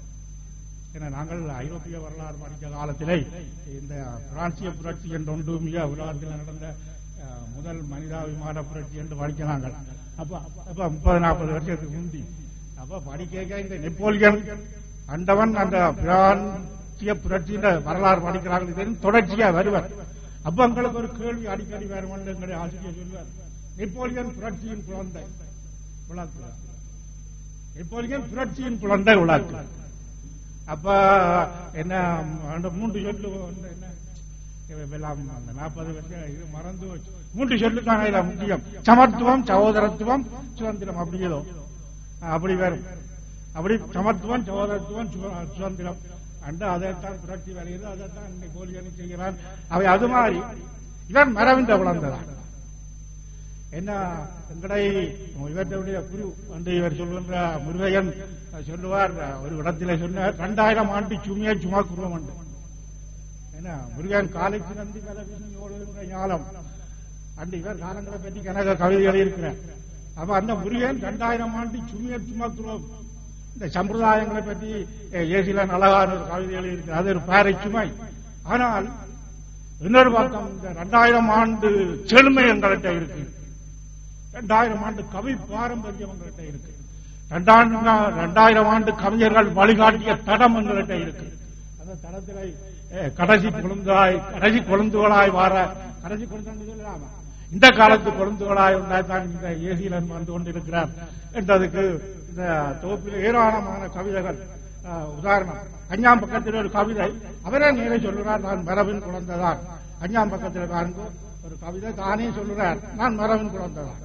ஏன்னா நாங்கள் ஐரோப்பிய வரலாறு படித்த காலத்திலே இந்த பிரான்சிய புரட்சி என்று ஒன்று மிக உலகத்தில் நடந்த அஹ், முதல் மனிதாபிமான புரட்சி என்று படிக்க நாங்கள் அப்ப அப்ப முப்பது நாற்பது வருஷத்துக்கு முந்தி அப்ப படிக்க இந்த நெப்போலியன் அண்டவன் அந்த பிரான்சிய புரட்சியின் வரலாறு படிக்கிறார்கள் தெரியும் தொடர்ச்சியா வருவார் அப்ப எங்களுக்கு ஒரு கேள்வி அடிக்கடி வரும் என்று எங்களுடைய ஆசிரியர் சொல்வார் நெப்போலியன் புரட்சியின் குழந்தை விளக்கு நெப்போலியன் புரட்சியின் குழந்தை விளக்கு அப்ப என்ன அந்த மூன்று சொல்லு வந்து என்ன எல்லாம் அந்த நாற்பது வருஷம் இது மறந்து வச்சு மூன்று சொல்லுக்கான இதுல முக்கியம் சமத்துவம் சகோதரத்துவம் சுதந்திரம் அப்படி ஏதோ அப்படி வரும் அப்படி சமத்துவம் சகோதரத்துவம் சு- சுதந்திரம் அண்டு அதைத்தான் புரட்சி வருகிறது அதைத்தான் நெப்போலியன் செய்கிறான் அவை அது மாதிரி இவன் மரவிந்த குழந்தைதான் என்ன எங்கடை இவர்களுடைய குரு என்று இவர் சொல்கின்ற முருகையன் சொல்லுவார் ஒரு இடத்திலே சொன்னார் ரெண்டாயிரம் ஆண்டு சுமையை சுமக்குறோம் என்று என்ன முருகன் காலைக்கு நந்தி கலவிசையோடு ஞாலம் அண்டு இவர் காலங்களை பற்றி கனக கவிதை எழுதியிருக்கிறார் அப்ப அந்த முருகன் ரெண்டாயிரம் ஆண்டு சுமையை சுமக்குறோம் இந்த சம்பிரதாயங்களை பற்றி ஏசிலன் அழகான ஒரு கவிதை எழுதியிருக்கிறார் அது ஒரு பாறை சுமை ஆனால் இன்னொரு பக்கம் இந்த ரெண்டாயிரம் ஆண்டு செழுமை எங்கள்கிட்ட இருக்கு ரெண்டாயிரம் ஆண்டு கவி பாரம்பரியம் எங்கள்கிட்ட இருக்கு ரெண்டாயிரம் ரெண்டாயிரம் ஆண்டு கவிஞர்கள் வழிகாட்டிய தடம் எங்கள்கிட்ட இருக்கு அந்த தடத்தில் கடைசி குழந்தாய் கடைசி குழந்தைகளாய் வார கடைசி குழந்தை சொல்லலாமா இந்த காலத்து குழந்தைகளாய் உண்டாய்தான் இந்த ஏசிலன் வந்து கொண்டிருக்கிறார் என்றதுக்கு இந்த தொகுப்பில் ஏராளமான கவிதைகள் அஹ், உதாரணம் கஞ்சாம் பக்கத்தில் ஒரு கவிதை அவரே நேரே சொல்லுறார் நான் மரபின் குழந்தைதான் கஞ்சாம் பக்கத்தில் பாருங்க ஒரு கவிதை தானே சொல்லுறார் நான் மரபின் குழந்தைதான்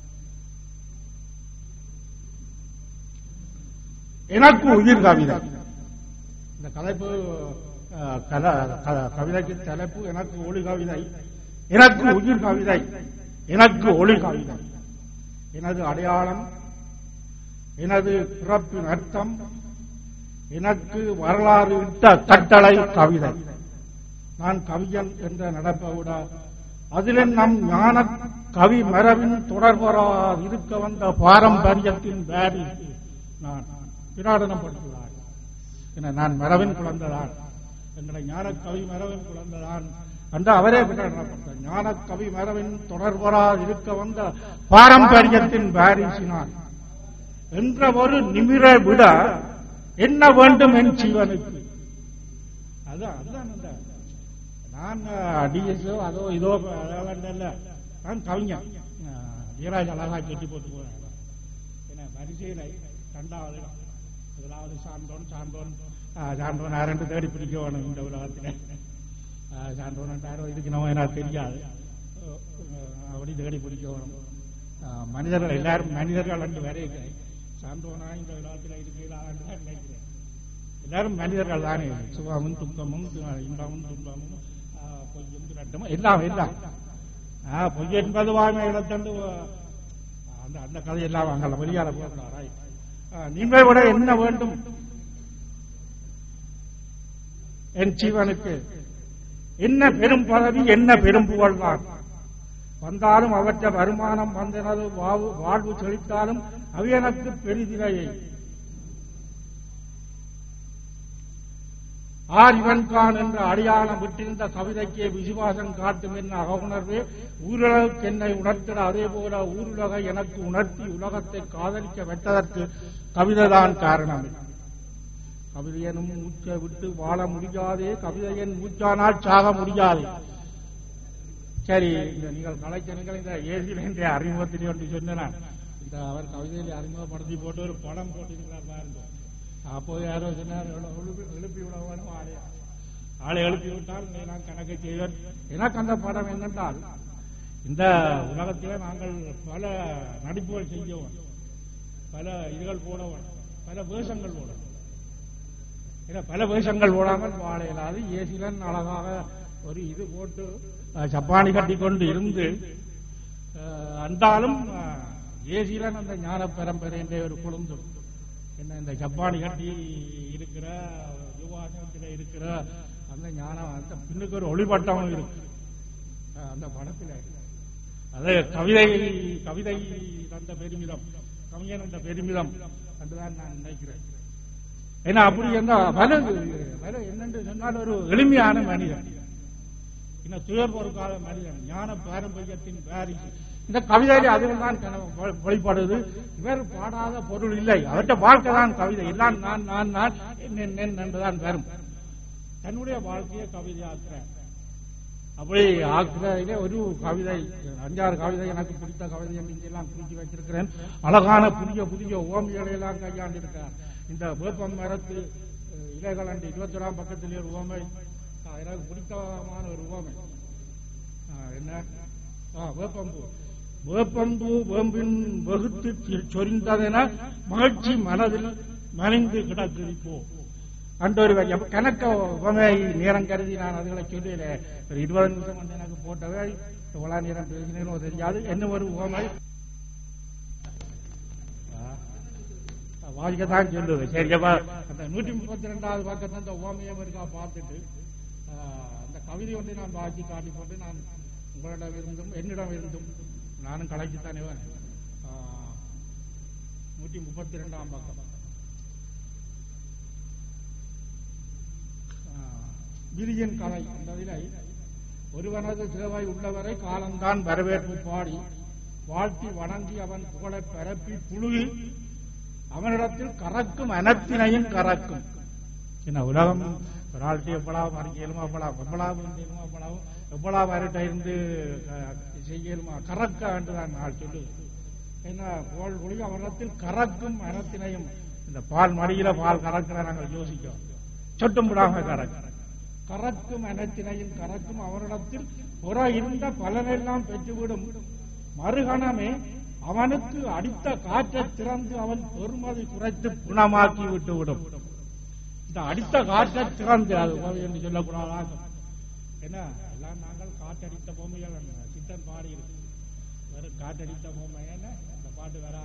எனக்கு உயிர் கவிதை இந்த தலைப்பு அஹ், கல- க- கவிதைக்கு தலைப்பு எனக்கு ஒளி கவிதை எனக்கு உயிர் கவிதை எனக்கு ஒளி கவிதை எனது அடையாளம் எனது பிறப்பின் அர்த்தம் எனக்கு வரலாறு இட்ட கட்டளை கவிதை நான் கவிஞன் என்ற நடப்பை விட அதில் நம் ஞான கவி மரபின் தொடர்பரா இருக்க வந்த பாரம்பரியத்தின் பேரி நான் பிரகடனப்படுத்துகிறார் என நான் மரபின் குழந்தைதான் எங்களை ஞான கவி மரபின் குழந்தைதான் என்று அவரே பிரகடனப்படுத்தார் ஞான கவி மரபின் தொடர்பரா இருக்க வந்த பாரம்பரியத்தின் பாரிசினான் என்ற ஒரு நிமிர விட என்ன வேண்டும் என் ஜீவனுக்கு அதான் அதுதான் அந்த நான் டிஎஸ்ஓ அதோ இதோ அதெல்லாம் இல்ல நான் கவிஞன் அஹ், வீராஜ் அழகா கெட்டி போட்டு போறேன் என்ன வரிசையில ரெண்டாவது இடம். முதலாவது சான்றோன் சான்றோன் அஹ், சான்றோன் யாரென்று தேடி பிடிக்க வேணும் இந்த உலகத்தில் அஹ், சான்றோன் யாரோ இதுக்கு நம்ம எனக்கு தெரியாது அஹ், அஹ், அப்படி தேடி பிடிக்க வேணும் அஹ், மனிதர்கள் எல்லாரும் மனிதர்கள் என்று வரைய சான்றோனா இந்த உலகத்தில் இருக்கிறார்கள் நினைக்கிறேன் எல்லாரும் மனிதர்கள் தானே சுகமும் துன்பமும் து- இன்பமும் துன்பமும் ஆ, பொய்யும் திரட்டமும் எல்லாம் எல்லாம் ஆ, பொய் என்பது வாய்மை இழத்தண்டு அந்த அந்த கதை எல்லாம் அங்கே வெளியால போகிறாராய் நீங்கள் விட என்ன வேண்டும் என் ஜீவனுக்கு என்ன பெரும் பதவி என்ன பெரும் புகழ் தான் வந்தாலும் அவற்றை வருமானம் வந்தனது வாழ்வு வாழ்வு செழித்தாலும் அவை எனக்கு பெரிதிலையை ஆர் இவன்கான் என்ற அடையாளம் விட்டிருந்த கவிதைக்கு விசுவாசம் காட்டும் என்ன அகவுணர்வே ஊருலகுக்கு என்னை உணர்த்திட அதே போல ஊருலகை எனக்கு உணர்த்தி உலகத்தை காதலிக்க வெட்டதற்கு கவிதைதான் காரணம் கவிதையனும் மூச்சை விட்டு வாழ முடியாதே கவிதையன் மூச்சானால் சாக முடியாதே சரி இந்த நீங்கள் கலைஞர்கள் இந்த ஏசியில் என்ற அறிமுகத்திலே ஒன்று சொன்னான் இந்த அவர் கவிதையில் அறிமுகப்படுத்தி போட்டு ஒரு படம் போட்டிருக்கிறார் பாருங்க அப்போ யாரோ சொன்னார் எவ்வளவு எழுப்பி- எழுப்பி விட வேணும் ஆளை ஆளை எழுப்பி விட்டால் நீ நான் கணக்கை செய்வேன் எனக்கு அந்த படம் என்னென்றால் இந்த உலகத்திலே நாங்கள் பல நடிப்புகள் செய்யவும் பல இதுகள் போடவும் பல வேஷங்கள் போடவும் ஏன்னா பல வேஷங்கள் போடாமல் வாழ இயலாது ஏசிலன் அழகாக ஒரு இது போட்டு அஹ், சப்பானி கட்டி கொண்டு இருந்து அஹ், அந்தாலும் அஹ், ஏசிலன் அந்த ஞான பரம்பரை என்ற ஒரு குழந்தை என்ன இந்த ஜப்பானி கட்டி இருக்கிற யுவாசனத்தில் இருக்கிற அந்த ஞானம் அந்த பின்னுக்கு ஒரு ஒளிபட்டமும் இருக்கு அஹ், அந்த படத்தில் அது கவிதை கவிதை தந்த பெருமிதம் கவிஞன் அந்த பெருமிதம் என்றுதான் நான் நினைக்கிறேன் ஏன்னா அப்படி என்ன வலு வலு என்னென்று சொன்னால் ஒரு எளிமையான மனிதன் இன்னும் துயர் பொறுக்காத மனிதன் ஞான பாரம்பரியத்தின் பாரிசு இந்த கவிதையிலே அதில் தான் வெளிப்படுது இவர் பாடாத பொருள் இல்லை அவர்கிட்ட வாழ்க்கை தான் கவிதை எல்லாம் நான் நான் நான் என் என் என் என்றுதான் வரும் தன்னுடைய வாழ்க்கையை கவிதையாக்குறேன் அப்படி ஆக்குறதிலே ஒரு கவிதை அஞ்சாறு கவிதை எனக்கு பிடித்த கவிதை என்று எல்லாம் குறித்து வச்சிருக்கிறேன் அழகான புதிய புதிய ஓமியங்களை எல்லாம் கையாண்டிருக்கிறார் இந்த வேப்பம் மரத்து அஹ், இலைகள் அண்டு இருபத்தொராம் பக்கத்திலே ஒரு ஓமை அஹ், எனக்கு பிடித்தமான ஒரு ஓமை அஹ், என்ன ஆ, வேப்பம்பூ வேப்பம்பூ வேம்பின் வகுத்து சொ- சொரிந்ததென மகிழ்ச்சி மனதில் மறைந்து கிடக்குது போ அன்றொரு வரி. அப்ப கணக்க உபமை நேரம் கருதி நான் அதுகளை சொல்லல ஒரு இருபது நிமிஷம் வந்து எனக்கு போட்டவை எவ்வளவு நேரம் பேசினேனோ தெரியாது என்ன ஒரு உவமை வாசிக்கத்தான் சொல்லுது சரி அப்ப அந்த நூற்றி முப்பத்தி ரெண்டாவது பக்கத்துல அந்த உவமையம் இருக்கா பார்த்துட்டு ஆ, அந்த கவிதை ஒன்றை நான் வாசி காட்டி போட்டு நான் உங்களிடம் இருந்தும் என்னிடம் இருந்தும் நானும் கலைக்குத்தானே வரேன். ஆ, நூற்றி முப்பத்தி ரெண்டாம் பக்கம் ஆ, விதியின் கலை என்பதிலே ஒருவனது சேவை உள்ளவரை காலம்தான் வரவேற்பு பாடி வாழ்த்தி வணங்கி அவன் புகழை பரப்பி புழுகி அவனிடத்தில் கறக்கும் அனத்தினையும் கறக்கும் என்ன உலகம் ஒரு ஆள்கிட்ட எவ்வளவு அறிக்கையிலுமா எவ்வளவு எவ்வளவு இருந்தேனுமா எவ்வளவு எவ்வளவு வரட்ட இருந்து க- செய்யலுமா கறக்க என்றுதான் நான் சொல்லுது என்ன புகழ் குழி அவனிடத்தில் கறக்கும் அனத்தினையும் இந்த பால் மடியில பால் கறக்கிற நாங்கள் யோசிக்கிறோம் சொட்டும் விடாம கறக்கும் கறக்கும் அனத்தினையும் கறக்கும் அவனிடத்தில் புற இருந்த பலனெல்லாம் பெற்றுவிடும் மறுகணமே அவனுக்கு அடித்த காற்றை திறந்து அவன் பெருமதி குறைத்து குணமாக்கி விட்டு விடும் இந்த அடித்த காற்றை திறந்து அது உதவி என்று சொல்லக்கூடாதாகும் என்ன எல்லாம் நாங்கள் காற்றடித்த பொம்மைகள் அல்ல. சித்தன் பாடி இருக்கு வெறும் காற்றடித்த பொம்மை என்ன இந்த பாட்டு வரா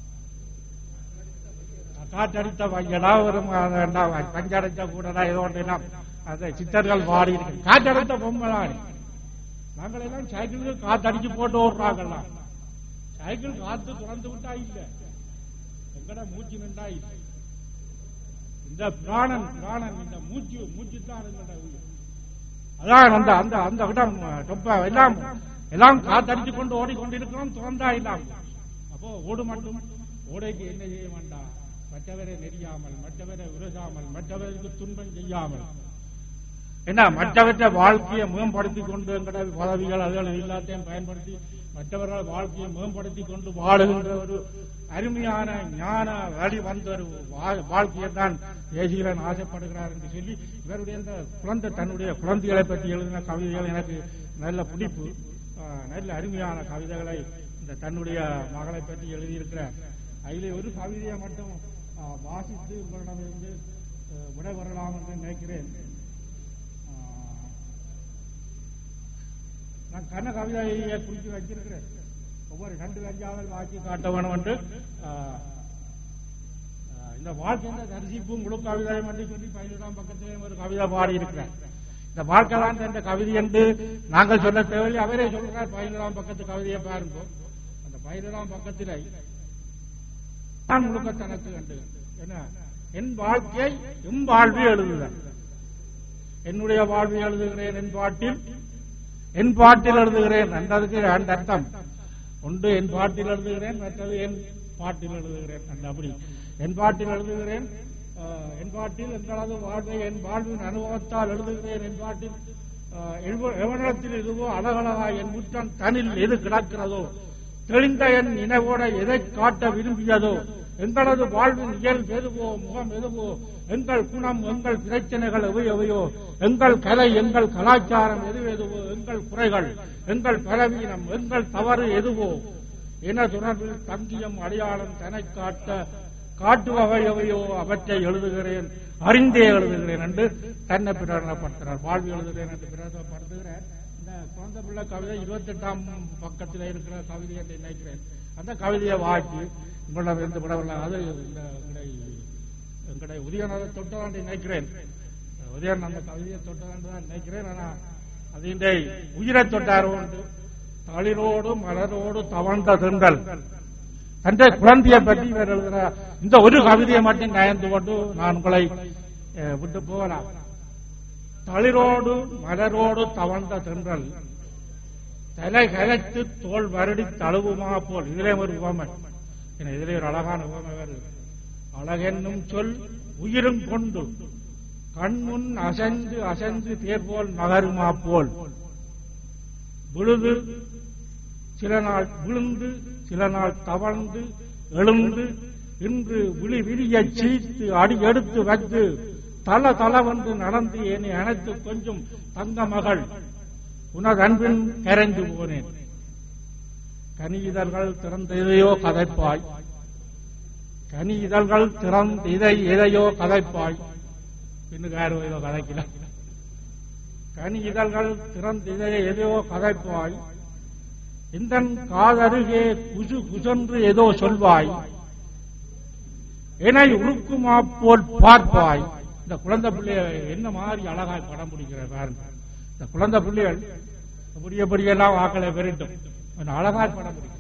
காற்றடித்த பையனா ஒரு பஞ்சடைத்த கூடடா ஏதோ ஒன்றுனா அந்த சித்தர்கள் பாடி இருக்கு காற்றடித்த பொம்மை தான் நாங்கள் எல்லாம் சைக்கிளுக்கு காத்தடிச்சு போட்டு ஓடுறாங்கல்லாம் சைக்கிள் காத்து திறந்து விட்டா இல்ல எங்கட மூச்சு நின்றா இல்ல இந்த பிராணன் பிராணன் இந்த மூச்சு மூச்சு தான் எங்கட உயிர் அதான் அந்த அந்த அந்த இடம் ரொம்ப எல்லாம் எல்லாம் காத்தடிச்சு கொண்டு ஓடிக்கொண்டிருக்கிறோம் திறந்தா இல்லாம் அப்போ ஓடு மட்டும் ஓடைக்கு என்ன செய்ய வேண்டாம் மற்றவரை நெறியாமல் மற்றவரை உரசாமல் மற்றவருக்கு துன்பம் செய்யாமல் என்ன மற்றவற்றை வாழ்க்கையை மேம்படுத்தி கொண்டு எங்கட பதவிகள் அதுகள் எல்லாத்தையும் பயன்படுத்தி மற்றவர்கள் வாழ்க்கையை மேம்படுத்தி கொண்டு வாழுகின்ற ஒரு அருமையான ஞான வழி வந்த ஒரு வா- வாழ்க்கையை தான் தேசிகரன் ஆசைப்படுகிறார் என்று சொல்லி இவருடைய இந்த குழந்தை தன்னுடைய குழந்தைகளை பற்றி எழுதின கவிதைகள் எனக்கு நல்ல பிடிப்பு ஆஹ், நல்ல அருமையான கவிதைகளை இந்த தன்னுடைய மகளை பற்றி எழுதியிருக்கிறார் அதிலே ஒரு கவிதையை மட்டும் ஆஹ், வாசித்து உங்களிடமிருந்து ஆஹ், விடைபெறலாம் என்று நினைக்கிறேன் ஆஹ், நான் கண்ண கவிதையை குறித்து வச்சிருக்கிறேன் ஒவ்வொரு ரெண்டு வரியாவது வாக்கி காட்ட வேணும் என்று ஆஹ், ஆஹ், இந்த வாழ்க்கை தரிசிப்பும் முழு கவிதையும் என்று சொல்லி பதினெட்டாம் பக்கத்திலே ஒரு கவிதை பாடி இருக்கிறேன் இந்த வாழ்க்கை தான் என்ற கவிதை என்று நாங்கள் சொல்ல தேவையில்லை அவரே சொல்கிறார் பதினேழாம் பக்கத்து கவிதையை பாருங்க அந்த பதினேழாம் பக்கத்திலே நான் முழுக்க தனக்கு கண்டு என்ன என் வாழ்க்கையை என் வாழ்வை எழுதுகிறேன் என்னுடைய வாழ்வை எழுதுகிறேன் என் பாட்டில் என் பாட்டில் எழுதுகிறேன் என்றதுக்கு ரெண்டு அர்த்தம் ஒன்று என் பாட்டில் எழுதுகிறேன் மற்றது என் பாட்டில் எழுதுகிறேன் அந்த அப்படி என் பாட்டில் எழுதுகிறேன் ஆஹ், என் பாட்டில் எங்களது வாழ்வை என் வாழ்வின் அனுபவத்தால் எழுதுகிறேன் என் பாட்டில் ஆஹ், எவ்வ- எவனிடத்தில் இதுவோ அழகழகா என் முற்றம் தனில் எது கிடக்கிறதோ தெளிந்த என் நினைவோட எதை காட்ட விரும்பியதோ எங்களது வாழ்வின் இயல்பு எதுவோ முகம் எதுவோ எங்கள் குணம் எங்கள் பிரச்சனைகள் எவை எவையோ எங்கள் கலை எங்கள் கலாச்சாரம் எது எதுவோ எங்கள் குறைகள் எங்கள் பலவீனம் எங்கள் தவறு எதுவோ என தொடர்பில் தங்கியம் அடையாளம் தனை காட்ட காட்டுவவை எவையோ அவற்றை எழுதுகிறேன் அறிந்தே எழுதுகிறேன் என்று தன்னை பிரகடனப்படுத்துகிறார் வாழ்வு எழுதுகிறேன் என்று பிரகடனப்படுத்துகிறார் இந்த குழந்தை பிள்ளை கவிதை இருபத்தி எட்டாம் பக்கத்தில் இருக்கிற கவிதை என்று நினைக்கிறேன் அந்த கவிதையை வாக்கி உங்களிடம் இருந்து விடவில்லை அது இந்த எங்களை எங்களுடைய உதயநாத தொட்டதான் நினைக்கிறேன் உதயன் அந்த கவிதையை தொட்டதான் தான் நினைக்கிறேன் ஆனா அது இந்த உயிரை தொட்டாரோ உண்டு தளிரோடு மலரோடு தவழ்ந்த திண்டல் தன்னுடைய குழந்தையை பற்றி இவர் எழுதுகிறார் இந்த ஒரு கவிதையை மட்டும் நயந்து கொண்டு நான் உங்களை அஹ், விட்டு போகலாம் தளிரோடு மலரோடு தவழ்ந்த தென்றல் தலை கலைத்து தோல் வருடி தழுவுமா போல் இதிலே ஒரு உவமை என்ன, இதிலே ஒரு அழகான உவமை வருது அழகென்னும் சொல் உயிரும் கொண்டு கண்முன் அசைந்து அசைந்து தேர் போல் நகருமா போல் விழுது சில நாள் விழுந்து சில நாள் தவழ்ந்து எழுந்து இன்று விழி விரிய சீத்து அடி எடுத்து வைத்து தல தளவென்று நடந்து என்னை அணைத்து கொஞ்சம் தங்க மகள் உனது அன்பின் கரைந்து போனேன் கனி இதழ்கள் திறந்த இதையோ கதைப்பாய் கனி இதழ்கள் திறந்த இதை எதையோ கதைப்பாய் இன்னும் யாரும் ஏதோ கதைக்கல கனி இதழ்கள் திறந்த இதை எதையோ கதைப்பாய் எந்தன் காதருகே குசு குசென்று ஏதோ சொல்வாய் என்னை உருக்குமா போல் பார்ப்பாய் இந்த குழந்தை பிள்ளைய என்ன மாதிரி அழகாய் படம் பிடிக்கிற பாருங்க இந்த குழந்தை பிள்ளைகள் பெரிய பெரிய எல்லாம் வாக்களை பெறட்டும் என்ன அழகாய் படம் பிடிக்கிற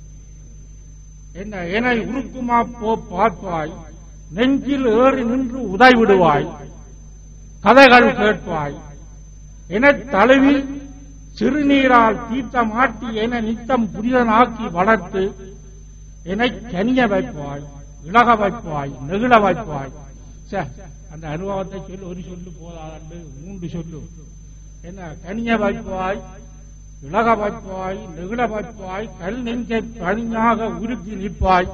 என்ன என்னை உருக்குமா போ பார்ப்பாய் நெஞ்சில் ஏறி நின்று உதை விடுவாய் கதைகள் கேட்பாய் என தழுவி சிறுநீரால் தீர்த்த மாட்டி என நித்தம் புனிதனாக்கி வளர்த்து என்னை கனிய வைப்பாய் இழக வைப்பாய் நெகிழ வைப்பாய் ச்சே, அந்த அனுபவத்தை சொல்லு ஒரு சொல்லு போதாது மூன்று சொல்லு என்ன கனிய வைப்பாய் இழக வைப்பாய் நெகிழ வைப்பாய் கல் நெஞ்சை பணியாக உருக்கி நிற்பாய்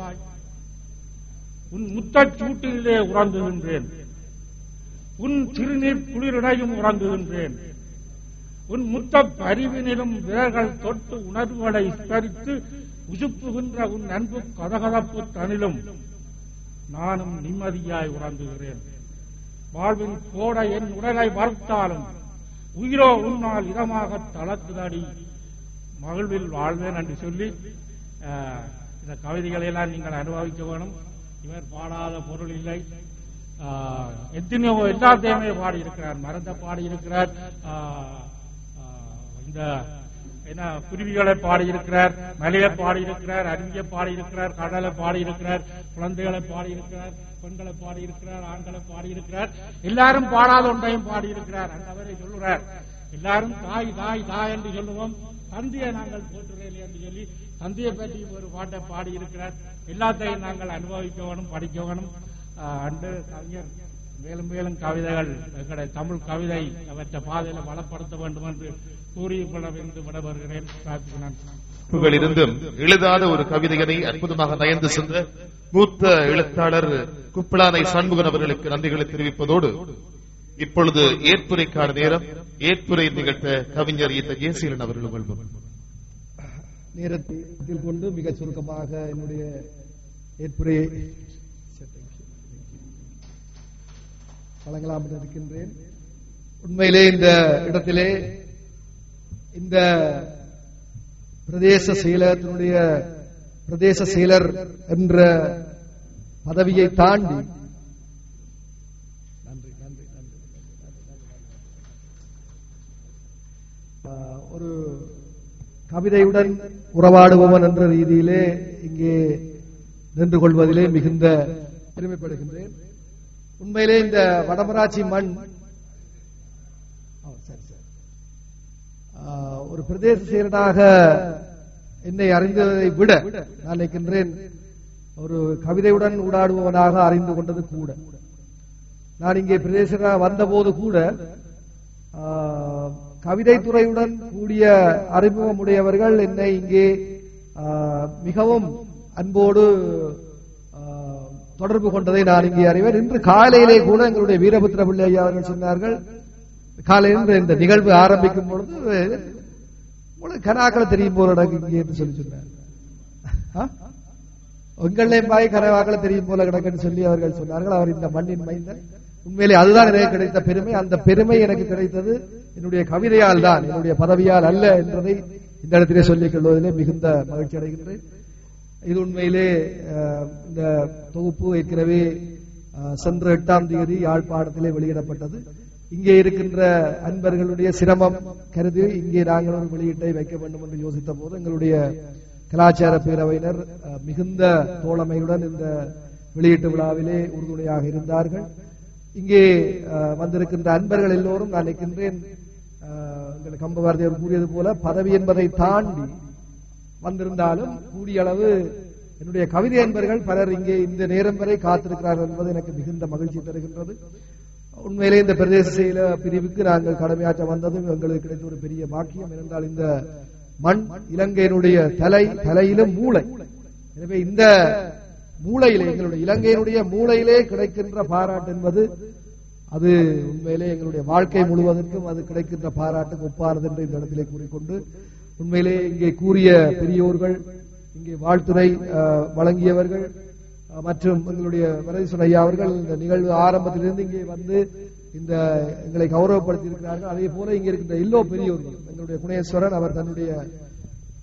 உன் முத்தச் சூட்டிலே உறங்குகின்றேன் உன் சிறுநீர் குளிரிடையும் உறங்குகின்றேன் உன் முத்த பரிவினிலும் விரல்கள் தொட்டு உணர்வுகளை ஸ்தரித்து உசுப்புகின்ற உன் அன்பு கதகதப்பு தனிலும் நானும் நிம்மதியாய் உறங்குகிறேன் வாழ்வின் கோடை என் உடலை வறுத்தாலும் உயிரோ உன்னால் இதமாக தளர்த்துதடி மகிழ்வில் வாழ்வேன் என்று சொல்லி அஹ், இந்த கவிதைகளை எல்லாம் நீங்கள் அனுபவிக்க வேணும் இவர் பாடாத பொருள் இல்லை ஆஹ், எத்தனையோ எல்லாத்தையுமே பாடியிருக்கிறார் மரத்தை பாடியிருக்கிறார் ஆஹ், ஆஹ், இந்த என்ன குருவிகளை பாடியிருக்கிறார் மலையை பாடியிருக்கிறார் அருவியை பாடியிருக்கிறார் கடலை பாடியிருக்கிறார் குழந்தைகளை பாடியிருக்கிறார் பெண்களை பாடியிருக்கிறார் ஆண்களை பாடியிருக்கிறார் எல்லாரும் பாடாத ஒன்றையும் பாடியிருக்கிறார் அந்த அவரை சொல்லுறார் எல்லாரும் தாய் தாய் தாய் என்று சொல்லுவோம் தந்தையை நாங்கள் போற்றுறேன் என்று சொல்லி தந்தையை பற்றி ஒரு பாட்டை பாடியிருக்கிறார் எல்லாத்தையும் நாங்கள் அனுபவிக்க வேணும் படிக்க வேணும் ஆஹ், அன்று கவிஞர் மேலும் மேலும் கவிதைகள் எங்களுடைய தமிழ் கவிதை அவற்றை பாதையில வளப்படுத்த வேண்டும் என்று கூறிக்கொள்ள வேண்டும் விடவருகிறேன் பிரார்த்திக்கிறேன் புகழிருந்தும் எழுதாத ஒரு கவிதையினை அற்புதமாக நயந்து சென்ற மூத்த எழுத்தாளர் குப்பலானை சண்முகன் அவர்களுக்கு நன்றிகளை தெரிவிப்பதோடு இப்பொழுது ஏற்புரைக்கான நேரம் ஏற்புரை நிகழ்த்த கவிஞர் ஈத்த ஜேசீலன் அவர்கள் கொள்வோம் நேரத்தை கொண்டு மிக சுருக்கமாக என்னுடைய ஏற்புரையை வழங்கலாம் என்று இருக்கின்றேன் உண்மையிலே இந்த இடத்திலே இந்த பிரதேச செயலகத்தினுடைய பிரதேச செயலர் என்ற பதவியை தாண்டி நன்றி நன்றி நன்றி ஆஹ், ஒரு கவிதையுடன் உறவாடுபவன் என்ற ரீதியிலே இங்கே நின்று கொள்வதிலே மிகுந்த பெருமைப்படுகின்றேன் உண்மையிலே இந்த வடமராட்சி மண் ஆ, சரி சரி ஆஹ், ஒரு பிரதேச செயலனாக என்னை அறிந்ததை விட நான் நினைக்கின்றேன் ஒரு கவிதையுடன் ஊடாடுபவனாக அறிந்து கொண்டது கூட நான் இங்கே பிரதேச வந்தபோது கூட ஆஹ், கவிதைத்துறையுடன் கூடிய அறிமுகமுடையவர்கள் என்னை இங்கே ஆஹ், மிகவும் அன்போடு ஆஹ், தொடர்பு கொண்டதை நான் இங்கே அறிவேன் இன்று காலையிலே கூட எங்களுடைய வீரபுத்திர பிள்ளை ஐயா அவர்கள் சொன்னார்கள் காலையில் இந்த நிகழ்வு ஆரம்பிக்கும் பொழுது உங்களுக்கு கனாக்களை தெரியும் போல எனக்கு இங்கே என்று சொல்லி சொன்னார் ஆ? உங்களையும் பாய் கனவாக்களை தெரியும் போல கிடக்குன்னு சொல்லி அவர்கள் சொன்னார்கள் அவர் இந்த மண்ணின் மைந்தன் உண்மையிலே அதுதான் எனக்கு கிடைத்த பெருமை அந்த பெருமை எனக்கு கிடைத்தது என்னுடைய கவிதையால் தான் என்னுடைய பதவியால் அல்ல என்பதை இந்த இடத்திலே சொல்லிக் கொள்வதிலே மிகுந்த மகிழ்ச்சி அடைகின்றேன் இது உண்மையிலே அஹ், இந்த தொகுப்பு ஏற்கனவே அஹ், சென்ற எட்டாம் தேதி யாழ்ப்பாணத்திலே வெளியிடப்பட்டது இங்கே இருக்கின்ற அன்பர்களுடைய சிரமம் கருதி இங்கே நாங்கள் ஒரு வெளியீட்டை வைக்க வேண்டும் என்று யோசித்த போது எங்களுடைய கலாச்சார பேரவையினர் அஹ், மிகுந்த தோழமையுடன் இந்த வெளியீட்டு விழாவிலே உறுதுணையாக இருந்தார்கள் இங்கே அஹ், வந்திருக்கின்ற அன்பர்கள் எல்லோரும் நான் நினைக்கின்றேன் அஹ், எங்கள் கம்பபாரதியர் கூறியது போல பதவி என்பதை தாண்டி வந்திருந்தாலும் கூடிய அளவு என்னுடைய கவிதை அன்பர்கள் பலர் இங்கே இந்த நேரம் வரை காத்திருக்கிறார்கள் என்பது எனக்கு மிகுந்த மகிழ்ச்சி தருகின்றது உண்மையிலே இந்த பிரதேச செயல பிரிவுக்கு நாங்கள் கடமையாற்ற வந்ததும் எங்களுக்கு கிடைத்த ஒரு பெரிய பாக்கியம் என்றால் இந்த மண் இலங்கையினுடைய தலை தலையிலும் மூளை எனவே இந்த மூளையிலே எங்களுடைய இலங்கையினுடைய மூளையிலே கிடைக்கின்ற பாராட்டு என்பது அது உண்மையிலே எங்களுடைய வாழ்க்கை முழுவதற்கும் அது கிடைக்கின்ற பாராட்டுக்கு ஒப்பானது என்று இந்த இடத்திலே கூறிக்கொண்டு உண்மையிலே இங்கே கூறிய பெரியோர்கள் இங்கே வாழ்த்துறை அஹ், வழங்கியவர்கள் அஹ், மற்றும் எங்களுடைய வரதீஸ்வரன் ஐயா அவர்கள் இந்த நிகழ்வு ஆரம்பத்திலிருந்து இங்கே வந்து இந்த எங்களை கௌரவப்படுத்தி இருக்கிறார்கள் அதே போல இங்கே இருக்கின்ற எல்லோ பெரியோர்கள் எங்களுடைய குணேஸ்வரன் அவர் தன்னுடைய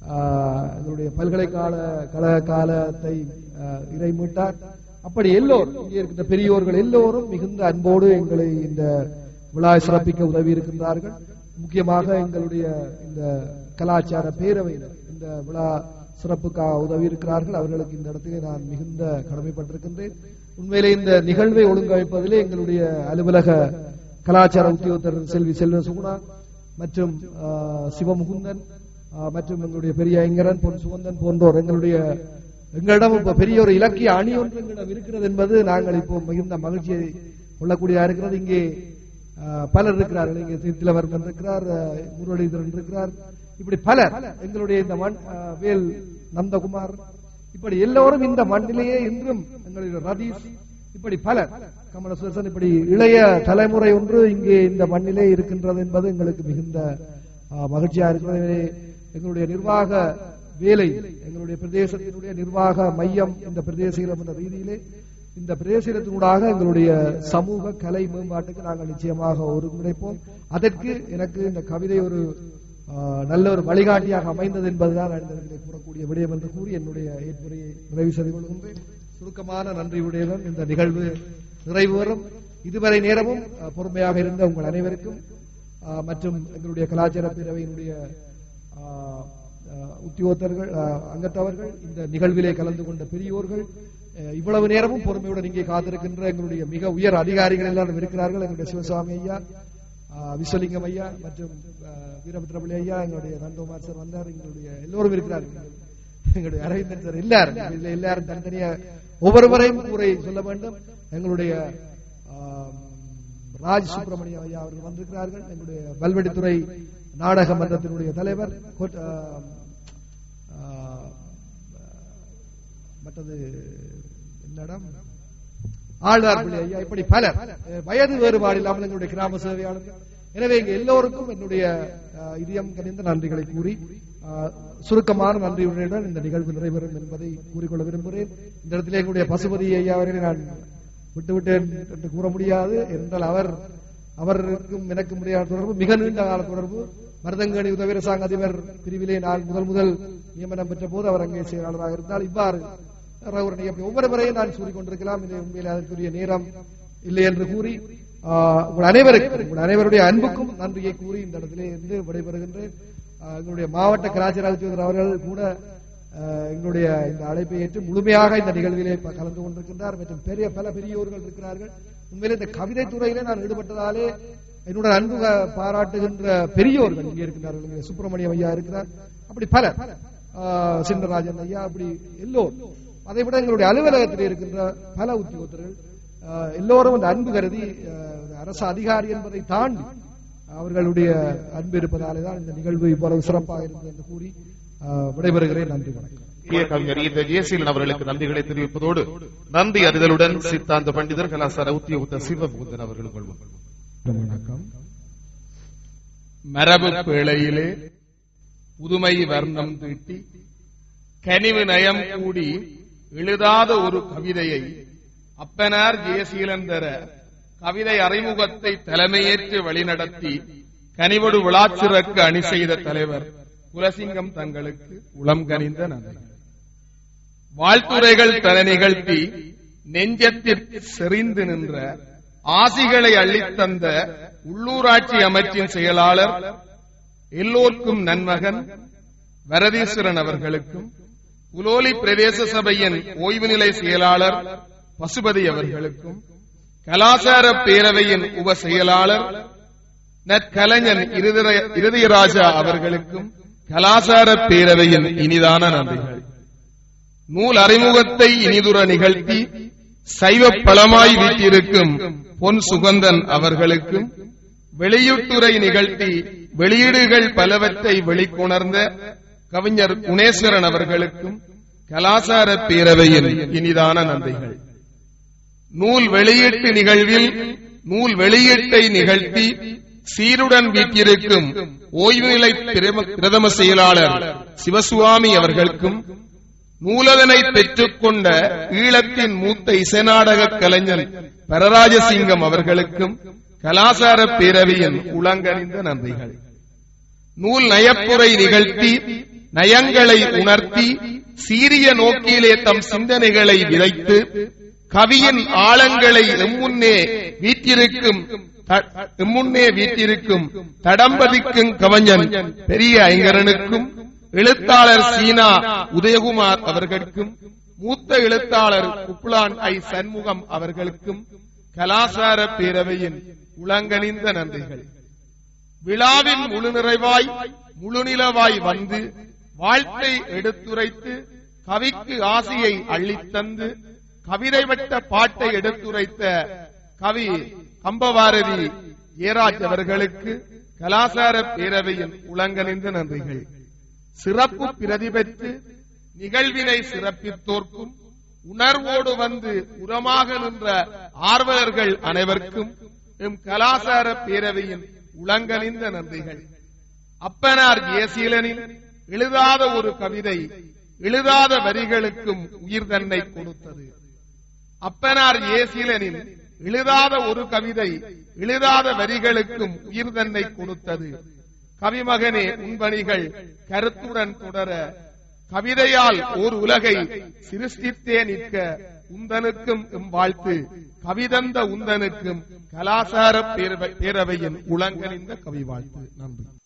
ஆஹ், எங்களுடைய பல்கலைக்கால கழக காலத்தை ஆஹ், இறை மீட்டார் அப்படி எல்லோரும் இங்கே இருக்கின்ற பெரியோர்கள் எல்லோரும் மிகுந்த அன்போடு எங்களை இந்த விழா சிறப்பிக்க உதவி இருக்கின்றார்கள் முக்கியமாக எங்களுடைய இந்த கலாச்சார பேரவையினர் இந்த விழா சிறப்புக்காக உதவி இருக்கிறார்கள் அவர்களுக்கு இந்த இடத்திலே நான் மிகுந்த கடமைப்பட்டிருக்கின்றேன் உண்மையிலே இந்த நிகழ்வை ஒழுங்கமைப்பதிலே எங்களுடைய அலுவலக கலாச்சார உத்தியோகத்தர் செல்வி செல்வ சுகுணா மற்றும் ஆஹ், சிவமுகுந்தன் ஆஹ், மற்றும் எங்களுடைய பெரிய ஐங்கரன் பொன் சுகந்தன் போன்றோர் எங்களுடைய எங்களிடம் இப்ப பெரிய ஒரு இலக்கிய அணி ஒன்று எங்களிடம் இருக்கிறது என்பது நாங்கள் இப்போ மிகுந்த மகிழ்ச்சியை கொள்ளக்கூடியதா இருக்கிறது இங்கே ஆஹ், பலர் இருக்கிறார்கள் இங்கே தீர்த்திலவர்மன் இருக்கிறார் ஆஹ், முரளிதரன் இருக்கிறார் இப்படி பலர் எங்களுடைய இந்த மண் ஆஹ், வேல் நந்தகுமார் இப்படி எல்லோரும் இந்த மண்ணிலேயே இன்றும் எங்களுடைய ரதீஷ் இப்படி பலர் கமலசுரசன் இப்படி இளைய தலைமுறை ஒன்று இங்கே இந்த மண்ணிலே இருக்கின்றது என்பது எங்களுக்கு மிகுந்த ஆஹ், மகிழ்ச்சியா இருக்கிறது எனவே எங்களுடைய நிர்வாக வேலை எங்களுடைய பிரதேசத்தினுடைய நிர்வாக மையம் இந்த பிரதேசம் என்ற ரீதியிலே இந்த பிரதேசத்தினூடாக எங்களுடைய சமூக கலை மேம்பாட்டுக்கு நாங்கள் நிச்சயமாக ஒருங்கிணைப்போம் அதற்கு எனக்கு இந்த கவிதை ஒரு ஆஹ், நல்ல ஒரு வழிகாட்டியாக அமைந்தது என்பதுதான் நான் இந்த இடத்திலே கூறக்கூடிய விடயம் என்று கூறி என்னுடைய ஏற்புரையை நிறைவு செய்து கொள்கின்றேன் சுருக்கமான நன்றியுடையவன் இந்த நிகழ்வு நிறைவு வரும் இதுவரை நேரமும் ஆஹ், பொறுமையாக இருந்த உங்கள் அனைவருக்கும் ஆஹ், மற்றும் எங்களுடைய கலாச்சார பேரவையினுடைய ஆஹ், ஆஹ், உத்தியோகத்தர்கள் ஆஹ், அங்கத்தவர்கள் இந்த நிகழ்விலே கலந்து கொண்ட பெரியோர்கள் ஆஹ், இவ்வளவு நேரமும் பொறுமையுடன் இங்கே காத்திருக்கின்ற எங்களுடைய மிக உயர் அதிகாரிகள் எல்லாரும் இருக்கிறார்கள் எங்களுடைய சிவசுவாமி ஐயா ஆஹ், விஸ்வலிங்கம் ஐயா மற்றும் ஆஹ், வீரபத்ரபலி ஐயா எங்களுடைய நந்தகுமார் சார் வந்தார் எங்களுடைய எல்லோரும் இருக்கிறார்கள் எங்களுடைய அரவிந்தன் சார் எல்லாரும் இதுல எல்லாரும் தனித்தனியா ஒவ்வொருவரையும் கூரை சொல்ல வேண்டும் எங்களுடைய ஆஹ், ராஜ் சுப்பிரமணியம் ஐயா அவர்கள் வந்திருக்கிறார்கள் எங்களுடைய பல்வெடித்துறை நாடக மன்றத்தினுடைய தலைவர் கோட்- ஆஹ், ஆஹ், மற்றது என்னிடம் ஆழ்வார்பள்ளி ஐயா இப்படி பலர் அஹ், வயது வேறுபாடு இல்லாமல் எங்களுடைய கிராம சேவையாளர்கள் எனவே இங்க எல்லோருக்கும் என்னுடைய அஹ், இதயம் கனிந்த நன்றிகளை கூறி அஹ், சுருக்கமான நன்றியுடன் இந்த நிகழ்வு நிறைவேறும் என்பதை கூறிக்கொள்ள விரும்புகிறேன் இந்த இடத்திலே எங்களுடைய பசுபதி ஐயா அவர்களை நான் விட்டுவிட்டேன் என்று கூற முடியாது என்றால் அவர் அவருக்கும் எனக்கும் முடியாத தொடர்பு மிக நீண்ட கால தொடர்பு மருதங்கணி உதவி அரசாங்க அதிபர் பிரிவிலே நான் முதல் முதல் நியமனம் பெற்ற போது அவர் அங்கே செயலாளராக இருந்தால் இவ்வாறு ரகுவரனை அப்படி ஒவ்வொரு முறையும் நான் கூறிக் கொண்டிருக்கலாம் இது உண்மையில் அதற்குரிய நேரம் இல்லை என்று கூறி ஆஹ், உங்கள் அனைவருக்கும் உங்கள் அனைவருடைய அன்புக்கும் நன்றியை கூறி இந்த இடத்திலே இருந்து விடைபெறுகின்றேன் ஆஹ், எங்களுடைய மாவட்ட கலாச்சார ஆட்சியர் அவர்கள் கூட ஆஹ், எங்களுடைய இந்த அழைப்பை ஏற்று முழுமையாக இந்த நிகழ்விலே ப- கலந்து கொண்டிருக்கின்றார் மற்றும் பெரிய பல பெரியோர்கள் இருக்கிறார்கள் உண்மையிலே இந்த கவிதை துறையிலே நான் ஈடுபட்டதாலே என்னுடைய அன்பு க- பாராட்டுகின்ற பெரியோர்கள் இங்கே இருக்கிறார்கள் இங்கே சுப்பிரமணியம் ஐயா இருக்கிறார் அப்படி பலர் ஆஹ், சின்னராஜன் ஐயா அப்படி எல்லோரும் அதை விட எங்களுடைய அலுவலகத்தில் இருக்கின்ற பல உத்தியோகத்தர்கள் ஆஹ், எல்லோரும் அந்த அன்பு கருதி ஆஹ், ஒரு அரசு அதிகாரி என்பதை தாண்டி அவர்களுடைய அன்பு இருப்பதாலே தான் இந்த நிகழ்வு இவ்வளவு சிறப்பாக இருக்கிறது என்று கூறி ஆஹ், விடைபெறுகிறேன் நன்றி வணக்கம் இந்திய கவிஞர் ஈத்த ஜெயசீலன் அவர்களுக்கு நன்றிகளை தெரிவிப்பதோடு நன்றி அறிதலுடன் சித்தாந்த பண்டிதர் கலாசார உத்தியோகத்தர் சிவமுகுந்தன் அவர்களும் கொள்வோம் வணக்கம் மரபு பேழையிலே புதுமை வர்ணம் தீட்டி கனிவு நயம் கூடி எழுதாத ஒரு கவிதையை அப்பனார் ஜெயசீலன் தர கவிதை அறிமுகத்தை தலைமையேற்று வழிநடத்தி கனிவடு விழாச்சிறக்கு அணி செய்த தலைவர் குலசிங்கம் தங்களுக்கு உளம் கனிந்த நன்றி வாழ்த்துரைகள் தர நிகழ்த்தி நெஞ்சத்திற்கு செறிந்து நின்ற ஆசிகளை அள்ளித்தந்த உள்ளூராட்சி அமைச்சின் செயலாளர் எல்லோர்க்கும் நன்மகன் வரதீஸ்வரன் அவர்களுக்கும் உலோலி பிரதேச சபையின் ஓய்வு நிலை செயலாளர் பசுபதி அவர்களுக்கும் கலாசார பேரவையின் உப செயலாளர் நற்கலைஞன் இருதய- இருதயராஜா அவர்களுக்கும் கலாசார பேரவையின் இனிதான நன்றிகள் நூல் அறிமுகத்தை இனிதுர நிகழ்த்தி சைவ பழமாய் வீட்டிருக்கும் பொன் சுகந்தன் அவர்களுக்கும் வெளியீட்டுரை நிகழ்த்தி வெளியீடுகள் பலவற்றை வெளிக்கொணர்ந்த கவிஞர் குணேஸ்வரன் அவர்களுக்கும் கலாசார பேரவையின் இனிதான நன்றிகள் நூல் வெளியீட்டு நிகழ்வில் நூல் வெளியீட்டை நிகழ்த்தி சீருடன் வீட்டிருக்கும் ஓய்வு நிலை பிரம- பிரதம செயலாளர் சிவசுவாமி அவர்களுக்கும் நூலதனை பெற்றுக்கொண்ட ஈழத்தின் மூத்த இசைநாடக கலைஞன் பரராஜசிங்கம் அவர்களுக்கும் கலாசார பேரவையின் உளங்கனிந்த நன்றிகள் நூல் நயப்புரை நிகழ்த்தி நயங்களை உணர்த்தி சீரிய நோக்கிலே தம் சிந்தனைகளை விதைத்து கவியின் ஆழங்களை எம்முன்னே வீற்றிருக்கும் த- எம்முன்னே வீற்றிருக்கும் தடம்பதிக்கும் கவஞன் பெரிய ஐங்கரனுக்கும் எழுத்தாளர் சீனா உதயகுமார் அவர்களுக்கும் மூத்த எழுத்தாளர் குப்லான் ஐ சண்முகம் அவர்களுக்கும் கலாசார பேரவையின் உளங்கனிந்த நன்றிகள் விழாவின் முழு நிறைவாய் முழுநிலவாய் வந்து வாழ்த்தை எடுத்துரைத்து கவிக்கு ஆசையை அள்ளித்தந்து கவிதை வட்ட பாட்டை எடுத்துரைத்த கவி கம்பபாரதி ஏராஜ் அவர்களுக்கு கலாசார பேரவையின் உளங்கனிந்த நன்றிகள் சிறப்பு பிரதி பெற்று நிகழ்வினை சிறப்பித்தோர்க்கும் உணர்வோடு வந்து உரமாக நின்ற ஆர்வலர்கள் அனைவருக்கும் எம் கலாசார பேரவையின் உளங்கனிந்த நன்றிகள் அப்பனார் ஏசீலனின் எழுதாத ஒரு கவிதை எழுதாத வரிகளுக்கும் உயிர் தன்னை கொடுத்தது அப்பனார் ஏசீலனின் எழுதாத ஒரு கவிதை எழுதாத வரிகளுக்கும் உயிர் தன்னை கொடுத்தது கவிமகனே உன்பணிகள் கருத்துடன் தொடர கவிதையால் ஓர் உலகை சிருஷ்டித்தே நிற்க உந்தனுக்கும் எம் வாழ்த்து கவிதந்த உந்தனுக்கும் கலாசார பேரவை- பேரவையின் உளங்கனிந்த கவி வாழ்த்து நன்றி